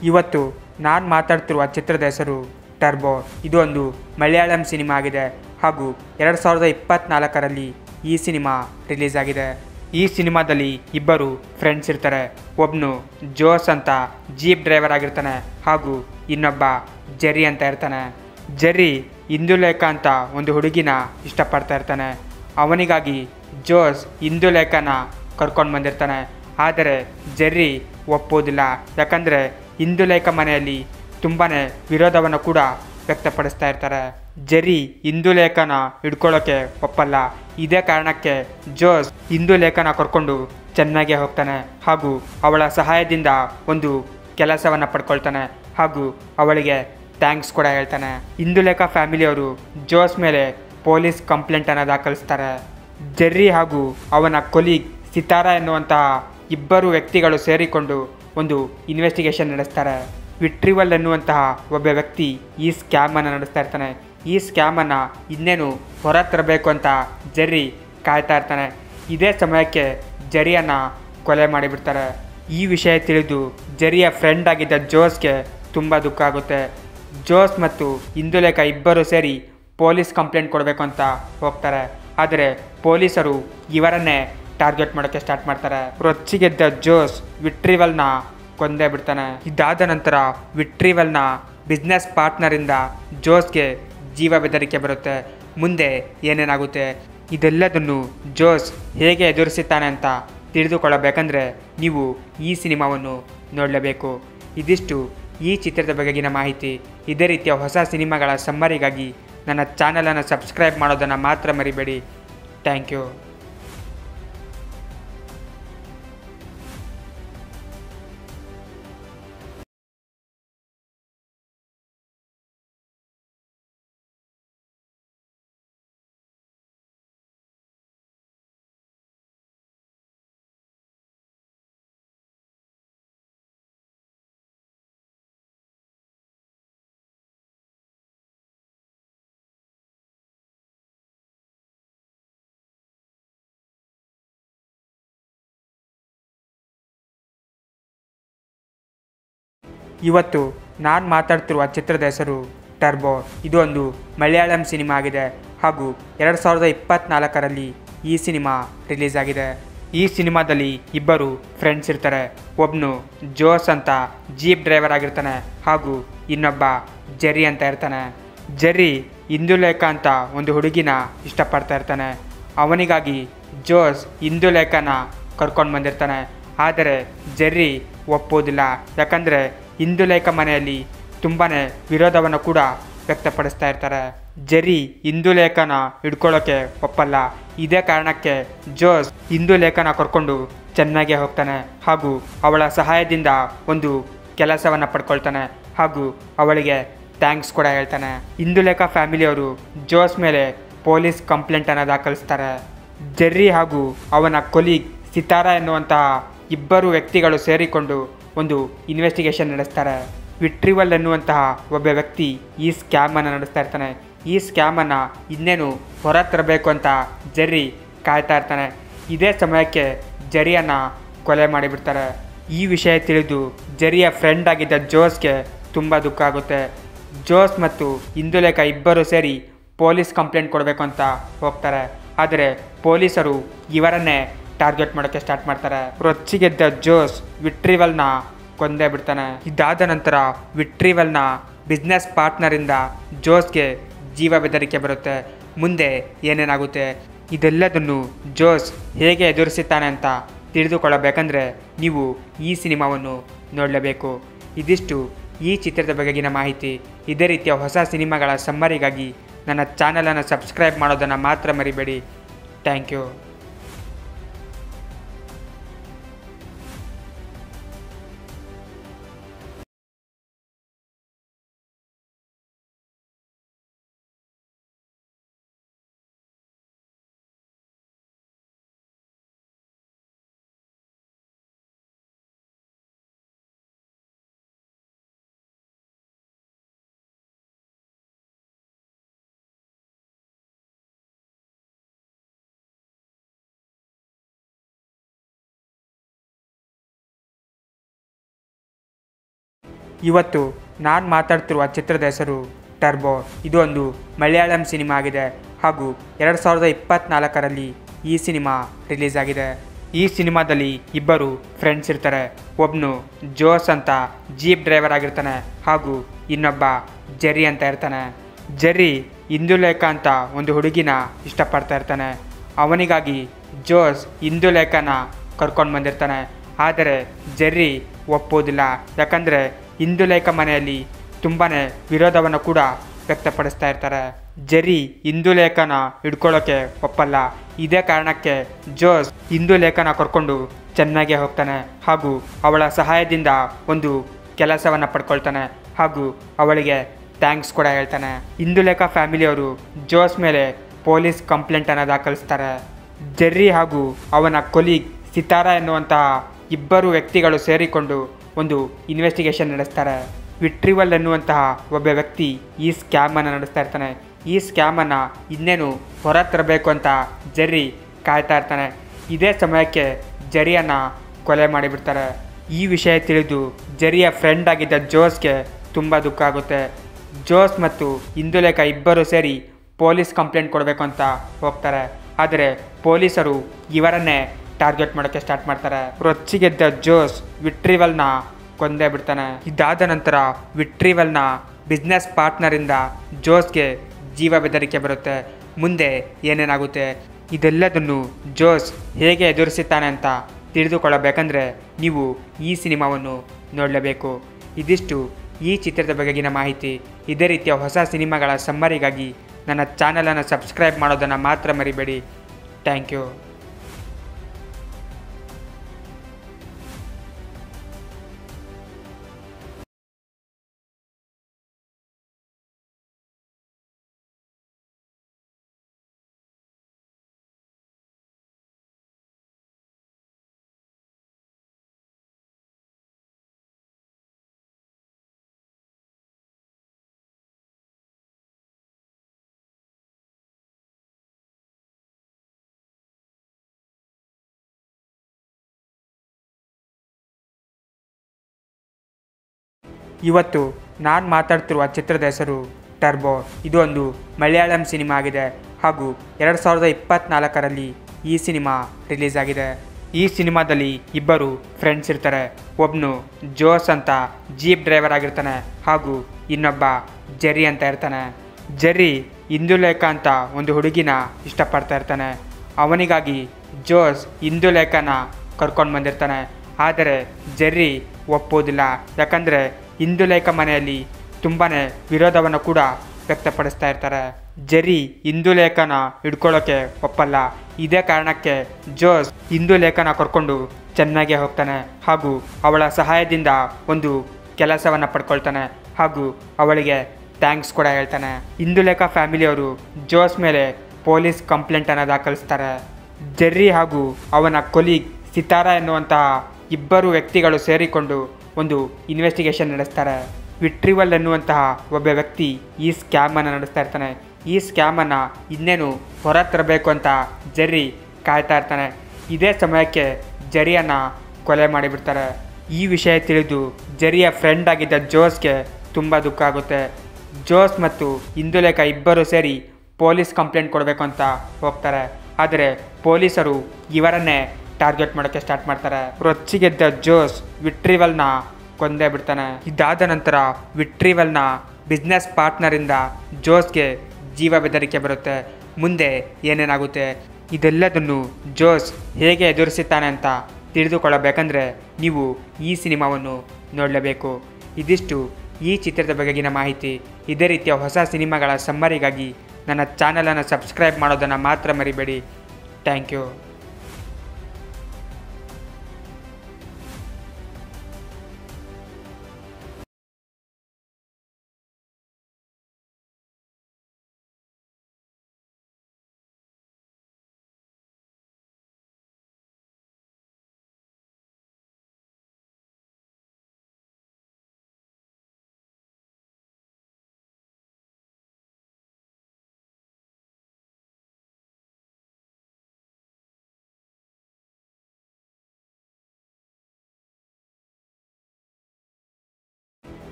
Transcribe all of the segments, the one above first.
ಇವತ್ತು ನಾನು ಮಾತಾಡ್ತಿರುವ ಚಿತ್ರದ ಹೆಸರು ಟರ್ಬೋ ಇದು ಒಂದು ಮಲಯಾಳಂ ಸಿನಿಮಾ ಆಗಿದೆ ಹಾಗೂ ಎರಡು ಸಾವಿರದ ಇಪ್ಪತ್ತ್ನಾಲ್ಕರಲ್ಲಿ ಈ ಸಿನಿಮಾ ರಿಲೀಸ್ ಆಗಿದೆ ಈ ಸಿನಿಮಾದಲ್ಲಿ ಇಬ್ಬರು ಫ್ರೆಂಡ್ಸ್ ಇರ್ತಾರೆ ಒಬ್ಬನು ಜೋಸ್ ಅಂತ ಜೀಪ್ ಡ್ರೈವರ್ ಆಗಿರ್ತಾನೆ ಹಾಗೂ ಇನ್ನೊಬ್ಬ ಜೆರಿ ಅಂತ ಇರ್ತಾನೆ ಜೆರ್ರಿ ಇಂದುಲೇಖ ಅಂತ ಒಂದು ಹುಡುಗಿನ ಇಷ್ಟಪಡ್ತಾ ಇರ್ತಾನೆ ಅವನಿಗಾಗಿ ಜೋಸ್ ಇಂದುಲೇಖನ ಕರ್ಕೊಂಡು ಬಂದಿರ್ತಾನೆ ಆದರೆ ಜೆರ್ರಿ ಒಪ್ಪೋದಿಲ್ಲ ಯಾಕಂದರೆ ಇಂದುಲೇಖ ಮನೆಯಲ್ಲಿ ತುಂಬಾ ವಿರೋಧವನ್ನು ಕೂಡ ವ್ಯಕ್ತಪಡಿಸ್ತಾ ಇರ್ತಾರೆ ಜೆರ್ರಿ ಇಂದುಲೇಖನ ಹಿಡ್ಕೊಳ್ಳೋಕೆ ಒಪ್ಪಲ್ಲ ಇದೇ ಕಾರಣಕ್ಕೆ ಜೋಸ್ ಇಂದುಲೇಖನ ಕರ್ಕೊಂಡು ಚೆನ್ನಾಗೇ ಹೋಗ್ತಾನೆ ಹಾಗೂ ಅವಳ ಸಹಾಯದಿಂದ ಒಂದು ಕೆಲಸವನ್ನು ಪಡ್ಕೊಳ್ತಾನೆ ಹಾಗೂ ಅವಳಿಗೆ ಥ್ಯಾಂಕ್ಸ್ ಕೂಡ ಹೇಳ್ತಾನೆ ಇಂದುಲೇಖ ಫ್ಯಾಮಿಲಿಯವರು ಜೋಸ್ ಮೇಲೆ ಪೊಲೀಸ್ ಕಂಪ್ಲೇಂಟನ್ನು ದಾಖಲಿಸ್ತಾರೆ ಜೆರ್ರಿ ಹಾಗೂ ಅವನ ಕೊಲೀಗ್ ಸಿತಾರಾ ಎನ್ನುವಂತಹ ಇಬ್ಬರು ವ್ಯಕ್ತಿಗಳು ಸೇರಿಕೊಂಡು ಒಂದು ಇನ್ವೆಸ್ಟಿಗೇಷನ್ ನಡೆಸ್ತಾರೆ ವಿಟ್ರಿವಲ್ ಎನ್ನುವಂತಹ ಒಬ್ಬ ವ್ಯಕ್ತಿ ಈ ಸ್ಕ್ಯಾಮನ್ನು ನಡೆಸ್ತಾ ಇರ್ತಾನೆ ಈ ಸ್ಕ್ಯಾಮನ್ನು ಇನ್ನೇನು ಹೊರ ತರಬೇಕು ಅಂತ ಜೆರ್ರಿ ಕಾಯ್ತಾ ಇರ್ತಾನೆ ಇದೇ ಸಮಯಕ್ಕೆ ಜೆರಿಯನ್ನು ಕೊಲೆ ಮಾಡಿಬಿಡ್ತಾರೆ ಈ ವಿಷಯ ತಿಳಿದು ಜೆರಿಯ ಫ್ರೆಂಡ್ ಆಗಿದ್ದ ಜೋಸ್ಗೆ ತುಂಬ ದುಃಖ ಆಗುತ್ತೆ ಜೋಸ್ ಮತ್ತು ಇಂದುಲೇಖ ಇಬ್ಬರು ಸೇರಿ ಪೊಲೀಸ್ ಕಂಪ್ಲೇಂಟ್ ಕೊಡಬೇಕು ಅಂತ ಹೋಗ್ತಾರೆ ಆದರೆ ಪೊಲೀಸರು ಇವರನ್ನೇ ಟಾರ್ಗೆಟ್ ಮಾಡೋಕ್ಕೆ ಸ್ಟಾರ್ಟ್ ಮಾಡ್ತಾರೆ ರೊಚ್ಚಿಗೆದ್ದ ಜೋಸ್ ವಿಟ್ರಿವಲ್ನ ಕೊಂದೇ ಬಿಡ್ತಾನೆ ಇದಾದ ನಂತರ ವಿಟ್ರಿವಲ್ನ ಬಿಸ್ನೆಸ್ ಪಾರ್ಟ್ನರಿಂದ ಜೋಸ್ಗೆ ಜೀವ ಬೆದರಿಕೆ ಬರುತ್ತೆ ಮುಂದೆ ಏನೇನಾಗುತ್ತೆ ಇದೆಲ್ಲದನ್ನು ಜೋಸ್ ಹೇಗೆ ಎದುರಿಸುತ್ತಾನೆ ಅಂತ ತಿಳಿದುಕೊಳ್ಳಬೇಕಂದ್ರೆ ನೀವು ಈ ಸಿನಿಮಾವನ್ನು ನೋಡಲೇಬೇಕು ಇದಿಷ್ಟು ಈ ಚಿತ್ರದ ಬಗೆಗಿನ ಮಾಹಿತಿ ಇದೇ ರೀತಿಯ ಹೊಸ ಸಿನಿಮಾಗಳ ಸಮ್ಮರಿಗಾಗಿ ನನ್ನ ಚಾನಲನ್ನು ಸಬ್ಸ್ಕ್ರೈಬ್ ಮಾಡೋದನ್ನು ಮಾತ್ರ ಮರಿಬೇಡಿ ಥ್ಯಾಂಕ್ ಯು ಇವತ್ತು ನಾನು ಮಾತಾಡ್ತಿರುವ ಚಿತ್ರದ ಹೆಸರು ಟರ್ಬೋ ಇದು ಒಂದು ಮಲಯಾಳಂ ಸಿನಿಮಾ ಆಗಿದೆ ಹಾಗೂ ಎರಡು ಸಾವಿರದ ಇಪ್ಪತ್ತ್ನಾಲ್ಕರಲ್ಲಿ ಈ ಸಿನಿಮಾ ರಿಲೀಸ್ ಆಗಿದೆ ಈ ಸಿನಿಮಾದಲ್ಲಿ ಇಬ್ಬರು ಫ್ರೆಂಡ್ಸ್ ಇರ್ತಾರೆ ಒಬ್ಬನು ಜೋಸ್ ಅಂತ ಜೀಪ್ ಡ್ರೈವರ್ ಆಗಿರ್ತಾನೆ ಹಾಗೂ ಇನ್ನೊಬ್ಬ ಜೆರ್ರಿ ಅಂತ ಇರ್ತಾನೆ ಜೆರ್ರಿ ಇಂದುಲೇಖ ಅಂತ ಒಂದು ಹುಡುಗಿನ ಇಷ್ಟಪಡ್ತಾ ಇರ್ತಾನೆ ಅವನಿಗಾಗಿ ಜೋಸ್ ಇಂದುಲೇಖನ ಕರ್ಕೊಂಡು ಬಂದಿರ್ತಾನೆ ಆದರೆ ಜೆರ್ರಿ ಒಪ್ಪೋದಿಲ್ಲ ಯಾಕಂದರೆ ಇಂದುಲೇಖ ಮನೆಯಲ್ಲಿ ತುಂಬಾ ವಿರೋಧವನ್ನು ಕೂಡ ವ್ಯಕ್ತಪಡಿಸ್ತಾ ಇರ್ತಾರೆ ಜೆರ್ರಿ ಇಂದುಲೇಖನ ಹಿಡ್ಕೊಳ್ಳೋಕೆ ಒಪ್ಪಲ್ಲ ಇದೇ ಕಾರಣಕ್ಕೆ ಜೋಸ್ ಇಂದುಲೇಖನ ಕರ್ಕೊಂಡು ಚೆನ್ನಾಗೇ ಹೋಗ್ತಾನೆ ಹಾಗೂ ಅವಳ ಸಹಾಯದಿಂದ ಒಂದು ಕೆಲಸವನ್ನು ಪಡ್ಕೊಳ್ತಾನೆ ಹಾಗೂ ಅವಳಿಗೆ ಥ್ಯಾಂಕ್ಸ್ ಕೂಡ ಹೇಳ್ತಾನೆ ಇಂದುಲೇಖ ಫ್ಯಾಮಿಲಿಯವರು ಜೋಸ್ ಮೇಲೆ ಪೊಲೀಸ್ ಕಂಪ್ಲೇಂಟನ್ನು ದಾಖಲಿಸ್ತಾರೆ ಜೆರ್ರಿ ಹಾಗೂ ಅವನ ಕೊಲೀಗ್ ಸಿತಾರಾ ಎನ್ನುವಂತಹ ಇಬ್ಬರು ವ್ಯಕ್ತಿಗಳು ಸೇರಿಕೊಂಡು ಒಂದು ಇನ್ವೆಸ್ಟಿಗೇಷನ್ ನಡೆಸ್ತಾರೆ ವಿಟ್ರಿವಲ್ ಎನ್ನುವಂತಹ ಒಬ್ಬ ವ್ಯಕ್ತಿ ಈ ಸ್ಕ್ಯಾಮನ್ನು ನಡೆಸ್ತಾ ಇರ್ತಾನೆ ಈ ಸ್ಕ್ಯಾಮನ್ನು ಇನ್ನೇನು ಹೊರ ತರಬೇಕು ಅಂತ ಜೆರ್ರಿ ಕಾಯ್ತಾ ಇರ್ತಾನೆ ಇದೇ ಸಮಯಕ್ಕೆ ಜೆರಿಯನ್ನು ಕೊಲೆ ಮಾಡಿಬಿಡ್ತಾರೆ ಈ ವಿಷಯ ತಿಳಿದು ಜೆರಿಯ ಫ್ರೆಂಡ್ ಆಗಿದ್ದ ಜೋಸ್ಗೆ ತುಂಬ ದುಃಖ ಆಗುತ್ತೆ ಜೋಸ್ ಮತ್ತು ಇಂದುಲೇಖ ಇಬ್ಬರು ಸೇರಿ ಪೊಲೀಸ್ ಕಂಪ್ಲೇಂಟ್ ಕೊಡಬೇಕು ಅಂತ ಹೋಗ್ತಾರೆ ಆದರೆ ಪೊಲೀಸರು ಇವರನ್ನೇ ಟಾರ್ಗೆಟ್ ಮಾಡೋಕ್ಕೆ ಸ್ಟಾರ್ಟ್ ಮಾಡ್ತಾರೆ ರೊಚ್ಚಿಗೆದ್ದ ಜೋಸ್ ವಿಟ್ರಿವಲ್ನ ಕೊಂದೇ ಬಿಡ್ತಾನೆ ಇದಾದ ನಂತರ ವಿಟ್ರಿವಲ್ನ ಬಿಸ್ನೆಸ್ ಪಾರ್ಟ್ನರಿಂದ ಜೋಸ್ಗೆ ಜೀವ ಬೆದರಿಕೆ ಬರುತ್ತೆ ಮುಂದೆ ಏನೇನಾಗುತ್ತೆ ಇದೆಲ್ಲದನ್ನು ಜೋಸ್ ಹೇಗೆ ಎದುರಿಸುತ್ತಾನೆ ಅಂತ ತಿಳಿದುಕೊಳ್ಳಬೇಕಂದ್ರೆ ನೀವು ಈ ಸಿನಿಮಾವನ್ನು ನೋಡಲೇಬೇಕು ಇದಿಷ್ಟು ಈ ಚಿತ್ರದ ಬಗೆಗಿನ ಮಾಹಿತಿ ಇದೇ ರೀತಿಯ ಹೊಸ ಸಿನಿಮಾಗಳ ಸಮ್ಮರಿಗಾಗಿ ನನ್ನ ಚಾನಲನ್ನು ಸಬ್ಸ್ಕ್ರೈಬ್ ಮಾಡೋದನ್ನು ಮಾತ್ರ ಮರಿಬೇಡಿ ಥ್ಯಾಂಕ್ ಯು ಇವತ್ತು ನಾನು ಮಾತಾಡ್ತಿರುವ ಚಿತ್ರದ ಹೆಸರು ಟರ್ಬೋ ಇದು ಒಂದು ಮಲಯಾಳಂ ಸಿನಿಮಾ ಆಗಿದೆ ಹಾಗೂ ಎರಡು ಸಾವಿರದ ಇಪ್ಪತ್ತ್ನಾಲ್ಕರಲ್ಲಿ ಈ ಸಿನಿಮಾ ರಿಲೀಸ್ ಆಗಿದೆ ಈ ಸಿನಿಮಾದಲ್ಲಿ ಇಬ್ಬರು ಫ್ರೆಂಡ್ಸ್ ಇರ್ತಾರೆ ಒಬ್ಬನು ಜೋಸ್ ಅಂತ ಜೀಪ್ ಡ್ರೈವರ್ ಆಗಿರ್ತಾನೆ ಹಾಗೂ ಇನ್ನೊಬ್ಬ ಜೆರಿ ಅಂತ ಇರ್ತಾನೆ ಜೆರ್ರಿ ಇಂದುಲೇಖ ಅಂತ ಒಂದು ಹುಡುಗಿನ ಇಷ್ಟಪಡ್ತಾ ಇರ್ತಾನೆ ಅವನಿಗಾಗಿ ಜೋಸ್ ಇಂದುಲೇಖನ ಕರ್ಕೊಂಡು ಬಂದಿರ್ತಾನೆ ಆದರೆ ಜೆರ್ರಿ ಒಪ್ಪೋದಿಲ್ಲ ಯಾಕಂದರೆ ಇಂದುಲೇಖ ಮನೆಯಲ್ಲಿ ತುಂಬಾ ವಿರೋಧವನ್ನು ಕೂಡ ವ್ಯಕ್ತಪಡಿಸ್ತಾ ಇರ್ತಾರೆ ಜೆರ್ರಿ ಇಂದುಲೇಖನ ಹಿಡ್ಕೊಳ್ಳೋಕೆ ಒಪ್ಪಲ್ಲ ಇದೇ ಕಾರಣಕ್ಕೆ ಜೋಸ್ ಇಂದುಲೇಖನ ಕರ್ಕೊಂಡು ಚೆನ್ನಾಗೇ ಹೋಗ್ತಾನೆ ಹಾಗೂ ಅವಳ ಸಹಾಯದಿಂದ ಒಂದು ಕೆಲಸವನ್ನು ಪಡ್ಕೊಳ್ತಾನೆ ಹಾಗೂ ಅವಳಿಗೆ ಥ್ಯಾಂಕ್ಸ್ ಕೂಡ ಹೇಳ್ತಾನೆ ಇಂದುಲೇಖ ಫ್ಯಾಮಿಲಿಯವರು ಜೋಸ್ ಮೇಲೆ ಪೊಲೀಸ್ ಕಂಪ್ಲೇಂಟನ್ನು ದಾಖಲಿಸ್ತಾರೆ ಜೆರ್ರಿ ಹಾಗೂ ಅವನ ಕೊಲೀಗ್ ಸಿತಾರಾ ಎನ್ನುವಂತಹ ಇಬ್ಬರು ವ್ಯಕ್ತಿಗಳು ಸೇರಿಕೊಂಡು ಒಂದು ಇನ್ವೆಸ್ಟಿಗೇಷನ್ ನಡೆಸ್ತಾರೆ ವಿಟ್ರಿವಲ್ ಎನ್ನುವಂತಹ ಒಬ್ಬ ವ್ಯಕ್ತಿ ಈ ಸ್ಕ್ಯಾಮನ್ನು ನಡೆಸ್ತಾ ಇರ್ತಾನೆ ಈ ಸ್ಕ್ಯಾಮನ್ನು ಇನ್ನೇನು ಹೊರ ತರಬೇಕು ಅಂತ ಜೆರ್ರಿ ಕಾಯ್ತಾ ಇರ್ತಾನೆ ಇದೇ ಸಮಯಕ್ಕೆ ಜೆರಿಯನ್ನು ಕೊಲೆ ಮಾಡಿಬಿಡ್ತಾರೆ ಈ ವಿಷಯ ತಿಳಿದು ಜೆರಿಯ ಫ್ರೆಂಡ್ ಆಗಿದ್ದ ಜೋಸ್ಗೆ ತುಂಬ ದುಃಖ ಆಗುತ್ತೆ ಜೋಸ್ ಮತ್ತು ಇಂದುಲೇಖ ಇಬ್ಬರು ಸೇರಿ ಪೊಲೀಸ್ ಕಂಪ್ಲೇಂಟ್ ಕೊಡಬೇಕು ಅಂತ ಹೋಗ್ತಾರೆ ಆದರೆ ಪೊಲೀಸರು ಇವರನ್ನೇ ಟಾರ್ಗೆಟ್ ಮಾಡೋಕ್ಕೆ ಸ್ಟಾರ್ಟ್ ಮಾಡ್ತಾರೆ ರೊಚ್ಚಿಗೆದ್ದ ಜೋಸ್ ವಿಟ್ರಿವಲ್ನ ಕೊಂದೇ ಬಿಡ್ತಾನೆ ಇದಾದ ನಂತರ ವಿಟ್ರಿವಲ್ನ ಬಿಸ್ನೆಸ್ ಪಾರ್ಟ್ನರಿಂದ ಜೋಸ್ಗೆ ಜೀವ ಬೆದರಿಕೆ ಬರುತ್ತೆ ಮುಂದೆ ಏನೇನಾಗುತ್ತೆ ಇದೆಲ್ಲದನ್ನು ಜೋಸ್ ಹೇಗೆ ಎದುರಿಸುತ್ತಾನೆ ಅಂತ ತಿಳಿದುಕೊಳ್ಳಬೇಕಂದ್ರೆ ನೀವು ಈ ಸಿನಿಮಾವನ್ನು ನೋಡಲೇಬೇಕು ಇದಿಷ್ಟು ಈ ಚಿತ್ರದ ಬಗೆಗಿನ ಮಾಹಿತಿ ಇದೇ ರೀತಿಯ ಹೊಸ ಸಿನಿಮಾಗಳ ಸಮ್ಮರಿಗಾಗಿ ನನ್ನ ಚಾನಲನ್ನು ಸಬ್ಸ್ಕ್ರೈಬ್ ಮಾಡೋದನ್ನು ಮಾತ್ರ ಮರಿಬೇಡಿ ಥ್ಯಾಂಕ್ ಯು ಇವತ್ತು ನಾನು ಮಾತಾಡ್ತಿರುವ ಚಿತ್ರದ ಹೆಸರು ಟರ್ಬೋ ಇದು ಒಂದು ಮಲಯಾಳಂ ಸಿನಿಮಾ ಆಗಿದೆ ಹಾಗೂ ಎರಡು ಸಾವಿರದ ಇಪ್ಪತ್ತ್ನಾಲ್ಕರಲ್ಲಿ ಈ ಸಿನಿಮಾ ರಿಲೀಸ್ ಆಗಿದೆ ಈ ಸಿನಿಮಾದಲ್ಲಿ ಇಬ್ಬರು ಫ್ರೆಂಡ್ಸ್ ಇರ್ತಾರೆ ಒಬ್ಬನು ಜೋಸ್ ಅಂತ ಜೀಪ್ ಡ್ರೈವರ್ ಆಗಿರ್ತಾನೆ ಹಾಗೂ ಇನ್ನೊಬ್ಬ ಜೆರಿ ಅಂತ ಇರ್ತಾನೆ ಜೆರ್ರಿ ಇಂದುಲೇಖ ಅಂತ ಒಂದು ಹುಡುಗಿನ ಇಷ್ಟಪಡ್ತಾ ಇರ್ತಾನೆ ಅವನಿಗಾಗಿ ಜೋಸ್ ಇಂದುಲೇಖನ ಕರ್ಕೊಂಡು ಬಂದಿರ್ತಾನೆ ಆದರೆ ಜೆರ್ರಿ ಒಪ್ಪೋದಿಲ್ಲ ಯಾಕಂದರೆ ಇಂದುಲೇಖ ಮನೆಯಲ್ಲಿ ತುಂಬಾ ವಿರೋಧವನ್ನು ಕೂಡ ವ್ಯಕ್ತಪಡಿಸ್ತಾ ಇರ್ತಾರೆ ಜೆರ್ರಿ ಇಂದುಲೇಖನ ಹಿಡ್ಕೊಳ್ಳೋಕೆ ಒಪ್ಪಲ್ಲ ಇದೇ ಕಾರಣಕ್ಕೆ ಜೋಸ್ ಇಂದುಲೇಖನ ಕರ್ಕೊಂಡು ಚೆನ್ನಾಗೇ ಹೋಗ್ತಾನೆ ಹಾಗೂ ಅವಳ ಸಹಾಯದಿಂದ ಒಂದು ಕೆಲಸವನ್ನು ಪಡ್ಕೊಳ್ತಾನೆ ಹಾಗೂ ಅವಳಿಗೆ ಥ್ಯಾಂಕ್ಸ್ ಕೂಡ ಹೇಳ್ತಾನೆ ಇಂದುಲೇಖ ಫ್ಯಾಮಿಲಿಯವರು ಜೋಸ್ ಮೇಲೆ ಪೊಲೀಸ್ ಕಂಪ್ಲೇಂಟನ್ನು ದಾಖಲಿಸ್ತಾರೆ ಜೆರ್ರಿ ಹಾಗೂ ಅವನ ಕೊಲೀಗ್ ಸಿತಾರಾ ಎನ್ನುವಂತಹ ಇಬ್ಬರು ವ್ಯಕ್ತಿಗಳು ಸೇರಿಕೊಂಡು ಒಂದು ಇನ್ವೆಸ್ಟಿಗೇಷನ್ ನಡೆಸ್ತಾರೆ ವಿಟ್ರಿವಲ್ ಎನ್ನುವಂತಹ ಒಬ್ಬ ವ್ಯಕ್ತಿ ಈ ಸ್ಕ್ಯಾಮನ್ನು ನಡೆಸ್ತಾ ಇರ್ತಾನೆ ಈ ಸ್ಕ್ಯಾಮನ್ನು ಇನ್ನೇನು ಹೊರ ತರಬೇಕು ಅಂತ ಜೆರ್ರಿ ಕಾಯ್ತಾ ಇರ್ತಾನೆ ಇದೇ ಸಮಯಕ್ಕೆ ಜೆರಿಯನ್ನು ಕೊಲೆ ಮಾಡಿಬಿಡ್ತಾರೆ ಈ ವಿಷಯ ತಿಳಿದು ಜೆರಿಯ ಫ್ರೆಂಡ್ ಆಗಿದ್ದ ಜೋಸ್ಗೆ ತುಂಬ ದುಃಖ ಆಗುತ್ತೆ ಜೋಸ್ ಮತ್ತು ಇಂದುಲೇಖ ಇಬ್ಬರು ಸೇರಿ ಪೊಲೀಸ್ ಕಂಪ್ಲೇಂಟ್ ಕೊಡಬೇಕು ಅಂತ ಹೋಗ್ತಾರೆ ಆದರೆ ಪೊಲೀಸರು ಇವರನ್ನೇ ಟಾರ್ಗೆಟ್ ಮಾಡೋಕ್ಕೆ ಸ್ಟಾರ್ಟ್ ಮಾಡ್ತಾರೆ ರೊಚ್ಚಿಗೆದ್ದ ಜೋಸ್ ವಿಟ್ರಿವಲ್ನ ಕೊಂದೇ ಬಿಡ್ತಾನೆ ಇದಾದ ನಂತರ ವಿಟ್ರಿವಲ್ನ ಬಿಸ್ನೆಸ್ ಪಾರ್ಟ್ನರಿಂದ ಜೋಸ್ಗೆ ಜೀವ ಬೆದರಿಕೆ ಬರುತ್ತೆ ಮುಂದೆ ಏನೇನಾಗುತ್ತೆ ಇದೆಲ್ಲದನ್ನು ಜೋಸ್ ಹೇಗೆ ಎದುರಿಸುತ್ತಾನೆ ಅಂತ ತಿಳಿದುಕೊಳ್ಳಬೇಕಂದ್ರೆ ನೀವು ಈ ಸಿನಿಮಾವನ್ನು ನೋಡಲೇಬೇಕು ಇದಿಷ್ಟು ಈ ಚಿತ್ರದ ಬಗೆಗಿನ ಮಾಹಿತಿ ಇದೇ ರೀತಿಯ ಹೊಸ ಸಿನಿಮಾಗಳ ಸಮ್ಮರಿಗಾಗಿ ನನ್ನ ಚಾನಲನ್ನು ಸಬ್ಸ್ಕ್ರೈಬ್ ಮಾಡೋದನ್ನು ಮಾತ್ರ ಮರಿಬೇಡಿ ಥ್ಯಾಂಕ್ ಯು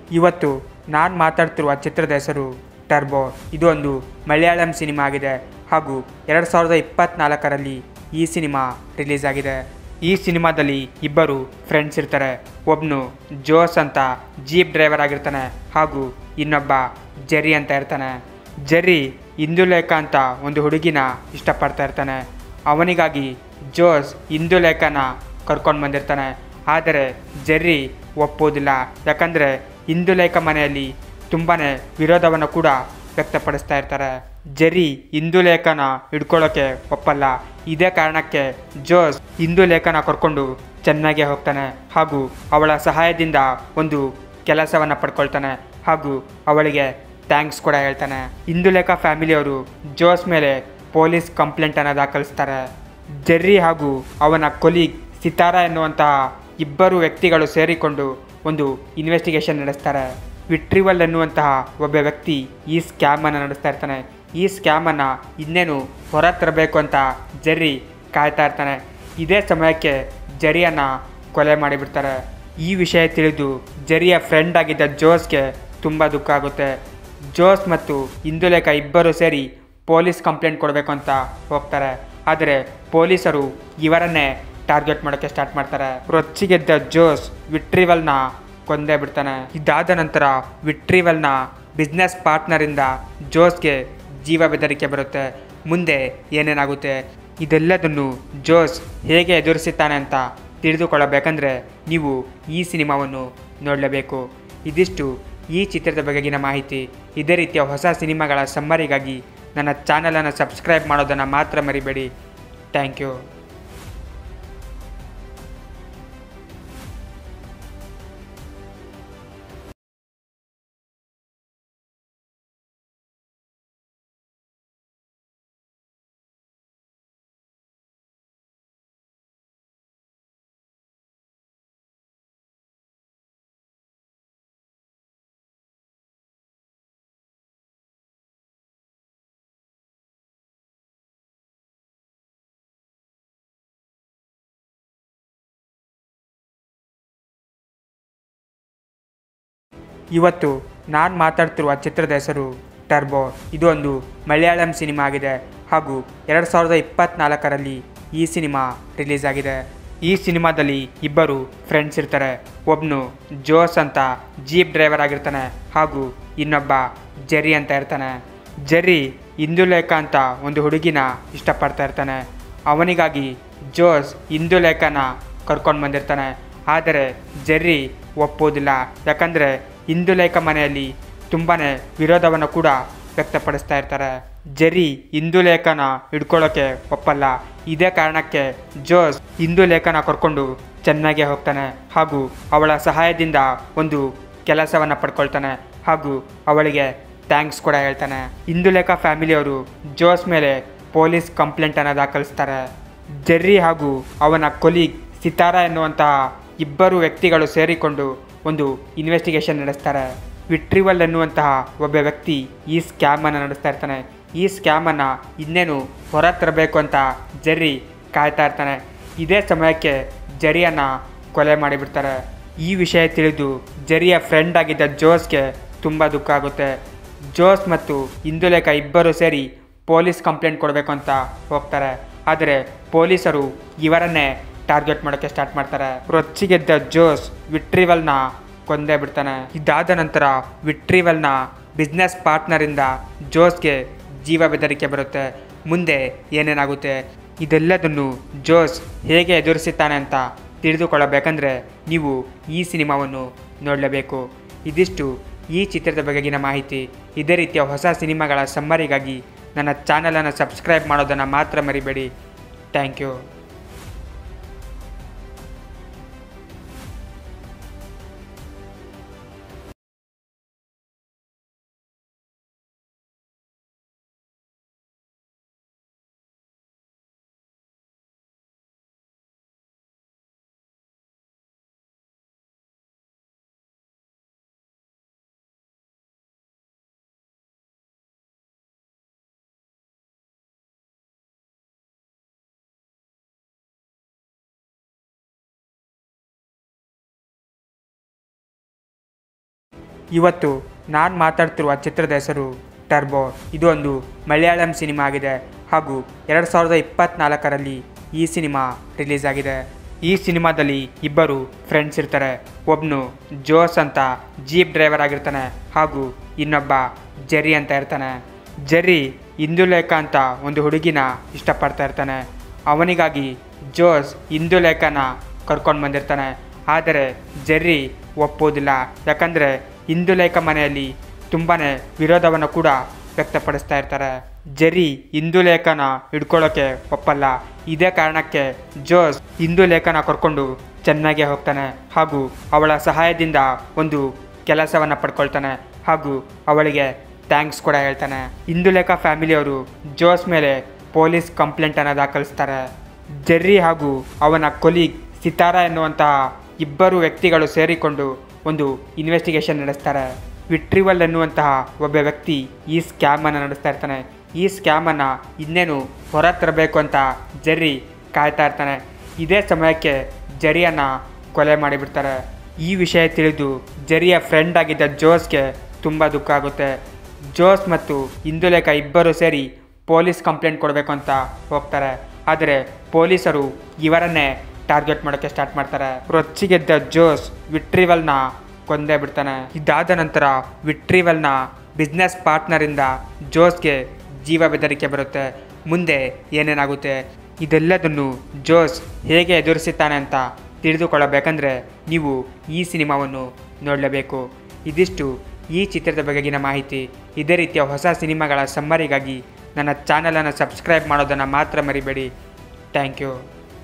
ಇವತ್ತು ನಾನು ಮಾತಾಡ್ತಿರುವ ಚಿತ್ರದ ಹೆಸರು ಟರ್ಬೋ ಇದು ಒಂದು ಮಲಯಾಳಂ ಸಿನಿಮಾ ಆಗಿದೆ ಹಾಗೂ ಎರಡು ಸಾವಿರದ ಇಪ್ಪತ್ತ್ನಾಲ್ಕರಲ್ಲಿ ಈ ಸಿನಿಮಾ ರಿಲೀಸ್ ಆಗಿದೆ ಈ ಸಿನಿಮಾದಲ್ಲಿ ಇಬ್ಬರು ಫ್ರೆಂಡ್ಸ್ ಇರ್ತಾರೆ ಒಬ್ಬನು ಜೋಸ್ ಅಂತ ಜೀಪ್ ಡ್ರೈವರ್ ಆಗಿರ್ತಾನೆ ಹಾಗೂ ಇನ್ನೊಬ್ಬ ಜೆರಿ ಅಂತ ಇರ್ತಾನೆ ಜೆರ್ರಿ ಇಂದುಲೇಖ ಅಂತ ಒಂದು ಹುಡುಗಿನ ಇಷ್ಟಪಡ್ತಾ ಇರ್ತಾನೆ ಅವನಿಗಾಗಿ ಜೋಸ್ ಇಂದುಲೇಖನ ಕರ್ಕೊಂಡು ಬಂದಿರ್ತಾನೆ ಆದರೆ ಜೆರ್ರಿ ಒಪ್ಪೋದಿಲ್ಲ ಯಾಕಂದರೆ ಇಂದುಲೇಖ ಮನೆಯಲ್ಲಿ ತುಂಬಾ ವಿರೋಧವನ್ನು ಕೂಡ ವ್ಯಕ್ತಪಡಿಸ್ತಾ ಇರ್ತಾರೆ ಜೆರ್ರಿ ಇಂದುಲೇಖನ ಹಿಡ್ಕೊಳ್ಳೋಕೆ ಒಪ್ಪಲ್ಲ ಇದೇ ಕಾರಣಕ್ಕೆ ಜೋಸ್ ಇಂದುಲೇಖನ ಕರ್ಕೊಂಡು ಚೆನ್ನಾಗೆ ಹೋಗ್ತಾನೆ ಹಾಗೂ ಅವಳ ಸಹಾಯದಿಂದ ಒಂದು ಕೆಲಸವನ್ನು ಪಡ್ಕೊಳ್ತಾನೆ ಹಾಗೂ ಅವಳಿಗೆ ಥ್ಯಾಂಕ್ಸ್ ಕೂಡ ಹೇಳ್ತಾನೆ ಇಂದುಲೇಖ ಫ್ಯಾಮಿಲಿಯವರು ಜೋಸ್ ಮೇಲೆ ಪೊಲೀಸ್ ಕಂಪ್ಲೇಂಟನ್ನು ದಾಖಲಿಸ್ತಾರೆ ಜೆರ್ರಿ ಹಾಗೂ ಅವನ ಕೊಲೀಗ್ ಸಿತಾರಾ ಎನ್ನುವಂತಹ ಇಬ್ಬರು ವ್ಯಕ್ತಿಗಳು ಸೇರಿಕೊಂಡು ಒಂದು ಇನ್ವೆಸ್ಟಿಗೇಷನ್ ನಡೆಸ್ತಾರೆ ವಿಟ್ರಿವಲ್ ಎನ್ನುವಂತಹ ಒಬ್ಬ ವ್ಯಕ್ತಿ ಈ ಸ್ಕ್ಯಾಮನ್ನು ನಡೆಸ್ತಾ ಇರ್ತಾನೆ ಈ ಸ್ಕ್ಯಾಮನ್ನು ಇನ್ನೇನು ಹೊರ ತರಬೇಕು ಅಂತ ಜೆರ್ರಿ ಕಾಯ್ತಾ ಇರ್ತಾನೆ ಇದೇ ಸಮಯಕ್ಕೆ ಜೆರಿಯನ್ನು ಕೊಲೆ ಮಾಡಿಬಿಡ್ತಾರೆ ಈ ವಿಷಯ ತಿಳಿದು ಜೆರಿಯ ಫ್ರೆಂಡ್ ಆಗಿದ್ದ ಜೋಸ್ಗೆ ತುಂಬ ದುಃಖ ಆಗುತ್ತೆ ಜೋಸ್ ಮತ್ತು ಇಂದುಲೇಖ ಇಬ್ಬರು ಸೇರಿ ಪೊಲೀಸ್ ಕಂಪ್ಲೇಂಟ್ ಕೊಡಬೇಕು ಅಂತ ಹೋಗ್ತಾರೆ ಆದರೆ ಪೊಲೀಸರು ಇವರನ್ನೇ ಟಾರ್ಗೆಟ್ ಮಾಡೋಕ್ಕೆ ಸ್ಟಾರ್ಟ್ ಮಾಡ್ತಾರೆ ರೊಚ್ಚಿಗೆದ್ದ ಜೋಸ್ ವಿಟ್ರಿವಲ್ನ ಕೊಂದೇ ಬಿಡ್ತಾನೆ ಇದಾದ ನಂತರ ವಿಟ್ರಿವಲ್ನ ಬಿಸ್ನೆಸ್ ಪಾರ್ಟ್ನರಿಂದ ಜೋಸ್ಗೆ ಜೀವ ಬೆದರಿಕೆ ಬರುತ್ತೆ ಮುಂದೆ ಏನೇನಾಗುತ್ತೆ ಇದೆಲ್ಲದನ್ನು ಜೋಸ್ ಹೇಗೆ ಎದುರಿಸುತ್ತಾನೆ ಅಂತ ತಿಳಿದುಕೊಳ್ಳಬೇಕಂದ್ರೆ ನೀವು ಈ ಸಿನಿಮಾವನ್ನು ನೋಡಲೇಬೇಕು ಇದಿಷ್ಟು ಈ ಚಿತ್ರದ ಬಗೆಗಿನ ಮಾಹಿತಿ ಇದೇ ರೀತಿಯ ಹೊಸ ಸಿನಿಮಾಗಳ ಸಮ್ಮರಿಗಾಗಿ ನನ್ನ ಚಾನಲನ್ನು ಸಬ್ಸ್ಕ್ರೈಬ್ ಮಾಡೋದನ್ನು ಮಾತ್ರ ಮರಿಬೇಡಿ ಥ್ಯಾಂಕ್ ಯು ಇವತ್ತು ನಾನು ಮಾತಾಡ್ತಿರುವ ಚಿತ್ರದ ಹೆಸರು ಟರ್ಬೋ ಇದು ಒಂದು ಮಲಯಾಳಂ ಸಿನಿಮಾ ಆಗಿದೆ ಹಾಗೂ ಎರಡು ಸಾವಿರದ ಇಪ್ಪತ್ತ್ನಾಲ್ಕರಲ್ಲಿ ಈ ಸಿನಿಮಾ ರಿಲೀಸ್ ಆಗಿದೆ ಈ ಸಿನಿಮಾದಲ್ಲಿ ಇಬ್ಬರು ಫ್ರೆಂಡ್ಸ್ ಇರ್ತಾರೆ ಒಬ್ಬನು ಜೋಸ್ ಅಂತ ಜೀಪ್ ಡ್ರೈವರ್ ಆಗಿರ್ತಾನೆ ಹಾಗೂ ಇನ್ನೊಬ್ಬ ಜೆರಿ ಅಂತ ಇರ್ತಾನೆ ಜೆರಿ ಇಂದುಲೇಖ ಅಂತ ಒಂದು ಹುಡುಗಿನ ಇಷ್ಟಪಡ್ತಾ ಇರ್ತಾನೆ ಅವನಿಗಾಗಿ ಜೋಸ್ ಇಂದುಲೇಖನ ಕರ್ಕೊಂಡು ಬಂದಿರ್ತಾನೆ ಆದರೆ ಜೆರ್ರಿ ಒಪ್ಪೋದಿಲ್ಲ ಯಾಕಂದರೆ ಇಂದುಲೇಖ ಮನೆಯಲ್ಲಿ ತುಂಬಾ ವಿರೋಧವನ್ನು ಕೂಡ ವ್ಯಕ್ತಪಡಿಸ್ತಾ ಇರ್ತಾರೆ ಜೆರ್ರಿ ಇಂದುಲೇಖನ ಹಿಡ್ಕೊಳ್ಳೋಕೆ ಒಪ್ಪಲ್ಲ ಇದೇ ಕಾರಣಕ್ಕೆ ಜೋಸ್ ಇಂದುಲೇಖನ ಕರ್ಕೊಂಡು ಚೆನ್ನಾಗೆ ಹೋಗ್ತಾನೆ ಹಾಗೂ ಅವಳ ಸಹಾಯದಿಂದ ಒಂದು ಕೆಲಸವನ್ನು ಪಡ್ಕೊಳ್ತಾನೆ ಹಾಗೂ ಅವಳಿಗೆ ಥ್ಯಾಂಕ್ಸ್ ಕೂಡ ಹೇಳ್ತಾನೆ ಇಂದುಲೇಖ ಫ್ಯಾಮಿಲಿಯವರು ಜೋಸ್ ಮೇಲೆ ಪೊಲೀಸ್ ಕಂಪ್ಲೇಂಟನ್ನು ದಾಖಲಿಸ್ತಾರೆ ಜೆರ್ರಿ ಹಾಗೂ ಅವನ ಕೊಲೀಗ್ ಸಿತಾರಾ ಎನ್ನುವಂತಹ ಇಬ್ಬರು ವ್ಯಕ್ತಿಗಳು ಸೇರಿಕೊಂಡು ಒಂದು ಇನ್ವೆಸ್ಟಿಗೇಷನ್ ನಡೆಸ್ತಾರೆ ವಿಟ್ರಿವಲ್ ಎನ್ನುವಂತಹ ಒಬ್ಬ ವ್ಯಕ್ತಿ ಈ ಸ್ಕ್ಯಾಮನ್ನು ನಡೆಸ್ತಾ ಇರ್ತಾನೆ ಈ ಸ್ಕ್ಯಾಮನ್ನು ಇನ್ನೇನು ಹೊರ ತರಬೇಕು ಅಂತ ಜೆರ್ರಿ ಕಾಯ್ತಾ ಇರ್ತಾನೆ ಇದೇ ಸಮಯಕ್ಕೆ ಜೆರಿಯನ್ನು ಕೊಲೆ ಮಾಡಿಬಿಡ್ತಾರೆ ಈ ವಿಷಯ ತಿಳಿದು ಜೆರಿಯ ಫ್ರೆಂಡ್ ಆಗಿದ್ದ ಜೋಸ್ಗೆ ತುಂಬ ದುಃಖ ಆಗುತ್ತೆ ಜೋಸ್ ಮತ್ತು ಇಂದುಲೇಖ ಇಬ್ಬರು ಸೇರಿ ಪೊಲೀಸ್ ಕಂಪ್ಲೇಂಟ್ ಕೊಡಬೇಕು ಅಂತ ಹೋಗ್ತಾರೆ ಆದರೆ ಪೊಲೀಸರು ಇವರನ್ನೇ ಟಾರ್ಗೆಟ್ ಮಾಡೋಕ್ಕೆ ಸ್ಟಾರ್ಟ್ ಮಾಡ್ತಾರೆ ರೊಚ್ಚಿಗೆದ್ದ ಜೋಸ್ ವಿಟ್ರಿವಲ್ನ ಕೊಂದೇ ಬಿಡ್ತಾನೆ ಇದಾದ ನಂತರ ವಿಟ್ರಿವಲ್ನ ಬಿಸ್ನೆಸ್ ಪಾರ್ಟ್ನರಿಂದ ಜೋಸ್ಗೆ ಜೀವ ಬೆದರಿಕೆ ಬರುತ್ತೆ ಮುಂದೆ ಏನೇನಾಗುತ್ತೆ ಇದೆಲ್ಲದನ್ನು ಜೋಸ್ ಹೇಗೆ ಎದುರಿಸುತ್ತಾನೆ ಅಂತ ತಿಳಿದುಕೊಳ್ಳಬೇಕಂದ್ರೆ ನೀವು ಈ ಸಿನಿಮಾವನ್ನು ನೋಡಲೇಬೇಕು ಇದಿಷ್ಟು ಈ ಚಿತ್ರದ ಬಗೆಗಿನ ಮಾಹಿತಿ ಇದೇ ರೀತಿಯ ಹೊಸ ಸಿನಿಮಾಗಳ ಸಮ್ಮರಿಗಾಗಿ ನನ್ನ ಚಾನಲನ್ನು ಸಬ್ಸ್ಕ್ರೈಬ್ ಮಾಡೋದನ್ನು ಮಾತ್ರ ಮರಿಬೇಡಿ ಥ್ಯಾಂಕ್ ಯು ಇವತ್ತು ನಾನು ಮಾತಾಡ್ತಿರುವ ಚಿತ್ರದ ಹೆಸರು ಟರ್ಬೋ ಇದು ಒಂದು ಮಲಯಾಳಂ ಸಿನಿಮಾ ಆಗಿದೆ ಹಾಗೂ ಎರಡು ಸಾವಿರದ ಇಪ್ಪತ್ತ್ನಾಲ್ಕರಲ್ಲಿ ಈ ಸಿನಿಮಾ ರಿಲೀಸ್ ಆಗಿದೆ ಈ ಸಿನಿಮಾದಲ್ಲಿ ಇಬ್ಬರು ಫ್ರೆಂಡ್ಸ್ ಇರ್ತಾರೆ ಒಬ್ಬನು ಜೋಸ್ ಅಂತ ಜೀಪ್ ಡ್ರೈವರ್ ಆಗಿರ್ತಾನೆ ಹಾಗೂ ಇನ್ನೊಬ್ಬ ಜೆರಿ ಅಂತ ಇರ್ತಾನೆ ಜೆರಿ ಇಂದುಲೇಖ ಅಂತ ಒಂದು ಹುಡುಗಿನ ಇಷ್ಟಪಡ್ತಾ ಇರ್ತಾನೆ ಅವನಿಗಾಗಿ ಜೋಸ್ ಇಂದುಲೇಖನ ಕರ್ಕೊಂಡು ಬಂದಿರ್ತಾನೆ ಆದರೆ ಜೆರ್ರಿ ಒಪ್ಪೋದಿಲ್ಲ ಯಾಕಂದರೆ ಇಂದುಲೇಖ ಮನೆಯಲ್ಲಿ ತುಂಬಾ ವಿರೋಧವನ್ನು ಕೂಡ ವ್ಯಕ್ತಪಡಿಸ್ತಾ ಇರ್ತಾರೆ ಜೆರಿ ಇಂದುಲೇಖನ ಹಿಡ್ಕೊಳ್ಳೋಕೆ ಒಪ್ಪಲ್ಲ ಇದೇ ಕಾರಣಕ್ಕೆ ಜೋಸ್ ಇಂದುಲೇಖನ ಕರ್ಕೊಂಡು ಚೆನ್ನಾಗೆ ಹೋಗ್ತಾನೆ ಹಾಗೂ ಅವಳ ಸಹಾಯದಿಂದ ಒಂದು ಕೆಲಸವನ್ನು ಪಡ್ಕೊಳ್ತಾನೆ ಹಾಗೂ ಅವಳಿಗೆ ಥ್ಯಾಂಕ್ಸ್ ಕೂಡ ಹೇಳ್ತಾನೆ ಇಂದುಲೇಖ ಫ್ಯಾಮಿಲಿಯವರು ಜೋಸ್ ಮೇಲೆ ಪೊಲೀಸ್ ಕಂಪ್ಲೇಂಟನ್ನು ದಾಖಲಿಸ್ತಾರೆ ಜೆರ್ರಿ ಹಾಗೂ ಅವನ ಕೊಲೀಗ್ ಸಿತಾರಾ ಎನ್ನುವಂತಹ ಇಬ್ಬರು ವ್ಯಕ್ತಿಗಳು ಸೇರಿಕೊಂಡು ಒಂದು ಇನ್ವೆಸ್ಟಿಗೇಷನ್ ನಡೆಸ್ತಾರೆ ವಿಟ್ರಿವಲ್ ಎನ್ನುವಂತಹ ಒಬ್ಬ ವ್ಯಕ್ತಿ ಈ ಸ್ಕ್ಯಾಮನ್ನು ನಡೆಸ್ತಾ ಇರ್ತಾನೆ ಈ ಸ್ಕ್ಯಾಮನ್ನು ಇನ್ನೇನು ಹೊರ ತರಬೇಕು ಅಂತ ಜೆರ್ರಿ ಕಾಯ್ತಾ ಇರ್ತಾನೆ ಇದೇ ಸಮಯಕ್ಕೆ ಜೆರಿಯನ್ನು ಕೊಲೆ ಮಾಡಿಬಿಡ್ತಾರೆ ಈ ವಿಷಯ ತಿಳಿದು ಜೆರಿಯ ಫ್ರೆಂಡ್ ಆಗಿದ್ದ ಜೋಸ್ಗೆ ತುಂಬ ದುಃಖ ಆಗುತ್ತೆ ಜೋಸ್ ಮತ್ತು ಇಂದುಲೇಖ ಇಬ್ಬರು ಸೇರಿ ಪೊಲೀಸ್ ಕಂಪ್ಲೇಂಟ್ ಕೊಡಬೇಕು ಅಂತ ಹೋಗ್ತಾರೆ ಆದರೆ ಪೊಲೀಸರು ಇವರನ್ನೇ ಟಾರ್ಗೆಟ್ ಮಾಡೋಕ್ಕೆ ಸ್ಟಾರ್ಟ್ ಮಾಡ್ತಾರೆ ರೊಚ್ಚಿಗೆದ್ದ ಜೋಸ್ ವಿಟ್ರಿವಲ್ನ ಕೊಂದೇ ಬಿಡ್ತಾನೆ ಇದಾದ ನಂತರ ವಿಟ್ರಿವಲ್ನ ಬಿಸ್ನೆಸ್ ಪಾರ್ಟ್ನರಿಂದ ಜೋಸ್ಗೆ ಜೀವ ಬೆದರಿಕೆ ಬರುತ್ತೆ ಮುಂದೆ ಏನೇನಾಗುತ್ತೆ ಇದೆಲ್ಲದನ್ನು ಜೋಸ್ ಹೇಗೆ ಎದುರಿಸುತ್ತಾನೆ ಅಂತ ತಿಳಿದುಕೊಳ್ಳಬೇಕಂದ್ರೆ ನೀವು ಈ ಸಿನಿಮಾವನ್ನು ನೋಡಲೇಬೇಕು ಇದಿಷ್ಟು ಈ ಚಿತ್ರದ ಬಗೆಗಿನ ಮಾಹಿತಿ ಇದೇ ರೀತಿಯ ಹೊಸ ಸಿನಿಮಾಗಳ ಸಮ್ಮರಿಗಾಗಿ ನನ್ನ ಚಾನಲನ್ನು ಸಬ್ಸ್ಕ್ರೈಬ್ ಮಾಡೋದನ್ನು ಮಾತ್ರ ಮರಿಬೇಡಿ ಥ್ಯಾಂಕ್ ಯು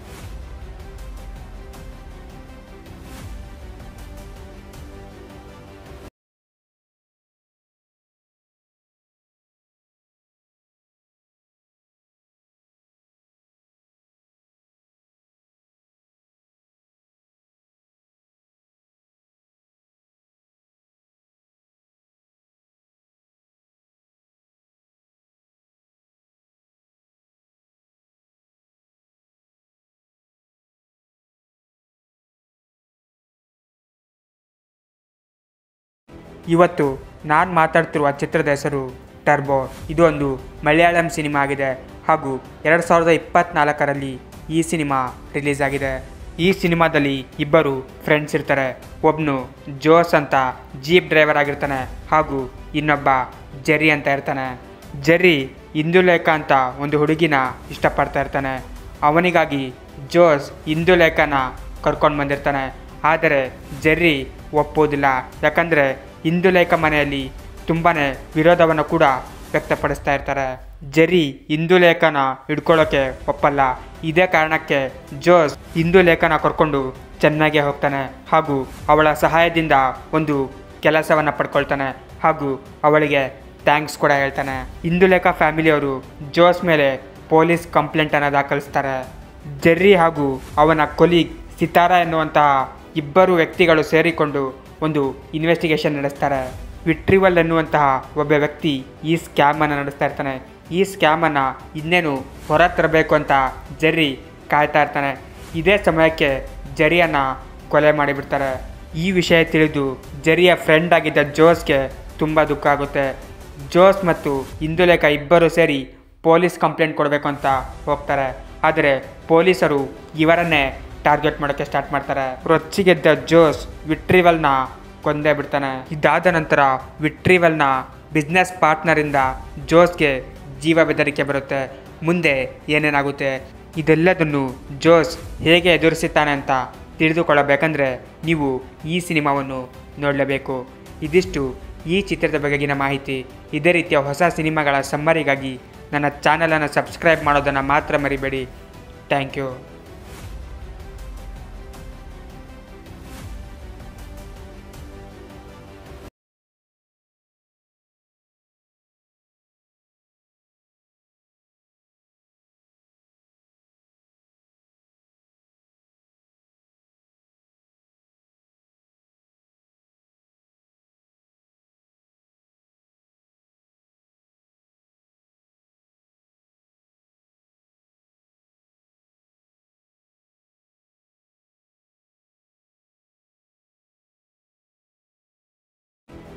ಇವತ್ತು ನಾನು ಮಾತಾಡ್ತಿರುವ ಚಿತ್ರದ ಹೆಸರು ಟರ್ಬೋ ಇದು ಒಂದು ಮಲಯಾಳಂ ಸಿನಿಮಾ ಆಗಿದೆ ಹಾಗೂ ಎರಡು ಸಾವಿರದ ಇಪ್ಪತ್ತ್ನಾಲ್ಕರಲ್ಲಿ ಈ ಸಿನಿಮಾ ರಿಲೀಸ್ ಆಗಿದೆ ಈ ಸಿನಿಮಾದಲ್ಲಿ ಇಬ್ಬರು ಫ್ರೆಂಡ್ಸ್ ಇರ್ತಾರೆ ಒಬ್ಬನು ಜೋಸ್ ಅಂತ ಜೀಪ್ ಡ್ರೈವರ್ ಆಗಿರ್ತಾನೆ ಹಾಗೂ ಇನ್ನೊಬ್ಬ ಜೆರಿ ಅಂತ ಇರ್ತಾನೆ ಜೆರಿ ಇಂದುಲೇಖ ಅಂತ ಒಂದು ಹುಡುಗಿನ ಇಷ್ಟಪಡ್ತಾ ಇರ್ತಾನೆ ಅವನಿಗಾಗಿ ಜೋಸ್ ಇಂದುಲೇಖನ ಕರ್ಕೊಂಡು ಬಂದಿರ್ತಾನೆ ಆದರೆ ಜೆರ್ರಿ ಒಪ್ಪೋದಿಲ್ಲ ಯಾಕಂದರೆ ಇಂದುಲೇಖ ಮನೆಯಲ್ಲಿ ತುಂಬಾ ವಿರೋಧವನ್ನು ಕೂಡ ವ್ಯಕ್ತಪಡಿಸ್ತಾ ಇರ್ತಾರೆ ಜೆರಿ ಇಂದುಲೇಖನ ಹಿಡ್ಕೊಳ್ಳೋಕೆ ಒಪ್ಪಲ್ಲ ಇದೇ ಕಾರಣಕ್ಕೆ ಜೋಸ್ ಇಂದುಲೇಖನ ಕರ್ಕೊಂಡು ಚೆನ್ನಾಗೆ ಹೋಗ್ತಾನೆ ಹಾಗೂ ಅವಳ ಸಹಾಯದಿಂದ ಒಂದು ಕೆಲಸವನ್ನು ಪಡ್ಕೊಳ್ತಾನೆ ಹಾಗೂ ಅವಳಿಗೆ ಥ್ಯಾಂಕ್ಸ್ ಕೂಡ ಹೇಳ್ತಾನೆ ಇಂದುಲೇಖ ಫ್ಯಾಮಿಲಿಯವರು ಜೋಸ್ ಮೇಲೆ ಪೊಲೀಸ್ ಕಂಪ್ಲೇಂಟನ್ನು ದಾಖಲಿಸ್ತಾರೆ ಜೆರ್ರಿ ಹಾಗೂ ಅವನ ಕೊಲೀಗ್ ಸಿತಾರಾ ಎನ್ನುವಂತಹ ಇಬ್ಬರು ವ್ಯಕ್ತಿಗಳು ಸೇರಿಕೊಂಡು ಒಂದು ಇನ್ವೆಸ್ಟಿಗೇಷನ್ ನಡೆಸ್ತಾರೆ ವಿಟ್ರಿವಲ್ ಎನ್ನುವಂತಹ ಒಬ್ಬ ವ್ಯಕ್ತಿ ಈ ಸ್ಕ್ಯಾಮನ್ನು ನಡೆಸ್ತಾ ಇರ್ತಾನೆ ಈ ಸ್ಕ್ಯಾಮನ್ನು ಇನ್ನೇನು ಹೊರ ತರಬೇಕು ಅಂತ ಜೆರ್ರಿ ಕಾಯ್ತಾ ಇರ್ತಾನೆ ಇದೇ ಸಮಯಕ್ಕೆ ಜೆರಿಯನ್ನು ಕೊಲೆ ಮಾಡಿಬಿಡ್ತಾರೆ ಈ ವಿಷಯ ತಿಳಿದು ಜೆರಿಯ ಫ್ರೆಂಡ್ ಆಗಿದ್ದ ಜೋಸ್ಗೆ ತುಂಬ ದುಃಖ ಆಗುತ್ತೆ ಜೋಸ್ ಮತ್ತು ಇಂದುಲೇಖ ಇಬ್ಬರು ಸೇರಿ ಪೊಲೀಸ್ ಕಂಪ್ಲೇಂಟ್ ಕೊಡಬೇಕು ಅಂತ ಹೋಗ್ತಾರೆ ಆದರೆ ಪೊಲೀಸರು ಇವರನ್ನೇ ಟಾರ್ಗೆಟ್ ಮಾಡೋಕ್ಕೆ ಸ್ಟಾರ್ಟ್ ಮಾಡ್ತಾರೆ ರೊಚ್ಚಿಗೆದ್ದ ಜೋಸ್ ವಿಟ್ರಿವಲ್ನ ಕೊಂದೇ ಬಿಡ್ತಾನೆ ಇದಾದ ನಂತರ ವಿಟ್ರಿವಲ್ನ ಬಿಸ್ನೆಸ್ ಪಾರ್ಟ್ನರಿಂದ ಜೋಸ್ಗೆ ಜೀವ ಬೆದರಿಕೆ ಬರುತ್ತೆ ಮುಂದೆ ಏನೇನಾಗುತ್ತೆ ಇದೆಲ್ಲದನ್ನು ಜೋಸ್ ಹೇಗೆ ಎದುರಿಸುತ್ತಾನೆ ಅಂತ ತಿಳಿದುಕೊಳ್ಳಬೇಕಂದ್ರೆ ನೀವು ಈ ಸಿನಿಮಾವನ್ನು ನೋಡಲೇಬೇಕು ಇದಿಷ್ಟು ಈ ಚಿತ್ರದ ಬಗೆಗಿನ ಮಾಹಿತಿ ಇದೇ ರೀತಿಯ ಹೊಸ ಸಿನಿಮಾಗಳ ಸಮ್ಮರಿಗಾಗಿ ನನ್ನ ಚಾನಲನ್ನು ಸಬ್ಸ್ಕ್ರೈಬ್ ಮಾಡೋದನ್ನು ಮಾತ್ರ ಮರಿಬೇಡಿ ಥ್ಯಾಂಕ್ ಯು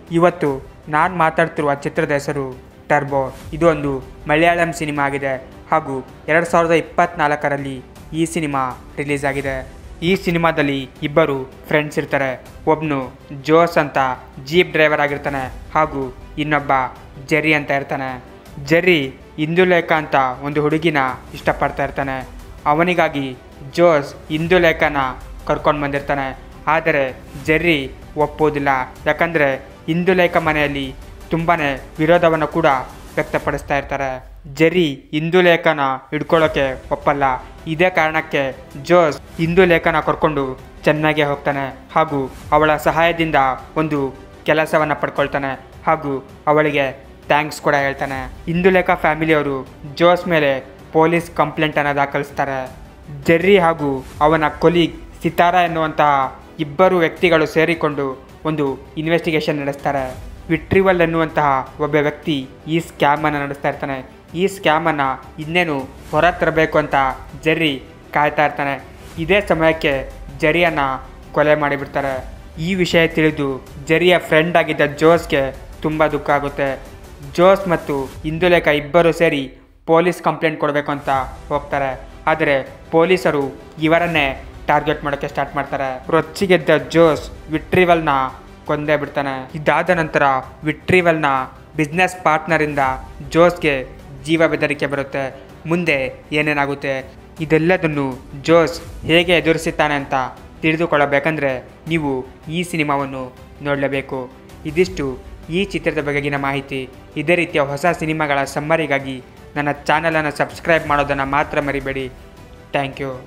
ಇವತ್ತು ನಾನು ಮಾತಾಡ್ತಿರುವ ಚಿತ್ರದ ಹೆಸರು ಟರ್ಬೋ ಇದು ಒಂದು ಮಲಯಾಳಂ ಸಿನಿಮಾ ಆಗಿದೆ ಹಾಗೂ ಎರಡು ಸಾವಿರದ ಇಪ್ಪತ್ತ್ನಾಲ್ಕರಲ್ಲಿ ಈ ಸಿನಿಮಾ ರಿಲೀಸ್ ಆಗಿದೆ ಈ ಸಿನಿಮಾದಲ್ಲಿ ಇಬ್ಬರು ಫ್ರೆಂಡ್ಸ್ ಇರ್ತಾರೆ ಒಬ್ಬನು ಜೋಸ್ ಅಂತ ಜೀಪ್ ಡ್ರೈವರ್ ಆಗಿರ್ತಾನೆ ಹಾಗೂ ಇನ್ನೊಬ್ಬ ಜೆರಿ ಅಂತ ಇರ್ತಾನೆ ಜೆರ್ರಿ ಇಂದುಲೇಖ ಅಂತ ಒಂದು ಹುಡುಗಿನ ಇಷ್ಟಪಡ್ತಾ ಇರ್ತಾನೆ ಅವನಿಗಾಗಿ ಜೋಸ್ ಇಂದುಲೇಖನ ಕರ್ಕೊಂಡು ಬಂದಿರ್ತಾನೆ ಆದರೆ ಜೆರ್ರಿ ಒಪ್ಪೋದಿಲ್ಲ ಯಾಕಂದರೆ ಇಂದುಲೇಖ ಮನೆಯಲ್ಲಿ ತುಂಬಾ ವಿರೋಧವನ್ನು ಕೂಡ ವ್ಯಕ್ತಪಡಿಸ್ತಾ ಇರ್ತಾರೆ ಜೆರ್ರಿ ಇಂದುಲೇಖನ ಹಿಡ್ಕೊಳ್ಳೋಕೆ ಒಪ್ಪಲ್ಲ ಇದೇ ಕಾರಣಕ್ಕೆ ಜೋಸ್ ಇಂದುಲೇಖನ ಕರ್ಕೊಂಡು ಚೆನ್ನಾಗೆ ಹೋಗ್ತಾನೆ ಹಾಗೂ ಅವಳ ಸಹಾಯದಿಂದ ಒಂದು ಕೆಲಸವನ್ನು ಪಡ್ಕೊಳ್ತಾನೆ ಹಾಗೂ ಅವಳಿಗೆ ಥ್ಯಾಂಕ್ಸ್ ಕೂಡ ಹೇಳ್ತಾನೆ ಇಂದುಲೇಖ ಫ್ಯಾಮಿಲಿಯವರು ಜೋಸ್ ಮೇಲೆ ಪೊಲೀಸ್ ಕಂಪ್ಲೇಂಟನ್ನು ದಾಖಲಿಸ್ತಾರೆ ಜೆರ್ರಿ ಹಾಗೂ ಅವನ ಕೊಲೀಗ್ ಸಿತಾರಾ ಎನ್ನುವಂತಹ ಇಬ್ಬರು ವ್ಯಕ್ತಿಗಳು ಸೇರಿಕೊಂಡು ಒಂದು ಇನ್ವೆಸ್ಟಿಗೇಷನ್ ನಡೆಸ್ತಾರೆ ವಿಟ್ರಿವಲ್ ಎನ್ನುವಂತಹ ಒಬ್ಬ ವ್ಯಕ್ತಿ ಈ ಸ್ಕ್ಯಾಮನ್ನು ನಡೆಸ್ತಾ ಇರ್ತಾನೆ ಈ ಸ್ಕ್ಯಾಮನ್ನು ಇನ್ನೇನು ಹೊರ ತರಬೇಕು ಅಂತ ಜೆರ್ರಿ ಕಾಯ್ತಾ ಇರ್ತಾನೆ ಇದೇ ಸಮಯಕ್ಕೆ ಜೆರಿಯನ್ನು ಕೊಲೆ ಮಾಡಿಬಿಡ್ತಾರೆ ಈ ವಿಷಯ ತಿಳಿದು ಜೆರಿಯ ಫ್ರೆಂಡ್ ಆಗಿದ್ದ ಜೋಸ್ಗೆ ತುಂಬ ದುಃಖ ಆಗುತ್ತೆ ಜೋಸ್ ಮತ್ತು ಇಂದುಲೇಖ ಇಬ್ಬರು ಸೇರಿ ಪೊಲೀಸ್ ಕಂಪ್ಲೇಂಟ್ ಕೊಡಬೇಕು ಅಂತ ಹೋಗ್ತಾರೆ ಆದರೆ ಪೊಲೀಸರು ಇವರನ್ನೇ ಟಾರ್ಗೆಟ್ ಮಾಡೋಕ್ಕೆ ಸ್ಟಾರ್ಟ್ ಮಾಡ್ತಾರೆ ರೊಚ್ಚಿಗೆದ್ದ ಜೋಸ್ ವಿಟ್ರಿವಲ್ನ ಕೊಂದೇ ಬಿಡ್ತಾನೆ ಇದಾದ ನಂತರ ವಿಟ್ರಿವಲ್ನ ಬಿಸ್ನೆಸ್ ಪಾರ್ಟ್ನರಿಂದ ಜೋಸ್ಗೆ ಜೀವ ಬೆದರಿಕೆ ಬರುತ್ತೆ ಮುಂದೆ ಏನೇನಾಗುತ್ತೆ ಇದೆಲ್ಲದನ್ನು ಜೋಸ್ ಹೇಗೆ ಎದುರಿಸುತ್ತಾನೆ ಅಂತ ತಿಳಿದುಕೊಳ್ಳಬೇಕಂದ್ರೆ ನೀವು ಈ ಸಿನಿಮಾವನ್ನು ನೋಡಲೇಬೇಕು ಇದಿಷ್ಟು ಈ ಚಿತ್ರದ ಬಗೆಗಿನ ಮಾಹಿತಿ ಇದೇ ರೀತಿಯ ಹೊಸ ಸಿನಿಮಾಗಳ ಸಮ್ಮರಿಗಾಗಿ ನನ್ನ ಚಾನಲನ್ನು ಸಬ್ಸ್ಕ್ರೈಬ್ ಮಾಡೋದನ್ನು ಮಾತ್ರ ಮರಿಬೇಡಿ ಥ್ಯಾಂಕ್ ಯು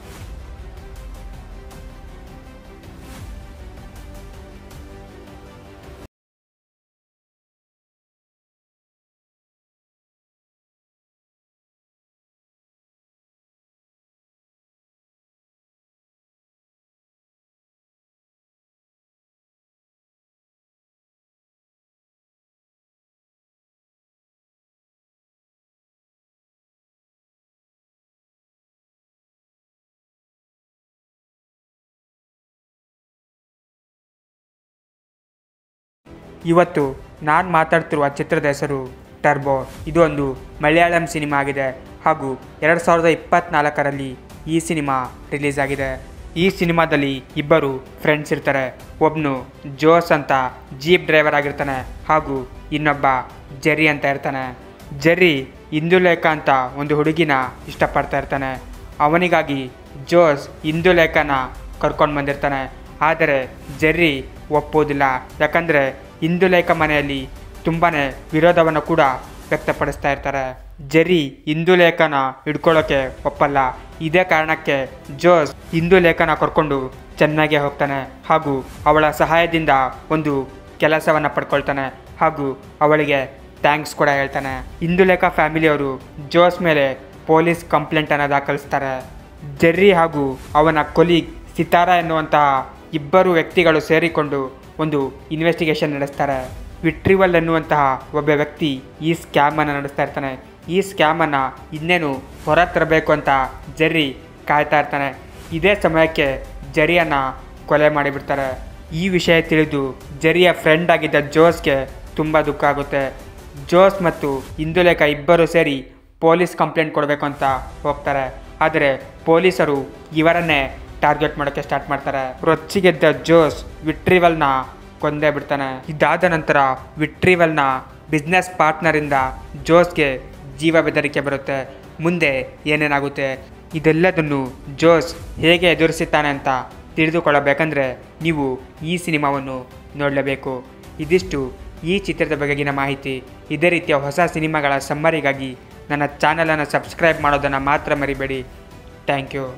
ಇವತ್ತು ನಾನು ಮಾತಾಡ್ತಿರುವ ಚಿತ್ರದ ಹೆಸರು ಟರ್ಬೋ ಇದು ಒಂದು ಮಲಯಾಳಂ ಸಿನಿಮಾ ಆಗಿದೆ ಹಾಗೂ ಎರಡು ಸಾವಿರದ ಇಪ್ಪತ್ತ್ನಾಲ್ಕರಲ್ಲಿ ಈ ಸಿನಿಮಾ ರಿಲೀಸ್ ಆಗಿದೆ ಈ ಸಿನಿಮಾದಲ್ಲಿ ಇಬ್ಬರು ಫ್ರೆಂಡ್ಸ್ ಇರ್ತಾರೆ ಒಬ್ಬನು ಜೋಸ್ ಅಂತ ಜೀಪ್ ಡ್ರೈವರ್ ಆಗಿರ್ತಾನೆ ಹಾಗೂ ಇನ್ನೊಬ್ಬ ಜೆರಿ ಅಂತ ಇರ್ತಾನೆ ಜೆರಿ ಇಂದುಲೇಖ ಅಂತ ಒಂದು ಹುಡುಗಿನ ಇಷ್ಟಪಡ್ತಾ ಇರ್ತಾನೆ ಅವನಿಗಾಗಿ ಜೋಸ್ ಇಂದುಲೇಖನ ಕರ್ಕೊಂಡು ಬಂದಿರ್ತಾನೆ ಆದರೆ ಜೆರ್ರಿ ಒಪ್ಪೋದಿಲ್ಲ ಯಾಕಂದರೆ ಇಂದುಲೇಖ ಮನೆಯಲ್ಲಿ ತುಂಬಾ ವಿರೋಧವನ್ನು ಕೂಡ ವ್ಯಕ್ತಪಡಿಸ್ತಾ ಇರ್ತಾರೆ ಜೆರ್ರಿ ಇಂದುಲೇಖನ ಹಿಡ್ಕೊಳ್ಳೋಕೆ ಒಪ್ಪಲ್ಲ ಇದೇ ಕಾರಣಕ್ಕೆ ಜೋಸ್ ಇಂದುಲೇಖನ ಕರ್ಕೊಂಡು ಚೆನ್ನಾಗೆ ಹೋಗ್ತಾನೆ ಹಾಗೂ ಅವಳ ಸಹಾಯದಿಂದ ಒಂದು ಕೆಲಸವನ್ನು ಪಡ್ಕೊಳ್ತಾನೆ ಹಾಗೂ ಅವಳಿಗೆ ಥ್ಯಾಂಕ್ಸ್ ಕೂಡ ಹೇಳ್ತಾನೆ ಇಂದುಲೇಖ ಫ್ಯಾಮಿಲಿಯವರು ಜೋಸ್ ಮೇಲೆ ಪೊಲೀಸ್ ಕಂಪ್ಲೇಂಟನ್ನು ದಾಖಲಿಸ್ತಾರೆ ಜೆರ್ರಿ ಹಾಗೂ ಅವನ ಕೊಲೀಗ್ ಸಿತಾರಾ ಎನ್ನುವಂತಹ ಇಬ್ಬರು ವ್ಯಕ್ತಿಗಳು ಸೇರಿಕೊಂಡು ಒಂದು ಇನ್ವೆಸ್ಟಿಗೇಷನ್ ನಡೆಸ್ತಾರೆ ವಿಟ್ರಿವಲ್ ಎನ್ನುವಂತಹ ಒಬ್ಬ ವ್ಯಕ್ತಿ ಈ ಸ್ಕ್ಯಾಮನ್ನು ನಡೆಸ್ತಾ ಇರ್ತಾನೆ ಈ ಸ್ಕ್ಯಾಮನ್ನು ಇನ್ನೇನು ಹೊರ ತರಬೇಕು ಅಂತ ಜೆರ್ರಿ ಕಾಯ್ತಾ ಇರ್ತಾನೆ ಇದೇ ಸಮಯಕ್ಕೆ ಜೆರಿಯನ್ನು ಕೊಲೆ ಮಾಡಿಬಿಡ್ತಾರೆ ಈ ವಿಷಯ ತಿಳಿದು ಜೆರಿಯ ಫ್ರೆಂಡ್ ಆಗಿದ್ದ ಜೋಸ್ಗೆ ತುಂಬ ದುಃಖ ಆಗುತ್ತೆ ಜೋಸ್ ಮತ್ತು ಇಂದುಲೇಖ ಇಬ್ಬರು ಸೇರಿ ಪೊಲೀಸ್ ಕಂಪ್ಲೇಂಟ್ ಕೊಡಬೇಕು ಅಂತ ಹೋಗ್ತಾರೆ ಆದರೆ ಪೊಲೀಸರು ಇವರನ್ನೇ ಟಾರ್ಗೆಟ್ ಮಾಡೋಕ್ಕೆ ಸ್ಟಾರ್ಟ್ ಮಾಡ್ತಾರೆ ರೊಚ್ಚಿಗೆದ್ದ ಜೋಸ್ ವಿಟ್ರಿವಲ್ನ ಕೊಂದೇ ಬಿಡ್ತಾನೆ ಇದಾದ ನಂತರ ವಿಟ್ರಿವಲ್ನ ಬಿಸ್ನೆಸ್ ಪಾರ್ಟ್ನರಿಂದ ಜೋಸ್ಗೆ ಜೀವ ಬೆದರಿಕೆ ಬರುತ್ತೆ ಮುಂದೆ ಏನೇನಾಗುತ್ತೆ ಇದೆಲ್ಲದನ್ನು ಜೋಸ್ ಹೇಗೆ ಎದುರಿಸುತ್ತಾನೆ ಅಂತ ತಿಳಿದುಕೊಳ್ಳಬೇಕಂದ್ರೆ ನೀವು ಈ ಸಿನಿಮಾವನ್ನು ನೋಡಲೇಬೇಕು ಇದಿಷ್ಟು ಈ ಚಿತ್ರದ ಬಗೆಗಿನ ಮಾಹಿತಿ ಇದೇ ರೀತಿಯ ಹೊಸ ಸಿನಿಮಾಗಳ ಸಮ್ಮರಿಗಾಗಿ ನನ್ನ ಚಾನಲನ್ನು ಸಬ್ಸ್ಕ್ರೈಬ್ ಮಾಡೋದನ್ನು ಮಾತ್ರ ಮರಿಬೇಡಿ ಥ್ಯಾಂಕ್ ಯು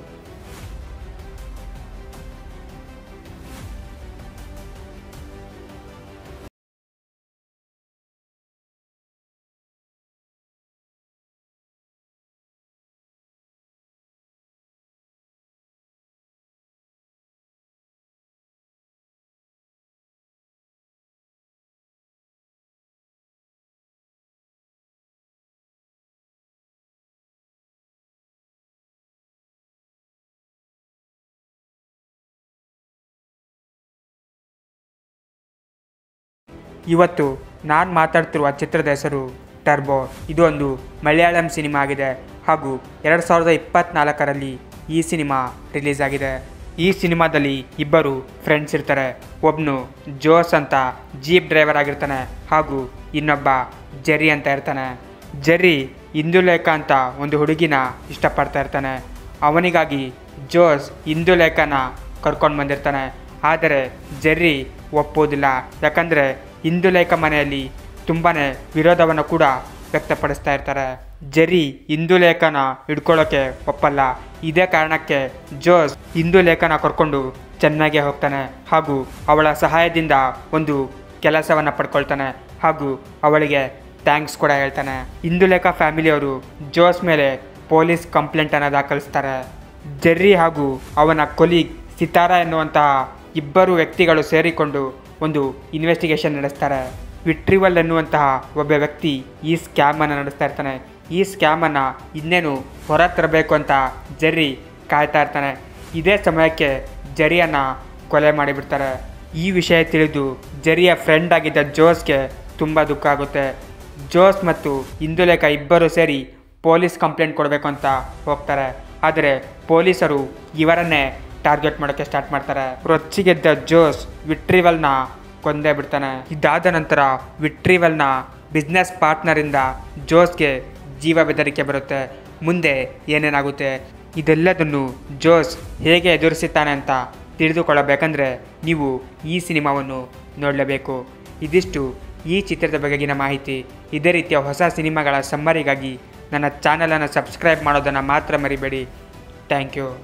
ಇವತ್ತು ನಾನು ಮಾತಾಡ್ತಿರುವ ಚಿತ್ರದ ಹೆಸರು ಟರ್ಬೋ ಇದು ಒಂದು ಮಲಯಾಳಂ ಸಿನಿಮಾ ಆಗಿದೆ ಹಾಗೂ ಎರಡು ಸಾವಿರದ ಇಪ್ಪತ್ತ್ನಾಲ್ಕರಲ್ಲಿ ಈ ಸಿನಿಮಾ ರಿಲೀಸ್ ಆಗಿದೆ ಈ ಸಿನಿಮಾದಲ್ಲಿ ಇಬ್ಬರು ಫ್ರೆಂಡ್ಸ್ ಇರ್ತಾರೆ ಒಬ್ಬನು ಜೋಸ್ ಅಂತ ಜೀಪ್ ಡ್ರೈವರ್ ಆಗಿರ್ತಾನೆ ಹಾಗೂ ಇನ್ನೊಬ್ಬ ಜೆರಿ ಅಂತ ಇರ್ತಾನೆ ಜೆರಿ ಇಂದುಲೇಖ ಅಂತ ಒಂದು ಹುಡುಗಿನ ಇಷ್ಟಪಡ್ತಾ ಇರ್ತಾನೆ ಅವನಿಗಾಗಿ ಜೋಸ್ ಇಂದುಲೇಖನ ಕರ್ಕೊಂಡು ಬಂದಿರ್ತಾನೆ ಆದರೆ ಜೆರ್ರಿ ಒಪ್ಪೋದಿಲ್ಲ ಯಾಕಂದರೆ ಇಂದುಲೇಖ ಮನೆಯಲ್ಲಿ ತುಂಬಾ ವಿರೋಧವನ್ನು ಕೂಡ ವ್ಯಕ್ತಪಡಿಸ್ತಾ ಇರ್ತಾರೆ ಜೆರಿ ಇಂದುಲೇಖನ ಹಿಡ್ಕೊಳ್ಳೋಕೆ ಒಪ್ಪಲ್ಲ ಇದೇ ಕಾರಣಕ್ಕೆ ಜೋಸ್ ಇಂದುಲೇಖನ ಕರ್ಕೊಂಡು ಚೆನ್ನಾಗೆ ಹೋಗ್ತಾನೆ ಹಾಗೂ ಅವಳ ಸಹಾಯದಿಂದ ಒಂದು ಕೆಲಸವನ್ನು ಪಡ್ಕೊಳ್ತಾನೆ ಹಾಗೂ ಅವಳಿಗೆ ಥ್ಯಾಂಕ್ಸ್ ಕೂಡ ಹೇಳ್ತಾನೆ ಇಂದುಲೇಖ ಫ್ಯಾಮಿಲಿಯವರು ಜೋಸ್ ಮೇಲೆ ಪೊಲೀಸ್ ಕಂಪ್ಲೇಂಟನ್ನು ದಾಖಲಿಸ್ತಾರೆ ಜೆರ್ರಿ ಹಾಗೂ ಅವನ ಕೊಲೀಗ್ ಸಿತಾರಾ ಎನ್ನುವಂತಹ ಇಬ್ಬರು ವ್ಯಕ್ತಿಗಳು ಸೇರಿಕೊಂಡು ಒಂದು ಇನ್ವೆಸ್ಟಿಗೇಷನ್ ನಡೆಸ್ತಾರೆ ವಿಟ್ರಿವಲ್ ಎನ್ನುವಂತಹ ಒಬ್ಬ ವ್ಯಕ್ತಿ ಈ ಸ್ಕ್ಯಾಮನ್ನು ನಡೆಸ್ತಾ ಇರ್ತಾನೆ ಈ ಸ್ಕ್ಯಾಮನ್ನು ಇನ್ನೇನು ಹೊರ ತರಬೇಕು ಅಂತ ಜೆರ್ರಿ ಕಾಯ್ತಾ ಇರ್ತಾನೆ ಇದೇ ಸಮಯಕ್ಕೆ ಜೆರಿಯನ್ನು ಕೊಲೆ ಮಾಡಿಬಿಡ್ತಾರೆ ಈ ವಿಷಯ ತಿಳಿದು ಜೆರಿಯ ಫ್ರೆಂಡ್ ಆಗಿದ್ದ ಜೋಸ್ಗೆ ತುಂಬ ದುಃಖ ಆಗುತ್ತೆ ಜೋಸ್ ಮತ್ತು ಇಂದುಲೇಖ ಇಬ್ಬರು ಸೇರಿ ಪೊಲೀಸ್ ಕಂಪ್ಲೇಂಟ್ ಕೊಡಬೇಕು ಅಂತ ಹೋಗ್ತಾರೆ ಆದರೆ ಪೊಲೀಸರು ಇವರನ್ನೇ ಟಾರ್ಗೆಟ್ ಮಾಡೋಕ್ಕೆ ಸ್ಟಾರ್ಟ್ ಮಾಡ್ತಾರೆ ರೊಚ್ಚಿಗೆದ್ದ ಜೋಸ್ ವಿಟ್ರಿವಲ್ನ ಕೊಂದೇ ಬಿಡ್ತಾನೆ ಇದಾದ ನಂತರ ವಿಟ್ರಿವಲ್ನ ಬಿಸ್ನೆಸ್ ಪಾರ್ಟ್ನರಿಂದ ಜೋಸ್ಗೆ ಜೀವ ಬೆದರಿಕೆ ಬರುತ್ತೆ ಮುಂದೆ ಏನೇನಾಗುತ್ತೆ ಇದೆಲ್ಲದನ್ನು ಜೋಸ್ ಹೇಗೆ ಎದುರಿಸುತ್ತಾನೆ ಅಂತ ತಿಳಿದುಕೊಳ್ಳಬೇಕಂದ್ರೆ ನೀವು ಈ ಸಿನಿಮಾವನ್ನು ನೋಡಲೇಬೇಕು ಇದಿಷ್ಟು ಈ ಚಿತ್ರದ ಬಗೆಗಿನ ಮಾಹಿತಿ ಇದೇ ರೀತಿಯ ಹೊಸ ಸಿನಿಮಾಗಳ ಸಮ್ಮರಿಗಾಗಿ ನನ್ನ ಚಾನಲನ್ನು ಸಬ್ಸ್ಕ್ರೈಬ್ ಮಾಡೋದನ್ನು ಮಾತ್ರ ಮರಿಬೇಡಿ ಥ್ಯಾಂಕ್ ಯು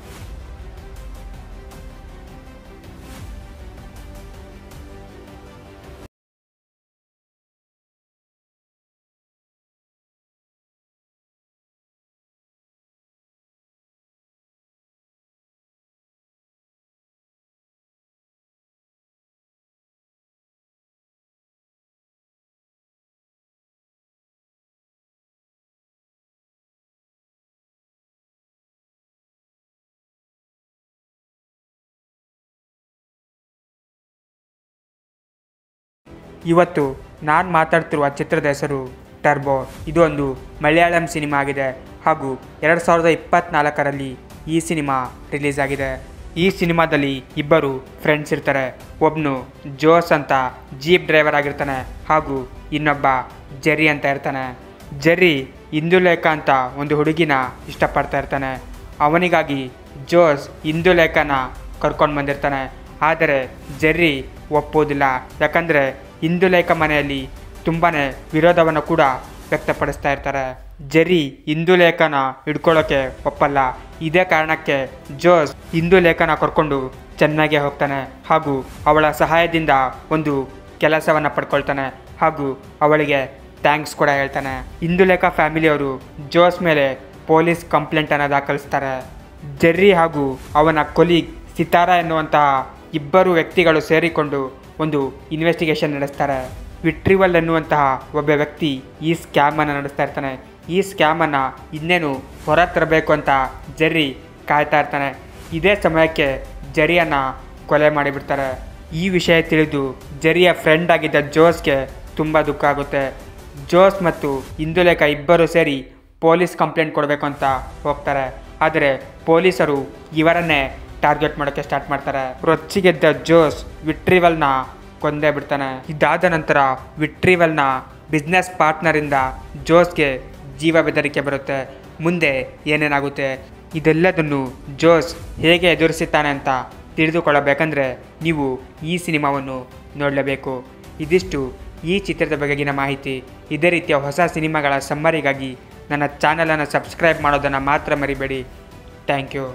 ಇವತ್ತು ನಾನು ಮಾತಾಡ್ತಿರುವ ಚಿತ್ರದ ಹೆಸರು ಟರ್ಬೋ ಇದು ಒಂದು ಮಲಯಾಳಂ ಸಿನಿಮಾ ಆಗಿದೆ ಹಾಗೂ ಎರಡು ಸಾವಿರದ ಇಪ್ಪತ್ತ್ನಾಲ್ಕರಲ್ಲಿ ಈ ಸಿನಿಮಾ ರಿಲೀಸ್ ಆಗಿದೆ ಈ ಸಿನಿಮಾದಲ್ಲಿ ಇಬ್ಬರು ಫ್ರೆಂಡ್ಸ್ ಇರ್ತಾರೆ ಒಬ್ಬನು ಜೋಸ್ ಅಂತ ಜೀಪ್ ಡ್ರೈವರ್ ಆಗಿರ್ತಾನೆ ಹಾಗೂ ಇನ್ನೊಬ್ಬ ಜೆರಿ ಅಂತ ಇರ್ತಾನೆ ಜೆರಿ ಇಂದುಲೇಖ ಅಂತ ಒಂದು ಹುಡುಗಿನ ಇಷ್ಟಪಡ್ತಾ ಇರ್ತಾನೆ ಅವನಿಗಾಗಿ ಜೋಸ್ ಇಂದುಲೇಖನ ಕರ್ಕೊಂಡು ಬಂದಿರ್ತಾನೆ ಆದರೆ ಜೆರ್ರಿ ಒಪ್ಪೋದಿಲ್ಲ ಯಾಕಂದರೆ ಇಂದುಲೇಖ ಮನೆಯಲ್ಲಿ ತುಂಬಾ ವಿರೋಧವನ್ನು ಕೂಡ ವ್ಯಕ್ತಪಡಿಸ್ತಾ ಇರ್ತಾರೆ ಜೆರಿ ಇಂದುಲೇಖನ ಹಿಡ್ಕೊಳ್ಳೋಕೆ ಒಪ್ಪಲ್ಲ ಇದೇ ಕಾರಣಕ್ಕೆ ಜೋಸ್ ಇಂದುಲೇಖನ ಕರ್ಕೊಂಡು ಚೆನ್ನಾಗೆ ಹೋಗ್ತಾನೆ ಹಾಗೂ ಅವಳ ಸಹಾಯದಿಂದ ಒಂದು ಕೆಲಸವನ್ನು ಪಡ್ಕೊಳ್ತಾನೆ ಹಾಗೂ ಅವಳಿಗೆ ಥ್ಯಾಂಕ್ಸ್ ಕೂಡ ಹೇಳ್ತಾನೆ ಇಂದುಲೇಖ ಫ್ಯಾಮಿಲಿಯವರು ಜೋಸ್ ಮೇಲೆ ಪೊಲೀಸ್ ಕಂಪ್ಲೇಂಟನ್ನು ದಾಖಲಿಸ್ತಾರೆ ಜೆರ್ರಿ ಹಾಗೂ ಅವನ ಕೊಲೀಗ್ ಸಿತಾರಾ ಎನ್ನುವಂತಹ ಇಬ್ಬರು ವ್ಯಕ್ತಿಗಳು ಸೇರಿಕೊಂಡು ಒಂದು ಇನ್ವೆಸ್ಟಿಗೇಷನ್ ನಡೆಸ್ತಾರೆ ವಿಟ್ರಿವಲ್ ಎನ್ನುವಂತಹ ಒಬ್ಬ ವ್ಯಕ್ತಿ ಈ ಸ್ಕ್ಯಾಮನ್ನು ನಡೆಸ್ತಾ ಇರ್ತಾನೆ ಈ ಸ್ಕ್ಯಾಮನ್ನು ಇನ್ನೇನು ಹೊರ ತರಬೇಕು ಅಂತ ಜೆರ್ರಿ ಕಾಯ್ತಾ ಇರ್ತಾನೆ ಇದೇ ಸಮಯಕ್ಕೆ ಜೆರಿಯನ್ನು ಕೊಲೆ ಮಾಡಿಬಿಡ್ತಾರೆ ಈ ವಿಷಯ ತಿಳಿದು ಜೆರಿಯ ಫ್ರೆಂಡ್ ಆಗಿದ್ದ ಜೋಸ್ಗೆ ತುಂಬ ದುಃಖ ಆಗುತ್ತೆ ಜೋಸ್ ಮತ್ತು ಇಂದುಲೇಖ ಇಬ್ಬರು ಸೇರಿ ಪೊಲೀಸ್ ಕಂಪ್ಲೇಂಟ್ ಕೊಡಬೇಕು ಅಂತ ಹೋಗ್ತಾರೆ ಆದರೆ ಪೊಲೀಸರು ಇವರನ್ನೇ ಟಾರ್ಗೆಟ್ ಮಾಡೋಕ್ಕೆ ಸ್ಟಾರ್ಟ್ ಮಾಡ್ತಾರೆ ರೊಚ್ಚಿಗೆದ್ದ ಜೋಸ್ ವಿಟ್ರಿವಲ್ನ ಕೊಂದೇ ಬಿಡ್ತಾನೆ ಇದಾದ ನಂತರ ವಿಟ್ರಿವಲ್ನ ಬಿಸ್ನೆಸ್ ಪಾರ್ಟ್ನರಿಂದ ಜೋಸ್ಗೆ ಜೀವ ಬೆದರಿಕೆ ಬರುತ್ತೆ ಮುಂದೆ ಏನೇನಾಗುತ್ತೆ ಇದೆಲ್ಲದನ್ನು ಜೋಸ್ ಹೇಗೆ ಎದುರಿಸುತ್ತಾನೆ ಅಂತ ತಿಳಿದುಕೊಳ್ಳಬೇಕಂದ್ರೆ ನೀವು ಈ ಸಿನಿಮಾವನ್ನು ನೋಡಲೇಬೇಕು ಇದಿಷ್ಟು ಈ ಚಿತ್ರದ ಬಗೆಗಿನ ಮಾಹಿತಿ ಇದೇ ರೀತಿಯ ಹೊಸ ಸಿನಿಮಾಗಳ ಸಮ್ಮರಿಗಾಗಿ ನನ್ನ ಚಾನಲನ್ನು ಸಬ್ಸ್ಕ್ರೈಬ್ ಮಾಡೋದನ್ನು ಮಾತ್ರ ಮರಿಬೇಡಿ ಥ್ಯಾಂಕ್ ಯು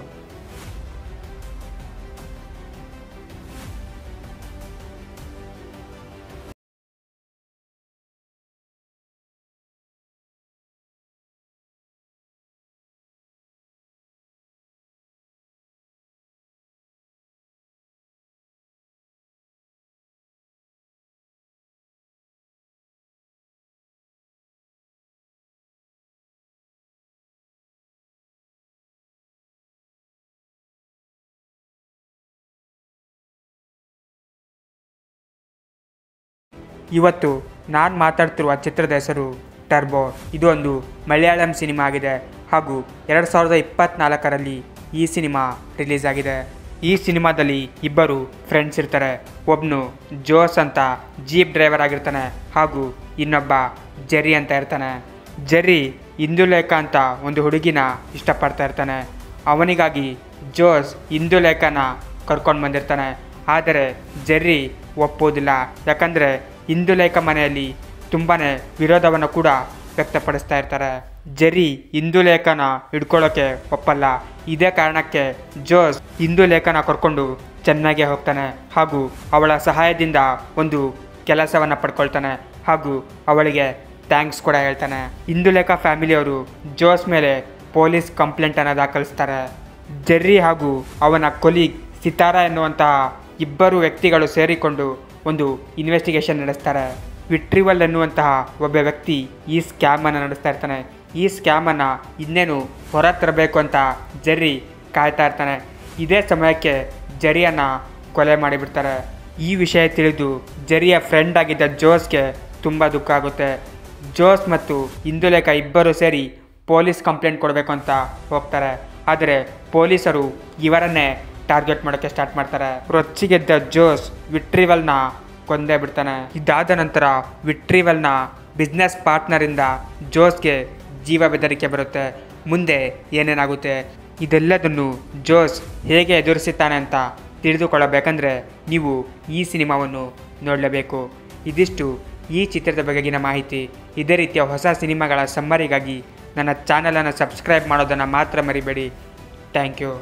ಇವತ್ತು ನಾನು ಮಾತಾಡ್ತಿರುವ ಚಿತ್ರದ ಹೆಸರು ಟರ್ಬೋ ಇದು ಒಂದು ಮಲಯಾಳಂ ಸಿನಿಮಾ ಆಗಿದೆ ಹಾಗೂ ಎರಡು ಸಾವಿರದ ಇಪ್ಪತ್ತ್ನಾಲ್ಕರಲ್ಲಿ ಈ ಸಿನಿಮಾ ರಿಲೀಸ್ ಆಗಿದೆ ಈ ಸಿನಿಮಾದಲ್ಲಿ ಇಬ್ಬರು ಫ್ರೆಂಡ್ಸ್ ಇರ್ತಾರೆ ಒಬ್ಬನು ಜೋಸ್ ಅಂತ ಜೀಪ್ ಡ್ರೈವರ್ ಆಗಿರ್ತಾನೆ ಹಾಗೂ ಇನ್ನೊಬ್ಬ ಜೆರಿ ಅಂತ ಇರ್ತಾನೆ ಜೆರಿ ಇಂದುಲೇಖ ಅಂತ ಒಂದು ಹುಡುಗಿನ ಇಷ್ಟಪಡ್ತಾ ಇರ್ತಾನೆ ಅವನಿಗಾಗಿ ಜೋಸ್ ಇಂದುಲೇಖನ ಕರ್ಕೊಂಡು ಬಂದಿರ್ತಾನೆ ಆದರೆ ಜೆರ್ರಿ ಒಪ್ಪೋದಿಲ್ಲ ಯಾಕಂದರೆ ಇಂದುಲೇಖ ಮನೆಯಲ್ಲಿ ತುಂಬಾ ವಿರೋಧವನ್ನು ಕೂಡ ವ್ಯಕ್ತಪಡಿಸ್ತಾ ಇರ್ತಾರೆ ಜೆರಿ ಇಂದುಲೇಖನ ಹಿಡ್ಕೊಳ್ಳೋಕೆ ಒಪ್ಪಲ್ಲ ಇದೇ ಕಾರಣಕ್ಕೆ ಜೋಸ್ ಇಂದುಲೇಖನ ಕರ್ಕೊಂಡು ಚೆನ್ನಾಗೆ ಹೋಗ್ತಾನೆ ಹಾಗೂ ಅವಳ ಸಹಾಯದಿಂದ ಒಂದು ಕೆಲಸವನ್ನು ಪಡ್ಕೊಳ್ತಾನೆ ಹಾಗೂ ಅವಳಿಗೆ ಥ್ಯಾಂಕ್ಸ್ ಕೂಡ ಹೇಳ್ತಾನೆ ಇಂದುಲೇಖ ಫ್ಯಾಮಿಲಿಯವರು ಜೋಸ್ ಮೇಲೆ ಪೊಲೀಸ್ ಕಂಪ್ಲೇಂಟನ್ನು ದಾಖಲಿಸ್ತಾರೆ ಜೆರ್ರಿ ಹಾಗೂ ಅವನ ಕೊಲೀಗ್ ಸಿತಾರಾ ಎನ್ನುವಂತಹ ಇಬ್ಬರು ವ್ಯಕ್ತಿಗಳು ಸೇರಿಕೊಂಡು ಒಂದು ಇನ್ವೆಸ್ಟಿಗೇಷನ್ ನಡೆಸ್ತಾರೆ ವಿಟ್ರಿವಲ್ ಎನ್ನುವಂತಹ ಒಬ್ಬ ವ್ಯಕ್ತಿ ಈ ಸ್ಕ್ಯಾಮನ್ನು ನಡೆಸ್ತಾ ಇರ್ತಾನೆ ಈ ಸ್ಕ್ಯಾಮನ್ನು ಇನ್ನೇನು ಹೊರ ತರಬೇಕು ಅಂತ ಜೆರ್ರಿ ಕಾಯ್ತಾ ಇರ್ತಾನೆ ಇದೇ ಸಮಯಕ್ಕೆ ಜೆರಿಯನ್ನು ಕೊಲೆ ಮಾಡಿಬಿಡ್ತಾರೆ ಈ ವಿಷಯ ತಿಳಿದು ಜೆರಿಯ ಫ್ರೆಂಡ್ ಆಗಿದ್ದ ಜೋಸ್ಗೆ ತುಂಬ ದುಃಖ ಆಗುತ್ತೆ ಜೋಸ್ ಮತ್ತು ಇಂದುಲೇಖ ಇಬ್ಬರು ಸೇರಿ ಪೊಲೀಸ್ ಕಂಪ್ಲೇಂಟ್ ಕೊಡಬೇಕು ಅಂತ ಹೋಗ್ತಾರೆ ಆದರೆ ಪೊಲೀಸರು ಇವರನ್ನೇ ಟಾರ್ಗೆಟ್ ಮಾಡೋಕ್ಕೆ ಸ್ಟಾರ್ಟ್ ಮಾಡ್ತಾರೆ ರೊಚ್ಚಿಗೆದ್ದ ಜೋಸ್ ವಿಟ್ರಿವಲ್ನ ಕೊಂದೇ ಬಿಡ್ತಾನೆ ಇದಾದ ನಂತರ ವಿಟ್ರಿವಲ್ನ ಬಿಸ್ನೆಸ್ ಪಾರ್ಟ್ನರಿಂದ ಜೋಸ್ಗೆ ಜೀವ ಬೆದರಿಕೆ ಬರುತ್ತೆ ಮುಂದೆ ಏನೇನಾಗುತ್ತೆ ಇದೆಲ್ಲದನ್ನು ಜೋಸ್ ಹೇಗೆ ಎದುರಿಸುತ್ತಾನೆ ಅಂತ ತಿಳಿದುಕೊಳ್ಳಬೇಕಂದ್ರೆ ನೀವು ಈ ಸಿನಿಮಾವನ್ನು ನೋಡಲೇಬೇಕು ಇದಿಷ್ಟು ಈ ಚಿತ್ರದ ಬಗೆಗಿನ ಮಾಹಿತಿ ಇದೇ ರೀತಿಯ ಹೊಸ ಸಿನಿಮಾಗಳ ಸಮ್ಮರಿಗಾಗಿ ನನ್ನ ಚಾನಲನ್ನು ಸಬ್ಸ್ಕ್ರೈಬ್ ಮಾಡೋದನ್ನು ಮಾತ್ರ ಮರಿಬೇಡಿ ಥ್ಯಾಂಕ್ ಯು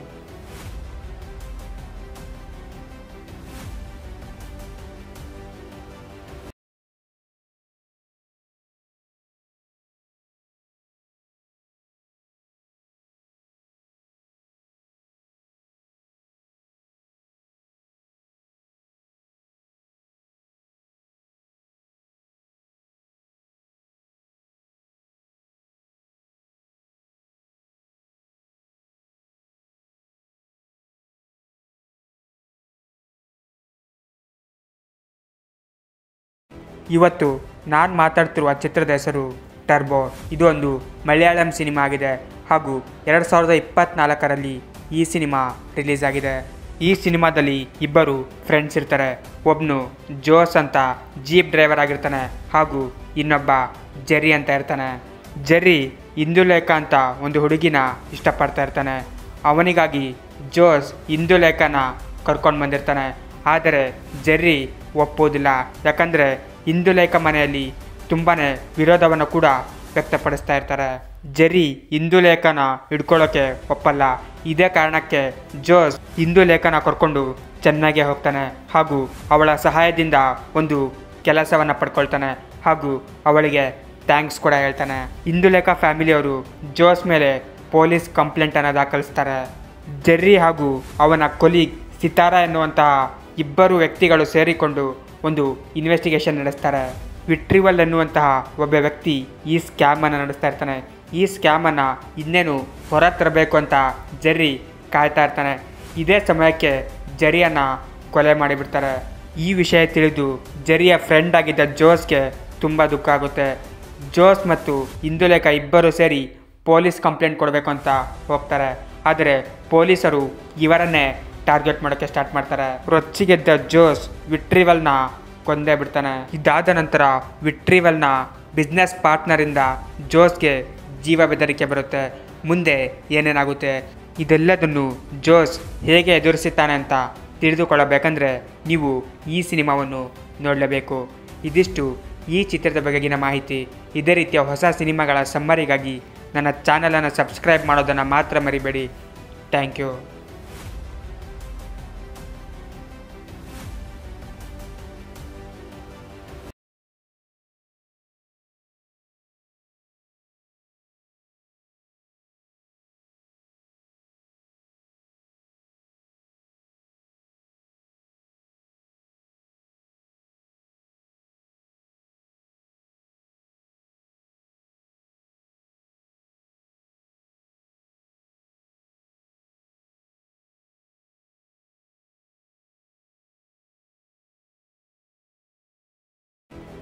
ಇವತ್ತು ನಾನು ಮಾತಾಡ್ತಿರುವ ಚಿತ್ರದ ಹೆಸರು ಟರ್ಬೋ ಇದು ಒಂದು ಮಲಯಾಳಂ ಸಿನಿಮಾ ಆಗಿದೆ ಹಾಗೂ ಎರಡು ಸಾವಿರದ ಇಪ್ಪತ್ತ್ನಾಲ್ಕರಲ್ಲಿ ಈ ಸಿನಿಮಾ ರಿಲೀಸ್ ಆಗಿದೆ ಈ ಸಿನಿಮಾದಲ್ಲಿ ಇಬ್ಬರು ಫ್ರೆಂಡ್ಸ್ ಇರ್ತಾರೆ ಒಬ್ಬನು ಜೋಸ್ ಅಂತ ಜೀಪ್ ಡ್ರೈವರ್ ಆಗಿರ್ತಾನೆ ಹಾಗೂ ಇನ್ನೊಬ್ಬ ಜೆರಿ ಅಂತ ಇರ್ತಾನೆ ಜೆರಿ ಇಂದುಲೇಖ ಅಂತ ಒಂದು ಹುಡುಗಿನ ಇಷ್ಟಪಡ್ತಾ ಇರ್ತಾನೆ ಅವನಿಗಾಗಿ ಜೋಸ್ ಇಂದುಲೇಖನ ಕರ್ಕೊಂಡು ಬಂದಿರ್ತಾನೆ ಆದರೆ ಜೆರ್ರಿ ಒಪ್ಪೋದಿಲ್ಲ ಯಾಕಂದರೆ ಇಂದುಲೇಖ ಮನೆಯಲ್ಲಿ ತುಂಬಾ ವಿರೋಧವನ್ನು ಕೂಡ ವ್ಯಕ್ತಪಡಿಸ್ತಾ ಇರ್ತಾರೆ ಜೆರಿ ಇಂದುಲೇಖನ ಹಿಡ್ಕೊಳ್ಳೋಕೆ ಒಪ್ಪಲ್ಲ ಇದೇ ಕಾರಣಕ್ಕೆ ಜೋಸ್ ಇಂದುಲೇಖನ ಕರ್ಕೊಂಡು ಚೆನ್ನಾಗೆ ಹೋಗ್ತಾನೆ ಹಾಗೂ ಅವಳ ಸಹಾಯದಿಂದ ಒಂದು ಕೆಲಸವನ್ನು ಪಡ್ಕೊಳ್ತಾನೆ ಹಾಗೂ ಅವಳಿಗೆ ಥ್ಯಾಂಕ್ಸ್ ಕೂಡ ಹೇಳ್ತಾನೆ ಇಂದುಲೇಖ ಫ್ಯಾಮಿಲಿಯವರು ಜೋಸ್ ಮೇಲೆ ಪೊಲೀಸ್ ಕಂಪ್ಲೇಂಟನ್ನು ದಾಖಲಿಸ್ತಾರೆ ಜೆರ್ರಿ ಹಾಗೂ ಅವನ ಕೊಲೀಗ್ ಸಿತಾರಾ ಎನ್ನುವಂತಹ ಇಬ್ಬರು ವ್ಯಕ್ತಿಗಳು ಸೇರಿಕೊಂಡು ಒಂದು ಇನ್ವೆಸ್ಟಿಗೇಷನ್ ನಡೆಸ್ತಾರೆ ವಿಟ್ರಿವಲ್ ಎನ್ನುವಂತಹ ಒಬ್ಬ ವ್ಯಕ್ತಿ ಈ ಸ್ಕ್ಯಾಮನ್ನು ನಡೆಸ್ತಾ ಇರ್ತಾನೆ ಈ ಸ್ಕ್ಯಾಮನ್ನು ಇನ್ನೇನು ಹೊರ ತರಬೇಕು ಅಂತ ಜೆರ್ರಿ ಕಾಯ್ತಾ ಇರ್ತಾನೆ ಇದೇ ಸಮಯಕ್ಕೆ ಜೆರಿಯನ್ನು ಕೊಲೆ ಮಾಡಿಬಿಡ್ತಾರೆ ಈ ವಿಷಯ ತಿಳಿದು ಜೆರಿಯ ಫ್ರೆಂಡ್ ಆಗಿದ್ದ ಜೋಸ್ಗೆ ತುಂಬ ದುಃಖ ಆಗುತ್ತೆ ಜೋಸ್ ಮತ್ತು ಇಂದುಲೇಖ ಇಬ್ಬರು ಸೇರಿ ಪೊಲೀಸ್ ಕಂಪ್ಲೇಂಟ್ ಕೊಡಬೇಕು ಅಂತ ಹೋಗ್ತಾರೆ ಆದರೆ ಪೊಲೀಸರು ಇವರನ್ನೇ ಟಾರ್ಗೆಟ್ ಮಾಡೋಕ್ಕೆ ಸ್ಟಾರ್ಟ್ ಮಾಡ್ತಾರೆ ರೊಚ್ಚಿಗೆದ್ದ ಜೋಸ್ ವಿಟ್ರಿವಲ್ನ ಕೊಂದೇ ಬಿಡ್ತಾನೆ ಇದಾದ ನಂತರ ವಿಟ್ರಿವಲ್ನ ಬಿಸ್ನೆಸ್ ಪಾರ್ಟ್ನರಿಂದ ಜೋಸ್ಗೆ ಜೀವ ಬೆದರಿಕೆ ಬರುತ್ತೆ ಮುಂದೆ ಏನೇನಾಗುತ್ತೆ ಇದೆಲ್ಲದನ್ನು ಜೋಸ್ ಹೇಗೆ ಎದುರಿಸುತ್ತಾನೆ ಅಂತ ತಿಳಿದುಕೊಳ್ಳಬೇಕಂದ್ರೆ ನೀವು ಈ ಸಿನಿಮಾವನ್ನು ನೋಡಲೇಬೇಕು ಇದಿಷ್ಟು ಈ ಚಿತ್ರದ ಬಗೆಗಿನ ಮಾಹಿತಿ ಇದೇ ರೀತಿಯ ಹೊಸ ಸಿನಿಮಾಗಳ ಸಮ್ಮರಿಗಾಗಿ ನನ್ನ ಚಾನಲನ್ನು ಸಬ್ಸ್ಕ್ರೈಬ್ ಮಾಡೋದನ್ನು ಮಾತ್ರ ಮರಿಬೇಡಿ ಥ್ಯಾಂಕ್ ಯು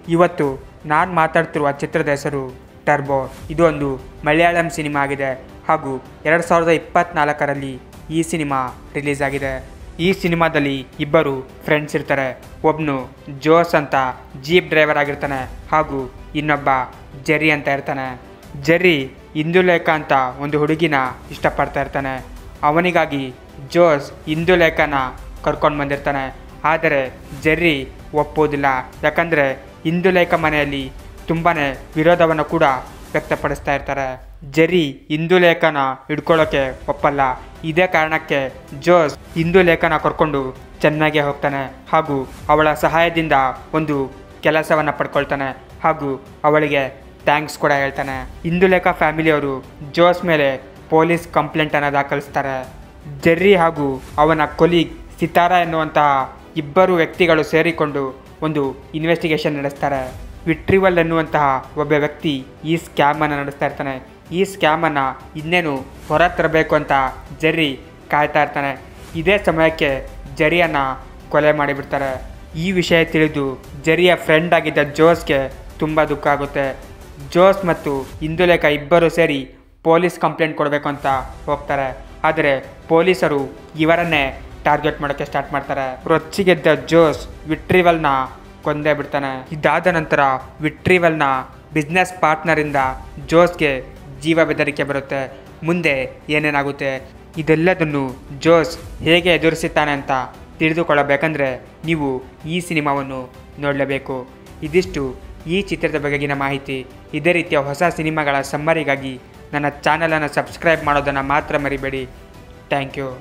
ಇವತ್ತು ನಾನು ಮಾತಾಡ್ತಿರುವ ಚಿತ್ರದ ಹೆಸರು ಟರ್ಬೋ ಇದು ಒಂದು ಮಲಯಾಳಂ ಸಿನಿಮಾ ಆಗಿದೆ ಹಾಗೂ ಎರಡು ಸಾವಿರದ ಇಪ್ಪತ್ತ್ನಾಲ್ಕರಲ್ಲಿ ಈ ಸಿನಿಮಾ ರಿಲೀಸ್ ಆಗಿದೆ ಈ ಸಿನಿಮಾದಲ್ಲಿ ಇಬ್ಬರು ಫ್ರೆಂಡ್ಸ್ ಇರ್ತಾರೆ ಒಬ್ಬನು ಜೋಸ್ ಅಂತ ಜೀಪ್ ಡ್ರೈವರ್ ಆಗಿರ್ತಾನೆ ಹಾಗೂ ಇನ್ನೊಬ್ಬ ಜೆರಿ ಅಂತ ಇರ್ತಾನೆ ಜೆರ್ರಿ ಇಂದುಲೇಖ ಅಂತ ಒಂದು ಹುಡುಗಿನ ಇಷ್ಟಪಡ್ತಾ ಇರ್ತಾನೆ ಅವನಿಗಾಗಿ ಜೋಸ್ ಇಂದುಲೇಖನ ಕರ್ಕೊಂಡು ಬಂದಿರ್ತಾನೆ ಆದರೆ ಜೆರ್ರಿ ಒಪ್ಪೋದಿಲ್ಲ ಯಾಕಂದರೆ ಇಂದುಲೇಖ ಮನೆಯಲ್ಲಿ ತುಂಬಾ ವಿರೋಧವನ್ನು ಕೂಡ ವ್ಯಕ್ತಪಡಿಸ್ತಾ ಇರ್ತಾರೆ ಜೆರ್ರಿ ಇಂದುಲೇಖನ ಹಿಡ್ಕೊಳ್ಳೋಕೆ ಒಪ್ಪಲ್ಲ ಇದೇ ಕಾರಣಕ್ಕೆ ಜೋಸ್ ಇಂದುಲೇಖನ ಕರ್ಕೊಂಡು ಚೆನ್ನಾಗೆ ಹೋಗ್ತಾನೆ ಹಾಗೂ ಅವಳ ಸಹಾಯದಿಂದ ಒಂದು ಕೆಲಸವನ್ನು ಪಡ್ಕೊಳ್ತಾನೆ ಹಾಗೂ ಅವಳಿಗೆ ಥ್ಯಾಂಕ್ಸ್ ಕೂಡ ಹೇಳ್ತಾನೆ ಇಂದುಲೇಖ ಫ್ಯಾಮಿಲಿಯವರು ಜೋಸ್ ಮೇಲೆ ಪೊಲೀಸ್ ಕಂಪ್ಲೇಂಟನ್ನು ದಾಖಲಿಸ್ತಾರೆ ಜೆರ್ರಿ ಹಾಗೂ ಅವನ ಕೊಲೀಗ್ ಸಿತಾರಾ ಎನ್ನುವಂತಹ ಇಬ್ಬರು ವ್ಯಕ್ತಿಗಳು ಸೇರಿಕೊಂಡು ಒಂದು ಇನ್ವೆಸ್ಟಿಗೇಷನ್ ನಡೆಸ್ತಾರೆ ವಿಟ್ರಿವಲ್ ಎನ್ನುವಂತಹ ಒಬ್ಬ ವ್ಯಕ್ತಿ ಈ ಸ್ಕ್ಯಾಮನ್ನು ನಡೆಸ್ತಾ ಇರ್ತಾನೆ ಈ ಸ್ಕ್ಯಾಮನ್ನು ಇನ್ನೇನು ಹೊರ ತರಬೇಕು ಅಂತ ಜೆರ್ರಿ ಕಾಯ್ತಾ ಇರ್ತಾನೆ ಇದೇ ಸಮಯಕ್ಕೆ ಜೆರಿಯನ್ನು ಕೊಲೆ ಮಾಡಿಬಿಡ್ತಾರೆ ಈ ವಿಷಯ ತಿಳಿದು ಜೆರಿಯ ಫ್ರೆಂಡ್ ಆಗಿದ್ದ ಜೋಸ್ಗೆ ತುಂಬ ದುಃಖ ಆಗುತ್ತೆ ಜೋಸ್ ಮತ್ತು ಇಂದುಲೇಖ ಇಬ್ಬರು ಸೇರಿ ಪೊಲೀಸ್ ಕಂಪ್ಲೇಂಟ್ ಕೊಡಬೇಕು ಅಂತ ಹೋಗ್ತಾರೆ ಆದರೆ ಪೊಲೀಸರು ಇವರನ್ನೇ ಟಾರ್ಗೆಟ್ ಮಾಡೋಕ್ಕೆ ಸ್ಟಾರ್ಟ್ ಮಾಡ್ತಾರೆ ರೊಚ್ಚಿಗೆದ್ದ ಜೋಸ್ ವಿಟ್ರಿವಲ್ನ ಕೊಂದೇ ಬಿಡ್ತಾನೆ ಇದಾದ ನಂತರ ವಿಟ್ರಿವಲ್ನ ಬಿಸ್ನೆಸ್ ಪಾರ್ಟ್ನರಿಂದ ಜೋಸ್ಗೆ ಜೀವ ಬೆದರಿಕೆ ಬರುತ್ತೆ ಮುಂದೆ ಏನೇನಾಗುತ್ತೆ ಇದೆಲ್ಲದನ್ನು ಜೋಸ್ ಹೇಗೆ ಎದುರಿಸುತ್ತಾನೆ ಅಂತ ತಿಳಿದುಕೊಳ್ಳಬೇಕಂದ್ರೆ ನೀವು ಈ ಸಿನಿಮಾವನ್ನು ನೋಡಲೇಬೇಕು ಇದಿಷ್ಟು ಈ ಚಿತ್ರದ ಬಗೆಗಿನ ಮಾಹಿತಿ ಇದೇ ರೀತಿಯ ಹೊಸ ಸಿನಿಮಾಗಳ ಸಮ್ಮರಿಗಾಗಿ ನನ್ನ ಚಾನಲನ್ನು ಸಬ್ಸ್ಕ್ರೈಬ್ ಮಾಡೋದನ್ನು ಮಾತ್ರ ಮರಿಬೇಡಿ ಥ್ಯಾಂಕ್ ಯು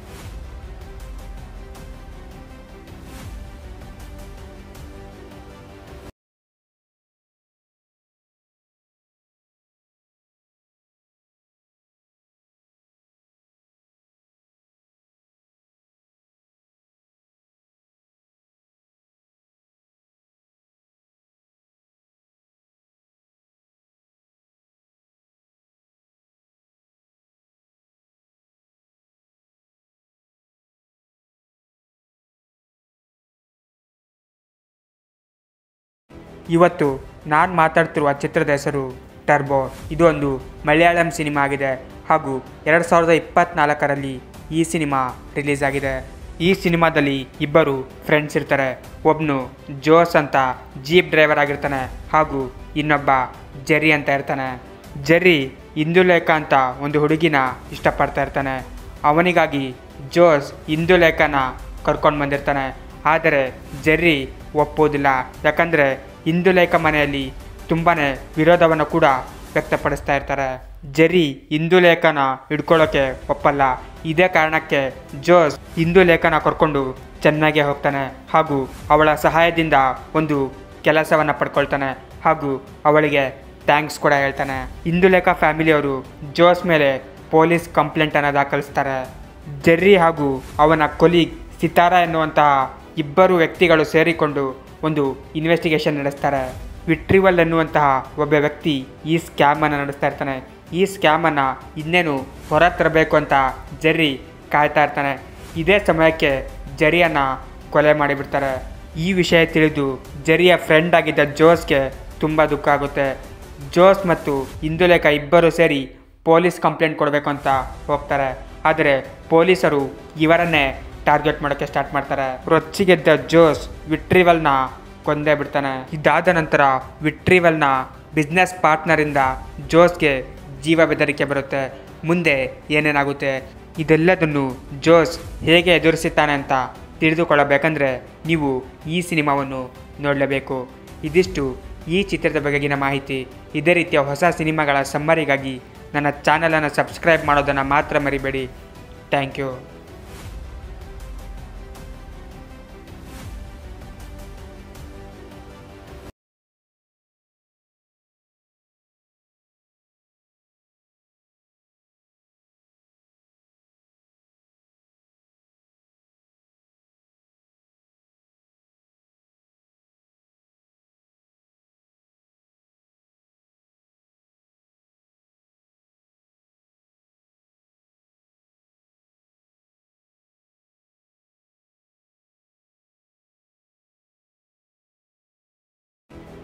ಇವತ್ತು ನಾನು ಮಾತಾಡ್ತಿರುವ ಚಿತ್ರದ ಹೆಸರು ಟರ್ಬೋ ಇದು ಒಂದು ಮಲಯಾಳಂ ಸಿನಿಮಾ ಆಗಿದೆ ಹಾಗೂ ಎರಡು ಸಾವಿರದ ಇಪ್ಪತ್ತ್ನಾಲ್ಕರಲ್ಲಿ ಈ ಸಿನಿಮಾ ರಿಲೀಸ್ ಆಗಿದೆ ಈ ಸಿನಿಮಾದಲ್ಲಿ ಇಬ್ಬರು ಫ್ರೆಂಡ್ಸ್ ಇರ್ತಾರೆ ಒಬ್ಬನು ಜೋಸ್ ಅಂತ ಜೀಪ್ ಡ್ರೈವರ್ ಆಗಿರ್ತಾನೆ ಹಾಗೂ ಇನ್ನೊಬ್ಬ ಜೆರಿ ಅಂತ ಇರ್ತಾನೆ ಜೆರಿ ಇಂದುಲೇಖ ಅಂತ ಒಂದು ಹುಡುಗಿನ ಇಷ್ಟಪಡ್ತಾ ಇರ್ತಾನೆ ಅವನಿಗಾಗಿ ಜೋಸ್ ಇಂದುಲೇಖನ ಕರ್ಕೊಂಡು ಬಂದಿರ್ತಾನೆ ಆದರೆ ಜೆರ್ರಿ ಒಪ್ಪೋದಿಲ್ಲ ಯಾಕಂದರೆ ಇಂದುಲೇಖ ಮನೆಯಲ್ಲಿ ತುಂಬಾ ವಿರೋಧವನ್ನು ಕೂಡ ವ್ಯಕ್ತಪಡಿಸ್ತಾ ಇರ್ತಾರೆ ಜೆರ್ರಿ ಇಂದುಲೇಖನ ಹಿಡ್ಕೊಳ್ಳೋಕೆ ಒಪ್ಪಲ್ಲ ಇದೇ ಕಾರಣಕ್ಕೆ ಜೋಸ್ ಇಂದುಲೇಖನ ಕರ್ಕೊಂಡು ಚೆನ್ನಾಗೆ ಹೋಗ್ತಾನೆ ಹಾಗೂ ಅವಳ ಸಹಾಯದಿಂದ ಒಂದು ಕೆಲಸವನ್ನು ಪಡ್ಕೊಳ್ತಾನೆ ಹಾಗೂ ಅವಳಿಗೆ ಥ್ಯಾಂಕ್ಸ್ ಕೂಡ ಹೇಳ್ತಾನೆ ಇಂದುಲೇಖ ಫ್ಯಾಮಿಲಿಯವರು ಜೋಸ್ ಮೇಲೆ ಪೊಲೀಸ್ ಕಂಪ್ಲೇಂಟನ್ನು ದಾಖಲಿಸ್ತಾರೆ ಜೆರ್ರಿ ಹಾಗೂ ಅವನ ಕೊಲೀಗ್ ಸಿತಾರಾ ಎನ್ನುವಂತಹ ಇಬ್ಬರು ವ್ಯಕ್ತಿಗಳು ಸೇರಿಕೊಂಡು ಒಂದು ಇನ್ವೆಸ್ಟಿಗೇಷನ್ ನಡೆಸ್ತಾರೆ ವಿಟ್ರಿವಲ್ ಎನ್ನುವಂತಹ ಒಬ್ಬ ವ್ಯಕ್ತಿ ಈ ಸ್ಕ್ಯಾಮನ್ನು ನಡೆಸ್ತಾ ಇರ್ತಾನೆ ಈ ಸ್ಕ್ಯಾಮನ್ನು ಇನ್ನೇನು ಹೊರ ತರಬೇಕು ಅಂತ ಜೆರ್ರಿ ಕಾಯ್ತಾ ಇರ್ತಾನೆ ಇದೇ ಸಮಯಕ್ಕೆ ಜೆರಿಯನ್ನು ಕೊಲೆ ಮಾಡಿಬಿಡ್ತಾರೆ ಈ ವಿಷಯ ತಿಳಿದು ಜೆರಿಯ ಫ್ರೆಂಡ್ ಆಗಿದ್ದ ಜೋಸ್ಗೆ ತುಂಬ ದುಃಖ ಆಗುತ್ತೆ ಜೋಸ್ ಮತ್ತು ಇಂದುಲೇಖ ಇಬ್ಬರು ಸೇರಿ ಪೊಲೀಸ್ ಕಂಪ್ಲೇಂಟ್ ಕೊಡಬೇಕು ಅಂತ ಹೋಗ್ತಾರೆ ಆದರೆ ಪೊಲೀಸರು ಇವರನ್ನೇ ಟಾರ್ಗೆಟ್ ಮಾಡೋಕ್ಕೆ ಸ್ಟಾರ್ಟ್ ಮಾಡ್ತಾರೆ ರೊಚ್ಚಿಗೆದ್ದ ಜೋಸ್ ವಿಟ್ರಿವಲ್ನ ಕೊಂದೇ ಬಿಡ್ತಾನೆ ಇದಾದ ನಂತರ ವಿಟ್ರಿವಲ್ನ ಬಿಸ್ನೆಸ್ ಪಾರ್ಟ್ನರಿಂದ ಜೋಸ್ಗೆ ಜೀವ ಬೆದರಿಕೆ ಬರುತ್ತೆ ಮುಂದೆ ಏನೇನಾಗುತ್ತೆ ಇದೆಲ್ಲದನ್ನು ಜೋಸ್ ಹೇಗೆ ಎದುರಿಸುತ್ತಾನೆ ಅಂತ ತಿಳಿದುಕೊಳ್ಳಬೇಕಂದ್ರೆ ನೀವು ಈ ಸಿನಿಮಾವನ್ನು ನೋಡಲೇಬೇಕು ಇದಿಷ್ಟು ಈ ಚಿತ್ರದ ಬಗೆಗಿನ ಮಾಹಿತಿ ಇದೇ ರೀತಿಯ ಹೊಸ ಸಿನಿಮಾಗಳ ಸಮ್ಮರಿಗಾಗಿ ನನ್ನ ಚಾನಲನ್ನು ಸಬ್ಸ್ಕ್ರೈಬ್ ಮಾಡೋದನ್ನು ಮಾತ್ರ ಮರಿಬೇಡಿ ಥ್ಯಾಂಕ್ ಯು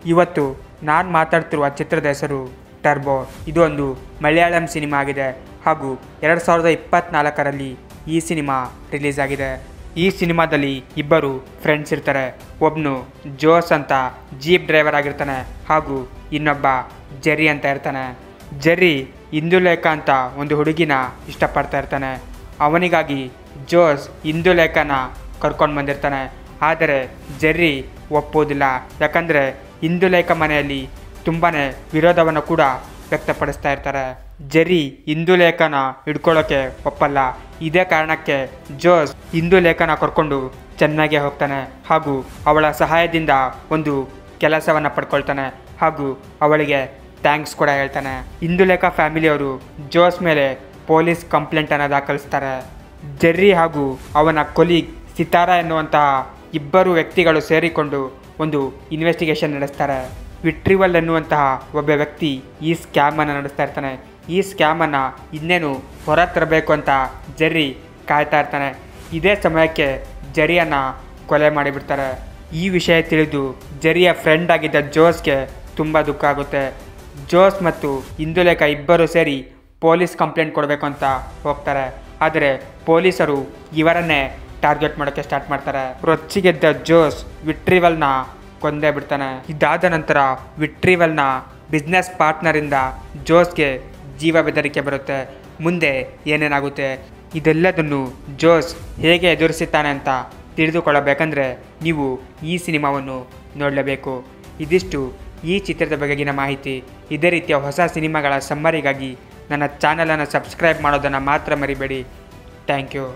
ಇವತ್ತು ನಾನು ಮಾತಾಡ್ತಿರುವ ಚಿತ್ರದ ಹೆಸರು ಟರ್ಬೋ ಇದು ಒಂದು ಮಲಯಾಳಂ ಸಿನಿಮಾ ಆಗಿದೆ ಹಾಗೂ ಎರಡು ಸಾವಿರದ ಇಪ್ಪತ್ತ್ನಾಲ್ಕರಲ್ಲಿ ಈ ಸಿನಿಮಾ ರಿಲೀಸ್ ಆಗಿದೆ ಈ ಸಿನಿಮಾದಲ್ಲಿ ಇಬ್ಬರು ಫ್ರೆಂಡ್ಸ್ ಇರ್ತಾರೆ ಒಬ್ಬನು ಜೋಸ್ ಅಂತ ಜೀಪ್ ಡ್ರೈವರ್ ಆಗಿರ್ತಾನೆ ಹಾಗೂ ಇನ್ನೊಬ್ಬ ಜೆರಿ ಅಂತ ಇರ್ತಾನೆ ಜೆರಿ ಇಂದುಲೇಖ ಅಂತ ಒಂದು ಹುಡುಗಿನ ಇಷ್ಟಪಡ್ತಾ ಇರ್ತಾನೆ ಅವನಿಗಾಗಿ ಜೋಸ್ ಇಂದುಲೇಖನ ಕರ್ಕೊಂಡು ಬಂದಿರ್ತಾನೆ ಆದರೆ ಜೆರ್ರಿ ಒಪ್ಪೋದಿಲ್ಲ ಯಾಕಂದರೆ ಇಂದುಲೇಖ ಮನೆಯಲ್ಲಿ ತುಂಬಾ ವಿರೋಧವನ್ನು ಕೂಡ ವ್ಯಕ್ತಪಡಿಸ್ತಾ ಇರ್ತಾರೆ ಜೆರಿ ಇಂದುಲೇಖನ ಹಿಡ್ಕೊಳ್ಳೋಕೆ ಒಪ್ಪಲ್ಲ ಇದೇ ಕಾರಣಕ್ಕೆ ಜೋಸ್ ಇಂದುಲೇಖನ ಕರ್ಕೊಂಡು ಚೆನ್ನಾಗೆ ಹೋಗ್ತಾನೆ ಹಾಗೂ ಅವಳ ಸಹಾಯದಿಂದ ಒಂದು ಕೆಲಸವನ್ನು ಪಡ್ಕೊಳ್ತಾನೆ ಹಾಗೂ ಅವಳಿಗೆ ಥ್ಯಾಂಕ್ಸ್ ಕೂಡ ಹೇಳ್ತಾನೆ ಇಂದುಲೇಖ ಫ್ಯಾಮಿಲಿಯವರು ಜೋಸ್ ಮೇಲೆ ಪೊಲೀಸ್ ಕಂಪ್ಲೇಂಟನ್ನು ದಾಖಲಿಸ್ತಾರೆ ಜೆರ್ರಿ ಹಾಗೂ ಅವನ ಕೊಲೀಗ್ ಸಿತಾರಾ ಎನ್ನುವಂತಹ ಇಬ್ಬರು ವ್ಯಕ್ತಿಗಳು ಸೇರಿಕೊಂಡು ಒಂದು ಇನ್ವೆಸ್ಟಿಗೇಷನ್ ನಡೆಸ್ತಾರೆ ವಿಟ್ರಿವಲ್ ಎನ್ನುವಂತಹ ಒಬ್ಬ ವ್ಯಕ್ತಿ ಈ ಸ್ಕ್ಯಾಮನ್ನು ನಡೆಸ್ತಾ ಇರ್ತಾನೆ ಈ ಸ್ಕ್ಯಾಮನ್ನು ಇನ್ನೇನು ಹೊರ ತರಬೇಕು ಅಂತ ಜೆರ್ರಿ ಕಾಯ್ತಾ ಇರ್ತಾನೆ ಇದೇ ಸಮಯಕ್ಕೆ ಜೆರಿಯನ್ನು ಕೊಲೆ ಮಾಡಿಬಿಡ್ತಾರೆ ಈ ವಿಷಯ ತಿಳಿದು ಜೆರಿಯ ಫ್ರೆಂಡ್ ಆಗಿದ್ದ ಜೋಸ್ಗೆ ತುಂಬ ದುಃಖ ಆಗುತ್ತೆ ಜೋಸ್ ಮತ್ತು ಇಂದುಲೇಖ ಇಬ್ಬರು ಸೇರಿ ಪೊಲೀಸ್ ಕಂಪ್ಲೇಂಟ್ ಕೊಡಬೇಕು ಅಂತ ಹೋಗ್ತಾರೆ ಆದರೆ ಪೊಲೀಸರು ಇವರನ್ನೇ ಟಾರ್ಗೆಟ್ ಮಾಡೋಕ್ಕೆ ಸ್ಟಾರ್ಟ್ ಮಾಡ್ತಾರೆ ರೊಚ್ಚಿಗೆದ್ದ ಜೋಸ್ ವಿಟ್ರಿವಲ್ನ ಕೊಂದೇ ಬಿಡ್ತಾನೆ ಇದಾದ ನಂತರ ವಿಟ್ರಿವಲ್ನ ಬಿಸ್ನೆಸ್ ಪಾರ್ಟ್ನರಿಂದ ಜೋಸ್ಗೆ ಜೀವ ಬೆದರಿಕೆ ಬರುತ್ತೆ ಮುಂದೆ ಏನೇನಾಗುತ್ತೆ ಇದೆಲ್ಲದನ್ನು ಜೋಸ್ ಹೇಗೆ ಎದುರಿಸುತ್ತಾನೆ ಅಂತ ತಿಳಿದುಕೊಳ್ಳಬೇಕಂದ್ರೆ ನೀವು ಈ ಸಿನಿಮಾವನ್ನು ನೋಡಲೇಬೇಕು ಇದಿಷ್ಟು ಈ ಚಿತ್ರದ ಬಗೆಗಿನ ಮಾಹಿತಿ ಇದೇ ರೀತಿಯ ಹೊಸ ಸಿನಿಮಾಗಳ ಸಮ್ಮರಿಗಾಗಿ ನನ್ನ ಚಾನಲನ್ನು ಸಬ್ಸ್ಕ್ರೈಬ್ ಮಾಡೋದನ್ನು ಮಾತ್ರ ಮರಿಬೇಡಿ ಥ್ಯಾಂಕ್ ಯು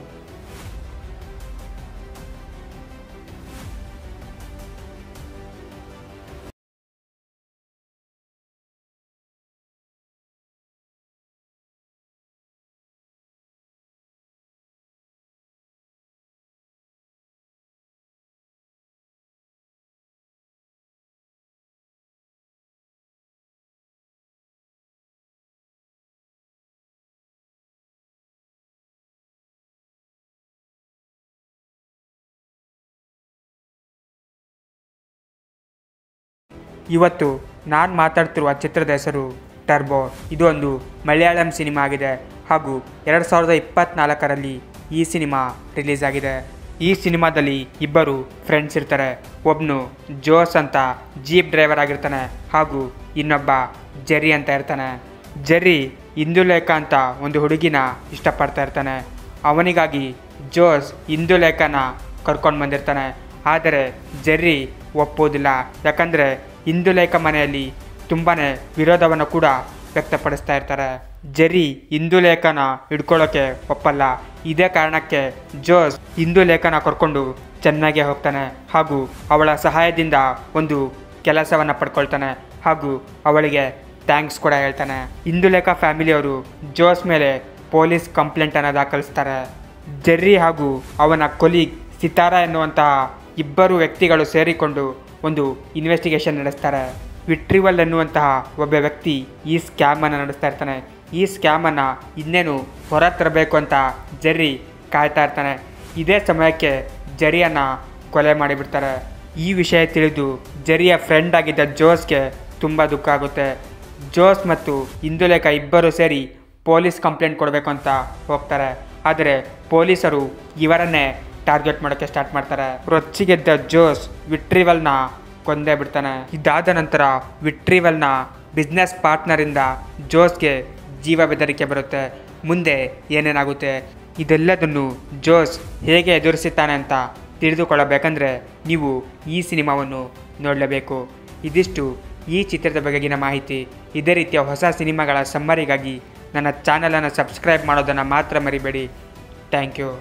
ಇವತ್ತು ನಾನು ಮಾತಾಡ್ತಿರುವ ಚಿತ್ರದ ಹೆಸರು ಟರ್ಬೋ ಇದು ಒಂದು ಮಲಯಾಳಂ ಸಿನಿಮಾ ಆಗಿದೆ ಹಾಗೂ ಎರಡು ಸಾವಿರದ ಇಪ್ಪತ್ತ್ನಾಲ್ಕರಲ್ಲಿ ಈ ಸಿನಿಮಾ ರಿಲೀಸ್ ಆಗಿದೆ ಈ ಸಿನಿಮಾದಲ್ಲಿ ಇಬ್ಬರು ಫ್ರೆಂಡ್ಸ್ ಇರ್ತಾರೆ ಒಬ್ಬನು ಜೋಸ್ ಅಂತ ಜೀಪ್ ಡ್ರೈವರ್ ಆಗಿರ್ತಾನೆ ಹಾಗೂ ಇನ್ನೊಬ್ಬ ಜೆರಿ ಅಂತ ಇರ್ತಾನೆ ಜೆರಿ ಇಂದುಲೇಖ ಅಂತ ಒಂದು ಹುಡುಗಿನ ಇಷ್ಟಪಡ್ತಾ ಇರ್ತಾನೆ ಅವನಿಗಾಗಿ ಜೋಸ್ ಇಂದುಲೇಖನ ಕರ್ಕೊಂಡು ಬಂದಿರ್ತಾನೆ ಆದರೆ ಜೆರ್ರಿ ಒಪ್ಪೋದಿಲ್ಲ ಯಾಕಂದರೆ ಇಂದುಲೇಖ ಮನೆಯಲ್ಲಿ ತುಂಬಾ ವಿರೋಧವನ್ನು ಕೂಡ ವ್ಯಕ್ತಪಡಿಸ್ತಾ ಇರ್ತಾರೆ ಜೆರಿ ಇಂದುಲೇಖನ ಹಿಡ್ಕೊಳ್ಳೋಕೆ ಒಪ್ಪಲ್ಲ ಇದೇ ಕಾರಣಕ್ಕೆ ಜೋಸ್ ಇಂದುಲೇಖನ ಕರ್ಕೊಂಡು ಚೆನ್ನಾಗೆ ಹೋಗ್ತಾನೆ ಹಾಗೂ ಅವಳ ಸಹಾಯದಿಂದ ಒಂದು ಕೆಲಸವನ್ನು ಪಡ್ಕೊಳ್ತಾನೆ ಹಾಗೂ ಅವಳಿಗೆ ಥ್ಯಾಂಕ್ಸ್ ಕೂಡ ಹೇಳ್ತಾನೆ ಇಂದುಲೇಖ ಫ್ಯಾಮಿಲಿಯವರು ಜೋಸ್ ಮೇಲೆ ಪೊಲೀಸ್ ಕಂಪ್ಲೇಂಟನ್ನು ದಾಖಲಿಸ್ತಾರೆ ಜೆರ್ರಿ ಹಾಗೂ ಅವನ ಕೊಲೀಗ್ ಸಿತಾರಾ ಎನ್ನುವಂತಹ ಇಬ್ಬರು ವ್ಯಕ್ತಿಗಳು ಸೇರಿಕೊಂಡು ಒಂದು ಇನ್ವೆಸ್ಟಿಗೇಷನ್ ನಡೆಸ್ತಾರೆ ವಿಟ್ರಿವಲ್ ಎನ್ನುವಂತಹ ಒಬ್ಬ ವ್ಯಕ್ತಿ ಈ ಸ್ಕ್ಯಾಮನ್ನು ನಡೆಸ್ತಾ ಇರ್ತಾನೆ ಈ ಸ್ಕ್ಯಾಮನ್ನು ಇನ್ನೇನು ಹೊರ ತರಬೇಕು ಅಂತ ಜೆರ್ರಿ ಕಾಯ್ತಾ ಇರ್ತಾನೆ ಇದೇ ಸಮಯಕ್ಕೆ ಜೆರಿಯನ್ನು ಕೊಲೆ ಮಾಡಿಬಿಡ್ತಾರೆ ಈ ವಿಷಯ ತಿಳಿದು ಜೆರಿಯ ಫ್ರೆಂಡ್ ಆಗಿದ್ದ ಜೋಸ್ಗೆ ತುಂಬ ದುಃಖ ಆಗುತ್ತೆ ಜೋಸ್ ಮತ್ತು ಇಂದುಲೇಖ ಇಬ್ಬರು ಸೇರಿ ಪೊಲೀಸ್ ಕಂಪ್ಲೇಂಟ್ ಕೊಡಬೇಕು ಅಂತ ಹೋಗ್ತಾರೆ ಆದರೆ ಪೊಲೀಸರು ಇವರನ್ನೇ ಟಾರ್ಗೆಟ್ ಮಾಡೋಕ್ಕೆ ಸ್ಟಾರ್ಟ್ ಮಾಡ್ತಾರೆ ರೊಚ್ಚಿಗೆದ್ದ ಜೋಸ್ ವಿಟ್ರಿವಲ್ನ ಕೊಂದೇ ಬಿಡ್ತಾನೆ ಇದಾದ ನಂತರ ವಿಟ್ರಿವಲ್ನ ಬಿಸ್ನೆಸ್ ಪಾರ್ಟ್ನರಿಂದ ಜೋಸ್ಗೆ ಜೀವ ಬೆದರಿಕೆ ಬರುತ್ತೆ ಮುಂದೆ ಏನೇನಾಗುತ್ತೆ ಇದೆಲ್ಲದನ್ನು ಜೋಸ್ ಹೇಗೆ ಎದುರಿಸುತ್ತಾನೆ ಅಂತ ತಿಳಿದುಕೊಳ್ಳಬೇಕಂದ್ರೆ ನೀವು ಈ ಸಿನಿಮಾವನ್ನು ನೋಡಲೇಬೇಕು ಇದಿಷ್ಟು ಈ ಚಿತ್ರದ ಬಗೆಗಿನ ಮಾಹಿತಿ ಇದೇ ರೀತಿಯ ಹೊಸ ಸಿನಿಮಾಗಳ ಸಮ್ಮರಿಗಾಗಿ ನನ್ನ ಚಾನಲನ್ನು ಸಬ್ಸ್ಕ್ರೈಬ್ ಮಾಡೋದನ್ನು ಮಾತ್ರ ಮರಿಬೇಡಿ ಥ್ಯಾಂಕ್ ಯು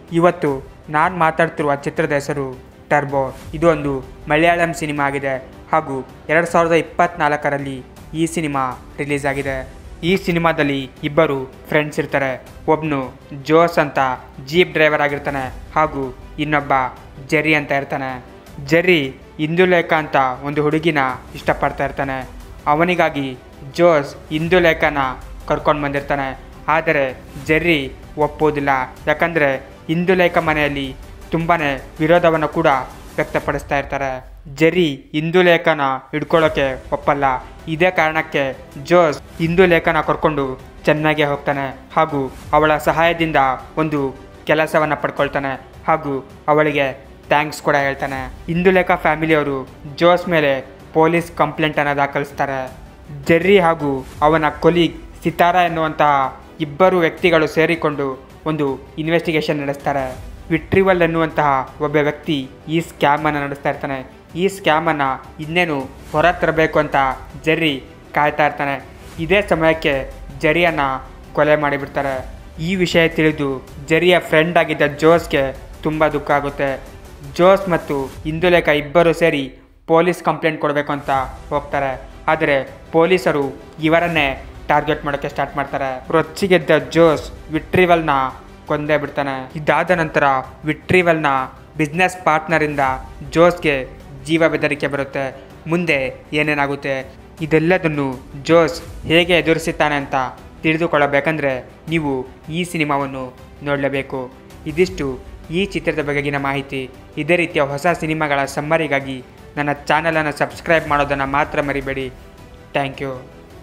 ಇವತ್ತು ನಾನು ಮಾತಾಡ್ತಿರುವ ಚಿತ್ರದ ಹೆಸರು ಟರ್ಬೋ ಇದು ಒಂದು ಮಲಯಾಳಂ ಸಿನಿಮಾ ಆಗಿದೆ ಹಾಗೂ ಎರಡು ಸಾವಿರದ ಇಪ್ಪತ್ತ್ನಾಲ್ಕರಲ್ಲಿ ಈ ಸಿನಿಮಾ ರಿಲೀಸ್ ಆಗಿದೆ ಈ ಸಿನಿಮಾದಲ್ಲಿ ಇಬ್ಬರು ಫ್ರೆಂಡ್ಸ್ ಇರ್ತಾರೆ ಒಬ್ಬನು ಜೋಸ್ ಅಂತ ಜೀಪ್ ಡ್ರೈವರ್ ಆಗಿರ್ತಾನೆ ಹಾಗೂ ಇನ್ನೊಬ್ಬ ಜೆರಿ ಅಂತ ಇರ್ತಾನೆ ಜೆರ್ರಿ ಇಂದುಲೇಖ ಅಂತ ಒಂದು ಹುಡುಗಿನ ಇಷ್ಟಪಡ್ತಾ ಇರ್ತಾನೆ ಅವನಿಗಾಗಿ ಜೋಸ್ ಇಂದುಲೇಖನ ಕರ್ಕೊಂಡು ಬಂದಿರ್ತಾನೆ ಆದರೆ ಜೆರ್ರಿ ಒಪ್ಪೋದಿಲ್ಲ ಯಾಕಂದರೆ ಇಂದುಲೇಖ ಮನೆಯಲ್ಲಿ ತುಂಬಾ ವಿರೋಧವನ್ನು ಕೂಡ ವ್ಯಕ್ತಪಡಿಸ್ತಾ ಇರ್ತಾರೆ ಜೆರಿ ಇಂದುಲೇಖನ ಹಿಡ್ಕೊಳ್ಳೋಕೆ ಒಪ್ಪಲ್ಲ ಇದೇ ಕಾರಣಕ್ಕೆ ಜೋಸ್ ಇಂದುಲೇಖನ ಕರ್ಕೊಂಡು ಚೆನ್ನಾಗೆ ಹೋಗ್ತಾನೆ ಹಾಗೂ ಅವಳ ಸಹಾಯದಿಂದ ಒಂದು ಕೆಲಸವನ್ನು ಪಡ್ಕೊಳ್ತಾನೆ ಹಾಗೂ ಅವಳಿಗೆ ಥ್ಯಾಂಕ್ಸ್ ಕೂಡ ಹೇಳ್ತಾನೆ ಇಂದುಲೇಖ ಫ್ಯಾಮಿಲಿಯವರು ಜೋಸ್ ಮೇಲೆ ಪೊಲೀಸ್ ಕಂಪ್ಲೇಂಟನ್ನು ದಾಖಲಿಸ್ತಾರೆ ಜೆರ್ರಿ ಹಾಗೂ ಅವನ ಕೊಲೀಗ್ ಸಿತಾರಾ ಎನ್ನುವಂತಹ ಇಬ್ಬರು ವ್ಯಕ್ತಿಗಳು ಸೇರಿಕೊಂಡು ಒಂದು ಇನ್ವೆಸ್ಟಿಗೇಷನ್ ನಡೆಸ್ತಾರೆ ವಿಟ್ರಿವಲ್ ಎನ್ನುವಂತಹ ಒಬ್ಬ ವ್ಯಕ್ತಿ ಈ ಸ್ಕ್ಯಾಮನ್ನು ನಡೆಸ್ತಾ ಇರ್ತಾನೆ ಈ ಸ್ಕ್ಯಾಮನ್ನು ಇನ್ನೇನು ಹೊರ ತರಬೇಕು ಅಂತ ಜೆರ್ರಿ ಕಾಯ್ತಾ ಇರ್ತಾನೆ ಇದೇ ಸಮಯಕ್ಕೆ ಜೆರಿಯನ್ನು ಕೊಲೆ ಮಾಡಿಬಿಡ್ತಾರೆ ಈ ವಿಷಯ ತಿಳಿದು ಜೆರಿಯ ಫ್ರೆಂಡ್ ಆಗಿದ್ದ ಜೋಸ್ಗೆ ತುಂಬ ದುಃಖ ಆಗುತ್ತೆ ಜೋಸ್ ಮತ್ತು ಇಂದುಲೇಖ ಇಬ್ಬರು ಸೇರಿ ಪೊಲೀಸ್ ಕಂಪ್ಲೇಂಟ್ ಕೊಡಬೇಕು ಅಂತ ಹೋಗ್ತಾರೆ ಆದರೆ ಪೊಲೀಸರು ಇವರನ್ನೇ ಟಾರ್ಗೆಟ್ ಮಾಡೋಕ್ಕೆ ಸ್ಟಾರ್ಟ್ ಮಾಡ್ತಾರೆ ರೊಚ್ಚಿಗೆದ್ದ ಜೋಸ್ ವಿಟ್ರಿವಲ್ನ ಕೊಂದೇ ಬಿಡ್ತಾನೆ ಇದಾದ ನಂತರ ವಿಟ್ರಿವಲ್ನ ಬಿಸ್ನೆಸ್ ಪಾರ್ಟ್ನರಿಂದ ಜೋಸ್ಗೆ ಜೀವ ಬೆದರಿಕೆ ಬರುತ್ತೆ ಮುಂದೆ ಏನೇನಾಗುತ್ತೆ ಇದೆಲ್ಲದನ್ನು ಜೋಸ್ ಹೇಗೆ ಎದುರಿಸುತ್ತಾನೆ ಅಂತ ತಿಳಿದುಕೊಳ್ಳಬೇಕಂದ್ರೆ ನೀವು ಈ ಸಿನಿಮಾವನ್ನು ನೋಡಲೇಬೇಕು ಇದಿಷ್ಟು ಈ ಚಿತ್ರದ ಬಗೆಗಿನ ಮಾಹಿತಿ ಇದೇ ರೀತಿಯ ಹೊಸ ಸಿನಿಮಾಗಳ ಸಮ್ಮರಿಗಾಗಿ ನನ್ನ ಚಾನಲನ್ನು ಸಬ್ಸ್ಕ್ರೈಬ್ ಮಾಡೋದನ್ನು ಮಾತ್ರ ಮರಿಬೇಡಿ ಥ್ಯಾಂಕ್ ಯು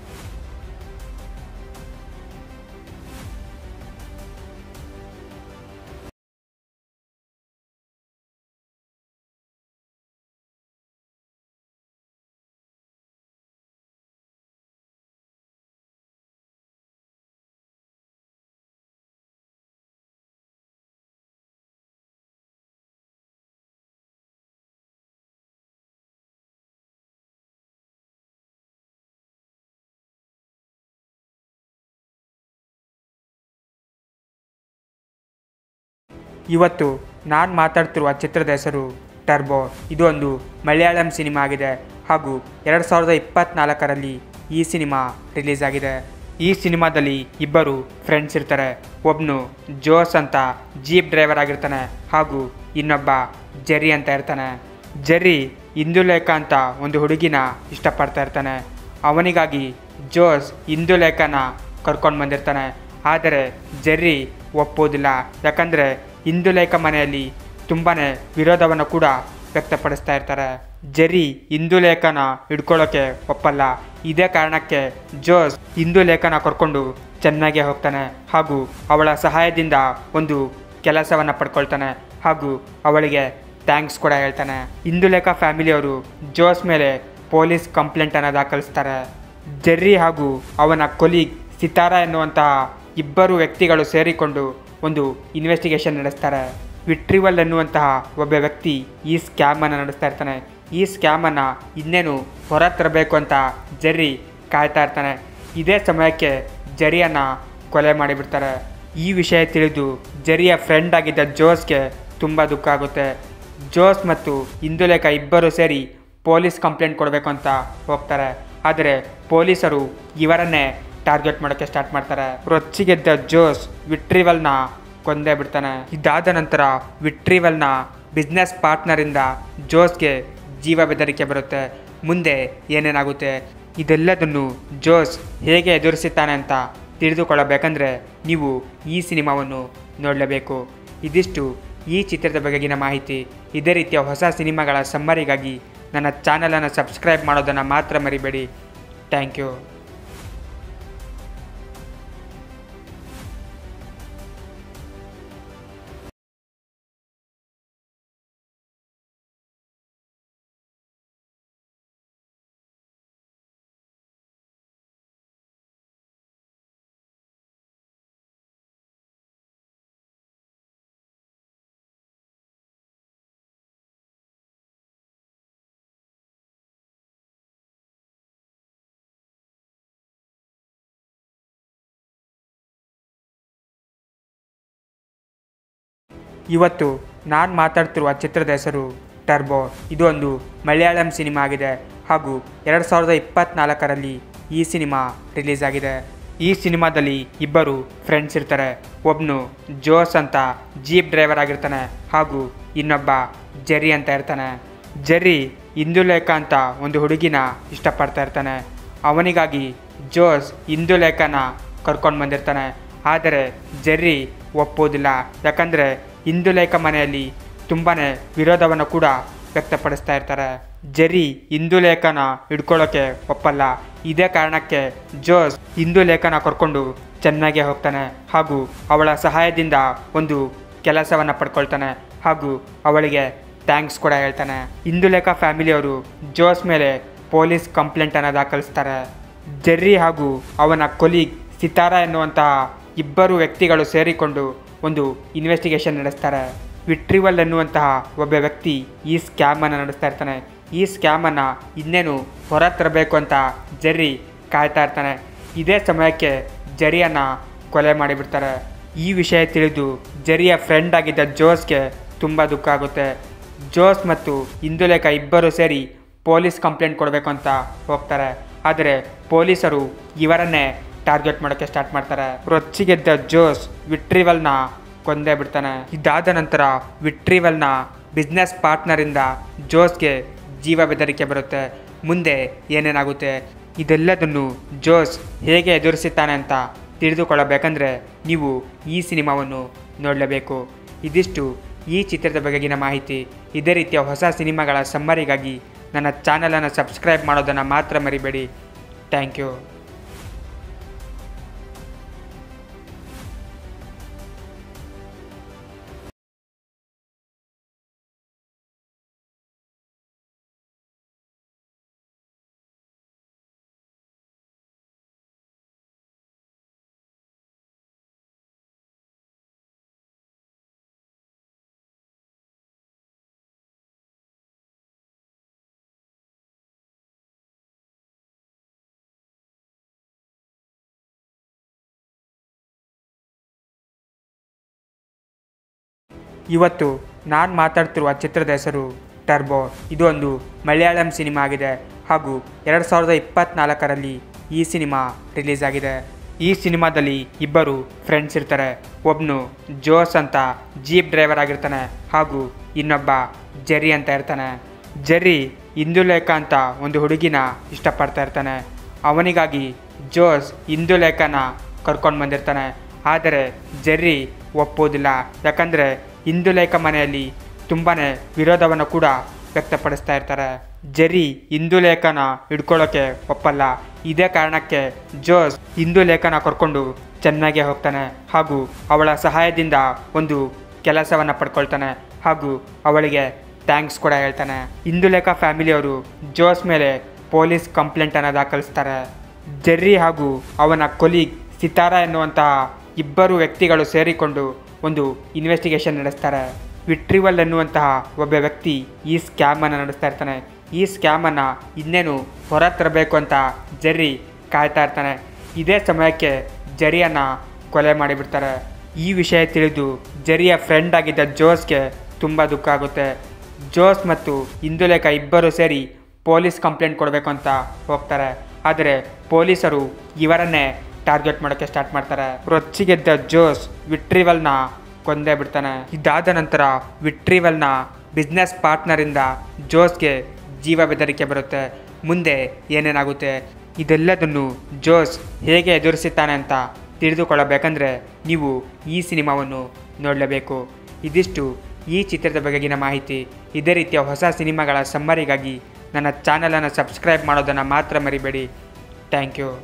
ಇವತ್ತು ನಾನು ಮಾತಾಡ್ತಿರುವ ಚಿತ್ರದ ಹೆಸರು ಟರ್ಬೋ ಇದು ಒಂದು ಮಲಯಾಳಂ ಸಿನಿಮಾ ಆಗಿದೆ ಹಾಗೂ ಎರಡು ಸಾವಿರದ ಇಪ್ಪತ್ತ್ನಾಲ್ಕರಲ್ಲಿ ಈ ಸಿನಿಮಾ ರಿಲೀಸ್ ಆಗಿದೆ ಈ ಸಿನಿಮಾದಲ್ಲಿ ಇಬ್ಬರು ಫ್ರೆಂಡ್ಸ್ ಇರ್ತಾರೆ ಒಬ್ಬನು ಜೋಸ್ ಅಂತ ಜೀಪ್ ಡ್ರೈವರ್ ಆಗಿರ್ತಾನೆ ಹಾಗೂ ಇನ್ನೊಬ್ಬ ಜೆರಿ ಅಂತ ಇರ್ತಾನೆ ಜೆರಿ ಇಂದುಲೇಖ ಅಂತ ಒಂದು ಹುಡುಗಿನ ಇಷ್ಟಪಡ್ತಾ ಇರ್ತಾನೆ ಅವನಿಗಾಗಿ ಜೋಸ್ ಇಂದುಲೇಖನ ಕರ್ಕೊಂಡು ಬಂದಿರ್ತಾನೆ ಆದರೆ ಜೆರ್ರಿ ಒಪ್ಪೋದಿಲ್ಲ ಯಾಕಂದರೆ ಇಂದುಲೇಖ ಮನೆಯಲ್ಲಿ ತುಂಬಾ ವಿರೋಧವನ್ನು ಕೂಡ ವ್ಯಕ್ತಪಡಿಸ್ತಾ ಇರ್ತಾರೆ ಜೆರಿ ಇಂದುಲೇಖನ ಹಿಡ್ಕೊಳ್ಳೋಕೆ ಒಪ್ಪಲ್ಲ ಇದೇ ಕಾರಣಕ್ಕೆ ಜೋಸ್ ಇಂದುಲೇಖನ ಕರ್ಕೊಂಡು ಚೆನ್ನಾಗೆ ಹೋಗ್ತಾನೆ ಹಾಗೂ ಅವಳ ಸಹಾಯದಿಂದ ಒಂದು ಕೆಲಸವನ್ನು ಪಡ್ಕೊಳ್ತಾನೆ ಹಾಗೂ ಅವಳಿಗೆ ಥ್ಯಾಂಕ್ಸ್ ಕೂಡ ಹೇಳ್ತಾನೆ ಇಂದುಲೇಖ ಫ್ಯಾಮಿಲಿಯವರು ಜೋಸ್ ಮೇಲೆ ಪೊಲೀಸ್ ಕಂಪ್ಲೇಂಟನ್ನು ದಾಖಲಿಸ್ತಾರೆ ಜೆರ್ರಿ ಹಾಗೂ ಅವನ ಕೊಲೀಗ್ ಸಿತಾರಾ ಎನ್ನುವಂತಹ ಇಬ್ಬರು ವ್ಯಕ್ತಿಗಳು ಸೇರಿಕೊಂಡು ಒಂದು ಇನ್ವೆಸ್ಟಿಗೇಷನ್ ನಡೆಸ್ತಾರೆ ವಿಟ್ರಿವಲ್ ಎನ್ನುವಂತಹ ಒಬ್ಬ ವ್ಯಕ್ತಿ ಈ ಸ್ಕ್ಯಾಮನ್ನು ನಡೆಸ್ತಾ ಇರ್ತಾನೆ ಈ ಸ್ಕ್ಯಾಮನ್ನು ಇನ್ನೇನು ಹೊರ ತರಬೇಕು ಅಂತ ಜೆರ್ರಿ ಕಾಯ್ತಾ ಇರ್ತಾನೆ ಇದೇ ಸಮಯಕ್ಕೆ ಜೆರಿಯನ್ನು ಕೊಲೆ ಮಾಡಿಬಿಡ್ತಾರೆ ಈ ವಿಷಯ ತಿಳಿದು ಜೆರಿಯ ಫ್ರೆಂಡ್ ಆಗಿದ್ದ ಜೋಸ್ಗೆ ತುಂಬ ದುಃಖ ಆಗುತ್ತೆ ಜೋಸ್ ಮತ್ತು ಇಂದುಲೇಖ ಇಬ್ಬರು ಸೇರಿ ಪೊಲೀಸ್ ಕಂಪ್ಲೇಂಟ್ ಕೊಡಬೇಕು ಅಂತ ಹೋಗ್ತಾರೆ ಆದರೆ ಪೊಲೀಸರು ಇವರನ್ನೇ ಟಾರ್ಗೆಟ್ ಮಾಡೋಕ್ಕೆ ಸ್ಟಾರ್ಟ್ ಮಾಡ್ತಾರೆ ರೊಚ್ಚಿಗೆದ್ದ ಜೋಸ್ ವಿಟ್ರಿವಲ್ನ ಕೊಂದೇ ಬಿಡ್ತಾನೆ ಇದಾದ ನಂತರ ವಿಟ್ರಿವಲ್ನ ಬಿಸ್ನೆಸ್ ಪಾರ್ಟ್ನರಿಂದ ಜೋಸ್ಗೆ ಜೀವ ಬೆದರಿಕೆ ಬರುತ್ತೆ ಮುಂದೆ ಏನೇನಾಗುತ್ತೆ ಇದೆಲ್ಲದನ್ನು ಜೋಸ್ ಹೇಗೆ ಎದುರಿಸುತ್ತಾನೆ ಅಂತ ತಿಳಿದುಕೊಳ್ಳಬೇಕಂದ್ರೆ ನೀವು ಈ ಸಿನಿಮಾವನ್ನು ನೋಡಲೇಬೇಕು ಇದಿಷ್ಟು ಈ ಚಿತ್ರದ ಬಗೆಗಿನ ಮಾಹಿತಿ ಇದೇ ರೀತಿಯ ಹೊಸ ಸಿನಿಮಾಗಳ ಸಮ್ಮರಿಗಾಗಿ ನನ್ನ ಚಾನಲನ್ನು ಸಬ್ಸ್ಕ್ರೈಬ್ ಮಾಡೋದನ್ನು ಮಾತ್ರ ಮರಿಬೇಡಿ ಥ್ಯಾಂಕ್ ಯು ಇವತ್ತು ನಾನು ಮಾತಾಡ್ತಿರುವ ಚಿತ್ರದ ಹೆಸರು ಟರ್ಬೋ ಇದು ಒಂದು ಮಲಯಾಳಂ ಸಿನಿಮಾ ಆಗಿದೆ ಹಾಗೂ ಎರಡು ಸಾವಿರದ ಇಪ್ಪತ್ತ್ನಾಲ್ಕರಲ್ಲಿ ಈ ಸಿನಿಮಾ ರಿಲೀಸ್ ಆಗಿದೆ ಈ ಸಿನಿಮಾದಲ್ಲಿ ಇಬ್ಬರು ಫ್ರೆಂಡ್ಸ್ ಇರ್ತಾರೆ ಒಬ್ಬನು ಜೋಸ್ ಅಂತ ಜೀಪ್ ಡ್ರೈವರ್ ಆಗಿರ್ತಾನೆ ಹಾಗೂ ಇನ್ನೊಬ್ಬ ಜೆರಿ ಅಂತ ಇರ್ತಾನೆ ಜೆರ್ರಿ ಇಂದುಲೇಖ ಅಂತ ಒಂದು ಹುಡುಗಿನ ಇಷ್ಟಪಡ್ತಾ ಇರ್ತಾನೆ ಅವನಿಗಾಗಿ ಜೋಸ್ ಇಂದುಲೇಖನ ಕರ್ಕೊಂಡು ಬಂದಿರ್ತಾನೆ ಆದರೆ ಜೆರ್ರಿ ಒಪ್ಪೋದಿಲ್ಲ ಯಾಕಂದರೆ ಇಂದುಲೇಖ ಮನೆಯಲ್ಲಿ ತುಂಬಾ ವಿರೋಧವನ್ನು ಕೂಡ ವ್ಯಕ್ತಪಡಿಸ್ತಾ ಇರ್ತಾರೆ ಜೆರಿ ಇಂದುಲೇಖನ ಹಿಡ್ಕೊಳ್ಳೋಕೆ ಒಪ್ಪಲ್ಲ ಇದೇ ಕಾರಣಕ್ಕೆ ಜೋಸ್ ಇಂದುಲೇಖನ ಕರ್ಕೊಂಡು ಚೆನ್ನಾಗೆ ಹೋಗ್ತಾನೆ ಹಾಗೂ ಅವಳ ಸಹಾಯದಿಂದ ಒಂದು ಕೆಲಸವನ್ನು ಪಡ್ಕೊಳ್ತಾನೆ ಹಾಗೂ ಅವಳಿಗೆ ಥ್ಯಾಂಕ್ಸ್ ಕೂಡ ಹೇಳ್ತಾನೆ ಇಂದುಲೇಖ ಫ್ಯಾಮಿಲಿಯವರು ಜೋಸ್ ಮೇಲೆ ಪೊಲೀಸ್ ಕಂಪ್ಲೇಂಟನ್ನು ದಾಖಲಿಸ್ತಾರೆ ಜೆರ್ರಿ ಹಾಗೂ ಅವನ ಕೊಲೀಗ್ ಸಿತಾರಾ ಎನ್ನುವಂತಹ ಇಬ್ಬರು ವ್ಯಕ್ತಿಗಳು ಸೇರಿಕೊಂಡು ಒಂದು ಇನ್ವೆಸ್ಟಿಗೇಷನ್ ನಡೆಸ್ತಾರೆ ವಿಟ್ರಿವಲ್ ಎನ್ನುವಂತಹ ಒಬ್ಬ ವ್ಯಕ್ತಿ ಈ ಸ್ಕ್ಯಾಮನ್ನು ನಡೆಸ್ತಾ ಇರ್ತಾನೆ ಈ ಸ್ಕ್ಯಾಮನ್ನು ಇನ್ನೇನು ಹೊರ ತರಬೇಕು ಅಂತ ಜೆರ್ರಿ ಕಾಯ್ತಾ ಇರ್ತಾನೆ ಇದೇ ಸಮಯಕ್ಕೆ ಜೆರಿಯನ್ನು ಕೊಲೆ ಮಾಡಿಬಿಡ್ತಾರೆ ಈ ವಿಷಯ ತಿಳಿದು ಜೆರಿಯ ಫ್ರೆಂಡ್ ಆಗಿದ್ದ ಜೋಸ್ಗೆ ತುಂಬ ದುಃಖ ಆಗುತ್ತೆ ಜೋಸ್ ಮತ್ತು ಇಂದುಲೇಖ ಇಬ್ಬರು ಸೇರಿ ಪೊಲೀಸ್ ಕಂಪ್ಲೇಂಟ್ ಕೊಡಬೇಕು ಅಂತ ಹೋಗ್ತಾರೆ ಆದರೆ ಪೊಲೀಸರು ಇವರನ್ನೇ ಟಾರ್ಗೆಟ್ ಮಾಡೋಕ್ಕೆ ಸ್ಟಾರ್ಟ್ ಮಾಡ್ತಾರೆ ರೊಚ್ಚಿಗೆದ್ದ ಜೋಸ್ ವಿಟ್ರಿವಲ್ನ ಕೊಂದೇ ಬಿಡ್ತಾನೆ ಇದಾದ ನಂತರ ವಿಟ್ರಿವಲ್ನ ಬಿಸ್ನೆಸ್ ಪಾರ್ಟ್ನರಿಂದ ಜೋಸ್ಗೆ ಜೀವ ಬೆದರಿಕೆ ಬರುತ್ತೆ ಮುಂದೆ ಏನೇನಾಗುತ್ತೆ ಇದೆಲ್ಲದನ್ನು ಜೋಸ್ ಹೇಗೆ ಎದುರಿಸುತ್ತಾನೆ ಅಂತ ತಿಳಿದುಕೊಳ್ಳಬೇಕಂದ್ರೆ ನೀವು ಈ ಸಿನಿಮಾವನ್ನು ನೋಡಲೇಬೇಕು ಇದಿಷ್ಟು ಈ ಚಿತ್ರದ ಬಗೆಗಿನ ಮಾಹಿತಿ ಇದೇ ರೀತಿಯ ಹೊಸ ಸಿನಿಮಾಗಳ ಸಮ್ಮರಿಗಾಗಿ ನನ್ನ ಚಾನಲನ್ನು ಸಬ್ಸ್ಕ್ರೈಬ್ ಮಾಡೋದನ್ನು ಮಾತ್ರ ಮರಿಬೇಡಿ ಥ್ಯಾಂಕ್ ಯು ಇವತ್ತು ನಾನು ಮಾತಾಡ್ತಿರುವ ಚಿತ್ರದ ಹೆಸರು ಟರ್ಬೋ ಇದು ಒಂದು ಮಲಯಾಳಂ ಸಿನಿಮಾ ಆಗಿದೆ ಹಾಗೂ ಎರಡು ಸಾವಿರದ ಇಪ್ಪತ್ತ್ನಾಲ್ಕರಲ್ಲಿ ಈ ಸಿನಿಮಾ ರಿಲೀಸ್ ಆಗಿದೆ ಈ ಸಿನಿಮಾದಲ್ಲಿ ಇಬ್ಬರು ಫ್ರೆಂಡ್ಸ್ ಇರ್ತಾರೆ ಒಬ್ಬನು ಜೋಸ್ ಅಂತ ಜೀಪ್ ಡ್ರೈವರ್ ಆಗಿರ್ತಾನೆ ಹಾಗೂ ಇನ್ನೊಬ್ಬ ಜೆರಿ ಅಂತ ಇರ್ತಾನೆ ಜೆರಿ ಇಂದುಲೇಖ ಅಂತ ಒಂದು ಹುಡುಗಿನ ಇಷ್ಟಪಡ್ತಾ ಇರ್ತಾನೆ ಅವನಿಗಾಗಿ ಜೋಸ್ ಇಂದುಲೇಖನ ಕರ್ಕೊಂಡು ಬಂದಿರ್ತಾನೆ ಆದರೆ ಜೆರ್ರಿ ಒಪ್ಪೋದಿಲ್ಲ ಯಾಕಂದರೆ ಇಂದುಲೇಖ ಮನೆಯಲ್ಲಿ ತುಂಬಾ ವಿರೋಧವನ್ನು ಕೂಡ ವ್ಯಕ್ತಪಡಿಸ್ತಾ ಇರ್ತಾರೆ ಜೆರಿ ಇಂದುಲೇಖನ ಹಿಡ್ಕೊಳ್ಳೋಕೆ ಒಪ್ಪಲ್ಲ ಇದೇ ಕಾರಣಕ್ಕೆ ಜೋಸ್ ಇಂದುಲೇಖನ ಕರ್ಕೊಂಡು ಚೆನ್ನಾಗೆ ಹೋಗ್ತಾನೆ ಹಾಗೂ ಅವಳ ಸಹಾಯದಿಂದ ಒಂದು ಕೆಲಸವನ್ನು ಪಡ್ಕೊಳ್ತಾನೆ ಹಾಗೂ ಅವಳಿಗೆ ಥ್ಯಾಂಕ್ಸ್ ಕೂಡ ಹೇಳ್ತಾನೆ ಇಂದುಲೇಖ ಫ್ಯಾಮಿಲಿಯವರು ಜೋಸ್ ಮೇಲೆ ಪೊಲೀಸ್ ಕಂಪ್ಲೇಂಟನ್ನು ದಾಖಲಿಸ್ತಾರೆ ಜೆರ್ರಿ ಹಾಗೂ ಅವನ ಕೊಲೀಗ್ ಸಿತಾರಾ ಎನ್ನುವಂತಹ ಇಬ್ಬರು ವ್ಯಕ್ತಿಗಳು ಸೇರಿಕೊಂಡು ಒಂದು ಇನ್ವೆಸ್ಟಿಗೇಷನ್ ನಡೆಸ್ತಾರೆ ವಿಟ್ರಿವಲ್ ಎನ್ನುವಂತಹ ಒಬ್ಬ ವ್ಯಕ್ತಿ ಈ ಸ್ಕ್ಯಾಮನ್ನು ನಡೆಸ್ತಾ ಇರ್ತಾನೆ ಈ ಸ್ಕ್ಯಾಮನ್ನು ಇನ್ನೇನು ಹೊರ ತರಬೇಕು ಅಂತ ಜೆರ್ರಿ ಕಾಯ್ತಾ ಇರ್ತಾನೆ ಇದೇ ಸಮಯಕ್ಕೆ ಜೆರಿಯನ್ನು ಕೊಲೆ ಮಾಡಿಬಿಡ್ತಾರೆ ಈ ವಿಷಯ ತಿಳಿದು ಜೆರಿಯ ಫ್ರೆಂಡ್ ಆಗಿದ್ದ ಜೋಸ್ಗೆ ತುಂಬ ದುಃಖ ಆಗುತ್ತೆ ಜೋಸ್ ಮತ್ತು ಇಂದುಲೇಖ ಇಬ್ಬರು ಸೇರಿ ಪೊಲೀಸ್ ಕಂಪ್ಲೇಂಟ್ ಕೊಡಬೇಕು ಅಂತ ಹೋಗ್ತಾರೆ ಆದರೆ ಪೊಲೀಸರು ಇವರನ್ನೇ ಟಾರ್ಗೆಟ್ ಮಾಡೋಕ್ಕೆ ಸ್ಟಾರ್ಟ್ ಮಾಡ್ತಾರೆ ರೊಚ್ಚಿಗೆದ್ದ ಜೋಸ್ ವಿಟ್ರಿವಲ್ನ ಕೊಂದೇ ಬಿಡ್ತಾನೆ ಇದಾದ ನಂತರ ವಿಟ್ರಿವಲ್ನ ಬಿಸ್ನೆಸ್ ಪಾರ್ಟ್ನರಿಂದ ಜೋಸ್ಗೆ ಜೀವ ಬೆದರಿಕೆ ಬರುತ್ತೆ ಮುಂದೆ ಏನೇನಾಗುತ್ತೆ ಇದೆಲ್ಲದನ್ನು ಜೋಸ್ ಹೇಗೆ ಎದುರಿಸುತ್ತಾನೆ ಅಂತ ತಿಳಿದುಕೊಳ್ಳಬೇಕಂದ್ರೆ ನೀವು ಈ ಸಿನಿಮಾವನ್ನು ನೋಡಲೇಬೇಕು ಇದಿಷ್ಟು ಈ ಚಿತ್ರದ ಬಗೆಗಿನ ಮಾಹಿತಿ ಇದೇ ರೀತಿಯ ಹೊಸ ಸಿನಿಮಾಗಳ ಸಮ್ಮರಿಗಾಗಿ ನನ್ನ ಚಾನಲನ್ನು ಸಬ್ಸ್ಕ್ರೈಬ್ ಮಾಡೋದನ್ನು ಮಾತ್ರ ಮರಿಬೇಡಿ ಥ್ಯಾಂಕ್ ಯು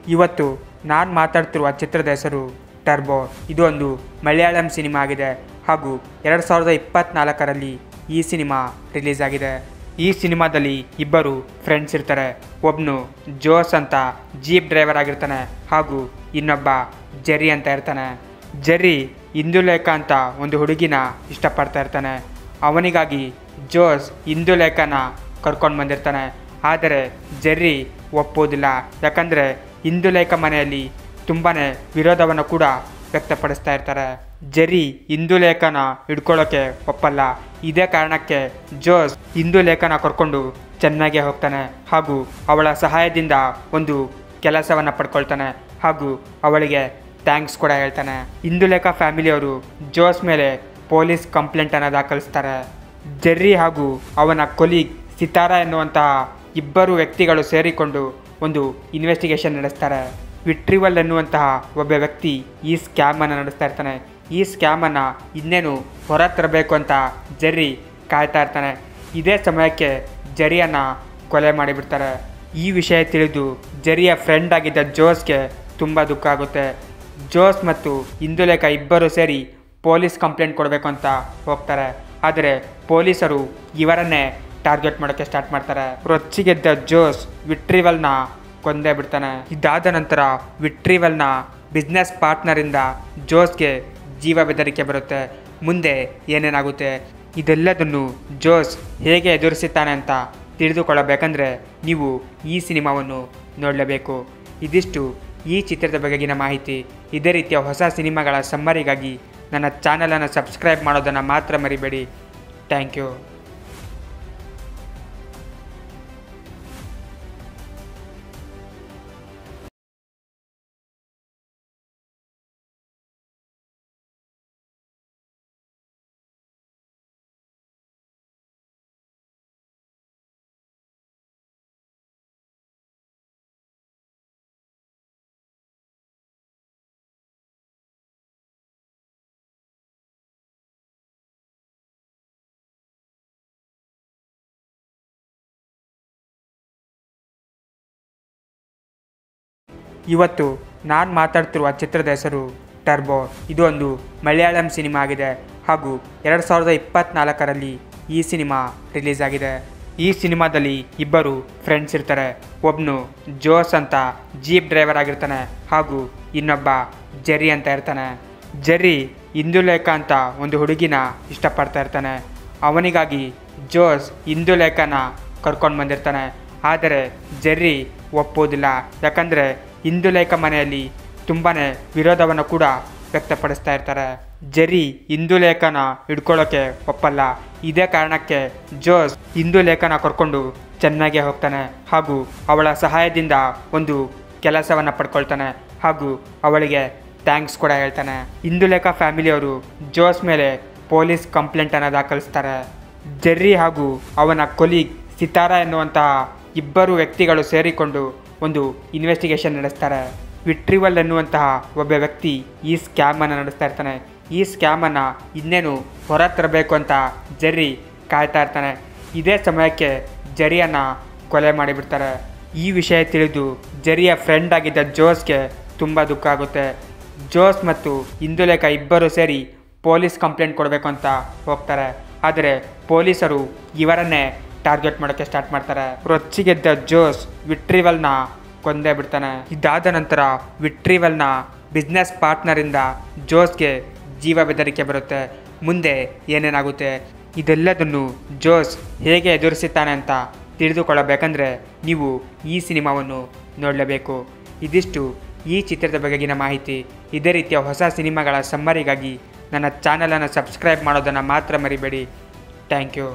ಇವತ್ತು ನಾನು ಮಾತಾಡ್ತಿರುವ ಚಿತ್ರದ ಹೆಸರು ಟರ್ಬೋ ಇದು ಒಂದು ಮಲಯಾಳಂ ಸಿನಿಮಾ ಆಗಿದೆ ಹಾಗೂ ಎರಡು ಸಾವಿರದ ಇಪ್ಪತ್ತ್ನಾಲ್ಕರಲ್ಲಿ ಈ ಸಿನಿಮಾ ರಿಲೀಸ್ ಆಗಿದೆ ಈ ಸಿನಿಮಾದಲ್ಲಿ ಇಬ್ಬರು ಫ್ರೆಂಡ್ಸ್ ಇರ್ತಾರೆ ಒಬ್ಬನು ಜೋಸ್ ಅಂತ ಜೀಪ್ ಡ್ರೈವರ್ ಆಗಿರ್ತಾನೆ ಹಾಗೂ ಇನ್ನೊಬ್ಬ ಜೆರಿ ಅಂತ ಇರ್ತಾನೆ ಜೆರ್ರಿ ಇಂದುಲೇಖ ಅಂತ ಒಂದು ಹುಡುಗಿನ ಇಷ್ಟಪಡ್ತಾ ಇರ್ತಾನೆ ಅವನಿಗಾಗಿ ಜೋಸ್ ಇಂದುಲೇಖನ ಕರ್ಕೊಂಡು ಬಂದಿರ್ತಾನೆ ಆದರೆ ಜೆರ್ರಿ ಒಪ್ಪೋದಿಲ್ಲ ಯಾಕಂದರೆ ಇಂದುಲೇಖ ಮನೆಯಲ್ಲಿ ತುಂಬಾ ವಿರೋಧವನ್ನು ಕೂಡ ವ್ಯಕ್ತಪಡಿಸ್ತಾ ಇರ್ತಾರೆ ಜೆರಿ ಇಂದುಲೇಖನ ಹಿಡ್ಕೊಳ್ಳೋಕೆ ಒಪ್ಪಲ್ಲ ಇದೇ ಕಾರಣಕ್ಕೆ ಜೋಸ್ ಇಂದುಲೇಖನ ಕರ್ಕೊಂಡು ಚೆನ್ನಾಗೆ ಹೋಗ್ತಾನೆ ಹಾಗೂ ಅವಳ ಸಹಾಯದಿಂದ ಒಂದು ಕೆಲಸವನ್ನು ಪಡ್ಕೊಳ್ತಾನೆ ಹಾಗೂ ಅವಳಿಗೆ ಥ್ಯಾಂಕ್ಸ್ ಕೂಡ ಹೇಳ್ತಾನೆ ಇಂದುಲೇಖ ಫ್ಯಾಮಿಲಿಯವರು ಜೋಸ್ ಮೇಲೆ ಪೊಲೀಸ್ ಕಂಪ್ಲೇಂಟನ್ನು ದಾಖಲಿಸ್ತಾರೆ ಜೆರ್ರಿ ಹಾಗೂ ಅವನ ಕೊಲೀಗ್ ಸಿತಾರಾ ಎನ್ನುವಂತಹ ಇಬ್ಬರು ವ್ಯಕ್ತಿಗಳು ಸೇರಿಕೊಂಡು ಒಂದು ಇನ್ವೆಸ್ಟಿಗೇಷನ್ ನಡೆಸ್ತಾರೆ ವಿಟ್ರಿವಲ್ ಎನ್ನುವಂತಹ ಒಬ್ಬ ವ್ಯಕ್ತಿ ಈ ಸ್ಕ್ಯಾಮನ್ನು ನಡೆಸ್ತಾ ಇರ್ತಾನೆ ಈ ಸ್ಕ್ಯಾಮನ್ನು ಇನ್ನೇನು ಹೊರ ತರಬೇಕು ಅಂತ ಜೆರ್ರಿ ಕಾಯ್ತಾ ಇರ್ತಾನೆ ಇದೇ ಸಮಯಕ್ಕೆ ಜೆರಿಯನ್ನು ಕೊಲೆ ಮಾಡಿಬಿಡ್ತಾರೆ ಈ ವಿಷಯ ತಿಳಿದು ಜೆರಿಯ ಫ್ರೆಂಡ್ ಆಗಿದ್ದ ಜೋಸ್ಗೆ ತುಂಬ ದುಃಖ ಆಗುತ್ತೆ ಜೋಸ್ ಮತ್ತು ಇಂದುಲೇಖ ಇಬ್ಬರು ಸೇರಿ ಪೊಲೀಸ್ ಕಂಪ್ಲೇಂಟ್ ಕೊಡಬೇಕು ಅಂತ ಹೋಗ್ತಾರೆ ಆದರೆ ಪೊಲೀಸರು ಇವರನ್ನೇ ಟಾರ್ಗೆಟ್ ಮಾಡೋಕ್ಕೆ ಸ್ಟಾರ್ಟ್ ಮಾಡ್ತಾರೆ ರೊಚ್ಚಿಗೆದ್ದ ಜೋಸ್ ವಿಟ್ರಿವಲ್ನ ಕೊಂದೇ ಬಿಡ್ತಾನೆ ಇದಾದ ನಂತರ ವಿಟ್ರಿವಲ್ನ ಬಿಸ್ನೆಸ್ ಪಾರ್ಟ್ನರಿಂದ ಜೋಸ್ಗೆ ಜೀವ ಬೆದರಿಕೆ ಬರುತ್ತೆ ಮುಂದೆ ಏನೇನಾಗುತ್ತೆ ಇದೆಲ್ಲದನ್ನು ಜೋಸ್ ಹೇಗೆ ಎದುರಿಸುತ್ತಾನೆ ಅಂತ ತಿಳಿದುಕೊಳ್ಳಬೇಕಂದ್ರೆ ನೀವು ಈ ಸಿನಿಮಾವನ್ನು ನೋಡಲೇಬೇಕು ಇದಿಷ್ಟು ಈ ಚಿತ್ರದ ಬಗೆಗಿನ ಮಾಹಿತಿ ಇದೇ ರೀತಿಯ ಹೊಸ ಸಿನಿಮಾಗಳ ಸಮ್ಮರಿಗಾಗಿ ನನ್ನ ಚಾನಲನ್ನು ಸಬ್ಸ್ಕ್ರೈಬ್ ಮಾಡೋದನ್ನು ಮಾತ್ರ ಮರಿಬೇಡಿ ಥ್ಯಾಂಕ್ ಯು ಇವತ್ತು ನಾನು ಮಾತಾಡ್ತಿರುವ ಚಿತ್ರದ ಹೆಸರು ಟರ್ಬೋ ಇದು ಒಂದು ಮಲಯಾಳಂ ಸಿನಿಮಾ ಆಗಿದೆ ಹಾಗೂ ಎರಡು ಸಾವಿರದ ಇಪ್ಪತ್ತ್ನಾಲ್ಕರಲ್ಲಿ ಈ ಸಿನಿಮಾ ರಿಲೀಸ್ ಆಗಿದೆ ಈ ಸಿನಿಮಾದಲ್ಲಿ ಇಬ್ಬರು ಫ್ರೆಂಡ್ಸ್ ಇರ್ತಾರೆ ಒಬ್ಬನು ಜೋಸ್ ಅಂತ ಜೀಪ್ ಡ್ರೈವರ್ ಆಗಿರ್ತಾನೆ ಹಾಗೂ ಇನ್ನೊಬ್ಬ ಜೆರಿ ಅಂತ ಇರ್ತಾನೆ ಜೆರಿ ಇಂದುಲೇಖ ಅಂತ ಒಂದು ಹುಡುಗಿನ ಇಷ್ಟಪಡ್ತಾ ಇರ್ತಾನೆ ಅವನಿಗಾಗಿ ಜೋಸ್ ಇಂದುಲೇಖನ ಕರ್ಕೊಂಡು ಬಂದಿರ್ತಾನೆ ಆದರೆ ಜೆರ್ರಿ ಒಪ್ಪೋದಿಲ್ಲ ಯಾಕಂದರೆ ಇಂದುಲೇಖ ಮನೆಯಲ್ಲಿ ತುಂಬಾ ವಿರೋಧವನ್ನು ಕೂಡ ವ್ಯಕ್ತಪಡಿಸ್ತಾ ಇರ್ತಾರೆ ಜೆರಿ ಇಂದುಲೇಖನ ಹಿಡ್ಕೊಳ್ಳೋಕೆ ಒಪ್ಪಲ್ಲ ಇದೇ ಕಾರಣಕ್ಕೆ ಜೋಸ್ ಇಂದುಲೇಖನ ಕರ್ಕೊಂಡು ಚೆನ್ನಾಗೆ ಹೋಗ್ತಾನೆ ಹಾಗೂ ಅವಳ ಸಹಾಯದಿಂದ ಒಂದು ಕೆಲಸವನ್ನು ಪಡ್ಕೊಳ್ತಾನೆ ಹಾಗೂ ಅವಳಿಗೆ ಥ್ಯಾಂಕ್ಸ್ ಕೂಡ ಹೇಳ್ತಾನೆ ಇಂದುಲೇಖ ಫ್ಯಾಮಿಲಿಯವರು ಜೋಸ್ ಮೇಲೆ ಪೊಲೀಸ್ ಕಂಪ್ಲೇಂಟನ್ನು ದಾಖಲಿಸ್ತಾರೆ ಜೆರ್ರಿ ಹಾಗೂ ಅವನ ಕೊಲೀಗ್ ಸಿತಾರಾ ಎನ್ನುವಂತಹ ಇಬ್ಬರು ವ್ಯಕ್ತಿಗಳು ಸೇರಿಕೊಂಡು ಒಂದು ಇನ್ವೆಸ್ಟಿಗೇಷನ್ ನಡೆಸ್ತಾರೆ ವಿಟ್ರಿವಲ್ ಎನ್ನುವಂತಹ ಒಬ್ಬ ವ್ಯಕ್ತಿ ಈ ಸ್ಕ್ಯಾಮನ್ನು ನಡೆಸ್ತಾ ಇರ್ತಾನೆ ಈ ಸ್ಕ್ಯಾಮನ್ನು ಇನ್ನೇನು ಹೊರ ತರಬೇಕು ಅಂತ ಜೆರ್ರಿ ಕಾಯ್ತಾ ಇರ್ತಾನೆ ಇದೇ ಸಮಯಕ್ಕೆ ಜೆರಿಯನ್ನು ಕೊಲೆ ಮಾಡಿಬಿಡ್ತಾರೆ ಈ ವಿಷಯ ತಿಳಿದು ಜೆರಿಯ ಫ್ರೆಂಡ್ ಆಗಿದ್ದ ಜೋಸ್ಗೆ ತುಂಬ ದುಃಖ ಆಗುತ್ತೆ ಜೋಸ್ ಮತ್ತು ಇಂದುಲೇಖ ಇಬ್ಬರು ಸೇರಿ ಪೊಲೀಸ್ ಕಂಪ್ಲೇಂಟ್ ಕೊಡಬೇಕು ಅಂತ ಹೋಗ್ತಾರೆ ಆದರೆ ಪೊಲೀಸರು ಇವರನ್ನೇ ಟಾರ್ಗೆಟ್ ಮಾಡೋಕ್ಕೆ ಸ್ಟಾರ್ಟ್ ಮಾಡ್ತಾರೆ ರೊಚ್ಚಿಗೆದ್ದ ಜೋಸ್ ವಿಟ್ರಿವಲ್ನ ಕೊಂದೇ ಬಿಡ್ತಾನೆ ಇದಾದ ನಂತರ ವಿಟ್ರಿವಲ್ನ ಬಿಸ್ನೆಸ್ ಪಾರ್ಟ್ನರಿಂದ ಜೋಸ್ಗೆ ಜೀವ ಬೆದರಿಕೆ ಬರುತ್ತೆ ಮುಂದೆ ಏನೇನಾಗುತ್ತೆ ಇದೆಲ್ಲದನ್ನು ಜೋಸ್ ಹೇಗೆ ಎದುರಿಸುತ್ತಾನೆ ಅಂತ ತಿಳಿದುಕೊಳ್ಳಬೇಕಂದ್ರೆ ನೀವು ಈ ಸಿನಿಮಾವನ್ನು ನೋಡಲೇಬೇಕು ಇದಿಷ್ಟು ಈ ಚಿತ್ರದ ಬಗೆಗಿನ ಮಾಹಿತಿ ಇದೇ ರೀತಿಯ ಹೊಸ ಸಿನಿಮಾಗಳ ಸಮ್ಮರಿಗಾಗಿ ನನ್ನ ಚಾನಲನ್ನು ಸಬ್ಸ್ಕ್ರೈಬ್ ಮಾಡೋದನ್ನು ಮಾತ್ರ ಮರಿಬೇಡಿ ಥ್ಯಾಂಕ್ ಯು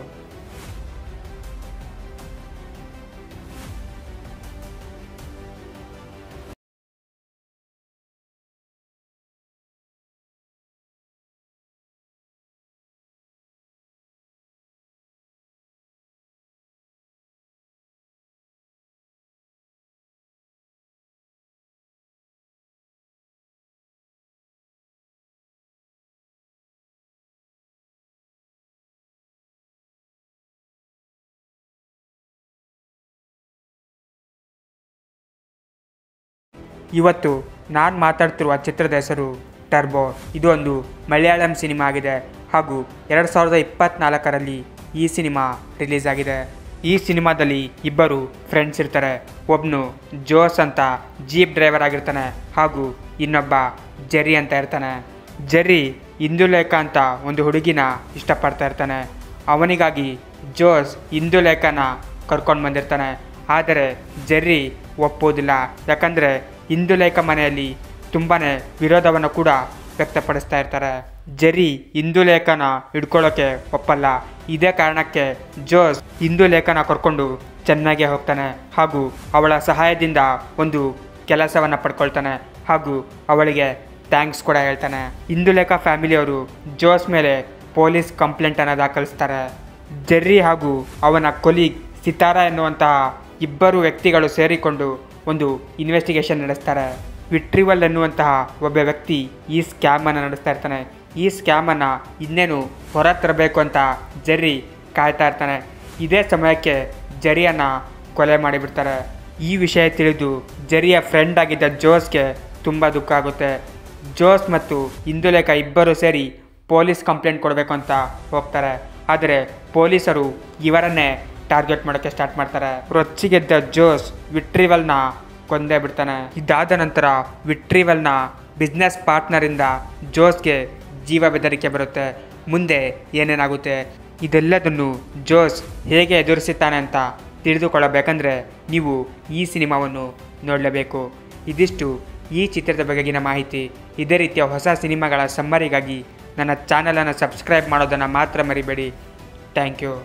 ಇವತ್ತು ನಾನು ಮಾತಾಡ್ತಿರುವ ಚಿತ್ರದ ಹೆಸರು ಟರ್ಬೋ ಇದು ಒಂದು ಮಲಯಾಳಂ ಸಿನಿಮಾ ಆಗಿದೆ ಹಾಗೂ ಎರಡು ಸಾವಿರದ ಇಪ್ಪತ್ತ್ನಾಲ್ಕರಲ್ಲಿ ಈ ಸಿನಿಮಾ ರಿಲೀಸ್ ಆಗಿದೆ ಈ ಸಿನಿಮಾದಲ್ಲಿ ಇಬ್ಬರು ಫ್ರೆಂಡ್ಸ್ ಇರ್ತಾರೆ ಒಬ್ಬನು ಜೋಸ್ ಅಂತ ಜೀಪ್ ಡ್ರೈವರ್ ಆಗಿರ್ತಾನೆ ಹಾಗೂ ಇನ್ನೊಬ್ಬ ಜೆರಿ ಅಂತ ಇರ್ತಾನೆ ಜೆರ್ರಿ ಇಂದುಲೇಖ ಅಂತ ಒಂದು ಹುಡುಗಿನ ಇಷ್ಟಪಡ್ತಾ ಇರ್ತಾನೆ ಅವನಿಗಾಗಿ ಜೋಸ್ ಇಂದುಲೇಖನ ಕರ್ಕೊಂಡು ಬಂದಿರ್ತಾನೆ ಆದರೆ ಜೆರ್ರಿ ಒಪ್ಪೋದಿಲ್ಲ ಯಾಕಂದರೆ ಇಂದುಲೇಖ ಮನೆಯಲ್ಲಿ ತುಂಬಾ ವಿರೋಧವನ್ನು ಕೂಡ ವ್ಯಕ್ತಪಡಿಸ್ತಾ ಇರ್ತಾರೆ ಜೆರ್ರಿ ಇಂದುಲೇಖನ ಹಿಡ್ಕೊಳ್ಳೋಕೆ ಒಪ್ಪಲ್ಲ ಇದೇ ಕಾರಣಕ್ಕೆ ಜೋಸ್ ಇಂದುಲೇಖನ ಕರ್ಕೊಂಡು ಚೆನ್ನಾಗೆ ಹೋಗ್ತಾನೆ ಹಾಗೂ ಅವಳ ಸಹಾಯದಿಂದ ಒಂದು ಕೆಲಸವನ್ನು ಪಡ್ಕೊಳ್ತಾನೆ ಹಾಗೂ ಅವಳಿಗೆ ಥ್ಯಾಂಕ್ಸ್ ಕೂಡ ಹೇಳ್ತಾನೆ ಇಂದುಲೇಖ ಫ್ಯಾಮಿಲಿಯವರು ಜೋಸ್ ಮೇಲೆ ಪೊಲೀಸ್ ಕಂಪ್ಲೇಂಟನ್ನು ದಾಖಲಿಸ್ತಾರೆ ಜೆರ್ರಿ ಹಾಗೂ ಅವನ ಕೊಲೀಗ್ ಸಿತಾರಾ ಎನ್ನುವಂತಹ ಇಬ್ಬರು ವ್ಯಕ್ತಿಗಳು ಸೇರಿಕೊಂಡು ಒಂದು ಇನ್ವೆಸ್ಟಿಗೇಷನ್ ನಡೆಸ್ತಾರೆ ವಿಟ್ರಿವಲ್ ಎನ್ನುವಂತಹ ಒಬ್ಬ ವ್ಯಕ್ತಿ ಈ ಸ್ಕ್ಯಾಮನ್ನು ನಡೆಸ್ತಾ ಇರ್ತಾನೆ ಈ ಸ್ಕ್ಯಾಮನ್ನು ಇನ್ನೇನು ಹೊರ ತರಬೇಕು ಅಂತ ಜೆರ್ರಿ ಕಾಯ್ತಾ ಇರ್ತಾನೆ ಇದೇ ಸಮಯಕ್ಕೆ ಜೆರಿಯನ್ನು ಕೊಲೆ ಮಾಡಿಬಿಡ್ತಾರೆ ಈ ವಿಷಯ ತಿಳಿದು ಜೆರಿಯ ಫ್ರೆಂಡ್ ಆಗಿದ್ದ ಜೋಸ್ಗೆ ತುಂಬ ದುಃಖ ಆಗುತ್ತೆ ಜೋಸ್ ಮತ್ತು ಇಂದುಲೇಖ ಇಬ್ಬರು ಸೇರಿ ಪೊಲೀಸ್ ಕಂಪ್ಲೇಂಟ್ ಕೊಡಬೇಕು ಅಂತ ಹೋಗ್ತಾರೆ ಆದರೆ ಪೊಲೀಸರು ಇವರನ್ನೇ ಟಾರ್ಗೆಟ್ ಮಾಡೋಕ್ಕೆ ಸ್ಟಾರ್ಟ್ ಮಾಡ್ತಾರೆ ರೊಚ್ಚಿಗೆದ್ದ ಜೋಸ್ ವಿಟ್ರಿವಲ್ನ ಕೊಂದೇ ಬಿಡ್ತಾನೆ ಇದಾದ ನಂತರ ವಿಟ್ರಿವಲ್ನ ಬಿಸ್ನೆಸ್ ಪಾರ್ಟ್ನರಿಂದ ಜೋಸ್ಗೆ ಜೀವ ಬೆದರಿಕೆ ಬರುತ್ತೆ ಮುಂದೆ ಏನೇನಾಗುತ್ತೆ ಇದೆಲ್ಲದನ್ನು ಜೋಸ್ ಹೇಗೆ ಎದುರಿಸುತ್ತಾನೆ ಅಂತ ತಿಳಿದುಕೊಳ್ಳಬೇಕಂದ್ರೆ ನೀವು ಈ ಸಿನಿಮಾವನ್ನು ನೋಡಲೇಬೇಕು ಇದಿಷ್ಟು ಈ ಚಿತ್ರದ ಬಗೆಗಿನ ಮಾಹಿತಿ ಇದೇ ರೀತಿಯ ಹೊಸ ಸಿನಿಮಾಗಳ ಸಮ್ಮರಿಗಾಗಿ ನನ್ನ ಚಾನಲನ್ನು ಸಬ್ಸ್ಕ್ರೈಬ್ ಮಾಡೋದನ್ನು ಮಾತ್ರ ಮರಿಬೇಡಿ ಥ್ಯಾಂಕ್ ಯು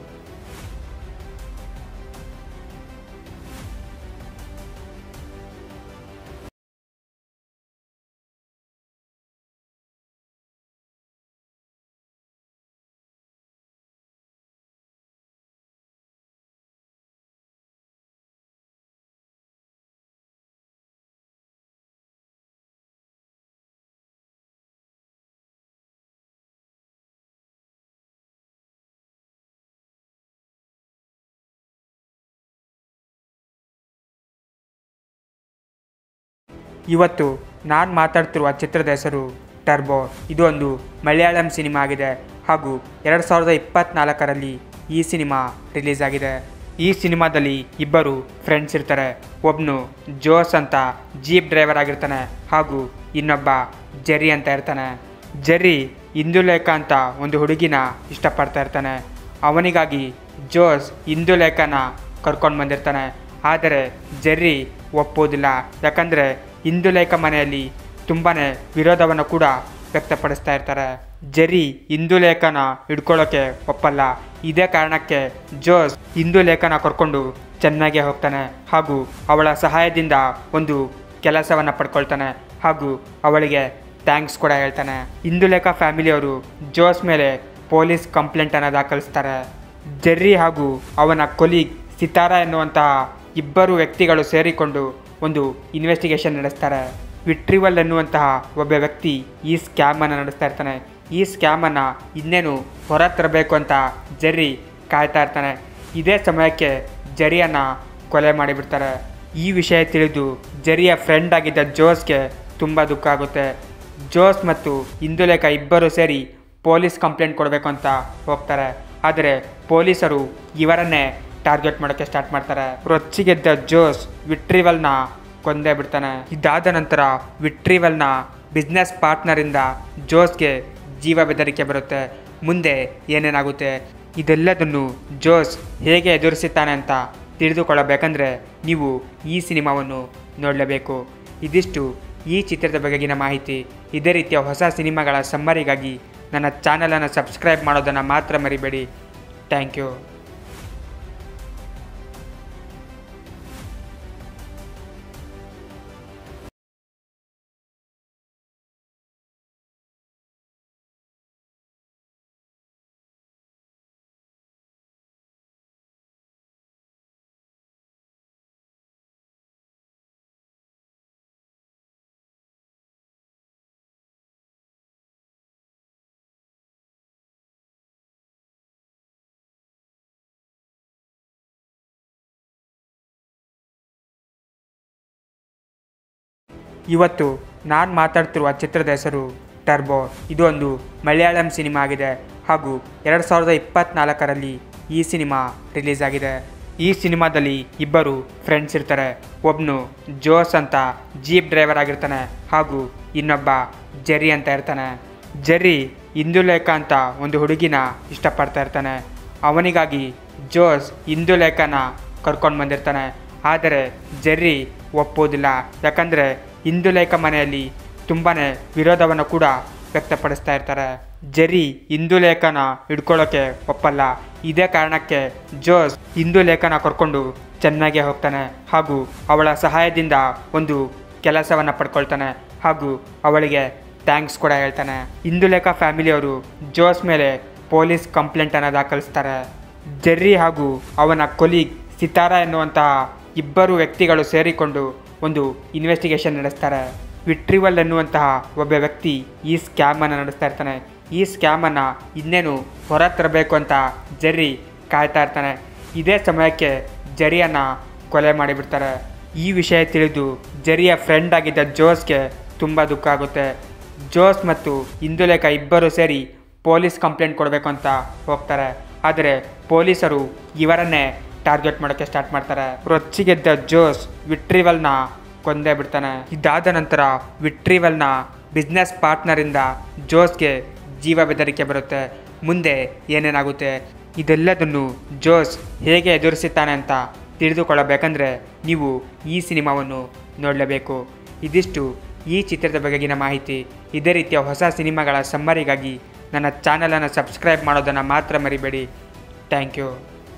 ಇವತ್ತು ನಾನು ಮಾತಾಡ್ತಿರುವ ಚಿತ್ರದ ಹೆಸರು ಟರ್ಬೋ ಇದು ಒಂದು ಮಲಯಾಳಂ ಸಿನಿಮಾ ಆಗಿದೆ ಹಾಗೂ ಎರಡು ಸಾವಿರದ ಇಪ್ಪತ್ತ್ನಾಲ್ಕರಲ್ಲಿ ಈ ಸಿನಿಮಾ ರಿಲೀಸ್ ಆಗಿದೆ ಈ ಸಿನಿಮಾದಲ್ಲಿ ಇಬ್ಬರು ಫ್ರೆಂಡ್ಸ್ ಇರ್ತಾರೆ ಒಬ್ಬನು ಜೋಸ್ ಅಂತ ಜೀಪ್ ಡ್ರೈವರ್ ಆಗಿರ್ತಾನೆ ಹಾಗೂ ಇನ್ನೊಬ್ಬ ಜೆರಿ ಅಂತ ಇರ್ತಾನೆ ಜೆರಿ ಇಂದುಲೇಖ ಅಂತ ಒಂದು ಹುಡುಗಿನ ಇಷ್ಟಪಡ್ತಾ ಇರ್ತಾನೆ ಅವನಿಗಾಗಿ ಜೋಸ್ ಇಂದುಲೇಖನ ಕರ್ಕೊಂಡು ಬಂದಿರ್ತಾನೆ ಆದರೆ ಜೆರ್ರಿ ಒಪ್ಪೋದಿಲ್ಲ ಯಾಕಂದರೆ ಇಂದುಲೇಖ ಮನೆಯಲ್ಲಿ ತುಂಬಾ ವಿರೋಧವನ್ನು ಕೂಡ ವ್ಯಕ್ತಪಡಿಸ್ತಾ ಇರ್ತಾರೆ ಜೆರ್ರಿ ಇಂದುಲೇಖನ ಹಿಡ್ಕೊಳ್ಳೋಕೆ ಒಪ್ಪಲ್ಲ ಇದೇ ಕಾರಣಕ್ಕೆ ಜೋಸ್ ಇಂದುಲೇಖನ ಕರ್ಕೊಂಡು ಚೆನ್ನಾಗೆ ಹೋಗ್ತಾನೆ ಹಾಗೂ ಅವಳ ಸಹಾಯದಿಂದ ಒಂದು ಕೆಲಸವನ್ನು ಪಡ್ಕೊಳ್ತಾನೆ ಹಾಗೂ ಅವಳಿಗೆ ಥ್ಯಾಂಕ್ಸ್ ಕೂಡ ಹೇಳ್ತಾನೆ ಇಂದುಲೇಖ ಫ್ಯಾಮಿಲಿಯವರು ಜೋಸ್ ಮೇಲೆ ಪೊಲೀಸ್ ಕಂಪ್ಲೇಂಟನ್ನು ದಾಖಲಿಸ್ತಾರೆ ಜೆರ್ರಿ ಹಾಗೂ ಅವನ ಕೊಲೀಗ್ ಸಿತಾರಾ ಎನ್ನುವಂತಹ ಇಬ್ಬರು ವ್ಯಕ್ತಿಗಳು ಸೇರಿಕೊಂಡು ಒಂದು ಇನ್ವೆಸ್ಟಿಗೇಷನ್ ನಡೆಸ್ತಾರೆ ವಿಟ್ರಿವಲ್ ಎನ್ನುವಂತಹ ಒಬ್ಬ ವ್ಯಕ್ತಿ ಈ ಸ್ಕ್ಯಾಮನ್ನು ನಡೆಸ್ತಾ ಇರ್ತಾನೆ ಈ ಸ್ಕ್ಯಾಮನ್ನು ಇನ್ನೇನು ಹೊರ ತರಬೇಕು ಅಂತ ಜೆರ್ರಿ ಕಾಯ್ತಾ ಇರ್ತಾನೆ ಇದೇ ಸಮಯಕ್ಕೆ ಜೆರಿಯನ್ನು ಕೊಲೆ ಮಾಡಿಬಿಡ್ತಾರೆ ಈ ವಿಷಯ ತಿಳಿದು ಜೆರಿಯ ಫ್ರೆಂಡ್ ಆಗಿದ್ದ ಜೋಸ್ಗೆ ತುಂಬ ದುಃಖ ಆಗುತ್ತೆ ಜೋಸ್ ಮತ್ತು ಇಂದುಲೇಖ ಇಬ್ಬರು ಸೇರಿ ಪೊಲೀಸ್ ಕಂಪ್ಲೇಂಟ್ ಕೊಡಬೇಕು ಅಂತ ಹೋಗ್ತಾರೆ ಆದರೆ ಪೊಲೀಸರು ಇವರನ್ನೇ ಟಾರ್ಗೆಟ್ ಮಾಡೋಕ್ಕೆ ಸ್ಟಾರ್ಟ್ ಮಾಡ್ತಾರೆ ರೊಚ್ಚಿಗೆದ್ದ ಜೋಸ್ ವಿಟ್ರಿವಲ್ನ ಕೊಂದೇ ಬಿಡ್ತಾನೆ ಇದಾದ ನಂತರ ವಿಟ್ರಿವಲ್ನ ಬಿಸ್ನೆಸ್ ಪಾರ್ಟ್ನರಿಂದ ಜೋಸ್ಗೆ ಜೀವ ಬೆದರಿಕೆ ಬರುತ್ತೆ ಮುಂದೆ ಏನೇನಾಗುತ್ತೆ ಇದೆಲ್ಲದನ್ನು ಜೋಸ್ ಹೇಗೆ ಎದುರಿಸುತ್ತಾನೆ ಅಂತ ತಿಳಿದುಕೊಳ್ಳಬೇಕಂದ್ರೆ ನೀವು ಈ ಸಿನಿಮಾವನ್ನು ನೋಡಲೇಬೇಕು ಇದಿಷ್ಟು ಈ ಚಿತ್ರದ ಬಗೆಗಿನ ಮಾಹಿತಿ ಇದೇ ರೀತಿಯ ಹೊಸ ಸಿನಿಮಾಗಳ ಸಮ್ಮರಿಗಾಗಿ ನನ್ನ ಚಾನಲನ್ನು ಸಬ್ಸ್ಕ್ರೈಬ್ ಮಾಡೋದನ್ನು ಮಾತ್ರ ಮರಿಬೇಡಿ ಥ್ಯಾಂಕ್ ಯು ಇವತ್ತು ನಾನು ಮಾತಾಡ್ತಿರುವ ಚಿತ್ರದ ಹೆಸರು ಟರ್ಬೋ ಇದು ಒಂದು ಮಲಯಾಳಂ ಸಿನಿಮಾ ಆಗಿದೆ ಹಾಗೂ ಎರಡು ಸಾವಿರದ ಇಪ್ಪತ್ತ್ನಾಲ್ಕರಲ್ಲಿ ಈ ಸಿನಿಮಾ ರಿಲೀಸ್ ಆಗಿದೆ ಈ ಸಿನಿಮಾದಲ್ಲಿ ಇಬ್ಬರು ಫ್ರೆಂಡ್ಸ್ ಇರ್ತಾರೆ ಒಬ್ಬನು ಜೋಸ್ ಅಂತ ಜೀಪ್ ಡ್ರೈವರ್ ಆಗಿರ್ತಾನೆ ಹಾಗೂ ಇನ್ನೊಬ್ಬ ಜೆರಿ ಅಂತ ಇರ್ತಾನೆ ಜೆರ್ರಿ ಇಂದುಲೇಖ ಅಂತ ಒಂದು ಹುಡುಗಿನ ಇಷ್ಟಪಡ್ತಾ ಇರ್ತಾನೆ ಅವನಿಗಾಗಿ ಜೋಸ್ ಇಂದುಲೇಖನ ಕರ್ಕೊಂಡು ಬಂದಿರ್ತಾನೆ ಆದರೆ ಜೆರ್ರಿ ಒಪ್ಪೋದಿಲ್ಲ ಯಾಕಂದರೆ ಇಂದುಲೇಖ ಮನೆಯಲ್ಲಿ ತುಂಬಾ ವಿರೋಧವನ್ನು ಕೂಡ ವ್ಯಕ್ತಪಡಿಸ್ತಾ ಇರ್ತಾರೆ ಜೆರ್ರಿ ಇಂದುಲೇಖನ ಹಿಡ್ಕೊಳ್ಳೋಕೆ ಒಪ್ಪಲ್ಲ ಇದೇ ಕಾರಣಕ್ಕೆ ಜೋಸ್ ಇಂದುಲೇಖನ ಕರ್ಕೊಂಡು ಚೆನ್ನಾಗಿ ಹೋಗ್ತಾನೆ ಹಾಗೂ ಅವಳ ಸಹಾಯದಿಂದ ಒಂದು ಕೆಲಸವನ್ನು ಪಡ್ಕೊಳ್ತಾನೆ ಹಾಗೂ ಅವಳಿಗೆ ಥ್ಯಾಂಕ್ಸ್ ಕೂಡ ಹೇಳ್ತಾನೆ ಇಂದುಲೇಖ ಫ್ಯಾಮಿಲಿಯವರು ಜೋಸ್ ಮೇಲೆ ಪೊಲೀಸ್ ಕಂಪ್ಲೇಂಟನ್ನು ದಾಖಲಿಸ್ತಾರೆ ಜೆರ್ರಿ ಹಾಗೂ ಅವನ ಕೊಲೀಗ್ ಸಿತಾರಾ ಎನ್ನುವಂತಹ ಇಬ್ಬರು ವ್ಯಕ್ತಿಗಳು ಸೇರಿಕೊಂಡು ಒಂದು ಇನ್ವೆಸ್ಟಿಗೇಷನ್ ನಡೆಸ್ತಾರೆ ವಿಟ್ರಿವಲ್ ಎನ್ನುವಂತಹ ಒಬ್ಬ ವ್ಯಕ್ತಿ ಈ ಸ್ಕ್ಯಾಮನ್ನು ನಡೆಸ್ತಾ ಇರ್ತಾನೆ ಈ ಸ್ಕ್ಯಾಮನ್ನು ಇನ್ನೇನು ಹೊರ ತರಬೇಕು ಅಂತ ಜೆರ್ರಿ ಕಾಯ್ತಾ ಇರ್ತಾನೆ ಇದೇ ಸಮಯಕ್ಕೆ ಜೆರಿಯನ್ನು ಕೊಲೆ ಮಾಡಿಬಿಡ್ತಾರೆ ಈ ವಿಷಯ ತಿಳಿದು ಜೆರಿಯ ಫ್ರೆಂಡ್ ಆಗಿದ್ದ ಜೋಸ್ಗೆ ತುಂಬ ದುಃಖ ಆಗುತ್ತೆ ಜೋಸ್ ಮತ್ತು ಇಂದುಲೇಖ ಇಬ್ಬರು ಸೇರಿ ಪೊಲೀಸ್ ಕಂಪ್ಲೇಂಟ್ ಕೊಡಬೇಕು ಅಂತ ಹೋಗ್ತಾರೆ ಆದರೆ ಪೊಲೀಸರು ಇವರನ್ನೇ ಟಾರ್ಗೆಟ್ ಮಾಡೋಕ್ಕೆ ಸ್ಟಾರ್ಟ್ ಮಾಡ್ತಾರೆ ರೊಚ್ಚಿಗೆದ್ದ ಜೋಸ್ ವಿಟ್ರಿವಲ್ನ ಕೊಂದೇ ಬಿಡ್ತಾನೆ ಇದಾದ ನಂತರ ವಿಟ್ರಿವಲ್ನ ಬಿಸ್ನೆಸ್ ಪಾರ್ಟ್ನರಿಂದ ಜೋಸ್ಗೆ ಜೀವ ಬೆದರಿಕೆ ಬರುತ್ತೆ ಮುಂದೆ ಏನೇನಾಗುತ್ತೆ ಇದೆಲ್ಲದನ್ನು ಜೋಸ್ ಹೇಗೆ ಎದುರಿಸುತ್ತಾನೆ ಅಂತ ತಿಳಿದುಕೊಳ್ಳಬೇಕಂದ್ರೆ ನೀವು ಈ ಸಿನಿಮಾವನ್ನು ನೋಡಲೇಬೇಕು ಇದಿಷ್ಟು ಈ ಚಿತ್ರದ ಬಗೆಗಿನ ಮಾಹಿತಿ ಇದೇ ರೀತಿಯ ಹೊಸ ಸಿನಿಮಾಗಳ ಸಮ್ಮರಿಗಾಗಿ ನನ್ನ ಚಾನಲನ್ನು ಸಬ್ಸ್ಕ್ರೈಬ್ ಮಾಡೋದನ್ನು ಮಾತ್ರ ಮರಿಬೇಡಿ ಥ್ಯಾಂಕ್ ಯು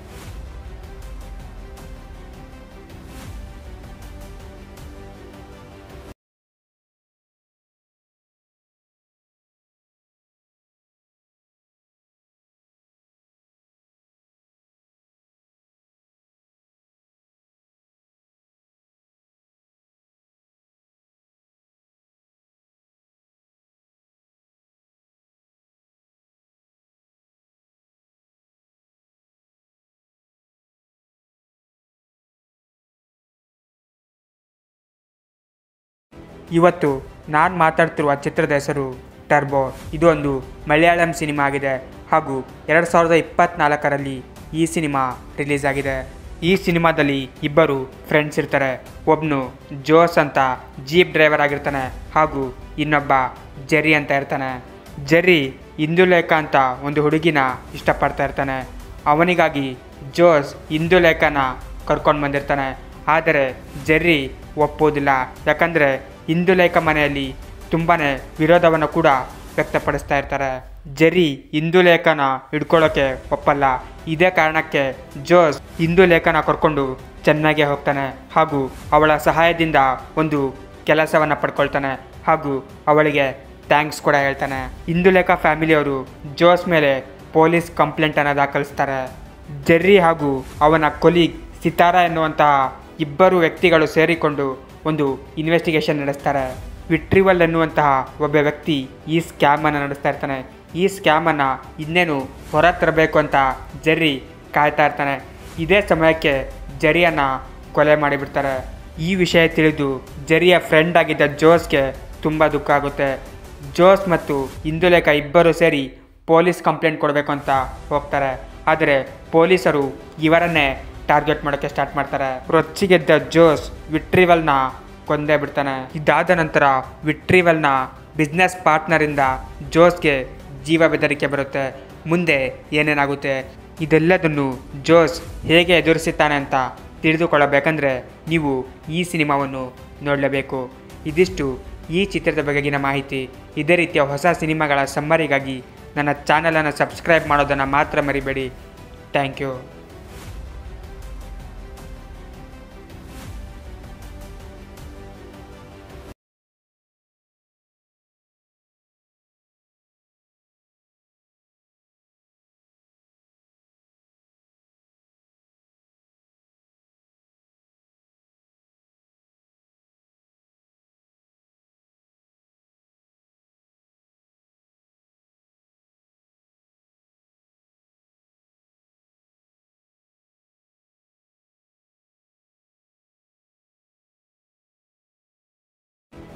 ಇವತ್ತು ನಾನು ಮಾತಾಡ್ತಿರುವ ಚಿತ್ರದ ಹೆಸರು ಟರ್ಬೋ ಇದು ಒಂದು ಮಲಯಾಳಂ ಸಿನಿಮಾ ಆಗಿದೆ ಹಾಗೂ ಎರಡು ಸಾವಿರದ ಇಪ್ಪತ್ತ್ನಾಲ್ಕರಲ್ಲಿ ಈ ಸಿನಿಮಾ ರಿಲೀಸ್ ಆಗಿದೆ ಈ ಸಿನಿಮಾದಲ್ಲಿ ಇಬ್ಬರು ಫ್ರೆಂಡ್ಸ್ ಇರ್ತಾರೆ ಒಬ್ಬನು ಜೋಸ್ ಅಂತ ಜೀಪ್ ಡ್ರೈವರ್ ಆಗಿರ್ತಾನೆ ಹಾಗೂ ಇನ್ನೊಬ್ಬ ಜೆರಿ ಅಂತ ಇರ್ತಾನೆ ಜೆರಿ ಇಂದುಲೇಖ ಅಂತ ಒಂದು ಹುಡುಗಿನ ಇಷ್ಟಪಡ್ತಾ ಇರ್ತಾನೆ ಅವನಿಗಾಗಿ ಜೋಸ್ ಇಂದುಲೇಖನ ಕರ್ಕೊಂಡು ಬಂದಿರ್ತಾನೆ ಆದರೆ ಜೆರ್ರಿ ಒಪ್ಪೋದಿಲ್ಲ ಯಾಕಂದರೆ ಇಂದುಲೇಖ ಮನೆಯಲ್ಲಿ ತುಂಬಾ ವಿರೋಧವನ್ನು ಕೂಡ ವ್ಯಕ್ತಪಡಿಸ್ತಾ ಇರ್ತಾರೆ ಜೆರ್ರಿ ಇಂದುಲೇಖನ ಹಿಡ್ಕೊಳ್ಳೋಕೆ ಒಪ್ಪಲ್ಲ ಇದೇ ಕಾರಣಕ್ಕೆ ಜೋಸ್ ಇಂದುಲೇಖನ ಕರ್ಕೊಂಡು ಚೆನ್ನಾಗಿ ಹೋಗ್ತಾನೆ ಹಾಗೂ ಅವಳ ಸಹಾಯದಿಂದ ಒಂದು ಕೆಲಸವನ್ನು ಪಡ್ಕೊಳ್ತಾನೆ ಹಾಗೂ ಅವಳಿಗೆ ಥ್ಯಾಂಕ್ಸ್ ಕೂಡ ಹೇಳ್ತಾನೆ ಇಂದುಲೇಖ ಫ್ಯಾಮಿಲಿಯವರು ಜೋಸ್ ಮೇಲೆ ಪೊಲೀಸ್ ಕಂಪ್ಲೇಂಟನ್ನು ದಾಖಲಿಸ್ತಾರೆ ಜೆರ್ರಿ ಹಾಗೂ ಅವನ ಕೊಲೀಗ್ ಸಿತಾರಾ ಎನ್ನುವಂತಹ ಇಬ್ಬರು ವ್ಯಕ್ತಿಗಳು ಸೇರಿಕೊಂಡು ಒಂದು ಇನ್ವೆಸ್ಟಿಗೇಷನ್ ನಡೆಸ್ತಾರೆ ವಿಟ್ರಿವಲ್ ಎನ್ನುವಂತಹ ಒಬ್ಬ ವ್ಯಕ್ತಿ ಈ ಸ್ಕ್ಯಾಮನ್ನು ನಡೆಸ್ತಾ ಇರ್ತಾನೆ ಈ ಸ್ಕ್ಯಾಮನ್ನು ಇನ್ನೇನು ಹೊರ ತರಬೇಕು ಅಂತ ಜೆರ್ರಿ ಕಾಯ್ತಾ ಇರ್ತಾನೆ ಇದೇ ಸಮಯಕ್ಕೆ ಜೆರಿಯನ್ನು ಕೊಲೆ ಮಾಡಿಬಿಡ್ತಾರೆ ಈ ವಿಷಯ ತಿಳಿದು ಜೆರಿಯ ಫ್ರೆಂಡ್ ಆಗಿದ್ದ ಜೋಸ್ಗೆ ತುಂಬ ದುಃಖ ಆಗುತ್ತೆ ಜೋಸ್ ಮತ್ತು ಇಂದುಲೇಖ ಇಬ್ಬರು ಸೇರಿ ಪೊಲೀಸ್ ಕಂಪ್ಲೇಂಟ್ ಕೊಡಬೇಕು ಅಂತ ಹೋಗ್ತಾರೆ ಆದರೆ ಪೊಲೀಸರು ಇವರನ್ನೇ ಟಾರ್ಗೆಟ್ ಮಾಡೋಕ್ಕೆ ಸ್ಟಾರ್ಟ್ ಮಾಡ್ತಾರೆ ರೊಚ್ಚಿಗೆದ್ದ ಜೋಸ್ ವಿಟ್ರಿವಲ್ನ ಕೊಂದೇ ಬಿಡ್ತಾನೆ ಇದಾದ ನಂತರ ವಿಟ್ರಿವಲ್ನ ಬಿಸ್ನೆಸ್ ಪಾರ್ಟ್ನರಿಂದ ಜೋಸ್ಗೆ ಜೀವ ಬೆದರಿಕೆ ಬರುತ್ತೆ ಮುಂದೆ ಏನೇನಾಗುತ್ತೆ ಇದೆಲ್ಲದನ್ನು ಜೋಸ್ ಹೇಗೆ ಎದುರಿಸುತ್ತಾನೆ ಅಂತ ತಿಳಿದುಕೊಳ್ಳಬೇಕಂದ್ರೆ ನೀವು ಈ ಸಿನಿಮಾವನ್ನು ನೋಡಲೇಬೇಕು ಇದಿಷ್ಟು ಈ ಚಿತ್ರದ ಬಗೆಗಿನ ಮಾಹಿತಿ ಇದೇ ರೀತಿಯ ಹೊಸ ಸಿನಿಮಾಗಳ ಸಮ್ಮರಿಗಾಗಿ ನನ್ನ ಚಾನಲನ್ನು ಸಬ್ಸ್ಕ್ರೈಬ್ ಮಾಡೋದನ್ನು ಮಾತ್ರ ಮರಿಬೇಡಿ ಥ್ಯಾಂಕ್ ಯು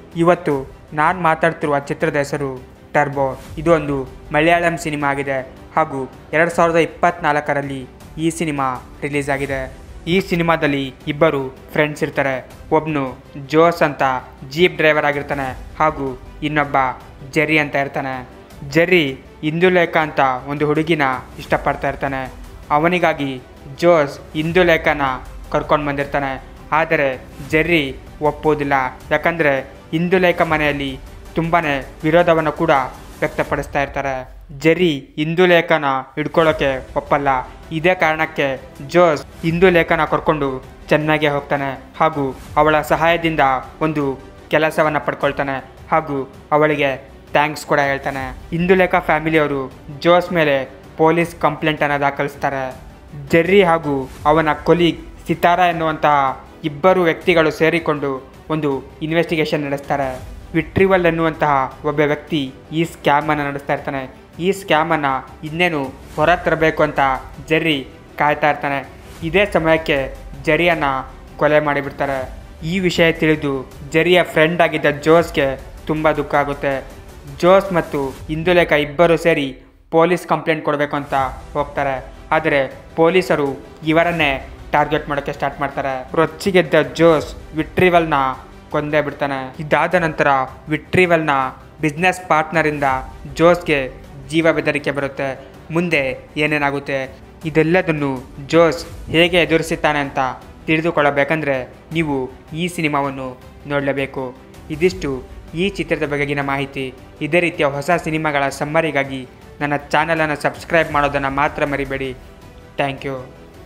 ಇವತ್ತು ನಾನು ಮಾತಾಡ್ತಿರುವ ಚಿತ್ರದ ಹೆಸರು ಟರ್ಬೋ ಇದು ಒಂದು ಮಲಯಾಳಂ ಸಿನಿಮಾ ಆಗಿದೆ ಹಾಗೂ ಎರಡು ಸಾವಿರದ ಇಪ್ಪತ್ತ್ನಾಲ್ಕರಲ್ಲಿ ಈ ಸಿನಿಮಾ ರಿಲೀಸ್ ಆಗಿದೆ ಈ ಸಿನಿಮಾದಲ್ಲಿ ಇಬ್ಬರು ಫ್ರೆಂಡ್ಸ್ ಇರ್ತಾರೆ ಒಬ್ಬನು ಜೋಸ್ ಅಂತ ಜೀಪ್ ಡ್ರೈವರ್ ಆಗಿರ್ತಾನೆ ಹಾಗೂ ಇನ್ನೊಬ್ಬ ಜೆರಿ ಅಂತ ಇರ್ತಾನೆ ಜೆರ್ರಿ ಇಂದುಲೇಖ ಅಂತ ಒಂದು ಹುಡುಗಿನ ಇಷ್ಟಪಡ್ತಾ ಇರ್ತಾನೆ ಅವನಿಗಾಗಿ ಜೋಸ್ ಇಂದುಲೇಖನ ಕರ್ಕೊಂಡು ಬಂದಿರ್ತಾನೆ ಆದರೆ ಜೆರ್ರಿ ಒಪ್ಪೋದಿಲ್ಲ ಯಾಕಂದರೆ ಇಂದುಲೇಖ ಮನೆಯಲ್ಲಿ ತುಂಬಾ ವಿರೋಧವನ್ನು ಕೂಡ ವ್ಯಕ್ತಪಡಿಸ್ತಾ ಇರ್ತಾರೆ ಜೆರ್ರಿ ಇಂದುಲೇಖನ ಹಿಡ್ಕೊಳ್ಳೋಕೆ ಒಪ್ಪಲ್ಲ ಇದೇ ಕಾರಣಕ್ಕೆ ಜೋಸ್ ಇಂದುಲೇಖನ ಕರ್ಕೊಂಡು ಚೆನ್ನಾಗಿ ಹೋಗ್ತಾನೆ ಹಾಗೂ ಅವಳ ಸಹಾಯದಿಂದ ಒಂದು ಕೆಲಸವನ್ನು ಪಡ್ಕೊಳ್ತಾನೆ ಹಾಗೂ ಅವಳಿಗೆ ಥ್ಯಾಂಕ್ಸ್ ಕೂಡ ಹೇಳ್ತಾನೆ ಇಂದುಲೇಖ ಫ್ಯಾಮಿಲಿಯವರು ಜೋಸ್ ಮೇಲೆ ಪೊಲೀಸ್ ಕಂಪ್ಲೇಂಟನ್ನು ದಾಖಲಿಸ್ತಾರೆ ಜೆರ್ರಿ ಹಾಗೂ ಅವನ ಕೊಲೀಗ್ ಸಿತಾರಾ ಎನ್ನುವಂತಹ ಇಬ್ಬರು ವ್ಯಕ್ತಿಗಳು ಸೇರಿಕೊಂಡು ಒಂದು ಇನ್ವೆಸ್ಟಿಗೇಷನ್ ನಡೆಸ್ತಾರೆ ವಿಟ್ರಿವಲ್ ಎನ್ನುವಂತಹ ಒಬ್ಬ ವ್ಯಕ್ತಿ ಈ ಸ್ಕ್ಯಾಮನ್ನು ನಡೆಸ್ತಾ ಇರ್ತಾನೆ ಈ ಸ್ಕ್ಯಾಮನ್ನು ಇನ್ನೇನು ಹೊರ ತರಬೇಕು ಅಂತ ಜೆರ್ರಿ ಕಾಯ್ತಾ ಇರ್ತಾನೆ ಇದೇ ಸಮಯಕ್ಕೆ ಜೆರಿಯನ್ನು ಕೊಲೆ ಮಾಡಿಬಿಡ್ತಾರೆ ಈ ವಿಷಯ ತಿಳಿದು ಜೆರಿಯ ಫ್ರೆಂಡ್ ಆಗಿದ್ದ ಜೋಸ್ಗೆ ತುಂಬ ದುಃಖ ಆಗುತ್ತೆ ಜೋಸ್ ಮತ್ತು ಇಂದುಲೇಖ ಇಬ್ಬರು ಸೇರಿ ಪೊಲೀಸ್ ಕಂಪ್ಲೇಂಟ್ ಕೊಡಬೇಕು ಅಂತ ಹೋಗ್ತಾರೆ ಆದರೆ ಪೊಲೀಸರು ಇವರನ್ನೇ ಟಾರ್ಗೆಟ್ ಮಾಡೋಕ್ಕೆ ಸ್ಟಾರ್ಟ್ ಮಾಡ್ತಾರೆ ರೊಚ್ಚಿಗೆದ್ದ ಜೋಸ್ ವಿಟ್ರಿವಲ್ನ ಕೊಂದೇ ಬಿಡ್ತಾನೆ ಇದಾದ ನಂತರ ವಿಟ್ರಿವಲ್ನ ಬಿಸ್ನೆಸ್ ಪಾರ್ಟ್ನರಿಂದ ಜೋಸ್ಗೆ ಜೀವ ಬೆದರಿಕೆ ಬರುತ್ತೆ ಮುಂದೆ ಏನೇನಾಗುತ್ತೆ ಇದೆಲ್ಲದನ್ನು ಜೋಸ್ ಹೇಗೆ ಎದುರಿಸುತ್ತಾನೆ ಅಂತ ತಿಳಿದುಕೊಳ್ಳಬೇಕಂದ್ರೆ ನೀವು ಈ ಸಿನಿಮಾವನ್ನು ನೋಡಲೇಬೇಕು ಇದಿಷ್ಟು ಈ ಚಿತ್ರದ ಬಗೆಗಿನ ಮಾಹಿತಿ ಇದೇ ರೀತಿಯ ಹೊಸ ಸಿನಿಮಾಗಳ ಸಮ್ಮರಿಗಾಗಿ ನನ್ನ ಚಾನಲನ್ನು ಸಬ್ಸ್ಕ್ರೈಬ್ ಮಾಡೋದನ್ನು ಮಾತ್ರ ಮರಿಬೇಡಿ ಥ್ಯಾಂಕ್ ಯು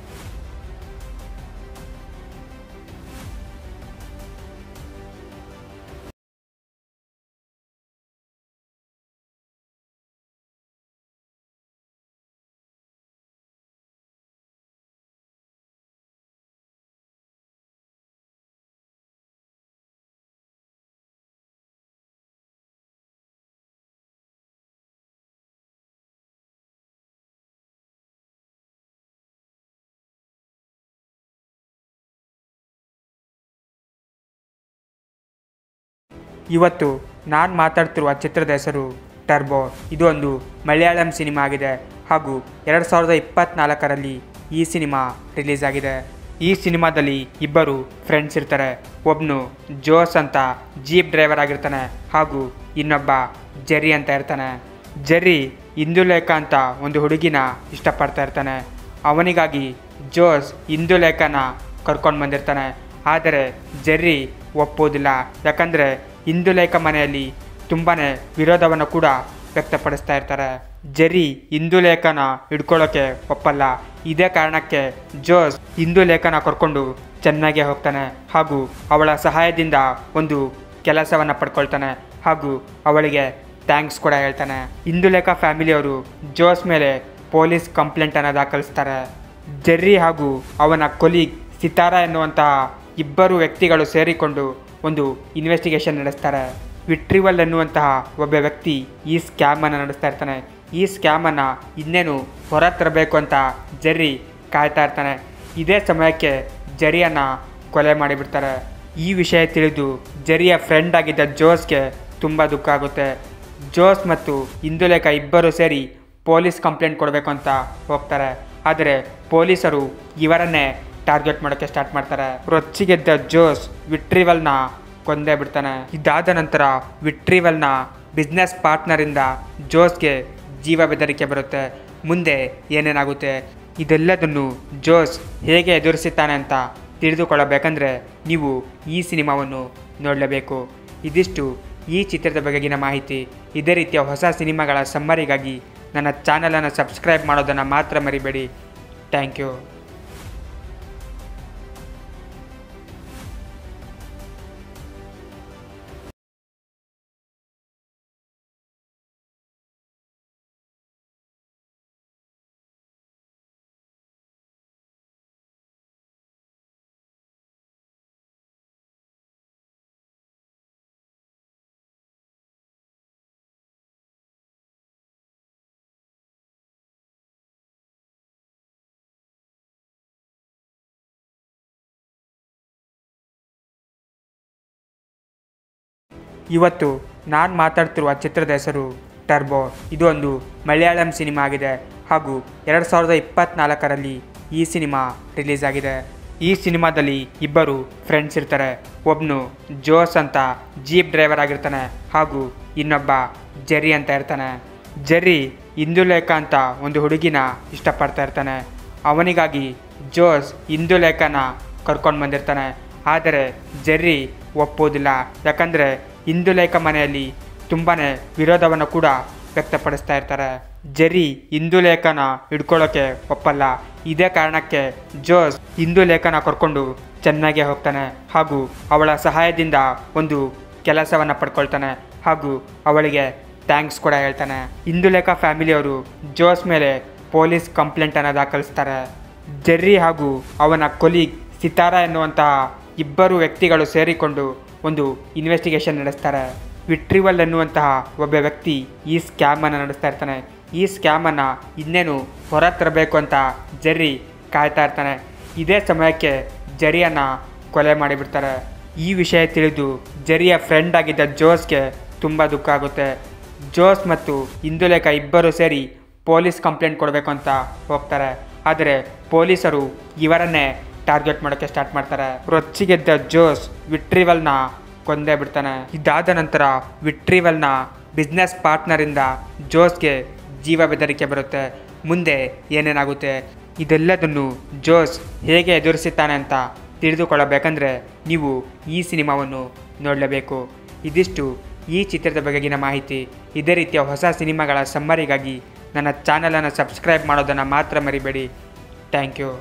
ಇವತ್ತು ನಾನು ಮಾತಾಡ್ತಿರುವ ಚಿತ್ರದ ಹೆಸರು ಟರ್ಬೋ ಇದು ಒಂದು ಮಲಯಾಳಂ ಸಿನಿಮಾ ಆಗಿದೆ ಹಾಗೂ ಎರಡು ಸಾವಿರದ ಇಪ್ಪತ್ತ್ನಾಲ್ಕರಲ್ಲಿ ಈ ಸಿನಿಮಾ ರಿಲೀಸ್ ಆಗಿದೆ ಈ ಸಿನಿಮಾದಲ್ಲಿ ಇಬ್ಬರು ಫ್ರೆಂಡ್ಸ್ ಇರ್ತಾರೆ ಒಬ್ಬನು ಜೋಸ್ ಅಂತ ಜೀಪ್ ಡ್ರೈವರ್ ಆಗಿರ್ತಾನೆ ಹಾಗೂ ಇನ್ನೊಬ್ಬ ಜೆರಿ ಅಂತ ಇರ್ತಾನೆ ಜೆರಿ ಇಂದುಲೇಖ ಅಂತ ಒಂದು ಹುಡುಗಿನ ಇಷ್ಟಪಡ್ತಾ ಇರ್ತಾನೆ ಅವನಿಗಾಗಿ ಜೋಸ್ ಇಂದುಲೇಖನ ಕರ್ಕೊಂಡು ಬಂದಿರ್ತಾನೆ ಆದರೆ ಜೆರ್ರಿ ಒಪ್ಪೋದಿಲ್ಲ ಯಾಕಂದರೆ ಇಂದುಲೇಖ ಮನೆಯಲ್ಲಿ ತುಂಬಾ ವಿರೋಧವನ್ನು ಕೂಡ ವ್ಯಕ್ತಪಡಿಸ್ತಾ ಇರ್ತಾರೆ ಜೆರ್ರಿ ಇಂದುಲೇಖನ ಹಿಡ್ಕೊಳ್ಳೋಕೆ ಒಪ್ಪಲ್ಲ ಇದೇ ಕಾರಣಕ್ಕೆ ಜೋಸ್ ಇಂದುಲೇಖನ ಕರ್ಕೊಂಡು ಚೆನ್ನಾಗಿ ಹೋಗ್ತಾನೆ ಹಾಗೂ ಅವಳ ಸಹಾಯದಿಂದ ಒಂದು ಕೆಲಸವನ್ನು ಪಡ್ಕೊಳ್ತಾನೆ ಹಾಗೂ ಅವಳಿಗೆ ಥ್ಯಾಂಕ್ಸ್ ಕೂಡ ಹೇಳ್ತಾನೆ ಇಂದುಲೇಖ ಫ್ಯಾಮಿಲಿಯವರು ಜೋಸ್ ಮೇಲೆ ಪೊಲೀಸ್ ಕಂಪ್ಲೇಂಟನ್ನು ದಾಖಲಿಸ್ತಾರೆ ಜೆರ್ರಿ ಹಾಗೂ ಅವನ ಕೊಲೀಗ್ ಸಿತಾರಾ ಎನ್ನುವಂತಹ ಇಬ್ಬರು ವ್ಯಕ್ತಿಗಳು ಸೇರಿಕೊಂಡು ಒಂದು ಇನ್ವೆಸ್ಟಿಗೇಷನ್ ನಡೆಸ್ತಾರೆ ವಿಟ್ರಿವಲ್ ಎನ್ನುವಂತಹ ಒಬ್ಬ ವ್ಯಕ್ತಿ ಈ ಸ್ಕ್ಯಾಮನ್ನು ನಡೆಸ್ತಾ ಇರ್ತಾನೆ ಈ ಸ್ಕ್ಯಾಮನ್ನು ಇನ್ನೇನು ಹೊರ ತರಬೇಕು ಅಂತ ಜೆರ್ರಿ ಕಾಯ್ತಾ ಇರ್ತಾನೆ ಇದೇ ಸಮಯಕ್ಕೆ ಜೆರಿಯನ್ನು ಕೊಲೆ ಮಾಡಿಬಿಡ್ತಾರೆ ಈ ವಿಷಯ ತಿಳಿದು ಜೆರಿಯ ಫ್ರೆಂಡ್ ಆಗಿದ್ದ ಜೋಸ್ಗೆ ತುಂಬ ದುಃಖ ಆಗುತ್ತೆ ಜೋಸ್ ಮತ್ತು ಇಂದುಲೇಖ ಇಬ್ಬರು ಸೇರಿ ಪೊಲೀಸ್ ಕಂಪ್ಲೇಂಟ್ ಕೊಡಬೇಕು ಅಂತ ಹೋಗ್ತಾರೆ ಆದರೆ ಪೊಲೀಸರು ಇವರನ್ನೇ ಟಾರ್ಗೆಟ್ ಮಾಡೋಕ್ಕೆ ಸ್ಟಾರ್ಟ್ ಮಾಡ್ತಾರೆ ರೊಚ್ಚಿಗೆದ್ದ ಜೋಸ್ ವಿಟ್ರಿವಲ್ನ ಕೊಂದೇ ಬಿಡ್ತಾನೆ ಇದಾದ ನಂತರ ವಿಟ್ರಿವಲ್ನ ಬಿಸ್ನೆಸ್ ಪಾರ್ಟ್ನರಿಂದ ಜೋಸ್ಗೆ ಜೀವ ಬೆದರಿಕೆ ಬರುತ್ತೆ ಮುಂದೆ ಏನೇನಾಗುತ್ತೆ ಇದೆಲ್ಲದನ್ನು ಜೋಸ್ ಹೇಗೆ ಎದುರಿಸುತ್ತಾನೆ ಅಂತ ತಿಳಿದುಕೊಳ್ಳಬೇಕಂದ್ರೆ ನೀವು ಈ ಸಿನಿಮಾವನ್ನು ನೋಡಲೇಬೇಕು ಇದಿಷ್ಟು ಈ ಚಿತ್ರದ ಬಗೆಗಿನ ಮಾಹಿತಿ ಇದೇ ರೀತಿಯ ಹೊಸ ಸಿನಿಮಾಗಳ ಸಮ್ಮರಿಗಾಗಿ ನನ್ನ ಚಾನಲನ್ನು ಸಬ್ಸ್ಕ್ರೈಬ್ ಮಾಡೋದನ್ನು ಮಾತ್ರ ಮರಿಬೇಡಿ ಥ್ಯಾಂಕ್ ಯು ಇವತ್ತು ನಾನು ಮಾತಾಡ್ತಿರುವ ಚಿತ್ರದ ಹೆಸರು ಟರ್ಬೋ ಇದು ಒಂದು ಮಲಯಾಳಂ ಸಿನಿಮಾ ಆಗಿದೆ ಹಾಗೂ ಎರಡು ಸಾವಿರದ ಇಪ್ಪತ್ತ್ನಾಲ್ಕರಲ್ಲಿ ಈ ಸಿನಿಮಾ ರಿಲೀಸ್ ಆಗಿದೆ ಈ ಸಿನಿಮಾದಲ್ಲಿ ಇಬ್ಬರು ಫ್ರೆಂಡ್ಸ್ ಇರ್ತಾರೆ ಒಬ್ಬನು ಜೋಸ್ ಅಂತ ಜೀಪ್ ಡ್ರೈವರ್ ಆಗಿರ್ತಾನೆ ಹಾಗೂ ಇನ್ನೊಬ್ಬ ಜೆರಿ ಅಂತ ಇರ್ತಾನೆ ಜೆರ್ರಿ ಇಂದುಲೇಖ ಅಂತ ಒಂದು ಹುಡುಗಿನ ಇಷ್ಟಪಡ್ತಾ ಇರ್ತಾನೆ ಅವನಿಗಾಗಿ ಜೋಸ್ ಇಂದುಲೇಖನ ಕರ್ಕೊಂಡು ಬಂದಿರ್ತಾನೆ ಆದರೆ ಜೆರ್ರಿ ಒಪ್ಪೋದಿಲ್ಲ ಯಾಕಂದರೆ ಇಂದುಲೇಖ ಮನೆಯಲ್ಲಿ ತುಂಬಾ ವಿರೋಧವನ್ನು ಕೂಡ ವ್ಯಕ್ತಪಡಿಸ್ತಾ ಇರ್ತಾರೆ ಜೆರ್ರಿ ಇಂದುಲೇಖನ ಹಿಡ್ಕೊಳ್ಳೋಕೆ ಒಪ್ಪಲ್ಲ ಇದೇ ಕಾರಣಕ್ಕೆ ಜೋಸ್ ಇಂದುಲೇಖನ ಕರ್ಕೊಂಡು ಚೆನ್ನಾಗೇ ಹೋಗ್ತಾನೆ ಹಾಗೂ ಅವಳ ಸಹಾಯದಿಂದ ಒಂದು ಕೆಲಸವನ್ನು ಪಡ್ಕೊಳ್ತಾನೆ ಹಾಗೂ ಅವಳಿಗೆ ಥ್ಯಾಂಕ್ಸ್ ಕೂಡ ಹೇಳ್ತಾನೆ ಇಂದುಲೇಖ ಫ್ಯಾಮಿಲಿಯವರು ಜೋಸ್ ಮೇಲೆ ಪೊಲೀಸ್ ಕಂಪ್ಲೇಂಟನ್ನು ದಾಖಲಿಸ್ತಾರೆ ಜೆರ್ರಿ ಹಾಗೂ ಅವನ ಕೊಲೀಗ್ ಸಿತಾರಾ ಎನ್ನುವಂತಹ ಇಬ್ಬರು ವ್ಯಕ್ತಿಗಳು ಸೇರಿಕೊಂಡು ಒಂದು ಇನ್ವೆಸ್ಟಿಗೇಷನ್ ನಡೆಸ್ತಾರೆ ವಿಟ್ರಿವಲ್ ಎನ್ನುವಂತಹ ಒಬ್ಬ ವ್ಯಕ್ತಿ ಈ ಸ್ಕ್ಯಾಮನ್ನು ನಡೆಸ್ತಾ ಇರ್ತಾನೆ ಈ ಸ್ಕ್ಯಾಮನ್ನು ಇನ್ನೇನು ಹೊರ ತರಬೇಕು ಅಂತ ಜೆರ್ರಿ ಕಾಯ್ತಾ ಇರ್ತಾನೆ ಇದೇ ಸಮಯಕ್ಕೆ ಜೆರಿಯನ್ನು ಕೊಲೆ ಮಾಡಿಬಿಡ್ತಾರೆ ಈ ವಿಷಯ ತಿಳಿದು ಜೆರಿಯ ಫ್ರೆಂಡ್ ಆಗಿದ್ದ ಜೋಸ್ಗೆ ತುಂಬ ದುಃಖ ಆಗುತ್ತೆ ಜೋಸ್ ಮತ್ತು ಇಂದುಲೇಖ ಇಬ್ಬರು ಸೇರಿ ಪೊಲೀಸ್ ಕಂಪ್ಲೇಂಟ್ ಕೊಡಬೇಕು ಅಂತ ಹೋಗ್ತಾರೆ ಆದರೆ ಪೊಲೀಸರು ಇವರನ್ನೇ ಟಾರ್ಗೆಟ್ ಮಾಡೋಕ್ಕೆ ಸ್ಟಾರ್ಟ್ ಮಾಡ್ತಾರೆ ರೊಚ್ಚಿಗೆದ್ದ ಜೋಸ್ ವಿಟ್ರಿವಲ್ನ ಕೊಂದೇ ಬಿಡ್ತಾನೆ ಇದಾದ ನಂತರ ವಿಟ್ರಿವಲ್ನ ಬಿಸ್ನೆಸ್ ಪಾರ್ಟ್ನರಿಂದ ಜೋಸ್ಗೆ ಜೀವ ಬೆದರಿಕೆ ಬರುತ್ತೆ ಮುಂದೆ ಏನೇನಾಗುತ್ತೆ ಇದೆಲ್ಲದನ್ನು ಜೋಸ್ ಹೇಗೆ ಎದುರಿಸುತ್ತಾನೆ ಅಂತ ತಿಳಿದುಕೊಳ್ಳಬೇಕಂದ್ರೆ ನೀವು ಈ ಸಿನಿಮಾವನ್ನು ನೋಡಲೇಬೇಕು ಇದಿಷ್ಟು ಈ ಚಿತ್ರದ ಬಗೆಗಿನ ಮಾಹಿತಿ ಇದೇ ರೀತಿಯ ಹೊಸ ಸಿನಿಮಾಗಳ ಸಮ್ಮರಿಗಾಗಿ ನನ್ನ ಚಾನಲನ್ನು ಸಬ್ಸ್ಕ್ರೈಬ್ ಮಾಡೋದನ್ನು ಮಾತ್ರ ಮರಿಬೇಡಿ ಥ್ಯಾಂಕ್ ಯು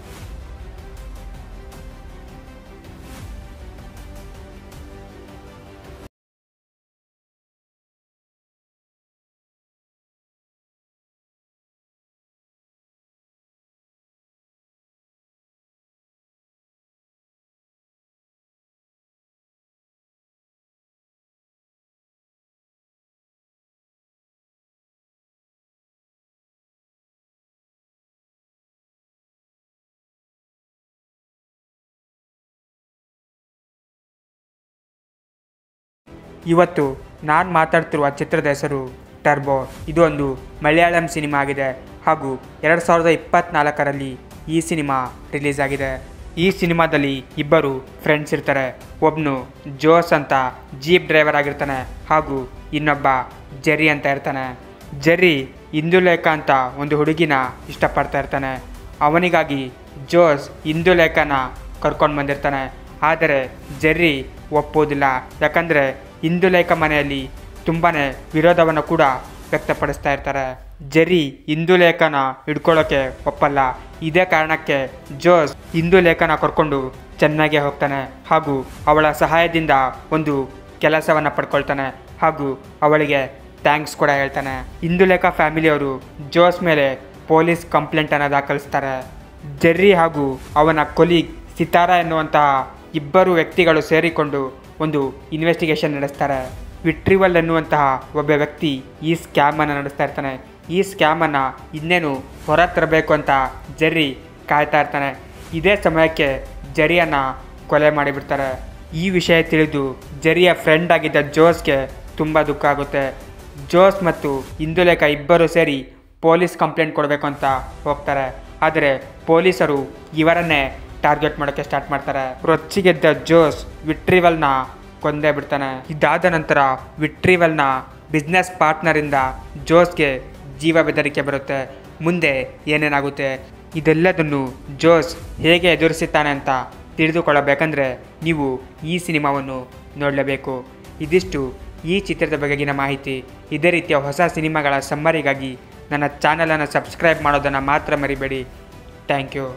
ಇವತ್ತು ನಾನು ಮಾತಾಡ್ತಿರುವ ಚಿತ್ರದ ಹೆಸರು ಟರ್ಬೋ ಇದು ಒಂದು ಮಲಯಾಳಂ ಸಿನಿಮಾ ಆಗಿದೆ ಹಾಗೂ ಎರಡು ಸಾವಿರದ ಇಪ್ಪತ್ತ್ನಾಲ್ಕರಲ್ಲಿ ಈ ಸಿನಿಮಾ ರಿಲೀಸ್ ಆಗಿದೆ ಈ ಸಿನಿಮಾದಲ್ಲಿ ಇಬ್ಬರು ಫ್ರೆಂಡ್ಸ್ ಇರ್ತಾರೆ ಒಬ್ಬನು ಜೋಸ್ ಅಂತ ಜೀಪ್ ಡ್ರೈವರ್ ಆಗಿರ್ತಾನೆ ಹಾಗೂ ಇನ್ನೊಬ್ಬ ಜೆರಿ ಅಂತ ಇರ್ತಾನೆ ಜೆರ್ರಿ ಇಂದುಲೇಖ ಅಂತ ಒಂದು ಹುಡುಗಿನ ಇಷ್ಟಪಡ್ತಾ ಇರ್ತಾನೆ ಅವನಿಗಾಗಿ ಜೋಸ್ ಇಂದುಲೇಖನ ಕರ್ಕೊಂಡು ಬಂದಿರ್ತಾನೆ ಆದರೆ ಜೆರ್ರಿ ಒಪ್ಪೋದಿಲ್ಲ ಯಾಕಂದರೆ ಇಂದುಲೇಖ ಮನೆಯಲ್ಲಿ ತುಂಬಾ ವಿರೋಧವನ್ನು ಕೂಡ ವ್ಯಕ್ತಪಡಿಸ್ತಾ ಇರ್ತಾರೆ ಜೆರ್ರಿ ಇಂದುಲೇಖನ ಹಿಡ್ಕೊಳ್ಳೋಕೆ ಒಪ್ಪಲ್ಲ ಇದೇ ಕಾರಣಕ್ಕೆ ಜೋಸ್ ಇಂದುಲೇಖನ ಕರ್ಕೊಂಡು ಚೆನ್ನಾಗೇ ಹೋಗ್ತಾನೆ ಹಾಗೂ ಅವಳ ಸಹಾಯದಿಂದ ಒಂದು ಕೆಲಸವನ್ನು ಪಡ್ಕೊಳ್ತಾನೆ ಹಾಗೂ ಅವಳಿಗೆ ಥ್ಯಾಂಕ್ಸ್ ಕೂಡ ಹೇಳ್ತಾನೆ ಇಂದುಲೇಖ ಫ್ಯಾಮಿಲಿಯವರು ಜೋಸ್ ಮೇಲೆ ಪೊಲೀಸ್ ಕಂಪ್ಲೇಂಟನ್ನು ದಾಖಲಿಸ್ತಾರೆ ಜೆರ್ರಿ ಹಾಗೂ ಅವನ ಕೊಲೀಗ್ ಸಿತಾರಾ ಎನ್ನುವಂತಹ ಇಬ್ಬರು ವ್ಯಕ್ತಿಗಳು ಸೇರಿಕೊಂಡು ಒಂದು ಇನ್ವೆಸ್ಟಿಗೇಷನ್ ನಡೆಸ್ತಾರೆ ವಿಟ್ರಿವಲ್ ಎನ್ನುವಂತಹ ಒಬ್ಬ ವ್ಯಕ್ತಿ ಈ ಸ್ಕ್ಯಾಮನ್ನು ನಡೆಸ್ತಾ ಇರ್ತಾನೆ ಈ ಸ್ಕ್ಯಾಮನ್ನು ಇನ್ನೇನು ಹೊರ ತರಬೇಕು ಅಂತ ಜೆರ್ರಿ ಕಾಯ್ತಾ ಇರ್ತಾನೆ ಇದೇ ಸಮಯಕ್ಕೆ ಜೆರಿಯನ್ನು ಕೊಲೆ ಮಾಡಿಬಿಡ್ತಾರೆ ಈ ವಿಷಯ ತಿಳಿದು ಜೆರಿಯ ಫ್ರೆಂಡ್ ಆಗಿದ್ದ ಜೋಸ್ಗೆ ತುಂಬ ದುಃಖ ಆಗುತ್ತೆ ಜೋಸ್ ಮತ್ತು ಇಂದುಲೇಖ ಇಬ್ಬರು ಸೇರಿ ಪೊಲೀಸ್ ಕಂಪ್ಲೇಂಟ್ ಕೊಡಬೇಕು ಅಂತ ಹೋಗ್ತಾರೆ ಆದರೆ ಪೊಲೀಸರು ಇವರನ್ನೇ ಟಾರ್ಗೆಟ್ ಮಾಡೋಕ್ಕೆ ಸ್ಟಾರ್ಟ್ ಮಾಡ್ತಾರೆ ರೊಚ್ಚಿಗೆದ್ದ ಜೋಸ್ ವಿಟ್ರಿವಲ್ನ ಕೊಂದೇ ಬಿಡ್ತಾನೆ ಇದಾದ ನಂತರ ವಿಟ್ರಿವಲ್ನ ಬಿಸ್ನೆಸ್ ಪಾರ್ಟ್ನರಿಂದ ಜೋಸ್ಗೆ ಜೀವ ಬೆದರಿಕೆ ಬರುತ್ತೆ ಮುಂದೆ ಏನೇನಾಗುತ್ತೆ ಇದೆಲ್ಲದನ್ನು ಜೋಸ್ ಹೇಗೆ ಎದುರಿಸುತ್ತಾನೆ ಅಂತ ತಿಳಿದುಕೊಳ್ಳಬೇಕಂದ್ರೆ ನೀವು ಈ ಸಿನಿಮಾವನ್ನು ನೋಡಲೇಬೇಕು ಇದಿಷ್ಟು ಈ ಚಿತ್ರದ ಬಗೆಗಿನ ಮಾಹಿತಿ ಇದೇ ರೀತಿಯ ಹೊಸ ಸಿನಿಮಾಗಳ ಸಮ್ಮರಿಗಾಗಿ ನನ್ನ ಚಾನಲನ್ನು ಸಬ್ಸ್ಕ್ರೈಬ್ ಮಾಡೋದನ್ನು ಮಾತ್ರ ಮರಿಬೇಡಿ ಥ್ಯಾಂಕ್ ಯು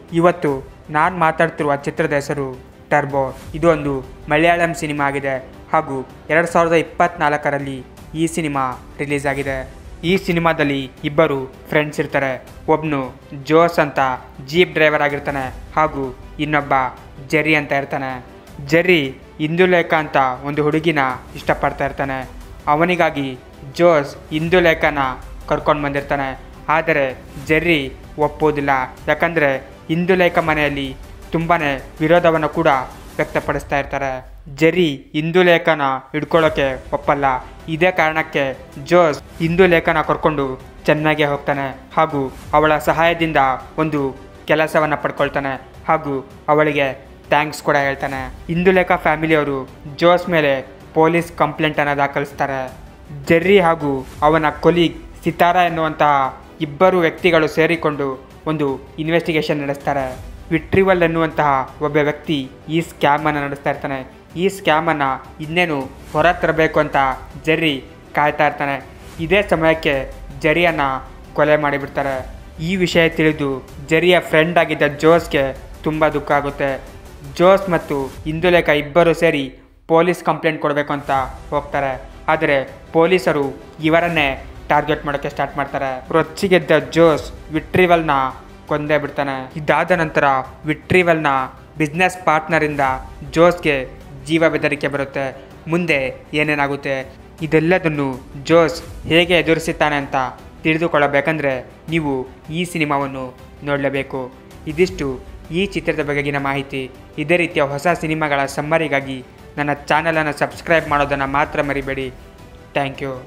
ಇವತ್ತು ನಾನು ಮಾತಾಡ್ತಿರುವ ಚಿತ್ರದ ಹೆಸರು ಟರ್ಬೋ ಇದು ಒಂದು ಮಲಯಾಳಂ ಸಿನಿಮಾ ಆಗಿದೆ ಹಾಗೂ ಎರಡು ಸಾವಿರದ ಇಪ್ಪತ್ತ್ನಾಲ್ಕರಲ್ಲಿ ಈ ಸಿನಿಮಾ ರಿಲೀಸ್ ಆಗಿದೆ ಈ ಸಿನಿಮಾದಲ್ಲಿ ಇಬ್ಬರು ಫ್ರೆಂಡ್ಸ್ ಇರ್ತಾರೆ ಒಬ್ಬನು ಜೋಸ್ ಅಂತ ಜೀಪ್ ಡ್ರೈವರ್ ಆಗಿರ್ತಾನೆ ಹಾಗೂ ಇನ್ನೊಬ್ಬ ಜೆರಿ ಅಂತ ಇರ್ತಾನೆ ಜೆರ್ರಿ ಇಂದುಲೇಖ ಅಂತ ಒಂದು ಹುಡುಗಿನ ಇಷ್ಟಪಡ್ತಾ ಇರ್ತಾನೆ ಅವನಿಗಾಗಿ ಜೋಸ್ ಇಂದುಲೇಖನ ಕರ್ಕೊಂಡು ಬಂದಿರ್ತಾನೆ ಆದರೆ ಜೆರ್ರಿ ಒಪ್ಪೋದಿಲ್ಲ ಯಾಕಂದರೆ ಇಂದುಲೇಖ ಮನೆಯಲ್ಲಿ ತುಂಬಾ ವಿರೋಧವನ್ನು ಕೂಡ ವ್ಯಕ್ತಪಡಿಸ್ತಾ ಇರ್ತಾರೆ ಜೆರ್ರಿ ಇಂದುಲೇಖನ ಹಿಡ್ಕೊಳ್ಳೋಕೆ ಒಪ್ಪಲ್ಲ ಇದೇ ಕಾರಣಕ್ಕೆ ಜೋಸ್ ಇಂದುಲೇಖನ ಕರ್ಕೊಂಡು ಚೆನ್ನಾಗೇ ಹೋಗ್ತಾನೆ ಹಾಗೂ ಅವಳ ಸಹಾಯದಿಂದ ಒಂದು ಕೆಲಸವನ್ನು ಪಡ್ಕೊಳ್ತಾನೆ ಹಾಗೂ ಅವಳಿಗೆ ಥ್ಯಾಂಕ್ಸ್ ಕೂಡ ಹೇಳ್ತಾನೆ ಇಂದುಲೇಖ ಫ್ಯಾಮಿಲಿಯವರು ಜೋಸ್ ಮೇಲೆ ಪೊಲೀಸ್ ಕಂಪ್ಲೇಂಟನ್ನು ದಾಖಲಿಸ್ತಾರೆ ಜೆರ್ರಿ ಹಾಗೂ ಅವನ ಕೊಲೀಗ್ ಸಿತಾರಾ ಎನ್ನುವಂತಹ ಇಬ್ಬರು ವ್ಯಕ್ತಿಗಳು ಸೇರಿಕೊಂಡು ಒಂದು ಇನ್ವೆಸ್ಟಿಗೇಷನ್ ನಡೆಸ್ತಾರೆ ವಿಟ್ರಿವಲ್ ಎನ್ನುವಂತಹ ಒಬ್ಬ ವ್ಯಕ್ತಿ ಈ ಸ್ಕ್ಯಾಮನ್ನು ನಡೆಸ್ತಾ ಇರ್ತಾನೆ ಈ ಸ್ಕ್ಯಾಮನ್ನು ಇನ್ನೇನು ಹೊರ ತರಬೇಕು ಅಂತ ಜೆರ್ರಿ ಕಾಯ್ತಾ ಇರ್ತಾನೆ ಇದೇ ಸಮಯಕ್ಕೆ ಜೆರಿಯನ್ನು ಕೊಲೆ ಮಾಡಿಬಿಡ್ತಾರೆ ಈ ವಿಷಯ ತಿಳಿದು ಜೆರಿಯ ಫ್ರೆಂಡ್ ಆಗಿದ್ದ ಜೋಸ್ಗೆ ತುಂಬ ದುಃಖ ಆಗುತ್ತೆ ಜೋಸ್ ಮತ್ತು ಇಂದುಲೇಖ ಇಬ್ಬರು ಸೇರಿ ಪೊಲೀಸ್ ಕಂಪ್ಲೇಂಟ್ ಕೊಡಬೇಕು ಅಂತ ಹೋಗ್ತಾರೆ ಆದರೆ ಪೊಲೀಸರು ಇವರನ್ನೇ ಟಾರ್ಗೆಟ್ ಮಾಡೋಕ್ಕೆ ಸ್ಟಾರ್ಟ್ ಮಾಡ್ತಾರೆ ರೊಚ್ಚಿಗೆದ್ದ ಜೋಸ್ ವಿಟ್ರಿವಲ್ನ ಕೊಂದೇ ಬಿಡ್ತಾನೆ ಇದಾದ ನಂತರ ವಿಟ್ರಿವಲ್ನ ಬಿಸ್ನೆಸ್ ಪಾರ್ಟ್ನರಿಂದ ಜೋಸ್ಗೆ ಜೀವ ಬೆದರಿಕೆ ಬರುತ್ತೆ ಮುಂದೆ ಏನೇನಾಗುತ್ತೆ ಇದೆಲ್ಲದನ್ನು ಜೋಸ್ ಹೇಗೆ ಎದುರಿಸುತ್ತಾನೆ ಅಂತ ತಿಳಿದುಕೊಳ್ಳಬೇಕಂದ್ರೆ ನೀವು ಈ ಸಿನಿಮಾವನ್ನು ನೋಡಲೇಬೇಕು ಇದಿಷ್ಟು ಈ ಚಿತ್ರದ ಬಗೆಗಿನ ಮಾಹಿತಿ ಇದೇ ರೀತಿಯ ಹೊಸ ಸಿನಿಮಾಗಳ ಸಮ್ಮರಿಗಾಗಿ ನನ್ನ ಚಾನಲನ್ನು ಸಬ್ಸ್ಕ್ರೈಬ್ ಮಾಡೋದನ್ನು ಮಾತ್ರ ಮರಿಬೇಡಿ ಥ್ಯಾಂಕ್ ಯು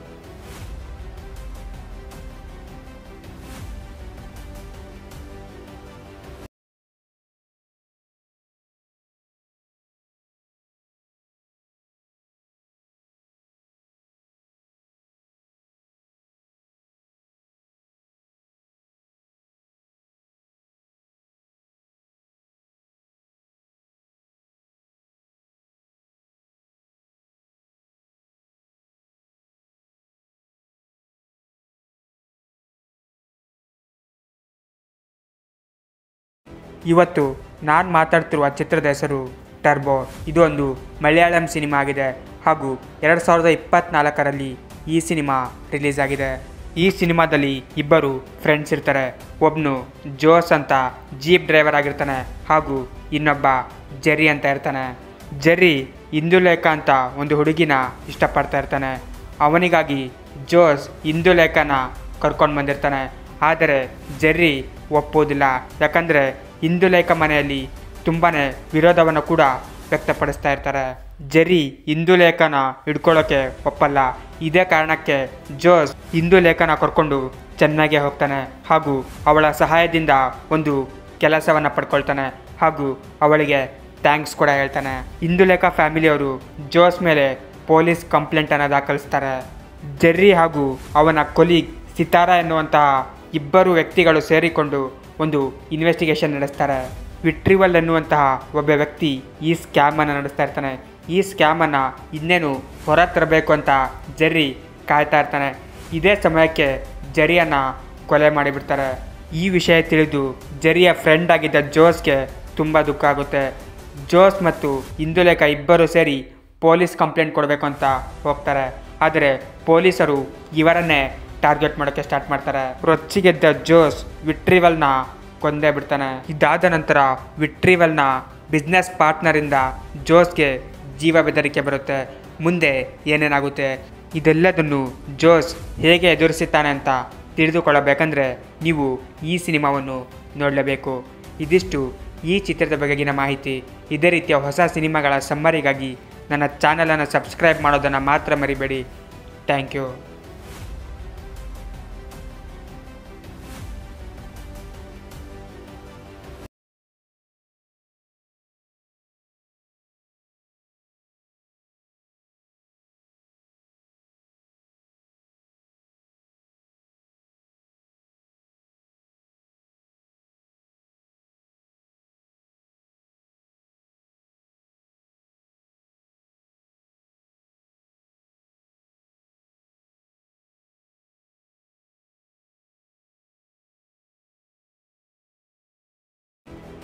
ಇವತ್ತು ನಾನು ಮಾತಾಡ್ತಿರುವ ಚಿತ್ರದ ಹೆಸರು ಟರ್ಬೋ ಇದು ಒಂದು ಮಲಯಾಳಂ ಸಿನಿಮಾ ಆಗಿದೆ ಹಾಗೂ ಎರಡು ಸಾವಿರದ ಇಪ್ಪತ್ತ್ನಾಲ್ಕರಲ್ಲಿ ಈ ಸಿನಿಮಾ ರಿಲೀಸ್ ಆಗಿದೆ ಈ ಸಿನಿಮಾದಲ್ಲಿ ಇಬ್ಬರು ಫ್ರೆಂಡ್ಸ್ ಇರ್ತಾರೆ ಒಬ್ಬನು ಜೋಸ್ ಅಂತ ಜೀಪ್ ಡ್ರೈವರ್ ಆಗಿರ್ತಾನೆ ಹಾಗೂ ಇನ್ನೊಬ್ಬ ಜೆರಿ ಅಂತ ಇರ್ತಾನೆ ಜೆರಿ ಇಂದುಲೇಖ ಅಂತ ಒಂದು ಹುಡುಗಿನ ಇಷ್ಟಪಡ್ತಾ ಇರ್ತಾನೆ ಅವನಿಗಾಗಿ ಜೋಸ್ ಇಂದುಲೇಖನ ಕರ್ಕೊಂಡು ಬಂದಿರ್ತಾನೆ ಆದರೆ ಜೆರ್ರಿ ಒಪ್ಪೋದಿಲ್ಲ ಯಾಕಂದರೆ ಇಂದುಲೇಖ ಮನೆಯಲ್ಲಿ ತುಂಬಾ ವಿರೋಧವನ್ನು ಕೂಡ ವ್ಯಕ್ತಪಡಿಸ್ತಾ ಇರ್ತಾರೆ ಜೆರ್ರಿ ಇಂದುಲೇಖನ ಹಿಡ್ಕೊಳ್ಳೋಕೆ ಒಪ್ಪಲ್ಲ ಇದೇ ಕಾರಣಕ್ಕೆ ಜೋಸ್ ಇಂದುಲೇಖನ ಕರ್ಕೊಂಡು ಚೆನ್ನಾಗೇ ಹೋಗ್ತಾನೆ ಹಾಗೂ ಅವಳ ಸಹಾಯದಿಂದ ಒಂದು ಕೆಲಸವನ್ನು ಪಡ್ಕೊಳ್ತಾನೆ ಹಾಗೂ ಅವಳಿಗೆ ಥ್ಯಾಂಕ್ಸ್ ಕೂಡ ಹೇಳ್ತಾನೆ ಇಂದುಲೇಖ ಫ್ಯಾಮಿಲಿಯವರು ಜೋಸ್ ಮೇಲೆ ಪೊಲೀಸ್ ಕಂಪ್ಲೇಂಟನ್ನು ದಾಖಲಿಸ್ತಾರೆ ಜೆರ್ರಿ ಹಾಗೂ ಅವನ ಕೊಲೀಗ್ ಸಿತಾರಾ ಎನ್ನುವಂತಹ ಇಬ್ಬರು ವ್ಯಕ್ತಿಗಳು ಸೇರಿಕೊಂಡು ಒಂದು ಇನ್ವೆಸ್ಟಿಗೇಷನ್ ನಡೆಸ್ತಾರೆ ವಿಟ್ರಿವಲ್ ಎನ್ನುವಂತಹ ಒಬ್ಬ ವ್ಯಕ್ತಿ ಈ ಸ್ಕ್ಯಾಮನ್ನು ನಡೆಸ್ತಾ ಇರ್ತಾನೆ ಈ ಸ್ಕ್ಯಾಮನ್ನು ಇನ್ನೇನು ಹೊರ ತರಬೇಕು ಅಂತ ಜೆರ್ರಿ ಕಾಯ್ತಾ ಇರ್ತಾನೆ ಇದೇ ಸಮಯಕ್ಕೆ ಜೆರಿಯನ್ನು ಕೊಲೆ ಮಾಡಿಬಿಡ್ತಾರೆ ಈ ವಿಷಯ ತಿಳಿದು ಜೆರಿಯ ಫ್ರೆಂಡ್ ಆಗಿದ್ದ ಜೋಸ್ಗೆ ತುಂಬ ದುಃಖ ಆಗುತ್ತೆ ಜೋಸ್ ಮತ್ತು ಇಂದುಲೇಖ ಇಬ್ಬರು ಸೇರಿ ಪೊಲೀಸ್ ಕಂಪ್ಲೇಂಟ್ ಕೊಡಬೇಕು ಅಂತ ಹೋಗ್ತಾರೆ ಆದರೆ ಪೊಲೀಸರು ಇವರನ್ನೇ ಟಾರ್ಗೆಟ್ ಮಾಡೋಕ್ಕೆ ಸ್ಟಾರ್ಟ್ ಮಾಡ್ತಾರೆ ರೊಚ್ಚಿಗೆದ್ದ ಜೋಸ್ ವಿಟ್ರಿವಲ್ನ ಕೊಂದೇ ಬಿಡ್ತಾನೆ ಇದಾದ ನಂತರ ವಿಟ್ರಿವಲ್ನ ಬಿಸ್ನೆಸ್ ಪಾರ್ಟ್ನರಿಂದ ಜೋಸ್ಗೆ ಜೀವ ಬೆದರಿಕೆ ಬರುತ್ತೆ ಮುಂದೆ ಏನೇನಾಗುತ್ತೆ ಇದೆಲ್ಲದನ್ನು ಜೋಸ್ ಹೇಗೆ ಎದುರಿಸುತ್ತಾನೆ ಅಂತ ತಿಳಿದುಕೊಳ್ಳಬೇಕಂದ್ರೆ ನೀವು ಈ ಸಿನಿಮಾವನ್ನು ನೋಡಲೇಬೇಕು ಇದಿಷ್ಟು ಈ ಚಿತ್ರದ ಬಗೆಗಿನ ಮಾಹಿತಿ ಇದೇ ರೀತಿಯ ಹೊಸ ಸಿನಿಮಾಗಳ ಸಮ್ಮರಿಗಾಗಿ ನನ್ನ ಚಾನಲನ್ನು ಸಬ್ಸ್ಕ್ರೈಬ್ ಮಾಡೋದನ್ನು ಮಾತ್ರ ಮರಿಬೇಡಿ ಥ್ಯಾಂಕ್ ಯು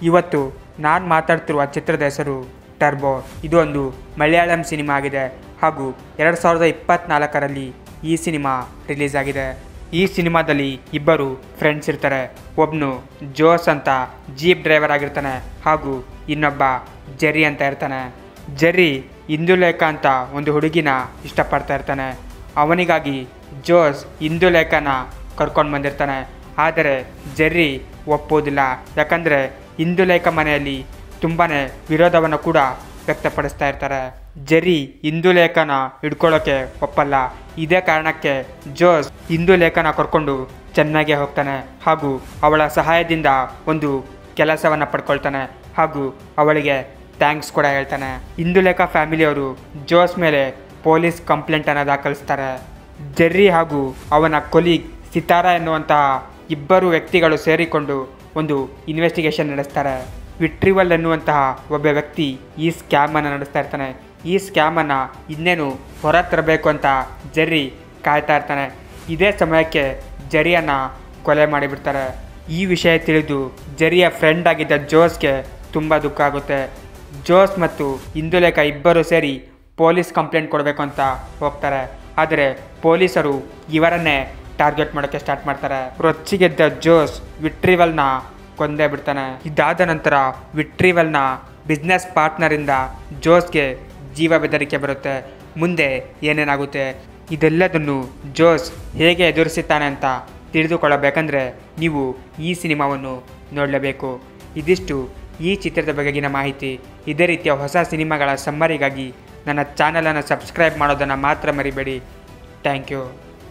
ಇವತ್ತು ನಾನು ಮಾತಾಡ್ತಿರುವ ಚಿತ್ರದ ಹೆಸರು ಟರ್ಬೋ ಇದು ಒಂದು ಮಲಯಾಳಂ ಸಿನಿಮಾ ಆಗಿದೆ ಹಾಗೂ ಎರಡು ಸಾವಿರದ ಇಪ್ಪತ್ತ್ನಾಲ್ಕರಲ್ಲಿ ಈ ಸಿನಿಮಾ ರಿಲೀಸ್ ಆಗಿದೆ ಈ ಸಿನಿಮಾದಲ್ಲಿ ಇಬ್ಬರು ಫ್ರೆಂಡ್ಸ್ ಇರ್ತಾರೆ ಒಬ್ಬನು ಜೋಸ್ ಅಂತ ಜೀಪ್ ಡ್ರೈವರ್ ಆಗಿರ್ತಾನೆ ಹಾಗೂ ಇನ್ನೊಬ್ಬ ಜೆರಿ ಅಂತ ಇರ್ತಾನೆ ಜೆರ್ರಿ ಇಂದುಲೇಖ ಅಂತ ಒಂದು ಹುಡುಗಿನ ಇಷ್ಟಪಡ್ತಾ ಇರ್ತಾನೆ ಅವನಿಗಾಗಿ ಜೋಸ್ ಇಂದುಲೇಖನ ಕರ್ಕೊಂಡು ಬಂದಿರ್ತಾನೆ ಆದರೆ ಜೆರ್ರಿ ಒಪ್ಪೋದಿಲ್ಲ ಯಾಕಂದರೆ ಇಂದುಲೇಖ ಮನೆಯಲ್ಲಿ ತುಂಬಾ ವಿರೋಧವನ್ನು ಕೂಡ ವ್ಯಕ್ತಪಡಿಸ್ತಾ ಇರ್ತಾರೆ ಜೆರ್ರಿ ಇಂದುಲೇಖನ ಹಿಡ್ಕೊಳ್ಳೋಕೆ ಒಪ್ಪಲ್ಲ ಇದೇ ಕಾರಣಕ್ಕೆ ಜೋಸ್ ಇಂದುಲೇಖನ ಕರ್ಕೊಂಡು ಚೆನ್ನಾಗೇ ಹೋಗ್ತಾನೆ ಹಾಗೂ ಅವಳ ಸಹಾಯದಿಂದ ಒಂದು ಕೆಲಸವನ್ನು ಪಡ್ಕೊಳ್ತಾನೆ ಹಾಗೂ ಅವಳಿಗೆ ಥ್ಯಾಂಕ್ಸ್ ಕೂಡ ಹೇಳ್ತಾನೆ ಇಂದುಲೇಖ ಫ್ಯಾಮಿಲಿಯವರು ಜೋಸ್ ಮೇಲೆ ಪೊಲೀಸ್ ಕಂಪ್ಲೇಂಟನ್ನು ದಾಖಲಿಸ್ತಾರೆ ಜೆರ್ರಿ ಹಾಗೂ ಅವನ ಕೊಲೀಗ್ ಸಿತಾರಾ ಎನ್ನುವಂತಹ ಇಬ್ಬರು ವ್ಯಕ್ತಿಗಳು ಸೇರಿಕೊಂಡು ಒಂದು ಇನ್ವೆಸ್ಟಿಗೇಷನ್ ನಡೆಸ್ತಾರೆ ವಿಟ್ರಿವಲ್ ಎನ್ನುವಂತಹ ಒಬ್ಬ ವ್ಯಕ್ತಿ ಈ ಸ್ಕ್ಯಾಮನ್ನು ನಡೆಸ್ತಾ ಇರ್ತಾನೆ ಈ ಸ್ಕ್ಯಾಮನ್ನು ಇನ್ನೇನು ಹೊರ ತರಬೇಕು ಅಂತ ಜೆರ್ರಿ ಕಾಯ್ತಾ ಇರ್ತಾನೆ ಇದೇ ಸಮಯಕ್ಕೆ ಜೆರಿಯನ್ನು ಕೊಲೆ ಮಾಡಿಬಿಡ್ತಾರೆ ಈ ವಿಷಯ ತಿಳಿದು ಜೆರಿಯ ಫ್ರೆಂಡ್ ಆಗಿದ್ದ ಜೋಸ್ಗೆ ತುಂಬ ದುಃಖ ಆಗುತ್ತೆ ಜೋಸ್ ಮತ್ತು ಇಂದುಲೇಖ ಇಬ್ಬರು ಸೇರಿ ಪೊಲೀಸ್ ಕಂಪ್ಲೇಂಟ್ ಕೊಡಬೇಕು ಅಂತ ಹೋಗ್ತಾರೆ ಆದರೆ ಪೊಲೀಸರು ಇವರನ್ನೇ ಟಾರ್ಗೆಟ್ ಮಾಡೋಕ್ಕೆ ಸ್ಟಾರ್ಟ್ ಮಾಡ್ತಾರೆ ರೊಚ್ಚಿಗೆದ್ದ ಜೋಸ್ ವಿಟ್ರಿವಲ್ನ ಕೊಂದೇ ಬಿಡ್ತಾನೆ ಇದಾದ ನಂತರ ವಿಟ್ರಿವಲ್ನ ಬಿಸ್ನೆಸ್ ಪಾರ್ಟ್ನರಿಂದ ಜೋಸ್ಗೆ ಜೀವ ಬೆದರಿಕೆ ಬರುತ್ತೆ ಮುಂದೆ ಏನೇನಾಗುತ್ತೆ ಇದೆಲ್ಲದನ್ನು ಜೋಸ್ ಹೇಗೆ ಎದುರಿಸುತ್ತಾನೆ ಅಂತ ತಿಳಿದುಕೊಳ್ಳಬೇಕಂದ್ರೆ ನೀವು ಈ ಸಿನಿಮಾವನ್ನು ನೋಡಲೇಬೇಕು ಇದಿಷ್ಟು ಈ ಚಿತ್ರದ ಬಗೆಗಿನ ಮಾಹಿತಿ ಇದೇ ರೀತಿಯ ಹೊಸ ಸಿನಿಮಾಗಳ ಸಮ್ಮರಿಗಾಗಿ ನನ್ನ ಚಾನಲನ್ನು ಸಬ್ಸ್ಕ್ರೈಬ್ ಮಾಡೋದನ್ನು ಮಾತ್ರ ಮರಿಬೇಡಿ ಥ್ಯಾಂಕ್ ಯು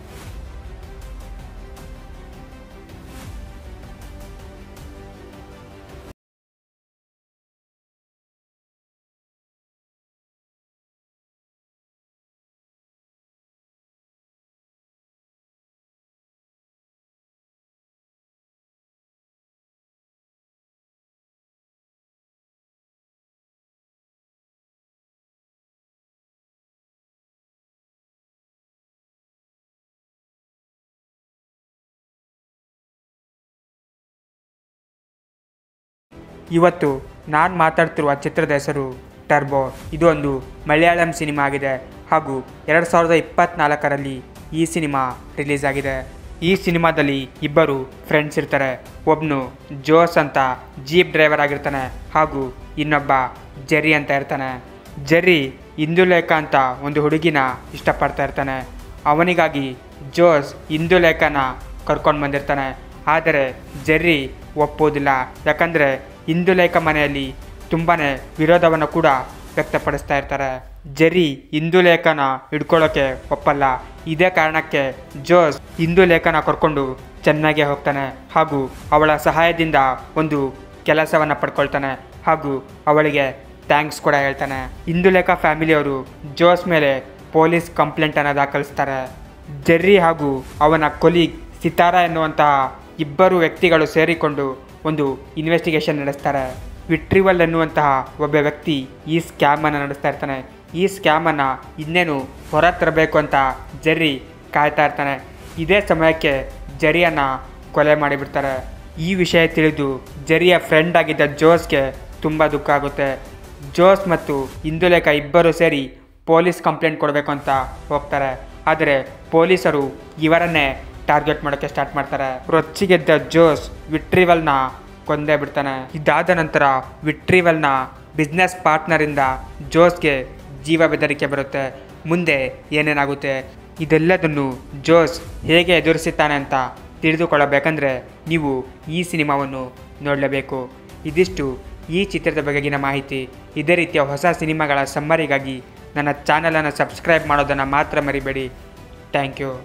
ಇವತ್ತು ನಾನು ಮಾತಾಡ್ತಿರುವ ಚಿತ್ರದ ಹೆಸರು ಟರ್ಬೋ ಇದು ಒಂದು ಮಲಯಾಳಂ ಸಿನಿಮಾ ಆಗಿದೆ ಹಾಗೂ ಎರಡು ಸಾವಿರದ ಇಪ್ಪತ್ತ್ನಾಲ್ಕರಲ್ಲಿ ಈ ಸಿನಿಮಾ ರಿಲೀಸ್ ಆಗಿದೆ ಈ ಸಿನಿಮಾದಲ್ಲಿ ಇಬ್ಬರು ಫ್ರೆಂಡ್ಸ್ ಇರ್ತಾರೆ ಒಬ್ಬನು ಜೋಸ್ ಅಂತ ಜೀಪ್ ಡ್ರೈವರ್ ಆಗಿರ್ತಾನೆ ಹಾಗೂ ಇನ್ನೊಬ್ಬ ಜೆರಿ ಅಂತ ಇರ್ತಾನೆ ಜೆರಿ ಇಂದುಲೇಖ ಅಂತ ಒಂದು ಹುಡುಗಿನ ಇಷ್ಟಪಡ್ತಾ ಇರ್ತಾನೆ ಅವನಿಗಾಗಿ ಜೋಸ್ ಇಂದುಲೇಖನ ಕರ್ಕೊಂಡು ಬಂದಿರ್ತಾನೆ ಆದರೆ ಜೆರ್ರಿ ಒಪ್ಪೋದಿಲ್ಲ ಯಾಕಂದರೆ ಇಂದುಲೇಖ ಮನೆಯಲ್ಲಿ ತುಂಬಾ ವಿರೋಧವನ್ನು ಕೂಡ ವ್ಯಕ್ತಪಡಿಸ್ತಾ ಇರ್ತಾರೆ ಜೆರ್ರಿ ಇಂದುಲೇಖನ ಹಿಡ್ಕೊಳ್ಳೋಕೆ ಒಪ್ಪಲ್ಲ ಇದೇ ಕಾರಣಕ್ಕೆ ಜೋಸ್ ಇಂದುಲೇಖನ ಕರ್ಕೊಂಡು ಚೆನ್ನಾಗೇ ಹೋಗ್ತಾನೆ ಹಾಗೂ ಅವಳ ಸಹಾಯದಿಂದ ಒಂದು ಕೆಲಸವನ್ನು ಪಡ್ಕೊಳ್ತಾನೆ ಹಾಗೂ ಅವಳಿಗೆ ಥ್ಯಾಂಕ್ಸ್ ಕೂಡ ಹೇಳ್ತಾನೆ ಇಂದುಲೇಖ ಫ್ಯಾಮಿಲಿಯವರು ಜೋಸ್ ಮೇಲೆ ಪೊಲೀಸ್ ಕಂಪ್ಲೇಂಟನ್ನು ದಾಖಲಿಸ್ತಾರೆ ಜೆರ್ರಿ ಹಾಗೂ ಅವನ ಕೊಲೀಗ್ ಸಿತಾರಾ ಎನ್ನುವಂತಹ ಇಬ್ಬರು ವ್ಯಕ್ತಿಗಳು ಸೇರಿಕೊಂಡು ಒಂದು ಇನ್ವೆಸ್ಟಿಗೇಷನ್ ನಡೆಸ್ತಾರೆ ವಿಟ್ರಿವಲ್ ಎನ್ನುವಂತಹ ಒಬ್ಬ ವ್ಯಕ್ತಿ ಈ ಸ್ಕ್ಯಾಮನ್ನು ನಡೆಸ್ತಾ ಇರ್ತಾನೆ ಈ ಸ್ಕ್ಯಾಮನ್ನು ಇನ್ನೇನು ಹೊರ ತರಬೇಕು ಅಂತ ಜೆರ್ರಿ ಕಾಯ್ತಾ ಇರ್ತಾನೆ ಇದೇ ಸಮಯಕ್ಕೆ ಜೆರಿಯನ್ನು ಕೊಲೆ ಮಾಡಿಬಿಡ್ತಾರೆ ಈ ವಿಷಯ ತಿಳಿದು ಜೆರಿಯ ಫ್ರೆಂಡ್ ಆಗಿದ್ದ ಜೋಸ್ಗೆ ತುಂಬ ದುಃಖ ಆಗುತ್ತೆ ಜೋಸ್ ಮತ್ತು ಇಂದುಲೇಖ ಇಬ್ಬರು ಸೇರಿ ಪೊಲೀಸ್ ಕಂಪ್ಲೇಂಟ್ ಕೊಡಬೇಕು ಅಂತ ಹೋಗ್ತಾರೆ ಆದರೆ ಪೊಲೀಸರು ಇವರನ್ನೇ ಟಾರ್ಗೆಟ್ ಮಾಡೋಕ್ಕೆ ಸ್ಟಾರ್ಟ್ ಮಾಡ್ತಾರೆ ರೊಚ್ಚಿಗೆದ್ದ ಜೋಸ್ ವಿಟ್ರಿವಲ್ನ ಕೊಂದೇ ಬಿಡ್ತಾನೆ ಇದಾದ ನಂತರ ವಿಟ್ರಿವಲ್ನ ಬಿಸ್ನೆಸ್ ಪಾರ್ಟ್ನರಿಂದ ಜೋಸ್ಗೆ ಜೀವ ಬೆದರಿಕೆ ಬರುತ್ತೆ ಮುಂದೆ ಏನೇನಾಗುತ್ತೆ ಇದೆಲ್ಲದನ್ನು ಜೋಸ್ ಹೇಗೆ ಎದುರಿಸುತ್ತಾನೆ ಅಂತ ತಿಳಿದುಕೊಳ್ಳಬೇಕಂದ್ರೆ ನೀವು ಈ ಸಿನಿಮಾವನ್ನು ನೋಡಲೇಬೇಕು ಇದಿಷ್ಟು ಈ ಚಿತ್ರದ ಬಗೆಗಿನ ಮಾಹಿತಿ ಇದೇ ರೀತಿಯ ಹೊಸ ಸಿನಿಮಾಗಳ ಸಮ್ಮರಿಗಾಗಿ ನನ್ನ ಚಾನಲನ್ನು ಸಬ್ಸ್ಕ್ರೈಬ್ ಮಾಡೋದನ್ನು ಮಾತ್ರ ಮರಿಬೇಡಿ ಥ್ಯಾಂಕ್ ಯು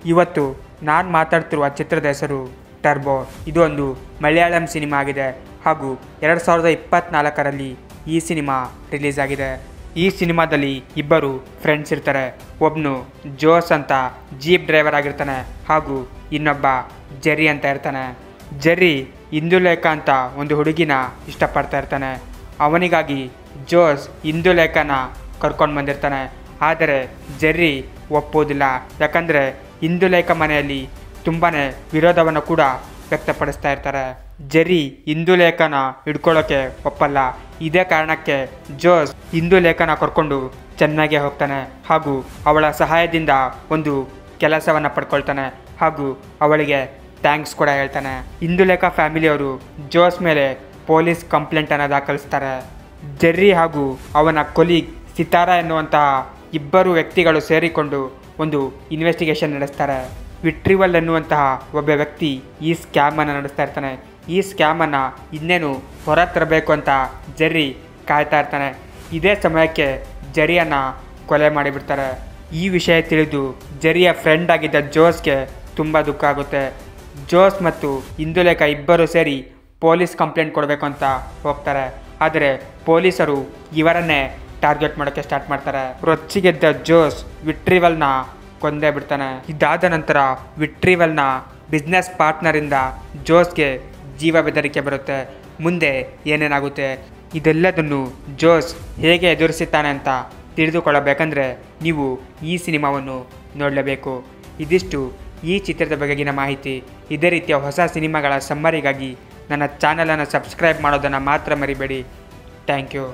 ಇವತ್ತು ನಾನು ಮಾತಾಡ್ತಿರುವ ಚಿತ್ರದ ಹೆಸರು ಟರ್ಬೋ ಇದು ಒಂದು ಮಲಯಾಳಂ ಸಿನಿಮಾ ಆಗಿದೆ ಹಾಗೂ ಎರಡು ಸಾವಿರದ ಇಪ್ಪತ್ತ್ನಾಲ್ಕರಲ್ಲಿ ಈ ಸಿನಿಮಾ ರಿಲೀಸ್ ಆಗಿದೆ ಈ ಸಿನಿಮಾದಲ್ಲಿ ಇಬ್ಬರು ಫ್ರೆಂಡ್ಸ್ ಇರ್ತಾರೆ ಒಬ್ಬನು ಜೋಸ್ ಅಂತ ಜೀಪ್ ಡ್ರೈವರ್ ಆಗಿರ್ತಾನೆ ಹಾಗೂ ಇನ್ನೊಬ್ಬ ಜೆರಿ ಅಂತ ಇರ್ತಾನೆ ಜೆರಿ ಇಂದುಲೇಖ ಅಂತ ಒಂದು ಹುಡುಗಿನ ಇಷ್ಟಪಡ್ತಾ ಇರ್ತಾನೆ ಅವನಿಗಾಗಿ ಜೋಸ್ ಇಂದುಲೇಖನ ಕರ್ಕೊಂಡು ಬಂದಿರ್ತಾನೆ ಆದರೆ ಜೆರ್ರಿ ಒಪ್ಪೋದಿಲ್ಲ ಯಾಕಂದರೆ ಇಂದುಲೇಖ ಮನೆಯಲ್ಲಿ ತುಂಬಾ ವಿರೋಧವನ್ನು ಕೂಡ ವ್ಯಕ್ತಪಡಿಸ್ತಾ ಇರ್ತಾರೆ ಜೆರಿ ಇಂದುಲೇಖನ ಹಿಡ್ಕೊಳ್ಳೋಕೆ ಒಪ್ಪಲ್ಲ ಇದೇ ಕಾರಣಕ್ಕೆ ಜೋಸ್ ಇಂದುಲೇಖನ ಕರ್ಕೊಂಡು ಚೆನ್ನಾಗೇ ಹೋಗ್ತಾನೆ ಹಾಗೂ ಅವಳ ಸಹಾಯದಿಂದ ಒಂದು ಕೆಲಸವನ್ನು ಪಡ್ಕೊಳ್ತಾನೆ ಹಾಗೂ ಅವಳಿಗೆ ಥ್ಯಾಂಕ್ಸ್ ಕೂಡ ಹೇಳ್ತಾನೆ ಇಂದುಲೇಖ ಫ್ಯಾಮಿಲಿಯವರು ಜೋಸ್ ಮೇಲೆ ಪೊಲೀಸ್ ಕಂಪ್ಲೇಂಟನ್ನು ದಾಖಲಿಸ್ತಾರೆ ಜೆರ್ರಿ ಹಾಗೂ ಅವನ ಕೊಲೀಗ್ ಸಿತಾರಾ ಎನ್ನುವಂತಹ ಇಬ್ಬರು ವ್ಯಕ್ತಿಗಳು ಸೇರಿಕೊಂಡು ಒಂದು ಇನ್ವೆಸ್ಟಿಗೇಷನ್ ನಡೆಸ್ತಾರೆ ವಿಟ್ರಿವಲ್ ಎನ್ನುವಂತಹ ಒಬ್ಬ ವ್ಯಕ್ತಿ ಈ ಸ್ಕ್ಯಾಮನ್ನು ನಡೆಸ್ತಾ ಇರ್ತಾನೆ ಈ ಸ್ಕ್ಯಾಮನ್ನು ಇನ್ನೇನು ಹೊರ ತರಬೇಕು ಅಂತ ಜೆರ್ರಿ ಕಾಯ್ತಾ ಇರ್ತಾನೆ ಇದೇ ಸಮಯಕ್ಕೆ ಜೆರಿಯನ್ನು ಕೊಲೆ ಮಾಡಿಬಿಡ್ತಾರೆ ಈ ವಿಷಯ ತಿಳಿದು ಜೆರಿಯ ಫ್ರೆಂಡ್ ಆಗಿದ್ದ ಜೋಸ್ಗೆ ತುಂಬ ದುಃಖ ಆಗುತ್ತೆ ಜೋಸ್ ಮತ್ತು ಇಂದುಲೇಖ ಇಬ್ಬರು ಸೇರಿ ಪೊಲೀಸ್ ಕಂಪ್ಲೇಂಟ್ ಕೊಡಬೇಕು ಅಂತ ಹೋಗ್ತಾರೆ ಆದರೆ ಪೊಲೀಸರು ಇವರನ್ನೇ ಟಾರ್ಗೆಟ್ ಮಾಡೋಕ್ಕೆ ಸ್ಟಾರ್ಟ್ ಮಾಡ್ತಾರೆ ರೊಚ್ಚಿಗೆದ್ದ ಜೋಸ್ ವಿಟ್ರಿವಲ್ನ ಕೊಂದೇ ಬಿಡ್ತಾನೆ ಇದಾದ ನಂತರ ವಿಟ್ರಿವಲ್ನ ಬಿಸ್ನೆಸ್ ಪಾರ್ಟ್ನರಿಂದ ಜೋಸ್ಗೆ ಜೀವ ಬೆದರಿಕೆ ಬರುತ್ತೆ ಮುಂದೆ ಏನೇನಾಗುತ್ತೆ ಇದೆಲ್ಲದನ್ನು ಜೋಸ್ ಹೇಗೆ ಎದುರಿಸುತ್ತಾನೆ ಅಂತ ತಿಳಿದುಕೊಳ್ಳಬೇಕಂದ್ರೆ ನೀವು ಈ ಸಿನಿಮಾವನ್ನು ನೋಡಲೇಬೇಕು ಇದಿಷ್ಟು ಈ ಚಿತ್ರದ ಬಗೆಗಿನ ಮಾಹಿತಿ ಇದೇ ರೀತಿಯ ಹೊಸ ಸಿನಿಮಾಗಳ ಸಮ್ಮರಿಗಾಗಿ ನನ್ನ ಚಾನಲನ್ನು ಸಬ್ಸ್ಕ್ರೈಬ್ ಮಾಡೋದನ್ನು ಮಾತ್ರ ಮರಿಬೇಡಿ ಥ್ಯಾಂಕ್ ಯು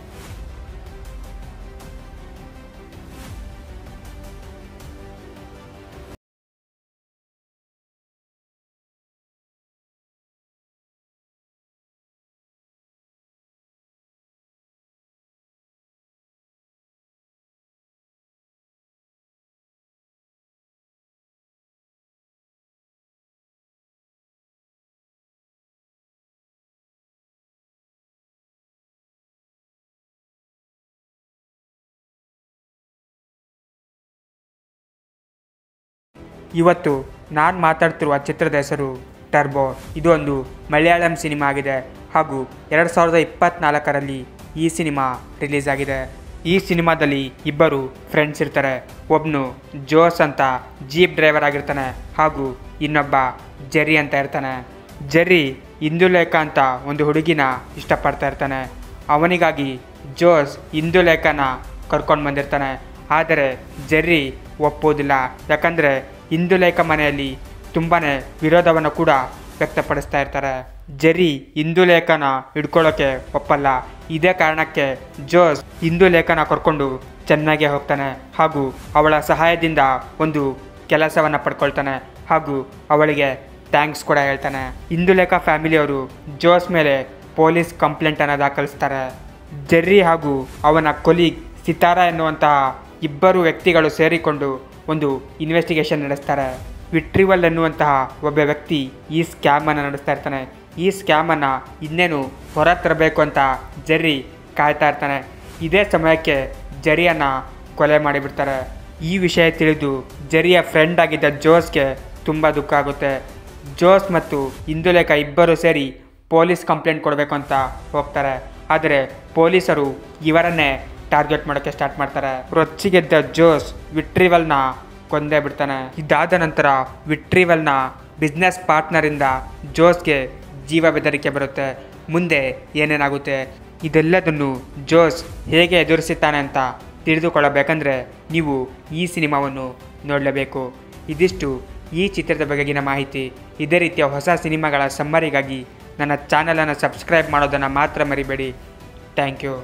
ಇವತ್ತು ನಾನು ಮಾತಾಡ್ತಿರುವ ಚಿತ್ರದ ಹೆಸರು ಟರ್ಬೋ ಇದು ಒಂದು ಮಲಯಾಳಂ ಸಿನಿಮಾ ಆಗಿದೆ ಹಾಗೂ ಎರಡು ಸಾವಿರದ ಇಪ್ಪತ್ತ್ನಾಲ್ಕರಲ್ಲಿ ಈ ಸಿನಿಮಾ ರಿಲೀಸ್ ಆಗಿದೆ ಈ ಸಿನಿಮಾದಲ್ಲಿ ಇಬ್ಬರು ಫ್ರೆಂಡ್ಸ್ ಇರ್ತಾರೆ ಒಬ್ಬನು ಜೋಸ್ ಅಂತ ಜೀಪ್ ಡ್ರೈವರ್ ಆಗಿರ್ತಾನೆ ಹಾಗೂ ಇನ್ನೊಬ್ಬ ಜೆರಿ ಅಂತ ಇರ್ತಾನೆ ಜೆರಿ ಇಂದುಲೇಖ ಅಂತ ಒಂದು ಹುಡುಗಿನ ಇಷ್ಟಪಡ್ತಾ ಇರ್ತಾನೆ ಅವನಿಗಾಗಿ ಜೋಸ್ ಇಂದುಲೇಖನ ಕರ್ಕೊಂಡು ಬಂದಿರ್ತಾನೆ ಆದರೆ ಜೆರ್ರಿ ಒಪ್ಪೋದಿಲ್ಲ ಯಾಕಂದರೆ ಇಂದುಲೇಖ ಮನೆಯಲ್ಲಿ ತುಂಬಾ ವಿರೋಧವನ್ನು ಕೂಡ ವ್ಯಕ್ತಪಡಿಸ್ತಾ ಇರ್ತಾರೆ ಜೆರಿ ಇಂದುಲೇಖನ ಹಿಡ್ಕೊಳ್ಳೋಕೆ ಒಪ್ಪಲ್ಲ ಇದೇ ಕಾರಣಕ್ಕೆ ಜೋಸ್ ಇಂದುಲೇಖನ ಕರ್ಕೊಂಡು ಚೆನ್ನಾಗೇ ಹೋಗ್ತಾನೆ ಹಾಗೂ ಅವಳ ಸಹಾಯದಿಂದ ಒಂದು ಕೆಲಸವನ್ನು ಪಡ್ಕೊಳ್ತಾನೆ ಹಾಗೂ ಅವಳಿಗೆ ಥ್ಯಾಂಕ್ಸ್ ಕೂಡ ಹೇಳ್ತಾನೆ ಇಂದುಲೇಖ ಫ್ಯಾಮಿಲಿಯವರು ಜೋಸ್ ಮೇಲೆ ಪೊಲೀಸ್ ಕಂಪ್ಲೇಂಟನ್ನು ದಾಖಲಿಸ್ತಾರೆ ಜೆರ್ರಿ ಹಾಗೂ ಅವನ ಕೊಲೀಗ್ ಸಿತಾರಾ ಎನ್ನುವಂತಹ ಇಬ್ಬರು ವ್ಯಕ್ತಿಗಳು ಸೇರಿಕೊಂಡು ಒಂದು ಇನ್ವೆಸ್ಟಿಗೇಷನ್ ನಡೆಸ್ತಾರೆ ವಿಟ್ರಿವಲ್ ಎನ್ನುವಂತಹ ಒಬ್ಬ ವ್ಯಕ್ತಿ ಈ ಸ್ಕ್ಯಾಮನ್ನು ನಡೆಸ್ತಾ ಇರ್ತಾನೆ ಈ ಸ್ಕ್ಯಾಮನ್ನು ಇನ್ನೇನು ಹೊರ ತರಬೇಕು ಅಂತ ಜೆರ್ರಿ ಕಾಯ್ತಾ ಇರ್ತಾನೆ ಇದೇ ಸಮಯಕ್ಕೆ ಜೆರಿಯನ್ನು ಕೊಲೆ ಮಾಡಿಬಿಡ್ತಾರೆ ಈ ವಿಷಯ ತಿಳಿದು ಜೆರಿಯ ಫ್ರೆಂಡ್ ಆಗಿದ್ದ ಜೋಸ್ಗೆ ತುಂಬ ದುಃಖ ಆಗುತ್ತೆ ಜೋಸ್ ಮತ್ತು ಇಂದುಲೇಖ ಇಬ್ಬರು ಸೇರಿ ಪೊಲೀಸ್ ಕಂಪ್ಲೇಂಟ್ ಕೊಡಬೇಕು ಅಂತ ಹೋಗ್ತಾರೆ ಆದರೆ ಪೊಲೀಸರು ಇವರನ್ನೇ ಟಾರ್ಗೆಟ್ ಮಾಡೋಕ್ಕೆ ಸ್ಟಾರ್ಟ್ ಮಾಡ್ತಾರೆ ರೊಚ್ಚಿಗೆದ್ದ ಜೋಸ್ ವಿಟ್ರಿವಲ್ನ ಕೊಂದೇ ಬಿಡ್ತಾನೆ ಇದಾದ ನಂತರ ವಿಟ್ರಿವಲ್ನ ಬಿಸ್ನೆಸ್ ಪಾರ್ಟ್ನರಿಂದ ಜೋಸ್ಗೆ ಜೀವ ಬೆದರಿಕೆ ಬರುತ್ತೆ ಮುಂದೆ ಏನೇನಾಗುತ್ತೆ ಇದೆಲ್ಲದನ್ನು ಜೋಸ್ ಹೇಗೆ ಎದುರಿಸುತ್ತಾನೆ ಅಂತ ತಿಳಿದುಕೊಳ್ಳಬೇಕಂದ್ರೆ ನೀವು ಈ ಸಿನಿಮಾವನ್ನು ನೋಡಲೇಬೇಕು ಇದಿಷ್ಟು ಈ ಚಿತ್ರದ ಬಗೆಗಿನ ಮಾಹಿತಿ ಇದೇ ರೀತಿಯ ಹೊಸ ಸಿನಿಮಾಗಳ ಸಮ್ಮರಿಗಾಗಿ ನನ್ನ ಚಾನಲನ್ನು ಸಬ್ಸ್ಕ್ರೈಬ್ ಮಾಡೋದನ್ನು ಮಾತ್ರ ಮರಿಬೇಡಿ ಥ್ಯಾಂಕ್ ಯು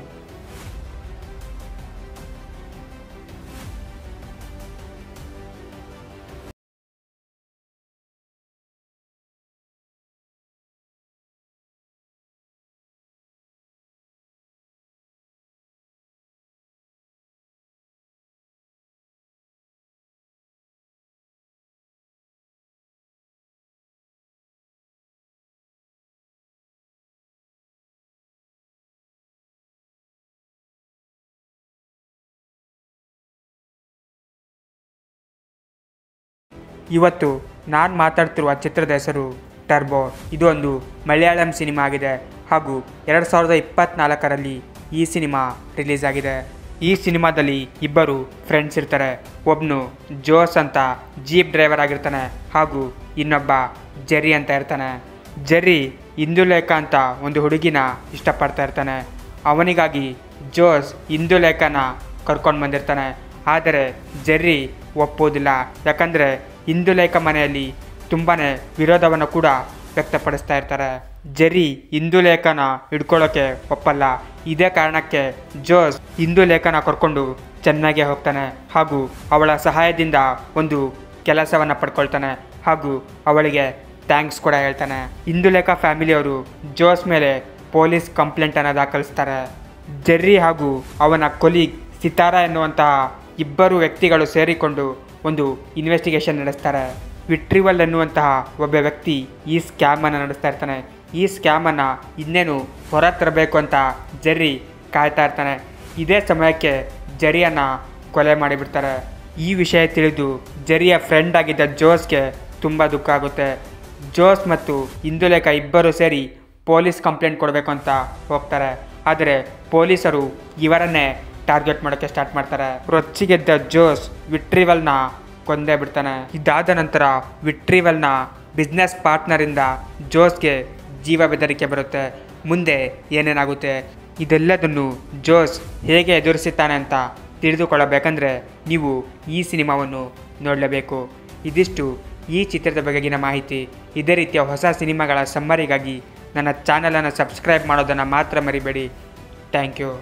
ಇವತ್ತು ನಾನು ಮಾತಾಡ್ತಿರುವ ಚಿತ್ರದ ಹೆಸರು ಟರ್ಬೋ ಇದು ಒಂದು ಮಲಯಾಳಂ ಸಿನಿಮಾ ಆಗಿದೆ ಹಾಗೂ ಎರಡು ಸಾವಿರದ ಇಪ್ಪತ್ತ್ನಾಲ್ಕರಲ್ಲಿ ಈ ಸಿನಿಮಾ ರಿಲೀಸ್ ಆಗಿದೆ ಈ ಸಿನಿಮಾದಲ್ಲಿ ಇಬ್ಬರು ಫ್ರೆಂಡ್ಸ್ ಇರ್ತಾರೆ ಒಬ್ಬನು ಜೋಸ್ ಅಂತ ಜೀಪ್ ಡ್ರೈವರ್ ಆಗಿರ್ತಾನೆ ಹಾಗೂ ಇನ್ನೊಬ್ಬ ಜೆರಿ ಅಂತ ಇರ್ತಾನೆ ಜೆರಿ ಇಂದುಲೇಖ ಅಂತ ಒಂದು ಹುಡುಗಿನ ಇಷ್ಟಪಡ್ತಾ ಇರ್ತಾನೆ ಅವನಿಗಾಗಿ ಜೋಸ್ ಇಂದುಲೇಖನ ಕರ್ಕೊಂಡು ಬಂದಿರ್ತಾನೆ ಆದರೆ ಜೆರ್ರಿ ಒಪ್ಪೋದಿಲ್ಲ ಯಾಕಂದರೆ ಇಂದುಲೇಖ ಮನೆಯಲ್ಲಿ ತುಂಬಾ ವಿರೋಧವನ್ನು ಕೂಡ ವ್ಯಕ್ತಪಡಿಸ್ತಾ ಇರ್ತಾರೆ ಜೆರಿ ಇಂದುಲೇಖನ ಹಿಡ್ಕೊಳ್ಳೋಕೆ ಒಪ್ಪಲ್ಲ ಇದೇ ಕಾರಣಕ್ಕೆ ಜೋಸ್ ಇಂದುಲೇಖನ ಕರ್ಕೊಂಡು ಚೆನ್ನಾಗೇ ಹೋಗ್ತಾನೆ ಹಾಗೂ ಅವಳ ಸಹಾಯದಿಂದ ಒಂದು ಕೆಲಸವನ್ನು ಪಡ್ಕೊಳ್ತಾನೆ ಹಾಗೂ ಅವಳಿಗೆ ಥ್ಯಾಂಕ್ಸ್ ಕೂಡ ಹೇಳ್ತಾನೆ ಇಂದುಲೇಖ ಫ್ಯಾಮಿಲಿಯವರು ಜೋಸ್ ಮೇಲೆ ಪೊಲೀಸ್ ಕಂಪ್ಲೇಂಟನ್ನು ದಾಖಲಿಸ್ತಾರೆ ಜೆರ್ರಿ ಹಾಗೂ ಅವನ ಕೊಲೀಗ್ ಸಿತಾರಾ ಎನ್ನುವಂತಹ ಇಬ್ಬರು ವ್ಯಕ್ತಿಗಳು ಸೇರಿಕೊಂಡು ಒಂದು ಇನ್ವೆಸ್ಟಿಗೇಷನ್ ನಡೆಸ್ತಾರೆ ವಿಟ್ರಿವಲ್ ಎನ್ನುವಂತಹ ಒಬ್ಬ ವ್ಯಕ್ತಿ ಈ ಸ್ಕ್ಯಾಮನ್ನು ನಡೆಸ್ತಾ ಇರ್ತಾನೆ ಈ ಸ್ಕ್ಯಾಮನ್ನು ಇನ್ನೇನು ಹೊರ ತರಬೇಕು ಅಂತ ಜೆರ್ರಿ ಕಾಯ್ತಾ ಇರ್ತಾನೆ ಇದೇ ಸಮಯಕ್ಕೆ ಜೆರಿಯನ್ನು ಕೊಲೆ ಮಾಡಿಬಿಡ್ತಾರೆ ಈ ವಿಷಯ ತಿಳಿದು ಜೆರಿಯ ಫ್ರೆಂಡ್ ಆಗಿದ್ದ ಜೋಸ್ಗೆ ತುಂಬ ದುಃಖ ಆಗುತ್ತೆ ಜೋಸ್ ಮತ್ತು ಇಂದುಲೇಖ ಇಬ್ಬರು ಸೇರಿ ಪೊಲೀಸ್ ಕಂಪ್ಲೇಂಟ್ ಕೊಡಬೇಕು ಅಂತ ಹೋಗ್ತಾರೆ ಆದರೆ ಪೊಲೀಸರು ಇವರನ್ನೇ ಟಾರ್ಗೆಟ್ ಮಾಡೋಕ್ಕೆ ಸ್ಟಾರ್ಟ್ ಮಾಡ್ತಾರೆ ರೊಚ್ಚಿಗೆದ್ದ ಜೋಸ್ ವಿಟ್ರಿವಲ್ನ ಕೊಂದೇ ಬಿಡ್ತಾನೆ ಇದಾದ ನಂತರ ವಿಟ್ರಿವಲ್ನ ಬಿಸ್ನೆಸ್ ಪಾರ್ಟ್ನರಿಂದ ಜೋಸ್ಗೆ ಜೀವ ಬೆದರಿಕೆ ಬರುತ್ತೆ ಮುಂದೆ ಏನೇನಾಗುತ್ತೆ ಇದೆಲ್ಲದನ್ನು ಜೋಸ್ ಹೇಗೆ ಎದುರಿಸುತ್ತಾನೆ ಅಂತ ತಿಳಿದುಕೊಳ್ಳಬೇಕಂದ್ರೆ ನೀವು ಈ ಸಿನಿಮಾವನ್ನು ನೋಡಲೇಬೇಕು ಇದಿಷ್ಟು ಈ ಚಿತ್ರದ ಬಗೆಗಿನ ಮಾಹಿತಿ ಇದೇ ರೀತಿಯ ಹೊಸ ಸಿನಿಮಾಗಳ ಸಮ್ಮರಿಗಾಗಿ ನನ್ನ ಚಾನಲನ್ನು ಸಬ್ಸ್ಕ್ರೈಬ್ ಮಾಡೋದನ್ನು ಮಾತ್ರ ಮರಿಬೇಡಿ ಥ್ಯಾಂಕ್ ಯು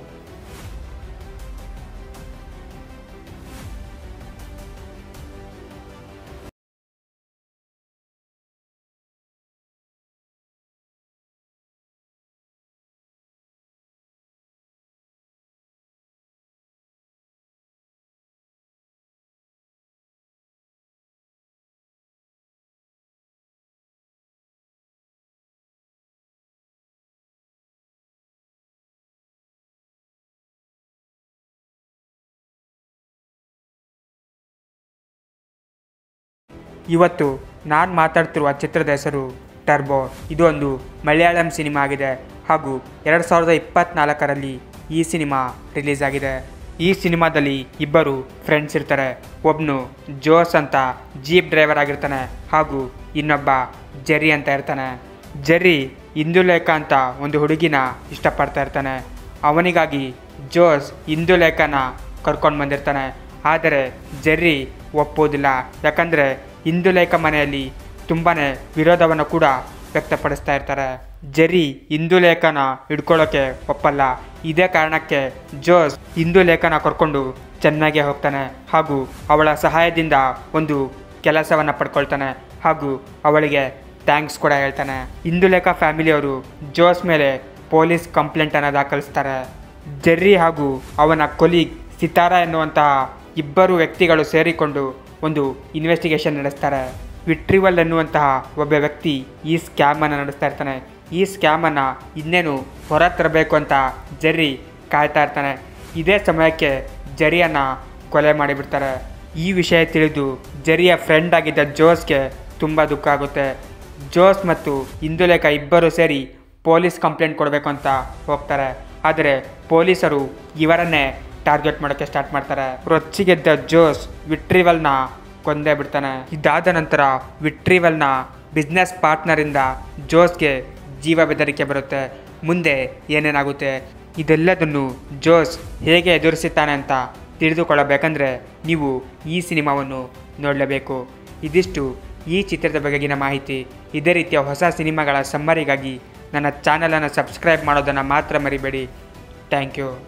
ಇವತ್ತು ನಾನು ಮಾತಾಡ್ತಿರುವ ಚಿತ್ರದ ಹೆಸರು ಟರ್ಬೋ ಇದು ಒಂದು ಮಲಯಾಳಂ ಸಿನಿಮಾ ಆಗಿದೆ ಹಾಗೂ ಎರಡು ಸಾವಿರದ ಇಪ್ಪತ್ತ್ನಾಲ್ಕರಲ್ಲಿ ಈ ಸಿನಿಮಾ ರಿಲೀಸ್ ಆಗಿದೆ ಈ ಸಿನಿಮಾದಲ್ಲಿ ಇಬ್ಬರು ಫ್ರೆಂಡ್ಸ್ ಇರ್ತಾರೆ ಒಬ್ಬನು ಜೋಸ್ ಅಂತ ಜೀಪ್ ಡ್ರೈವರ್ ಆಗಿರ್ತಾನೆ ಹಾಗೂ ಇನ್ನೊಬ್ಬ ಜೆರಿ ಅಂತ ಇರ್ತಾನೆ ಜೆರಿ ಇಂದುಲೇಖ ಅಂತ ಒಂದು ಹುಡುಗಿನ ಇಷ್ಟಪಡ್ತಾ ಇರ್ತಾನೆ ಅವನಿಗಾಗಿ ಜೋಸ್ ಇಂದುಲೇಖನ ಕರ್ಕೊಂಡು ಬಂದಿರ್ತಾನೆ ಆದರೆ ಜೆರ್ರಿ ಒಪ್ಪೋದಿಲ್ಲ ಯಾಕಂದರೆ ಇಂದುಲೇಖ ಮನೆಯಲ್ಲಿ ತುಂಬಾ ವಿರೋಧವನ್ನು ಕೂಡ ವ್ಯಕ್ತಪಡಿಸ್ತಾ ಇರ್ತಾರೆ ಜೆರಿ ಇಂದುಲೇಖನ ಹಿಡ್ಕೊಳ್ಳೋಕೆ ಒಪ್ಪಲ್ಲ ಇದೇ ಕಾರಣಕ್ಕೆ ಜೋಸ್ ಇಂದುಲೇಖನ ಕರ್ಕೊಂಡು ಚೆನ್ನಾಗೇ ಹೋಗ್ತಾನೆ ಹಾಗೂ ಅವಳ ಸಹಾಯದಿಂದ ಒಂದು ಕೆಲಸವನ್ನು ಪಡ್ಕೊಳ್ತಾನೆ ಹಾಗೂ ಅವಳಿಗೆ ಥ್ಯಾಂಕ್ಸ್ ಕೂಡ ಹೇಳ್ತಾನೆ ಇಂದುಲೇಖ ಫ್ಯಾಮಿಲಿಯವರು ಜೋಸ್ ಮೇಲೆ ಪೊಲೀಸ್ ಕಂಪ್ಲೇಂಟನ್ನು ದಾಖಲಿಸ್ತಾರೆ ಜೆರ್ರಿ ಹಾಗೂ ಅವನ ಕೊಲೀಗ್ ಸಿತಾರಾ ಎನ್ನುವಂತಹ ಇಬ್ಬರು ವ್ಯಕ್ತಿಗಳು ಸೇರಿಕೊಂಡು ಒಂದು ಇನ್ವೆಸ್ಟಿಗೇಷನ್ ನಡೆಸ್ತಾರೆ ವಿಟ್ರಿವಲ್ ಎನ್ನುವಂತಹ ಒಬ್ಬ ವ್ಯಕ್ತಿ ಈ ಸ್ಕ್ಯಾಮನ್ನು ನಡೆಸ್ತಾ ಇರ್ತಾನೆ ಈ ಸ್ಕ್ಯಾಮನ್ನು ಇನ್ನೇನು ಹೊರ ತರಬೇಕು ಅಂತ ಜೆರ್ರಿ ಕಾಯ್ತಾ ಇರ್ತಾನೆ ಇದೇ ಸಮಯಕ್ಕೆ ಜೆರಿಯನ್ನು ಕೊಲೆ ಮಾಡಿಬಿಡ್ತಾರೆ ಈ ವಿಷಯ ತಿಳಿದು ಜೆರಿಯ ಫ್ರೆಂಡ್ ಆಗಿದ್ದ ಜೋಸ್ಗೆ ತುಂಬ ದುಃಖ ಆಗುತ್ತೆ ಜೋಸ್ ಮತ್ತು ಇಂದುಲೇಖ ಇಬ್ಬರು ಸೇರಿ ಪೊಲೀಸ್ ಕಂಪ್ಲೇಂಟ್ ಕೊಡಬೇಕು ಅಂತ ಹೋಗ್ತಾರೆ ಆದರೆ ಪೊಲೀಸರು ಇವರನ್ನೇ ಟಾರ್ಗೆಟ್ ಮಾಡೋಕ್ಕೆ ಸ್ಟಾರ್ಟ್ ಮಾಡ್ತಾರೆ ರೊಚ್ಚಿಗೆದ್ದ ಜೋಸ್ ವಿಟ್ರಿವಲ್ನ ಕೊಂದೇ ಬಿಡ್ತಾನೆ ಇದಾದ ನಂತರ ವಿಟ್ರಿವಲ್ನ ಬಿಸ್ನೆಸ್ ಪಾರ್ಟ್ನರಿಂದ ಜೋಸ್ಗೆ ಜೀವ ಬೆದರಿಕೆ ಬರುತ್ತೆ ಮುಂದೆ ಏನೇನಾಗುತ್ತೆ ಇದೆಲ್ಲದನ್ನು ಜೋಸ್ ಹೇಗೆ ಎದುರಿಸುತ್ತಾನೆ ಅಂತ ತಿಳಿದುಕೊಳ್ಳಬೇಕಂದ್ರೆ ನೀವು ಈ ಸಿನಿಮಾವನ್ನು ನೋಡಲೇಬೇಕು ಇದಿಷ್ಟು ಈ ಚಿತ್ರದ ಬಗೆಗಿನ ಮಾಹಿತಿ ಇದೇ ರೀತಿಯ ಹೊಸ ಸಿನಿಮಾಗಳ ಸಮ್ಮರಿಗಾಗಿ ನನ್ನ ಚಾನಲನ್ನು ಸಬ್ಸ್ಕ್ರೈಬ್ ಮಾಡೋದನ್ನು ಮಾತ್ರ ಮರಿಬೇಡಿ ಥ್ಯಾಂಕ್ ಯು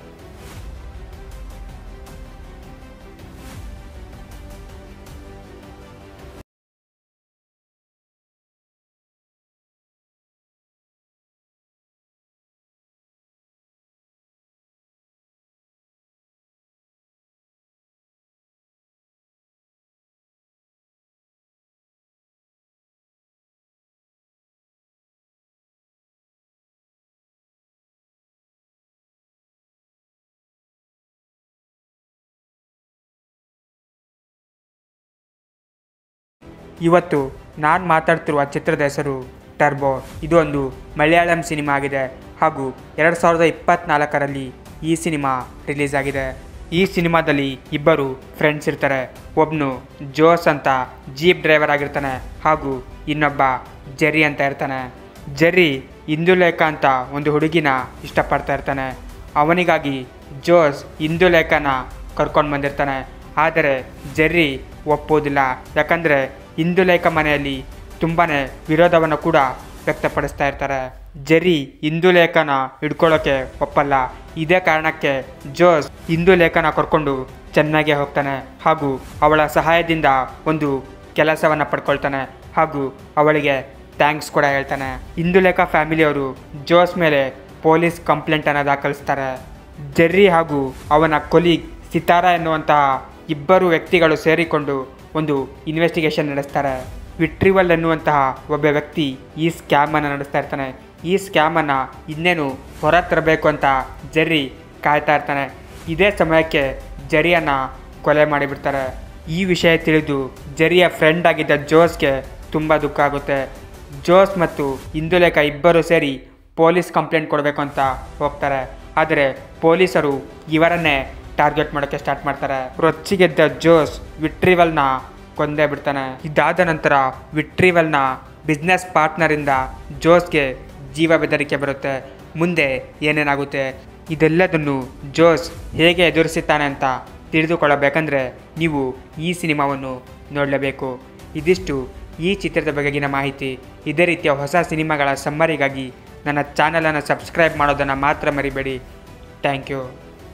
ಇವತ್ತು ನಾನು ಮಾತಾಡ್ತಿರುವ ಚಿತ್ರದ ಹೆಸರು ಟರ್ಬೋ ಇದು ಒಂದು ಮಲಯಾಳಂ ಸಿನಿಮಾ ಆಗಿದೆ ಹಾಗೂ ಎರಡು ಸಾವಿರದ ಇಪ್ಪತ್ತ್ನಾಲ್ಕರಲ್ಲಿ ಈ ಸಿನಿಮಾ ರಿಲೀಸ್ ಆಗಿದೆ ಈ ಸಿನಿಮಾದಲ್ಲಿ ಇಬ್ಬರು ಫ್ರೆಂಡ್ಸ್ ಇರ್ತಾರೆ ಒಬ್ಬನು ಜೋಸ್ ಅಂತ ಜೀಪ್ ಡ್ರೈವರ್ ಆಗಿರ್ತಾನೆ ಹಾಗೂ ಇನ್ನೊಬ್ಬ ಜೆರಿ ಅಂತ ಇರ್ತಾನೆ ಜೆರಿ ಇಂದುಲೇಖ ಅಂತ ಒಂದು ಹುಡುಗಿನ ಇಷ್ಟಪಡ್ತಾ ಇರ್ತಾನೆ ಅವನಿಗಾಗಿ ಜೋಸ್ ಇಂದುಲೇಖನ ಕರ್ಕೊಂಡು ಬಂದಿರ್ತಾನೆ ಆದರೆ ಜೆರ್ರಿ ಒಪ್ಪೋದಿಲ್ಲ ಯಾಕಂದರೆ ಇಂದುಲೇಖ ಮನೆಯಲ್ಲಿ ತುಂಬಾ ವಿರೋಧವನ್ನು ಕೂಡ ವ್ಯಕ್ತಪಡಿಸ್ತಾ ಇರ್ತಾರೆ ಜೆರಿ ಇಂದುಲೇಖನ ಹಿಡ್ಕೊಳ್ಳೋಕೆ ಒಪ್ಪಲ್ಲ ಇದೇ ಕಾರಣಕ್ಕೆ ಜೋಸ್ ಇಂದುಲೇಖನ ಕರ್ಕೊಂಡು ಚೆನ್ನಾಗೇ ಹೋಗ್ತಾನೆ ಹಾಗೂ ಅವಳ ಸಹಾಯದಿಂದ ಒಂದು ಕೆಲಸವನ್ನು ಪಡ್ಕೊಳ್ತಾನೆ ಹಾಗೂ ಅವಳಿಗೆ ಥ್ಯಾಂಕ್ಸ್ ಕೂಡ ಹೇಳ್ತಾನೆ ಇಂದುಲೇಖ ಫ್ಯಾಮಿಲಿಯವರು ಜೋಸ್ ಮೇಲೆ ಪೊಲೀಸ್ ಕಂಪ್ಲೇಂಟನ್ನು ದಾಖಲಿಸ್ತಾರೆ ಜೆರ್ರಿ ಹಾಗೂ ಅವನ ಕೊಲೀಗ್ ಸಿತಾರಾ ಎನ್ನುವಂತಹ ಇಬ್ಬರು ವ್ಯಕ್ತಿಗಳು ಸೇರಿಕೊಂಡು ಒಂದು ಇನ್ವೆಸ್ಟಿಗೇಷನ್ ನಡೆಸ್ತಾರೆ ವಿಟ್ರಿವಲ್ ಎನ್ನುವಂತಹ ಒಬ್ಬ ವ್ಯಕ್ತಿ ಈ ಸ್ಕ್ಯಾಮನ್ನು ನಡೆಸ್ತಾ ಇರ್ತಾನೆ ಈ ಸ್ಕ್ಯಾಮನ್ನು ಇನ್ನೇನು ಹೊರ ತರಬೇಕು ಅಂತ ಜೆರ್ರಿ ಕಾಯ್ತಾ ಇರ್ತಾನೆ ಇದೇ ಸಮಯಕ್ಕೆ ಜೆರಿಯನ್ನು ಕೊಲೆ ಮಾಡಿಬಿಡ್ತಾರೆ ಈ ವಿಷಯ ತಿಳಿದು ಜೆರಿಯ ಫ್ರೆಂಡ್ ಆಗಿದ್ದ ಜೋಸ್ಗೆ ತುಂಬ ದುಃಖ ಆಗುತ್ತೆ ಜೋಸ್ ಮತ್ತು ಇಂದುಲೇಖ ಇಬ್ಬರು ಸೇರಿ ಪೊಲೀಸ್ ಕಂಪ್ಲೇಂಟ್ ಕೊಡಬೇಕು ಅಂತ ಹೋಗ್ತಾರೆ ಆದರೆ ಪೊಲೀಸರು ಇವರನ್ನೇ ಟಾರ್ಗೆಟ್ ಮಾಡೋಕ್ಕೆ ಸ್ಟಾರ್ಟ್ ಮಾಡ್ತಾರೆ ರೊಚ್ಚಿಗೆದ್ದ ಜೋಸ್ ವಿಟ್ರಿವಲ್ನ ಕೊಂದೇ ಬಿಡ್ತಾನೆ ಇದಾದ ನಂತರ ವಿಟ್ರಿವಲ್ನ ಬಿಸ್ನೆಸ್ ಪಾರ್ಟ್ನರಿಂದ ಜೋಸ್ಗೆ ಜೀವ ಬೆದರಿಕೆ ಬರುತ್ತೆ ಮುಂದೆ ಏನೇನಾಗುತ್ತೆ ಇದೆಲ್ಲದನ್ನು ಜೋಸ್ ಹೇಗೆ ಎದುರಿಸುತ್ತಾನೆ ಅಂತ ತಿಳಿದುಕೊಳ್ಳಬೇಕಂದ್ರೆ ನೀವು ಈ ಸಿನಿಮಾವನ್ನು ನೋಡಲೇಬೇಕು ಇದಿಷ್ಟು ಈ ಚಿತ್ರದ ಬಗೆಗಿನ ಮಾಹಿತಿ ಇದೇ ರೀತಿಯ ಹೊಸ ಸಿನಿಮಾಗಳ ಸಮ್ಮರಿಗಾಗಿ ನನ್ನ ಚಾನಲನ್ನು ಸಬ್ಸ್ಕ್ರೈಬ್ ಮಾಡೋದನ್ನು ಮಾತ್ರ ಮರಿಬೇಡಿ ಥ್ಯಾಂಕ್ ಯು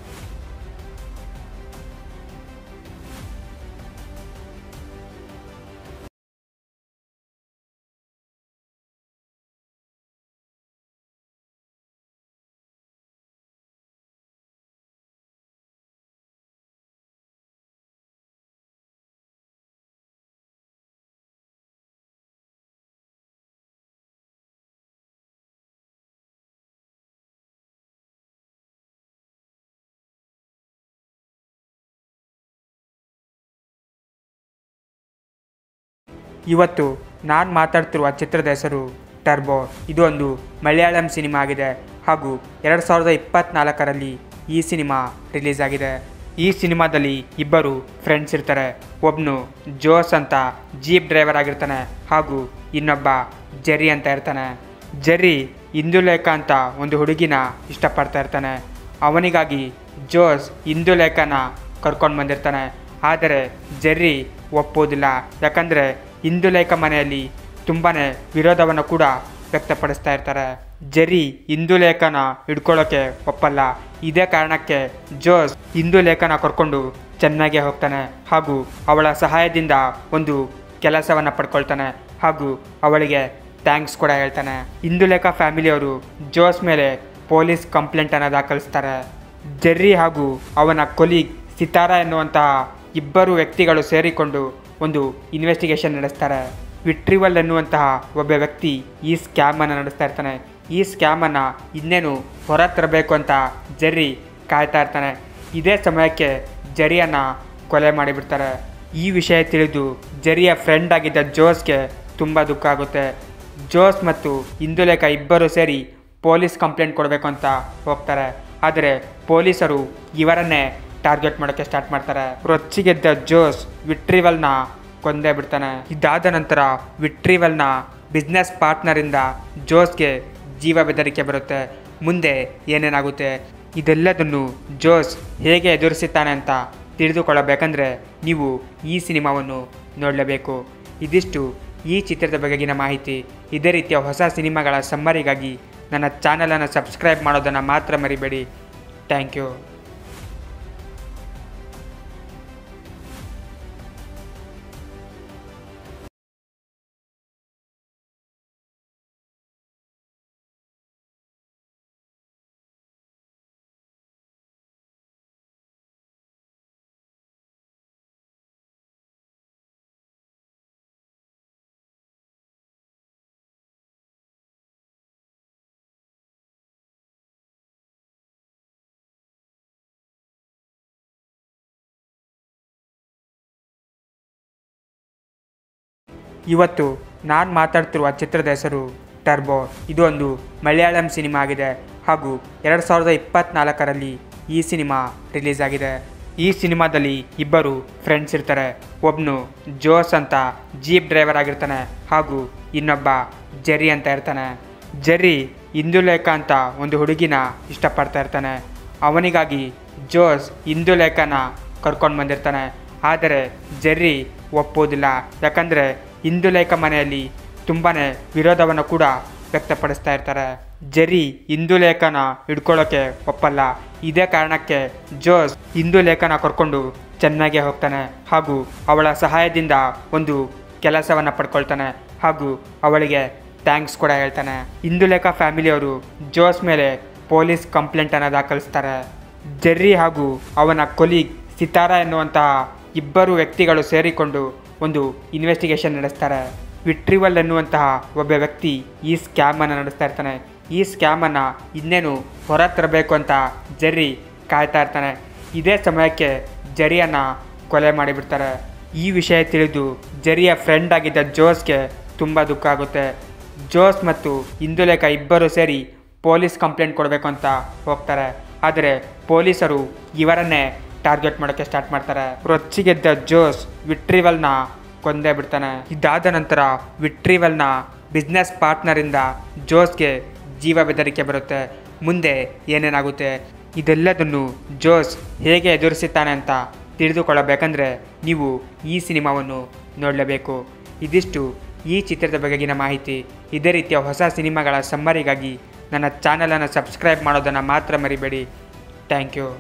ಇವತ್ತು ನಾನು ಮಾತಾಡ್ತಿರುವ ಚಿತ್ರದ ಹೆಸರು ಟರ್ಬೋ ಇದು ಒಂದು ಮಲಯಾಳಂ ಸಿನಿಮಾ ಆಗಿದೆ ಹಾಗೂ ಎರಡು ಸಾವಿರದ ಇಪ್ಪತ್ತ್ನಾಲ್ಕರಲ್ಲಿ ಈ ಸಿನಿಮಾ ರಿಲೀಸ್ ಆಗಿದೆ ಈ ಸಿನಿಮಾದಲ್ಲಿ ಇಬ್ಬರು ಫ್ರೆಂಡ್ಸ್ ಇರ್ತಾರೆ ಒಬ್ಬನು ಜೋಸ್ ಅಂತ ಜೀಪ್ ಡ್ರೈವರ್ ಆಗಿರ್ತಾನೆ ಹಾಗೂ ಇನ್ನೊಬ್ಬ ಜೆರಿ ಅಂತ ಇರ್ತಾನೆ ಜೆರಿ ಇಂದುಲೇಖ ಅಂತ ಒಂದು ಹುಡುಗಿನ ಇಷ್ಟಪಡ್ತಾ ಇರ್ತಾನೆ ಅವನಿಗಾಗಿ ಜೋಸ್ ಇಂದುಲೇಖನ ಕರ್ಕೊಂಡು ಬಂದಿರ್ತಾನೆ ಆದರೆ ಜೆರ್ರಿ ಒಪ್ಪೋದಿಲ್ಲ ಯಾಕಂದರೆ ಇಂದುಲೇಖ ಮನೆಯಲ್ಲಿ ತುಂಬಾ ವಿರೋಧವನ್ನು ಕೂಡ ವ್ಯಕ್ತಪಡಿಸ್ತಾ ಇರ್ತಾರೆ ಜೆರಿ ಇಂದುಲೇಖನ ಹಿಡ್ಕೊಳ್ಳೋಕೆ ಒಪ್ಪಲ್ಲ ಇದೇ ಕಾರಣಕ್ಕೆ ಜೋಸ್ ಇಂದುಲೇಖನ ಕರ್ಕೊಂಡು ಚೆನ್ನಾಗೇ ಹೋಗ್ತಾನೆ ಹಾಗೂ ಅವಳ ಸಹಾಯದಿಂದ ಒಂದು ಕೆಲಸವನ್ನು ಪಡ್ಕೊಳ್ತಾನೆ ಹಾಗೂ ಅವಳಿಗೆ ಥ್ಯಾಂಕ್ಸ್ ಕೂಡ ಹೇಳ್ತಾನೆ ಇಂದುಲೇಖ ಫ್ಯಾಮಿಲಿಯವರು ಜೋಸ್ ಮೇಲೆ ಪೊಲೀಸ್ ಕಂಪ್ಲೇಂಟನ್ನು ದಾಖಲಿಸ್ತಾರೆ ಜೆರ್ರಿ ಹಾಗೂ ಅವನ ಕೊಲೀಗ್ ಸಿತಾರಾ ಎನ್ನುವಂತಹ ಇಬ್ಬರು ವ್ಯಕ್ತಿಗಳು ಸೇರಿಕೊಂಡು ಒಂದು ಇನ್ವೆಸ್ಟಿಗೇಷನ್ ನಡೆಸ್ತಾರೆ ವಿಟ್ರಿವಲ್ ಎನ್ನುವಂತಹ ಒಬ್ಬ ವ್ಯಕ್ತಿ ಈ ಸ್ಕ್ಯಾಮನ್ನು ನಡೆಸ್ತಾ ಇರ್ತಾನೆ ಈ ಸ್ಕ್ಯಾಮನ್ನು ಇನ್ನೇನು ಹೊರ ತರಬೇಕು ಅಂತ ಜೆರ್ರಿ ಕಾಯ್ತಾ ಇರ್ತಾನೆ ಇದೇ ಸಮಯಕ್ಕೆ ಜೆರಿಯನ್ನು ಕೊಲೆ ಮಾಡಿಬಿಡ್ತಾರೆ ಈ ವಿಷಯ ತಿಳಿದು ಜೆರಿಯ ಫ್ರೆಂಡ್ ಆಗಿದ್ದ ಜೋಸ್ಗೆ ತುಂಬ ದುಃಖ ಆಗುತ್ತೆ ಜೋಸ್ ಮತ್ತು ಇಂದುಲೇಖ ಇಬ್ಬರು ಸೇರಿ ಪೊಲೀಸ್ ಕಂಪ್ಲೇಂಟ್ ಕೊಡಬೇಕು ಅಂತ ಹೋಗ್ತಾರೆ ಆದರೆ ಪೊಲೀಸರು ಇವರನ್ನೇ ಟಾರ್ಗೆಟ್ ಮಾಡೋಕ್ಕೆ ಸ್ಟಾರ್ಟ್ ಮಾಡ್ತಾರೆ ರೊಚ್ಚಿಗೆದ್ದ ಜೋಸ್ ವಿಟ್ರಿವಲ್ನ ಕೊಂದೇ ಬಿಡ್ತಾನೆ ಇದಾದ ನಂತರ ವಿಟ್ರಿವಲ್ನ ಬಿಸ್ನೆಸ್ ಪಾರ್ಟ್ನರಿಂದ ಜೋಸ್ಗೆ ಜೀವ ಬೆದರಿಕೆ ಬರುತ್ತೆ ಮುಂದೆ ಏನೇನಾಗುತ್ತೆ ಇದೆಲ್ಲದನ್ನು ಜೋಸ್ ಹೇಗೆ ಎದುರಿಸುತ್ತಾನೆ ಅಂತ ತಿಳಿದುಕೊಳ್ಳಬೇಕಂದ್ರೆ ನೀವು ಈ ಸಿನಿಮಾವನ್ನು ನೋಡಲೇಬೇಕು ಇದಿಷ್ಟು ಈ ಚಿತ್ರದ ಬಗೆಗಿನ ಮಾಹಿತಿ ಇದೇ ರೀತಿಯ ಹೊಸ ಸಿನಿಮಾಗಳ ಸಮ್ಮರಿಗಾಗಿ ನನ್ನ ಚಾನಲನ್ನು ಸಬ್ಸ್ಕ್ರೈಬ್ ಮಾಡೋದನ್ನು ಮಾತ್ರ ಮರಿಬೇಡಿ ಥ್ಯಾಂಕ್ ಯು ಇವತ್ತು ನಾನು ಮಾತಾಡ್ತಿರುವ ಚಿತ್ರದ ಹೆಸರು ಟರ್ಬೋ ಇದು ಒಂದು ಮಲಯಾಳಂ ಸಿನಿಮಾ ಆಗಿದೆ ಹಾಗೂ ಎರಡು ಸಾವಿರದ ಇಪ್ಪತ್ತ್ನಾಲ್ಕರಲ್ಲಿ ಈ ಸಿನಿಮಾ ರಿಲೀಸ್ ಆಗಿದೆ ಈ ಸಿನಿಮಾದಲ್ಲಿ ಇಬ್ಬರು ಫ್ರೆಂಡ್ಸ್ ಇರ್ತಾರೆ ಒಬ್ಬನು ಜೋಸ್ ಅಂತ ಜೀಪ್ ಡ್ರೈವರ್ ಆಗಿರ್ತಾನೆ ಹಾಗೂ ಇನ್ನೊಬ್ಬ ಜೆರಿ ಅಂತ ಇರ್ತಾನೆ ಜೆರಿ ಇಂದುಲೇಖ ಅಂತ ಒಂದು ಹುಡುಗಿನ ಇಷ್ಟಪಡ್ತಾ ಇರ್ತಾನೆ ಅವನಿಗಾಗಿ ಜೋಸ್ ಇಂದುಲೇಖನ ಕರ್ಕೊಂಡು ಬಂದಿರ್ತಾನೆ ಆದರೆ ಜೆರ್ರಿ ಒಪ್ಪೋದಿಲ್ಲ ಯಾಕಂದರೆ ಇಂದುಲೇಖ ಮನೆಯಲ್ಲಿ ತುಂಬಾ ವಿರೋಧವನ್ನು ಕೂಡ ವ್ಯಕ್ತಪಡಿಸ್ತಾ ಇರ್ತಾರೆ ಜೆರಿ ಇಂದುಲೇಖನ ಹಿಡ್ಕೊಳ್ಳೋಕೆ ಒಪ್ಪಲ್ಲ ಇದೇ ಕಾರಣಕ್ಕೆ ಜೋಸ್ ಇಂದುಲೇಖನ ಕರ್ಕೊಂಡು ಚೆನ್ನಾಗೇ ಹೋಗ್ತಾನೆ ಹಾಗೂ ಅವಳ ಸಹಾಯದಿಂದ ಒಂದು ಕೆಲಸವನ್ನು ಪಡ್ಕೊಳ್ತಾನೆ ಹಾಗೂ ಅವಳಿಗೆ ಥ್ಯಾಂಕ್ಸ್ ಕೂಡ ಹೇಳ್ತಾನೆ ಇಂದುಲೇಖ ಫ್ಯಾಮಿಲಿಯವರು ಜೋಸ್ ಮೇಲೆ ಪೊಲೀಸ್ ಕಂಪ್ಲೇಂಟನ್ನು ದಾಖಲಿಸ್ತಾರೆ ಜೆರ್ರಿ ಹಾಗೂ ಅವನ ಕೊಲೀಗ್ ಸಿತಾರಾ ಎನ್ನುವಂತಹ ಇಬ್ಬರು ವ್ಯಕ್ತಿಗಳು ಸೇರಿಕೊಂಡು ಒಂದು ಇನ್ವೆಸ್ಟಿಗೇಷನ್ ನಡೆಸ್ತಾರೆ ವಿಟ್ರಿವಲ್ ಎನ್ನುವಂತಹ ಒಬ್ಬ ವ್ಯಕ್ತಿ ಈ ಸ್ಕ್ಯಾಮನ್ನು ನಡೆಸ್ತಾ ಇರ್ತಾನೆ ಈ ಸ್ಕ್ಯಾಮನ್ನು ಇನ್ನೇನು ಹೊರ ತರಬೇಕು ಅಂತ ಜೆರ್ರಿ ಕಾಯ್ತಾ ಇರ್ತಾನೆ ಇದೇ ಸಮಯಕ್ಕೆ ಜೆರಿಯನ್ನು ಕೊಲೆ ಮಾಡಿಬಿಡ್ತಾರೆ ಈ ವಿಷಯ ತಿಳಿದು ಜೆರಿಯ ಫ್ರೆಂಡ್ ಆಗಿದ್ದ ಜೋಸ್ಗೆ ತುಂಬ ದುಃಖ ಆಗುತ್ತೆ ಜೋಸ್ ಮತ್ತು ಇಂದುಲೇಖ ಇಬ್ಬರು ಸೇರಿ ಪೊಲೀಸ್ ಕಂಪ್ಲೇಂಟ್ ಕೊಡಬೇಕು ಅಂತ ಹೋಗ್ತಾರೆ ಆದರೆ ಪೊಲೀಸರು ಇವರನ್ನೇ ಟಾರ್ಗೆಟ್ ಮಾಡೋಕ್ಕೆ ಸ್ಟಾರ್ಟ್ ಮಾಡ್ತಾರೆ ರೊಚ್ಚಿಗೆದ್ದ ಜೋಸ್ ವಿಟ್ರಿವಲ್ನ ಕೊಂದೇ ಬಿಡ್ತಾನೆ ಇದಾದ ನಂತರ ವಿಟ್ರಿವಲ್ನ ಬಿಸ್ನೆಸ್ ಪಾರ್ಟ್ನರಿಂದ ಜೋಸ್ಗೆ ಜೀವ ಬೆದರಿಕೆ ಬರುತ್ತೆ ಮುಂದೆ ಏನೇನಾಗುತ್ತೆ ಇದೆಲ್ಲದನ್ನು ಜೋಸ್ ಹೇಗೆ ಎದುರಿಸುತ್ತಾನೆ ಅಂತ ತಿಳಿದುಕೊಳ್ಳಬೇಕಂದ್ರೆ ನೀವು ಈ ಸಿನಿಮಾವನ್ನು ನೋಡಲೇಬೇಕು ಇದಿಷ್ಟು ಈ ಚಿತ್ರದ ಬಗೆಗಿನ ಮಾಹಿತಿ ಇದೇ ರೀತಿಯ ಹೊಸ ಸಿನಿಮಾಗಳ ಸಮ್ಮರಿಗಾಗಿ ನನ್ನ ಚಾನಲನ್ನು ಸಬ್ಸ್ಕ್ರೈಬ್ ಮಾಡೋದನ್ನು ಮಾತ್ರ ಮರಿಬೇಡಿ ಥ್ಯಾಂಕ್ ಯು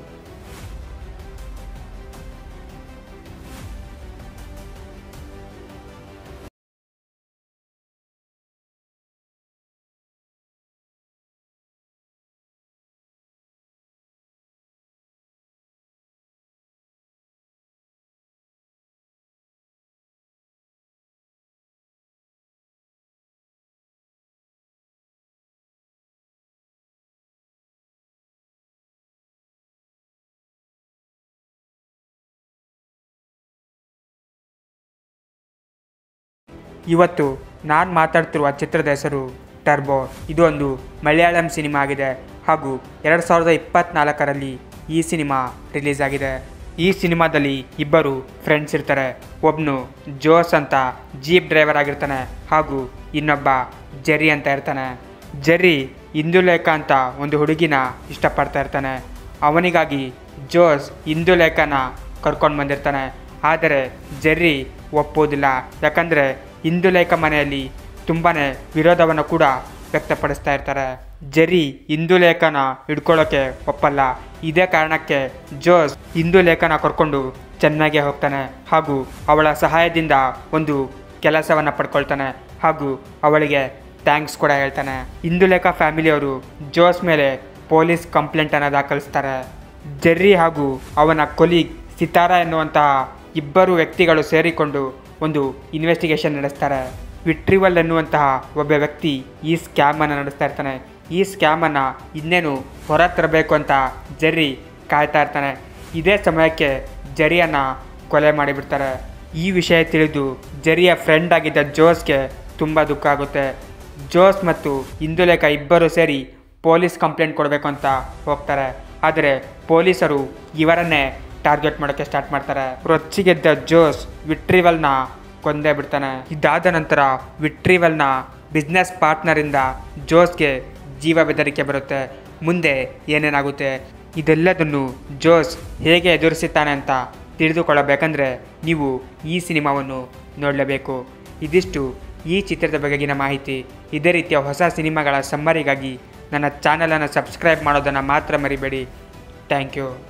ಇವತ್ತು ನಾನು ಮಾತಾಡ್ತಿರುವ ಚಿತ್ರದ ಹೆಸರು ಟರ್ಬೋ ಇದು ಒಂದು ಮಲಯಾಳಂ ಸಿನಿಮಾ ಆಗಿದೆ ಹಾಗೂ ಎರಡು ಸಾವಿರದ ಇಪ್ಪತ್ತ್ನಾಲ್ಕರಲ್ಲಿ ಈ ಸಿನಿಮಾ ರಿಲೀಸ್ ಆಗಿದೆ ಈ ಸಿನಿಮಾದಲ್ಲಿ ಇಬ್ಬರು ಫ್ರೆಂಡ್ಸ್ ಇರ್ತಾರೆ ಒಬ್ಬನು ಜೋಸ್ ಅಂತ ಜೀಪ್ ಡ್ರೈವರ್ ಆಗಿರ್ತಾನೆ ಹಾಗೂ ಇನ್ನೊಬ್ಬ ಜೆರಿ ಅಂತ ಇರ್ತಾನೆ ಜೆರಿ ಇಂದುಲೇಖ ಅಂತ ಒಂದು ಹುಡುಗಿನ ಇಷ್ಟಪಡ್ತಾ ಇರ್ತಾನೆ ಅವನಿಗಾಗಿ ಜೋಸ್ ಇಂದುಲೇಖನ ಕರ್ಕೊಂಡು ಬಂದಿರ್ತಾನೆ ಆದರೆ ಜೆರ್ರಿ ಒಪ್ಪೋದಿಲ್ಲ ಯಾಕಂದರೆ ಇಂದುಲೇಖ ಮನೆಯಲ್ಲಿ ತುಂಬಾ ವಿರೋಧವನ್ನು ಕೂಡ ವ್ಯಕ್ತಪಡಿಸ್ತಾ ಇರ್ತಾರೆ ಜೆರಿ ಇಂದುಲೇಖನ ಹಿಡ್ಕೊಳ್ಳೋಕೆ ಒಪ್ಪಲ್ಲ ಇದೇ ಕಾರಣಕ್ಕೆ ಜೋಸ್ ಇಂದುಲೇಖನ ಕರ್ಕೊಂಡು ಚೆನ್ನಾಗೇ ಹೋಗ್ತಾನೆ ಹಾಗೂ ಅವಳ ಸಹಾಯದಿಂದ ಒಂದು ಕೆಲಸವನ್ನು ಪಡ್ಕೊಳ್ತಾನೆ ಹಾಗೂ ಅವಳಿಗೆ ಥ್ಯಾಂಕ್ಸ್ ಕೂಡ ಹೇಳ್ತಾನೆ ಇಂದುಲೇಖ ಫ್ಯಾಮಿಲಿಯವರು ಜೋಸ್ ಮೇಲೆ ಪೊಲೀಸ್ ಕಂಪ್ಲೇಂಟನ್ನು ದಾಖಲಿಸ್ತಾರೆ ಜೆರ್ರಿ ಹಾಗೂ ಅವನ ಕೊಲೀಗ್ ಸಿತಾರಾ ಎನ್ನುವಂತಹ ಇಬ್ಬರು ವ್ಯಕ್ತಿಗಳು ಸೇರಿಕೊಂಡು ಒಂದು ಇನ್ವೆಸ್ಟಿಗೇಷನ್ ನಡೆಸ್ತಾರೆ ವಿಟ್ರಿವಲ್ ಎನ್ನುವಂತಹ ಒಬ್ಬ ವ್ಯಕ್ತಿ ಈ ಸ್ಕ್ಯಾಮನ್ನು ನಡೆಸ್ತಾ ಇರ್ತಾನೆ ಈ ಸ್ಕ್ಯಾಮನ್ನು ಇನ್ನೇನು ಹೊರ ತರಬೇಕು ಅಂತ ಜೆರ್ರಿ ಕಾಯ್ತಾ ಇರ್ತಾನೆ ಇದೇ ಸಮಯಕ್ಕೆ ಜೆರಿಯನ್ನು ಕೊಲೆ ಮಾಡಿಬಿಡ್ತಾರೆ ಈ ವಿಷಯ ತಿಳಿದು ಜೆರಿಯ ಫ್ರೆಂಡ್ ಆಗಿದ್ದ ಜೋಸ್ಗೆ ತುಂಬ ದುಃಖ ಆಗುತ್ತೆ ಜೋಸ್ ಮತ್ತು ಇಂದುಲೇಖ ಇಬ್ಬರು ಸೇರಿ ಪೊಲೀಸ್ ಕಂಪ್ಲೇಂಟ್ ಕೊಡಬೇಕು ಅಂತ ಹೋಗ್ತಾರೆ ಆದರೆ ಪೊಲೀಸರು ಇವರನ್ನೇ ಟಾರ್ಗೆಟ್ ಮಾಡೋಕ್ಕೆ ಸ್ಟಾರ್ಟ್ ಮಾಡ್ತಾರೆ ರೊಚ್ಚಿಗೆದ್ದ ಜೋಸ್ ವಿಟ್ರಿವಲ್ನ ಕೊಂದೇ ಬಿಡ್ತಾನೆ ಇದಾದ ನಂತರ ವಿಟ್ರಿವಲ್ನ ಬಿಸ್ನೆಸ್ ಪಾರ್ಟ್ನರಿಂದ ಜೋಸ್ಗೆ ಜೀವ ಬೆದರಿಕೆ ಬರುತ್ತೆ ಮುಂದೆ ಏನೇನಾಗುತ್ತೆ ಇದೆಲ್ಲದನ್ನು ಜೋಸ್ ಹೇಗೆ ಎದುರಿಸುತ್ತಾನೆ ಅಂತ ತಿಳಿದುಕೊಳ್ಳಬೇಕಂದ್ರೆ ನೀವು ಈ ಸಿನಿಮಾವನ್ನು ನೋಡಲೇಬೇಕು ಇದಿಷ್ಟು ಈ ಚಿತ್ರದ ಬಗೆಗಿನ ಮಾಹಿತಿ ಇದೇ ರೀತಿಯ ಹೊಸ ಸಿನಿಮಾಗಳ ಸಮ್ಮರಿಗಾಗಿ ನನ್ನ ಚಾನಲನ್ನು ಸಬ್ಸ್ಕ್ರೈಬ್ ಮಾಡೋದನ್ನು ಮಾತ್ರ ಮರಿಬೇಡಿ ಥ್ಯಾಂಕ್ ಯು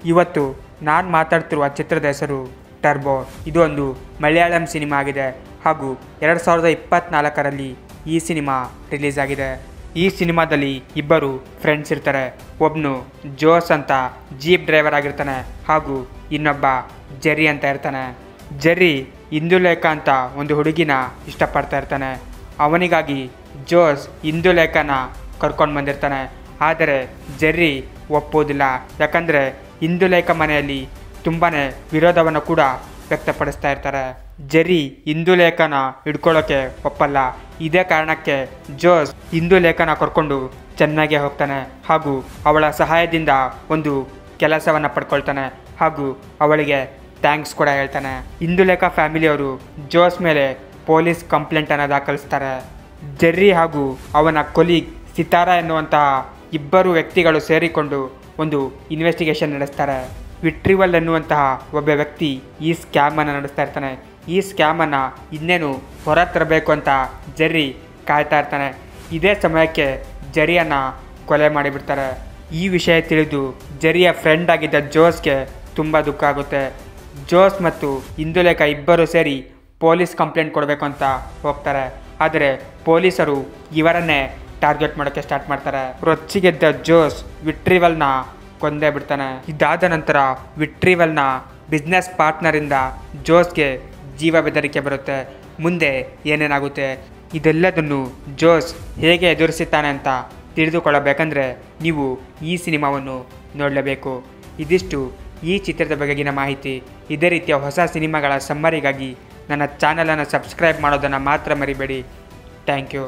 ಇವತ್ತು ನಾನು ಮಾತಾಡ್ತಿರುವ ಚಿತ್ರದ ಹೆಸರು ಟರ್ಬೋ ಇದು ಒಂದು ಮಲಯಾಳಂ ಸಿನಿಮಾ ಆಗಿದೆ ಹಾಗೂ ಎರಡು ಸಾವಿರದ ಇಪ್ಪತ್ತ್ನಾಲ್ಕರಲ್ಲಿ ಈ ಸಿನಿಮಾ ರಿಲೀಸ್ ಆಗಿದೆ ಈ ಸಿನಿಮಾದಲ್ಲಿ ಇಬ್ಬರು ಫ್ರೆಂಡ್ಸ್ ಇರ್ತಾರೆ ಒಬ್ಬನು ಜೋಸ್ ಅಂತ ಜೀಪ್ ಡ್ರೈವರ್ ಆಗಿರ್ತಾನೆ ಹಾಗೂ ಇನ್ನೊಬ್ಬ ಜೆರಿ ಅಂತ ಇರ್ತಾನೆ ಜೆರಿ ಇಂದುಲೇಖ ಅಂತ ಒಂದು ಹುಡುಗಿನ ಇಷ್ಟಪಡ್ತಾ ಇರ್ತಾನೆ ಅವನಿಗಾಗಿ ಜೋಸ್ ಇಂದುಲೇಖನ ಕರ್ಕೊಂಡು ಬಂದಿರ್ತಾನೆ ಆದರೆ ಜೆರ್ರಿ ಒಪ್ಪೋದಿಲ್ಲ ಯಾಕಂದರೆ ಇಂದುಲೇಖ ಮನೆಯಲ್ಲಿ ತುಂಬಾ ವಿರೋಧವನ್ನು ಕೂಡ ವ್ಯಕ್ತಪಡಿಸ್ತಾ ಇರ್ತಾರೆ ಜೆರಿ ಇಂದುಲೇಖನ ಹಿಡ್ಕೊಳ್ಳೋಕೆ ಒಪ್ಪಲ್ಲ ಇದೇ ಕಾರಣಕ್ಕೆ ಜೋಸ್ ಇಂದುಲೇಖನ ಕರ್ಕೊಂಡು ಚೆನ್ನಾಗೇ ಹೋಗ್ತಾನೆ ಹಾಗೂ ಅವಳ ಸಹಾಯದಿಂದ ಒಂದು ಕೆಲಸವನ್ನು ಪಡ್ಕೊಳ್ತಾನೆ ಹಾಗೂ ಅವಳಿಗೆ ಥ್ಯಾಂಕ್ಸ್ ಕೂಡ ಹೇಳ್ತಾನೆ ಇಂದುಲೇಖ ಫ್ಯಾಮಿಲಿಯವರು ಜೋಸ್ ಮೇಲೆ ಪೊಲೀಸ್ ಕಂಪ್ಲೇಂಟನ್ನು ದಾಖಲಿಸ್ತಾರೆ ಜೆರ್ರಿ ಹಾಗೂ ಅವನ ಕೊಲೀಗ್ ಸಿತಾರಾ ಎನ್ನುವಂತಹ ಇಬ್ಬರು ವ್ಯಕ್ತಿಗಳು ಸೇರಿಕೊಂಡು ಒಂದು ಇನ್ವೆಸ್ಟಿಗೇಷನ್ ನಡೆಸ್ತಾರೆ ವಿಟ್ರಿವಲ್ ಎನ್ನುವಂತಹ ಒಬ್ಬ ವ್ಯಕ್ತಿ ಈ ಸ್ಕ್ಯಾಮನ್ನು ನಡೆಸ್ತಾ ಇರ್ತಾನೆ ಈ ಸ್ಕ್ಯಾಮನ್ನು ಇನ್ನೇನು ಹೊರ ತರಬೇಕು ಅಂತ ಜೆರ್ರಿ ಕಾಯ್ತಾ ಇರ್ತಾನೆ ಇದೇ ಸಮಯಕ್ಕೆ ಜೆರಿಯನ್ನು ಕೊಲೆ ಮಾಡಿಬಿಡ್ತಾರೆ ಈ ವಿಷಯ ತಿಳಿದು ಜೆರಿಯ ಫ್ರೆಂಡ್ ಆಗಿದ್ದ ಜೋಸ್ಗೆ ತುಂಬ ದುಃಖ ಆಗುತ್ತೆ ಜೋಸ್ ಮತ್ತು ಇಂದುಲೇಖ ಇಬ್ಬರು ಸೇರಿ ಪೊಲೀಸ್ ಕಂಪ್ಲೇಂಟ್ ಕೊಡಬೇಕು ಅಂತ ಹೋಗ್ತಾರೆ ಆದರೆ ಪೊಲೀಸರು ಇವರನ್ನೇ ಟಾರ್ಗೆಟ್ ಮಾಡೋಕ್ಕೆ ಸ್ಟಾರ್ಟ್ ಮಾಡ್ತಾರೆ ರೊಚ್ಚಿಗೆದ್ದ ಜೋಸ್ ವಿಟ್ರಿವಲ್ನ ಕೊಂದೇ ಬಿಡ್ತಾನೆ ಇದಾದ ನಂತರ ವಿಟ್ರಿವಲ್ನ ಬಿಸ್ನೆಸ್ ಪಾರ್ಟ್ನರಿಂದ ಜೋಸ್ಗೆ ಜೀವ ಬೆದರಿಕೆ ಬರುತ್ತೆ ಮುಂದೆ ಏನೇನಾಗುತ್ತೆ ಇದೆಲ್ಲದನ್ನು ಜೋಸ್ ಹೇಗೆ ಎದುರಿಸುತ್ತಾನೆ ಅಂತ ತಿಳಿದುಕೊಳ್ಳಬೇಕಂದ್ರೆ ನೀವು ಈ ಸಿನಿಮಾವನ್ನು ನೋಡಲೇಬೇಕು ಇದಿಷ್ಟು ಈ ಚಿತ್ರದ ಬಗೆಗಿನ ಮಾಹಿತಿ ಇದೇ ರೀತಿಯ ಹೊಸ ಸಿನಿಮಾಗಳ ಸಮ್ಮರಿಗಾಗಿ ನನ್ನ ಚಾನಲನ್ನು ಸಬ್ಸ್ಕ್ರೈಬ್ ಮಾಡೋದನ್ನು ಮಾತ್ರ ಮರಿಬೇಡಿ ಥ್ಯಾಂಕ್ ಯು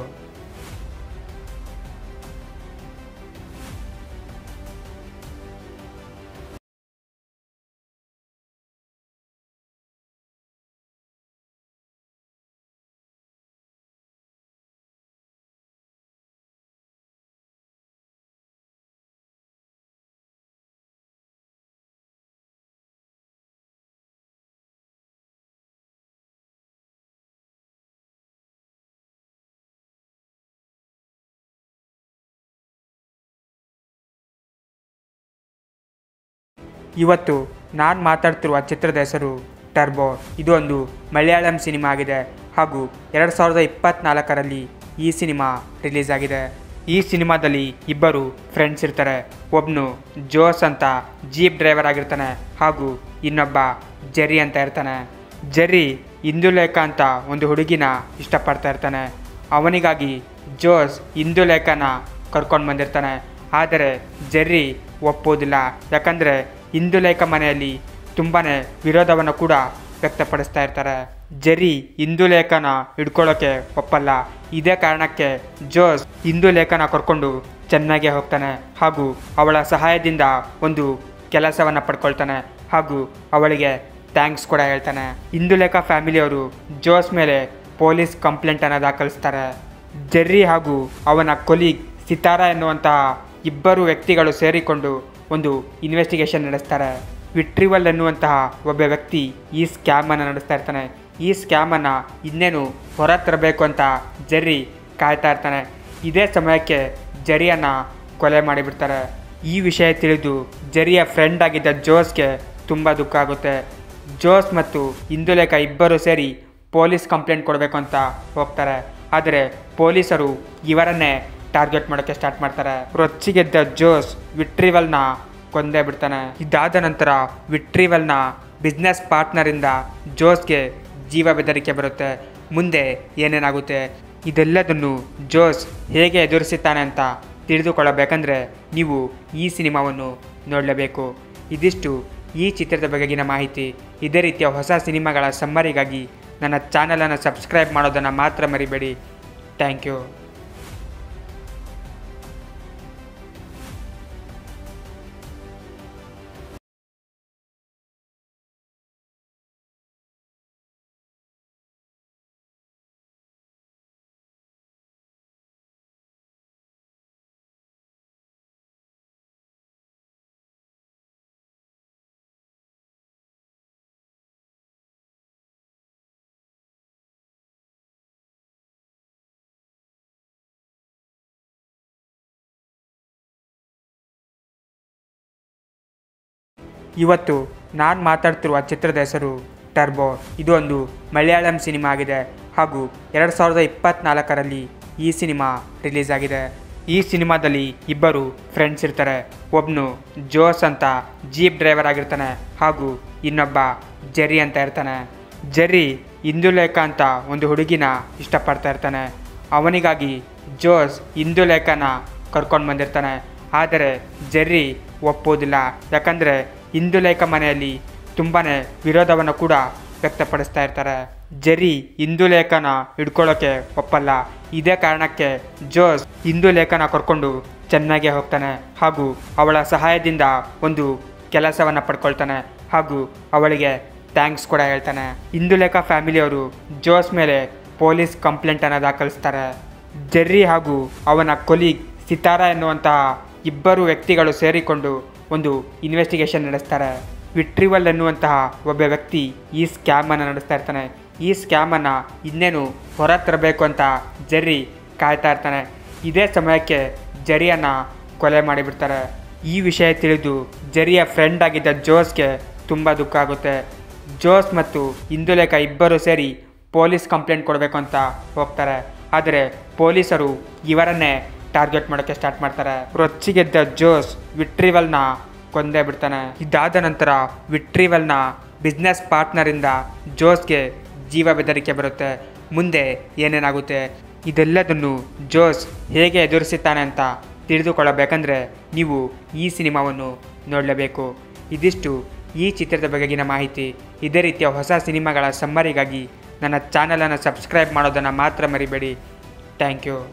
ಇವತ್ತು ನಾನು ಮಾತಾಡ್ತಿರುವ ಚಿತ್ರದ ಹೆಸರು ಟರ್ಬೋ ಇದು ಒಂದು ಮಲಯಾಳಂ ಸಿನಿಮಾ ಆಗಿದೆ ಹಾಗೂ ಎರಡು ಸಾವಿರದ ಇಪ್ಪತ್ತ್ನಾಲ್ಕರಲ್ಲಿ ಈ ಸಿನಿಮಾ ರಿಲೀಸ್ ಆಗಿದೆ ಈ ಸಿನಿಮಾದಲ್ಲಿ ಇಬ್ಬರು ಫ್ರೆಂಡ್ಸ್ ಇರ್ತಾರೆ ಒಬ್ಬನು ಜೋಸ್ ಅಂತ ಜೀಪ್ ಡ್ರೈವರ್ ಆಗಿರ್ತಾನೆ ಹಾಗೂ ಇನ್ನೊಬ್ಬ ಜೆರಿ ಅಂತ ಇರ್ತಾನೆ ಜೆರಿ ಇಂದುಲೇಖ ಅಂತ ಒಂದು ಹುಡುಗಿನ ಇಷ್ಟಪಡ್ತಾ ಇರ್ತಾನೆ ಅವನಿಗಾಗಿ ಜೋಸ್ ಇಂದುಲೇಖನ ಕರ್ಕೊಂಡು ಬಂದಿರ್ತಾನೆ ಆದರೆ ಜೆರ್ರಿ ಒಪ್ಪೋದಿಲ್ಲ ಯಾಕಂದರೆ ಇಂದುಲೇಖ ಮನೆಯಲ್ಲಿ ತುಂಬಾ ವಿರೋಧವನ್ನು ಕೂಡ ವ್ಯಕ್ತಪಡಿಸ್ತಾ ಇರ್ತಾರೆ ಜೆರಿ ಇಂದುಲೇಖನ ಹಿಡ್ಕೊಳ್ಳೋಕೆ ಒಪ್ಪಲ್ಲ ಇದೇ ಕಾರಣಕ್ಕೆ ಜೋಸ್ ಇಂದುಲೇಖನ ಕರ್ಕೊಂಡು ಚೆನ್ನಾಗೇ ಹೋಗ್ತಾನೆ ಹಾಗೂ ಅವಳ ಸಹಾಯದಿಂದ ಒಂದು ಕೆಲಸವನ್ನು ಪಡ್ಕೊಳ್ತಾನೆ ಹಾಗೂ ಅವಳಿಗೆ ಥ್ಯಾಂಕ್ಸ್ ಕೂಡ ಹೇಳ್ತಾನೆ ಇಂದುಲೇಖ ಫ್ಯಾಮಿಲಿಯವರು ಜೋಸ್ ಮೇಲೆ ಪೊಲೀಸ್ ಕಂಪ್ಲೇಂಟನ್ನು ದಾಖಲಿಸ್ತಾರೆ ಜೆರ್ರಿ ಹಾಗೂ ಅವನ ಕೊಲೀಗ್ ಸಿತಾರಾ ಎನ್ನುವಂತಹ ಇಬ್ಬರು ವ್ಯಕ್ತಿಗಳು ಸೇರಿಕೊಂಡು ಒಂದು ಇನ್ವೆಸ್ಟಿಗೇಷನ್ ನಡೆಸ್ತಾರೆ ವಿಟ್ರಿವಲ್ ಎನ್ನುವಂತಹ ಒಬ್ಬ ವ್ಯಕ್ತಿ ಈ ಸ್ಕ್ಯಾಮನ್ನು ನಡೆಸ್ತಾ ಇರ್ತಾನೆ ಈ ಸ್ಕ್ಯಾಮನ್ನು ಇನ್ನೇನು ಹೊರ ತರಬೇಕು ಅಂತ ಜೆರ್ರಿ ಕಾಯ್ತಾ ಇರ್ತಾನೆ ಇದೇ ಸಮಯಕ್ಕೆ ಜೆರಿಯನ್ನು ಕೊಲೆ ಮಾಡಿಬಿಡ್ತಾರೆ ಈ ವಿಷಯ ತಿಳಿದು ಜೆರಿಯ ಫ್ರೆಂಡ್ ಆಗಿದ್ದ ಜೋಸ್ಗೆ ತುಂಬ ದುಃಖ ಆಗುತ್ತೆ ಜೋಸ್ ಮತ್ತು ಇಂದುಲೇಖ ಇಬ್ಬರು ಸೇರಿ ಪೊಲೀಸ್ ಕಂಪ್ಲೇಂಟ್ ಕೊಡಬೇಕು ಅಂತ ಹೋಗ್ತಾರೆ ಆದರೆ ಪೊಲೀಸರು ಇವರನ್ನೇ ಟಾರ್ಗೆಟ್ ಮಾಡೋಕ್ಕೆ ಸ್ಟಾರ್ಟ್ ಮಾಡ್ತಾರೆ ರೊಚ್ಚಿಗೆದ್ದ ಜೋಸ್ ವಿಟ್ರಿವಲ್ನ ಕೊಂದೇ ಬಿಡ್ತಾನೆ ಇದಾದ ನಂತರ ವಿಟ್ರಿವಲ್ನ ಬಿಸ್ನೆಸ್ ಪಾರ್ಟ್ನರಿಂದ ಜೋಸ್ಗೆ ಜೀವ ಬೆದರಿಕೆ ಬರುತ್ತೆ ಮುಂದೆ ಏನೇನಾಗುತ್ತೆ ಇದೆಲ್ಲದನ್ನು ಜೋಸ್ ಹೇಗೆ ಎದುರಿಸುತ್ತಾನೆ ಅಂತ ತಿಳಿದುಕೊಳ್ಳಬೇಕಂದ್ರೆ ನೀವು ಈ ಸಿನಿಮಾವನ್ನು ನೋಡಲೇಬೇಕು ಇದಿಷ್ಟು ಈ ಚಿತ್ರದ ಬಗೆಗಿನ ಮಾಹಿತಿ ಇದೇ ರೀತಿಯ ಹೊಸ ಸಿನಿಮಾಗಳ ಸಮ್ಮರಿಗಾಗಿ ನನ್ನ ಚಾನಲನ್ನು ಸಬ್ಸ್ಕ್ರೈಬ್ ಮಾಡೋದನ್ನು ಮಾತ್ರ ಮರಿಬೇಡಿ ಥ್ಯಾಂಕ್ ಯು ಇವತ್ತು ನಾನು ಮಾತಾಡ್ತಿರುವ ಚಿತ್ರದ ಹೆಸರು ಟರ್ಬೋ ಇದು ಒಂದು ಮಲಯಾಳಂ ಸಿನಿಮಾ ಆಗಿದೆ ಹಾಗೂ ಎರಡು ಸಾವಿರದ ಇಪ್ಪತ್ತ್ನಾಲ್ಕರಲ್ಲಿ ಈ ಸಿನಿಮಾ ರಿಲೀಸ್ ಆಗಿದೆ ಈ ಸಿನಿಮಾದಲ್ಲಿ ಇಬ್ಬರು ಫ್ರೆಂಡ್ಸ್ ಇರ್ತಾರೆ ಒಬ್ಬನು ಜೋಸ್ ಅಂತ ಜೀಪ್ ಡ್ರೈವರ್ ಆಗಿರ್ತಾನೆ ಹಾಗೂ ಇನ್ನೊಬ್ಬ ಜೆರಿ ಅಂತ ಇರ್ತಾನೆ ಜೆರ್ರಿ ಇಂದುಲೇಖ ಅಂತ ಒಂದು ಹುಡುಗಿನ ಇಷ್ಟಪಡ್ತಾ ಇರ್ತಾನೆ ಅವನಿಗಾಗಿ ಜೋಸ್ ಇಂದುಲೇಖನ ಕರ್ಕೊಂಡು ಬಂದಿರ್ತಾನೆ ಆದರೆ ಜೆರ್ರಿ ಒಪ್ಪೋದಿಲ್ಲ ಯಾಕಂದರೆ ಇಂದುಲೇಖ ಮನೆಯಲ್ಲಿ ತುಂಬಾ ವಿರೋಧವನ್ನು ಕೂಡ ವ್ಯಕ್ತಪಡಿಸ್ತಾ ಇರ್ತಾರೆ ಜೆರಿ ಇಂದುಲೇಖನ ಹಿಡ್ಕೊಳ್ಳೋಕೆ ಒಪ್ಪಲ್ಲ ಇದೇ ಕಾರಣಕ್ಕೆ ಜೋಸ್ ಇಂದುಲೇಖನ ಕರ್ಕೊಂಡು ಚೆನ್ನಾಗೇ ಹೋಗ್ತಾನೆ ಹಾಗೂ ಅವಳ ಸಹಾಯದಿಂದ ಒಂದು ಕೆಲಸವನ್ನು ಪಡ್ಕೊಳ್ತಾನೆ ಹಾಗೂ ಅವಳಿಗೆ ಥ್ಯಾಂಕ್ಸ್ ಕೂಡ ಹೇಳ್ತಾನೆ ಇಂದುಲೇಖ ಫ್ಯಾಮಿಲಿಯವರು ಜೋಸ್ ಮೇಲೆ ಪೊಲೀಸ್ ಕಂಪ್ಲೇಂಟನ್ನು ದಾಖಲಿಸ್ತಾರೆ ಜೆರ್ರಿ ಹಾಗೂ ಅವನ ಕೊಲೀಗ್ ಸಿತಾರಾ ಎನ್ನುವಂತಹ ಇಬ್ಬರು ವ್ಯಕ್ತಿಗಳು ಸೇರಿಕೊಂಡು ಒಂದು ಇನ್ವೆಸ್ಟಿಗೇಷನ್ ನಡೆಸ್ತಾರೆ ವಿಟ್ರಿವಲ್ ಎನ್ನುವಂತಹ ಒಬ್ಬ ವ್ಯಕ್ತಿ ಈ ಸ್ಕ್ಯಾಮನ್ನು ನಡೆಸ್ತಾ ಇರ್ತಾನೆ ಈ ಸ್ಕ್ಯಾಮನ್ನು ಇನ್ನೇನು ಹೊರ ತರಬೇಕು ಅಂತ ಜೆರ್ರಿ ಕಾಯ್ತಾ ಇರ್ತಾನೆ ಇದೇ ಸಮಯಕ್ಕೆ ಜೆರಿಯನ್ನು ಕೊಲೆ ಮಾಡಿಬಿಡ್ತಾರೆ ಈ ವಿಷಯ ತಿಳಿದು ಜೆರಿಯ ಫ್ರೆಂಡ್ ಆಗಿದ್ದ ಜೋಸ್ಗೆ ತುಂಬ ದುಃಖ ಆಗುತ್ತೆ ಜೋಸ್ ಮತ್ತು ಇಂದುಲೇಖ ಇಬ್ಬರು ಸೇರಿ ಪೊಲೀಸ್ ಕಂಪ್ಲೇಂಟ್ ಕೊಡಬೇಕು ಅಂತ ಹೋಗ್ತಾರೆ ಆದರೆ ಪೊಲೀಸರು ಇವರನ್ನೇ ಟಾರ್ಗೆಟ್ ಮಾಡೋಕ್ಕೆ ಸ್ಟಾರ್ಟ್ ಮಾಡ್ತಾರೆ ರೊಚ್ಚಿಗೆದ್ದ ಜೋಸ್ ವಿಟ್ರಿವಲ್ನ ಕೊಂದೇ ಬಿಡ್ತಾನೆ ಇದಾದ ನಂತರ ವಿಟ್ರಿವಲ್ನ ಬಿಸ್ನೆಸ್ ಪಾರ್ಟ್ನರಿಂದ ಜೋಸ್ಗೆ ಜೀವ ಬೆದರಿಕೆ ಬರುತ್ತೆ ಮುಂದೆ ಏನೇನಾಗುತ್ತೆ ಇದೆಲ್ಲದನ್ನು ಜೋಸ್ ಹೇಗೆ ಎದುರಿಸುತ್ತಾನೆ ಅಂತ ತಿಳಿದುಕೊಳ್ಳಬೇಕಂದ್ರೆ ನೀವು ಈ ಸಿನಿಮಾವನ್ನು ನೋಡಲೇಬೇಕು ಇದಿಷ್ಟು ಈ ಚಿತ್ರದ ಬಗೆಗಿನ ಮಾಹಿತಿ ಇದೇ ರೀತಿಯ ಹೊಸ ಸಿನಿಮಾಗಳ ಸಮ್ಮರಿಗಾಗಿ ನನ್ನ ಚಾನಲನ್ನು ಸಬ್ಸ್ಕ್ರೈಬ್ ಮಾಡೋದನ್ನು ಮಾತ್ರ ಮರಿಬೇಡಿ ಥ್ಯಾಂಕ್ ಯು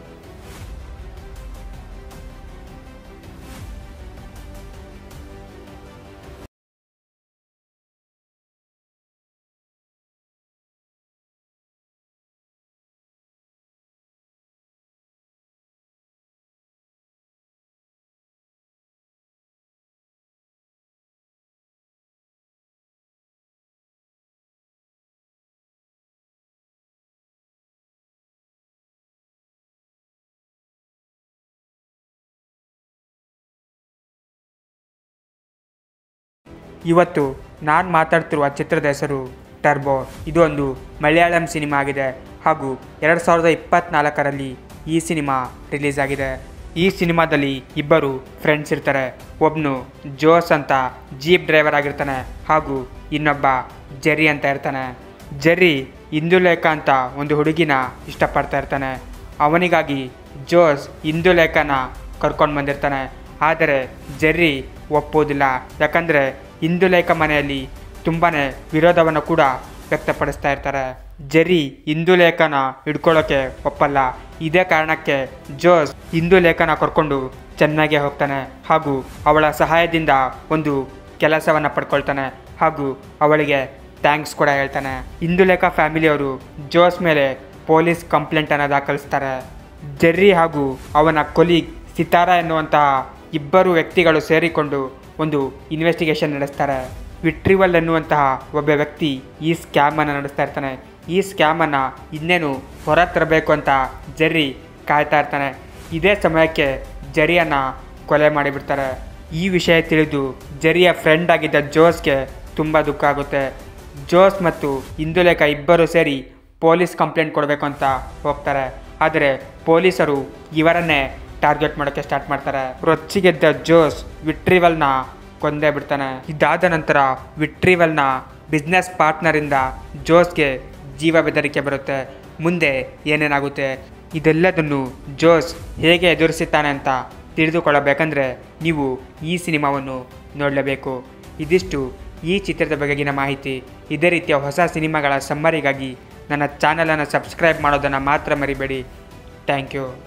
ಇವತ್ತು ನಾನು ಮಾತಾಡ್ತಿರುವ ಚಿತ್ರದ ಹೆಸರು ಟರ್ಬೋ ಇದು ಒಂದು ಮಲಯಾಳಂ ಸಿನಿಮಾ ಆಗಿದೆ ಹಾಗೂ ಎರಡು ಸಾವಿರದ ಇಪ್ಪತ್ತ್ನಾಲ್ಕರಲ್ಲಿ ಈ ಸಿನಿಮಾ ರಿಲೀಸ್ ಆಗಿದೆ ಈ ಸಿನಿಮಾದಲ್ಲಿ ಇಬ್ಬರು ಫ್ರೆಂಡ್ಸ್ ಇರ್ತಾರೆ ಒಬ್ಬನು ಜೋಸ್ ಅಂತ ಜೀಪ್ ಡ್ರೈವರ್ ಆಗಿರ್ತಾನೆ ಹಾಗೂ ಇನ್ನೊಬ್ಬ ಜೆರಿ ಅಂತ ಇರ್ತಾನೆ ಜೆರಿ ಇಂದುಲೇಖ ಅಂತ ಒಂದು ಹುಡುಗಿನ ಇಷ್ಟಪಡ್ತಾ ಇರ್ತಾನೆ ಅವನಿಗಾಗಿ ಜೋಸ್ ಇಂದುಲೇಖನ ಕರ್ಕೊಂಡು ಬಂದಿರ್ತಾನೆ ಆದರೆ ಜೆರ್ರಿ ಒಪ್ಪೋದಿಲ್ಲ ಯಾಕಂದರೆ ಇಂದುಲೇಖ ಮನೆಯಲ್ಲಿ ತುಂಬಾ ವಿರೋಧವನ್ನು ಕೂಡ ವ್ಯಕ್ತಪಡಿಸ್ತಾ ಇರ್ತಾರೆ ಜೆರಿ ಇಂದುಲೇಖನ ಹಿಡ್ಕೊಳ್ಳೋಕೆ ಒಪ್ಪಲ್ಲ ಇದೇ ಕಾರಣಕ್ಕೆ ಜೋಸ್ ಇಂದುಲೇಖನ ಕರ್ಕೊಂಡು ಚೆನ್ನಾಗೇ ಹೋಗ್ತಾನೆ ಹಾಗೂ ಅವಳ ಸಹಾಯದಿಂದ ಒಂದು ಕೆಲಸವನ್ನು ಪಡ್ಕೊಳ್ತಾನೆ ಹಾಗೂ ಅವಳಿಗೆ ಥ್ಯಾಂಕ್ಸ್ ಕೂಡ ಹೇಳ್ತಾನೆ ಇಂದುಲೇಖ ಫ್ಯಾಮಿಲಿಯವರು ಜೋಸ್ ಮೇಲೆ ಪೊಲೀಸ್ ಕಂಪ್ಲೇಂಟನ್ನು ದಾಖಲಿಸ್ತಾರೆ ಜೆರ್ರಿ ಹಾಗೂ ಅವನ ಕೊಲೀಗ್ ಸಿತಾರಾ ಎನ್ನುವಂತಹ ಇಬ್ಬರು ವ್ಯಕ್ತಿಗಳು ಸೇರಿಕೊಂಡು ಒಂದು ಇನ್ವೆಸ್ಟಿಗೇಷನ್ ನಡೆಸ್ತಾರೆ ವಿಟ್ರಿವಲ್ ಎನ್ನುವಂತಹ ಒಬ್ಬ ವ್ಯಕ್ತಿ ಈ ಸ್ಕ್ಯಾಮನ್ನು ನಡೆಸ್ತಾ ಇರ್ತಾನೆ ಈ ಸ್ಕ್ಯಾಮನ್ನು ಇನ್ನೇನು ಹೊರ ತರಬೇಕು ಅಂತ ಜೆರ್ರಿ ಕಾಯ್ತಾ ಇರ್ತಾನೆ ಇದೇ ಸಮಯಕ್ಕೆ ಜೆರಿಯನ್ನು ಕೊಲೆ ಮಾಡಿಬಿಡ್ತಾರೆ ಈ ವಿಷಯ ತಿಳಿದು ಜೆರಿಯ ಫ್ರೆಂಡ್ ಆಗಿದ್ದ ಜೋಸ್ಗೆ ತುಂಬ ದುಃಖ ಆಗುತ್ತೆ ಜೋಸ್ ಮತ್ತು ಇಂದುಲೇಖ ಇಬ್ಬರು ಸೇರಿ ಪೊಲೀಸ್ ಕಂಪ್ಲೇಂಟ್ ಕೊಡಬೇಕು ಅಂತ ಹೋಗ್ತಾರೆ ಆದರೆ ಪೊಲೀಸರು ಇವರನ್ನೇ ಟಾರ್ಗೆಟ್ ಮಾಡೋಕ್ಕೆ ಸ್ಟಾರ್ಟ್ ಮಾಡ್ತಾರೆ ರೊಚ್ಚಿಗೆದ್ದ ಜೋಸ್ ವಿಟ್ರಿವಲ್ನ ಕೊಂದೇ ಬಿಡ್ತಾನೆ ಇದಾದ ನಂತರ ವಿಟ್ರಿವಲ್ನ ಬಿಸ್ನೆಸ್ ಪಾರ್ಟ್ನರಿಂದ ಜೋಸ್ಗೆ ಜೀವ ಬೆದರಿಕೆ ಬರುತ್ತೆ ಮುಂದೆ ಏನೇನಾಗುತ್ತೆ ಇದೆಲ್ಲದನ್ನು ಜೋಸ್ ಹೇಗೆ ಎದುರಿಸುತ್ತಾನೆ ಅಂತ ತಿಳಿದುಕೊಳ್ಳಬೇಕಂದ್ರೆ ನೀವು ಈ ಸಿನಿಮಾವನ್ನು ನೋಡಲೇಬೇಕು ಇದಿಷ್ಟು ಈ ಚಿತ್ರದ ಬಗೆಗಿನ ಮಾಹಿತಿ ಇದೇ ರೀತಿಯ ಹೊಸ ಸಿನಿಮಾಗಳ ಸಮ್ಮರಿಗಾಗಿ ನನ್ನ ಚಾನಲನ್ನು ಸಬ್ಸ್ಕ್ರೈಬ್ ಮಾಡೋದನ್ನು ಮಾತ್ರ ಮರಿಬೇಡಿ ಥ್ಯಾಂಕ್ ಯು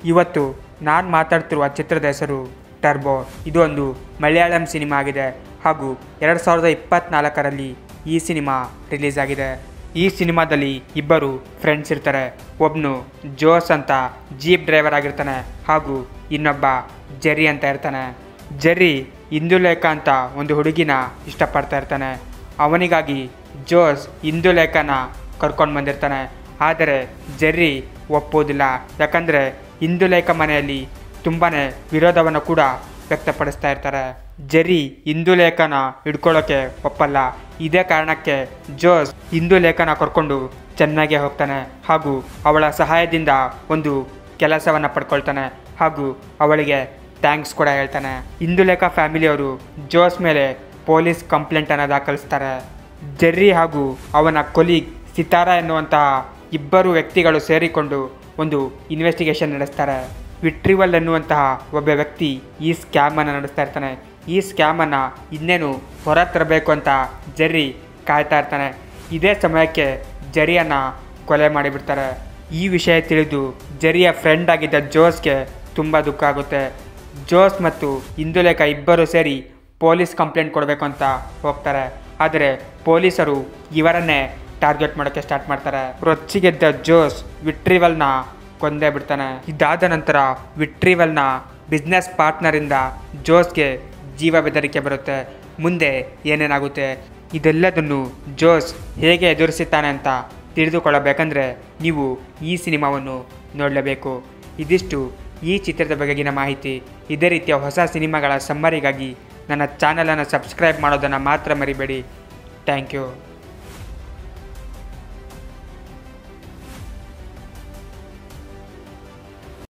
ಇವತ್ತು ನಾನು ಮಾತಾಡ್ತಿರುವ ಚಿತ್ರದ ಹೆಸರು ಟರ್ಬೋ ಇದು ಒಂದು ಮಲಯಾಳಂ ಸಿನಿಮಾ ಆಗಿದೆ ಹಾಗೂ ಎರಡು ಸಾವಿರದ ಇಪ್ಪತ್ತ್ನಾಲ್ಕರಲ್ಲಿ ಈ ಸಿನಿಮಾ ರಿಲೀಸ್ ಆಗಿದೆ ಈ ಸಿನಿಮಾದಲ್ಲಿ ಇಬ್ಬರು ಫ್ರೆಂಡ್ಸ್ ಇರ್ತಾರೆ ಒಬ್ಬನು ಜೋಸ್ ಅಂತ ಜೀಪ್ ಡ್ರೈವರ್ ಆಗಿರ್ತಾನೆ ಹಾಗೂ ಇನ್ನೊಬ್ಬ ಜೆರ್ರಿ ಅಂತ ಇರ್ತಾನೆ ಜೆರ್ರಿ ಇಂದುಲೇಖ ಅಂತ ಒಂದು ಹುಡುಗಿನ ಇಷ್ಟಪಡ್ತಾ ಇರ್ತಾನೆ ಅವನಿಗಾಗಿ ಜೋಸ್ ಇಂದುಲೇಖನ ಕರ್ಕೊಂಡು ಬಂದಿರ್ತಾನೆ ಆದರೆ ಜೆರ್ರಿ ಒಪ್ಪೋದಿಲ್ಲ ಯಾಕಂದರೆ ಇಂದುಲೇಖ ಮನೆಯಲ್ಲಿ ತುಂಬಾ ವಿರೋಧವನ್ನು ಕೂಡ ವ್ಯಕ್ತಪಡಿಸ್ತಾ ಇರ್ತಾರೆ ಜೆರ್ರಿ ಇಂದುಲೇಖನ ಹಿಡ್ಕೊಳ್ಳೋಕೆ ಒಪ್ಪಲ್ಲ ಇದೇ ಕಾರಣಕ್ಕೆ ಜೋಸ್ ಇಂದುಲೇಖನ ಕರ್ಕೊಂಡು ಚೆನ್ನಾಗೇ ಹೋಗ್ತಾನೆ ಹಾಗೂ ಅವಳ ಸಹಾಯದಿಂದ ಒಂದು ಕೆಲಸವನ್ನು ಪಡ್ಕೊಳ್ತಾನೆ ಹಾಗೂ ಅವಳಿಗೆ ಥ್ಯಾಂಕ್ಸ್ ಕೂಡ ಹೇಳ್ತಾನೆ ಇಂದುಲೇಖ ಫ್ಯಾಮಿಲಿಯವರು ಜೋಸ್ ಮೇಲೆ ಪೊಲೀಸ್ ಕಂಪ್ಲೇಂಟನ್ನು ದಾಖಲಿಸ್ತಾರೆ ಜೆರ್ರಿ ಹಾಗೂ ಅವನ ಕೊಲೀಗ್ ಸಿತಾರಾ ಎನ್ನುವಂತಹ ಇಬ್ಬರು ವ್ಯಕ್ತಿಗಳು ಸೇರಿಕೊಂಡು ಒಂದು ಇನ್ವೆಸ್ಟಿಗೇಷನ್ ನಡೆಸ್ತಾರೆ ವಿಟ್ರಿವಲ್ ಎನ್ನುವಂತಹ ಒಬ್ಬ ವ್ಯಕ್ತಿ ಈ ಸ್ಕ್ಯಾಮನ್ನು ನಡೆಸ್ತಾ ಇರ್ತಾನೆ ಈ ಸ್ಕ್ಯಾಮನ್ನು ಇನ್ನೇನು ಹೊರ ತರಬೇಕು ಅಂತ ಜೆರ್ರಿ ಕಾಯ್ತಾ ಇರ್ತಾನೆ ಇದೇ ಸಮಯಕ್ಕೆ ಜೆರಿಯನ್ನು ಕೊಲೆ ಮಾಡಿಬಿಡ್ತಾರೆ ಈ ವಿಷಯ ತಿಳಿದು ಜೆರಿಯ ಫ್ರೆಂಡ್ ಆಗಿದ್ದ ಜೋಸ್ಗೆ ತುಂಬ ದುಃಖ ಆಗುತ್ತೆ ಜೋಸ್ ಮತ್ತು ಇಂದುಲೇಖ ಇಬ್ಬರು ಸೇರಿ ಪೊಲೀಸ್ ಕಂಪ್ಲೇಂಟ್ ಕೊಡಬೇಕು ಅಂತ ಹೋಗ್ತಾರೆ ಆದರೆ ಪೊಲೀಸರು ಇವರನ್ನೇ ಟಾರ್ಗೆಟ್ ಮಾಡೋಕ್ಕೆ ಸ್ಟಾರ್ಟ್ ಮಾಡ್ತಾರೆ ರೊಚ್ಚಿಗೆದ್ದ ಜೋಸ್ ವಿಟ್ರಿವಲ್ನ ಕೊಂದೇ ಬಿಡ್ತಾನೆ ಇದಾದ ನಂತರ ವಿಟ್ರಿವಲ್ನ ಬಿಸ್ನೆಸ್ ಪಾರ್ಟ್ನರಿಂದ ಜೋಸ್ಗೆ ಜೀವ ಬೆದರಿಕೆ ಬರುತ್ತೆ ಮುಂದೆ ಏನೇನಾಗುತ್ತೆ ಇದೆಲ್ಲದನ್ನು ಜೋಸ್ ಹೇಗೆ ಎದುರಿಸುತ್ತಾನೆ ಅಂತ ತಿಳಿದುಕೊಳ್ಳಬೇಕಂದ್ರೆ ನೀವು ಈ ಸಿನಿಮಾವನ್ನು ನೋಡಲೇಬೇಕು ಇದಿಷ್ಟು ಈ ಚಿತ್ರದ ಬಗೆಗಿನ ಮಾಹಿತಿ ಇದೇ ರೀತಿಯ ಹೊಸ ಸಿನಿಮಾಗಳ ಸಮ್ಮರಿಗಾಗಿ ನನ್ನ ಚಾನಲನ್ನು ಸಬ್ಸ್ಕ್ರೈಬ್ ಮಾಡೋದನ್ನು ಮಾತ್ರ ಮರಿಬೇಡಿ ಥ್ಯಾಂಕ್ ಯು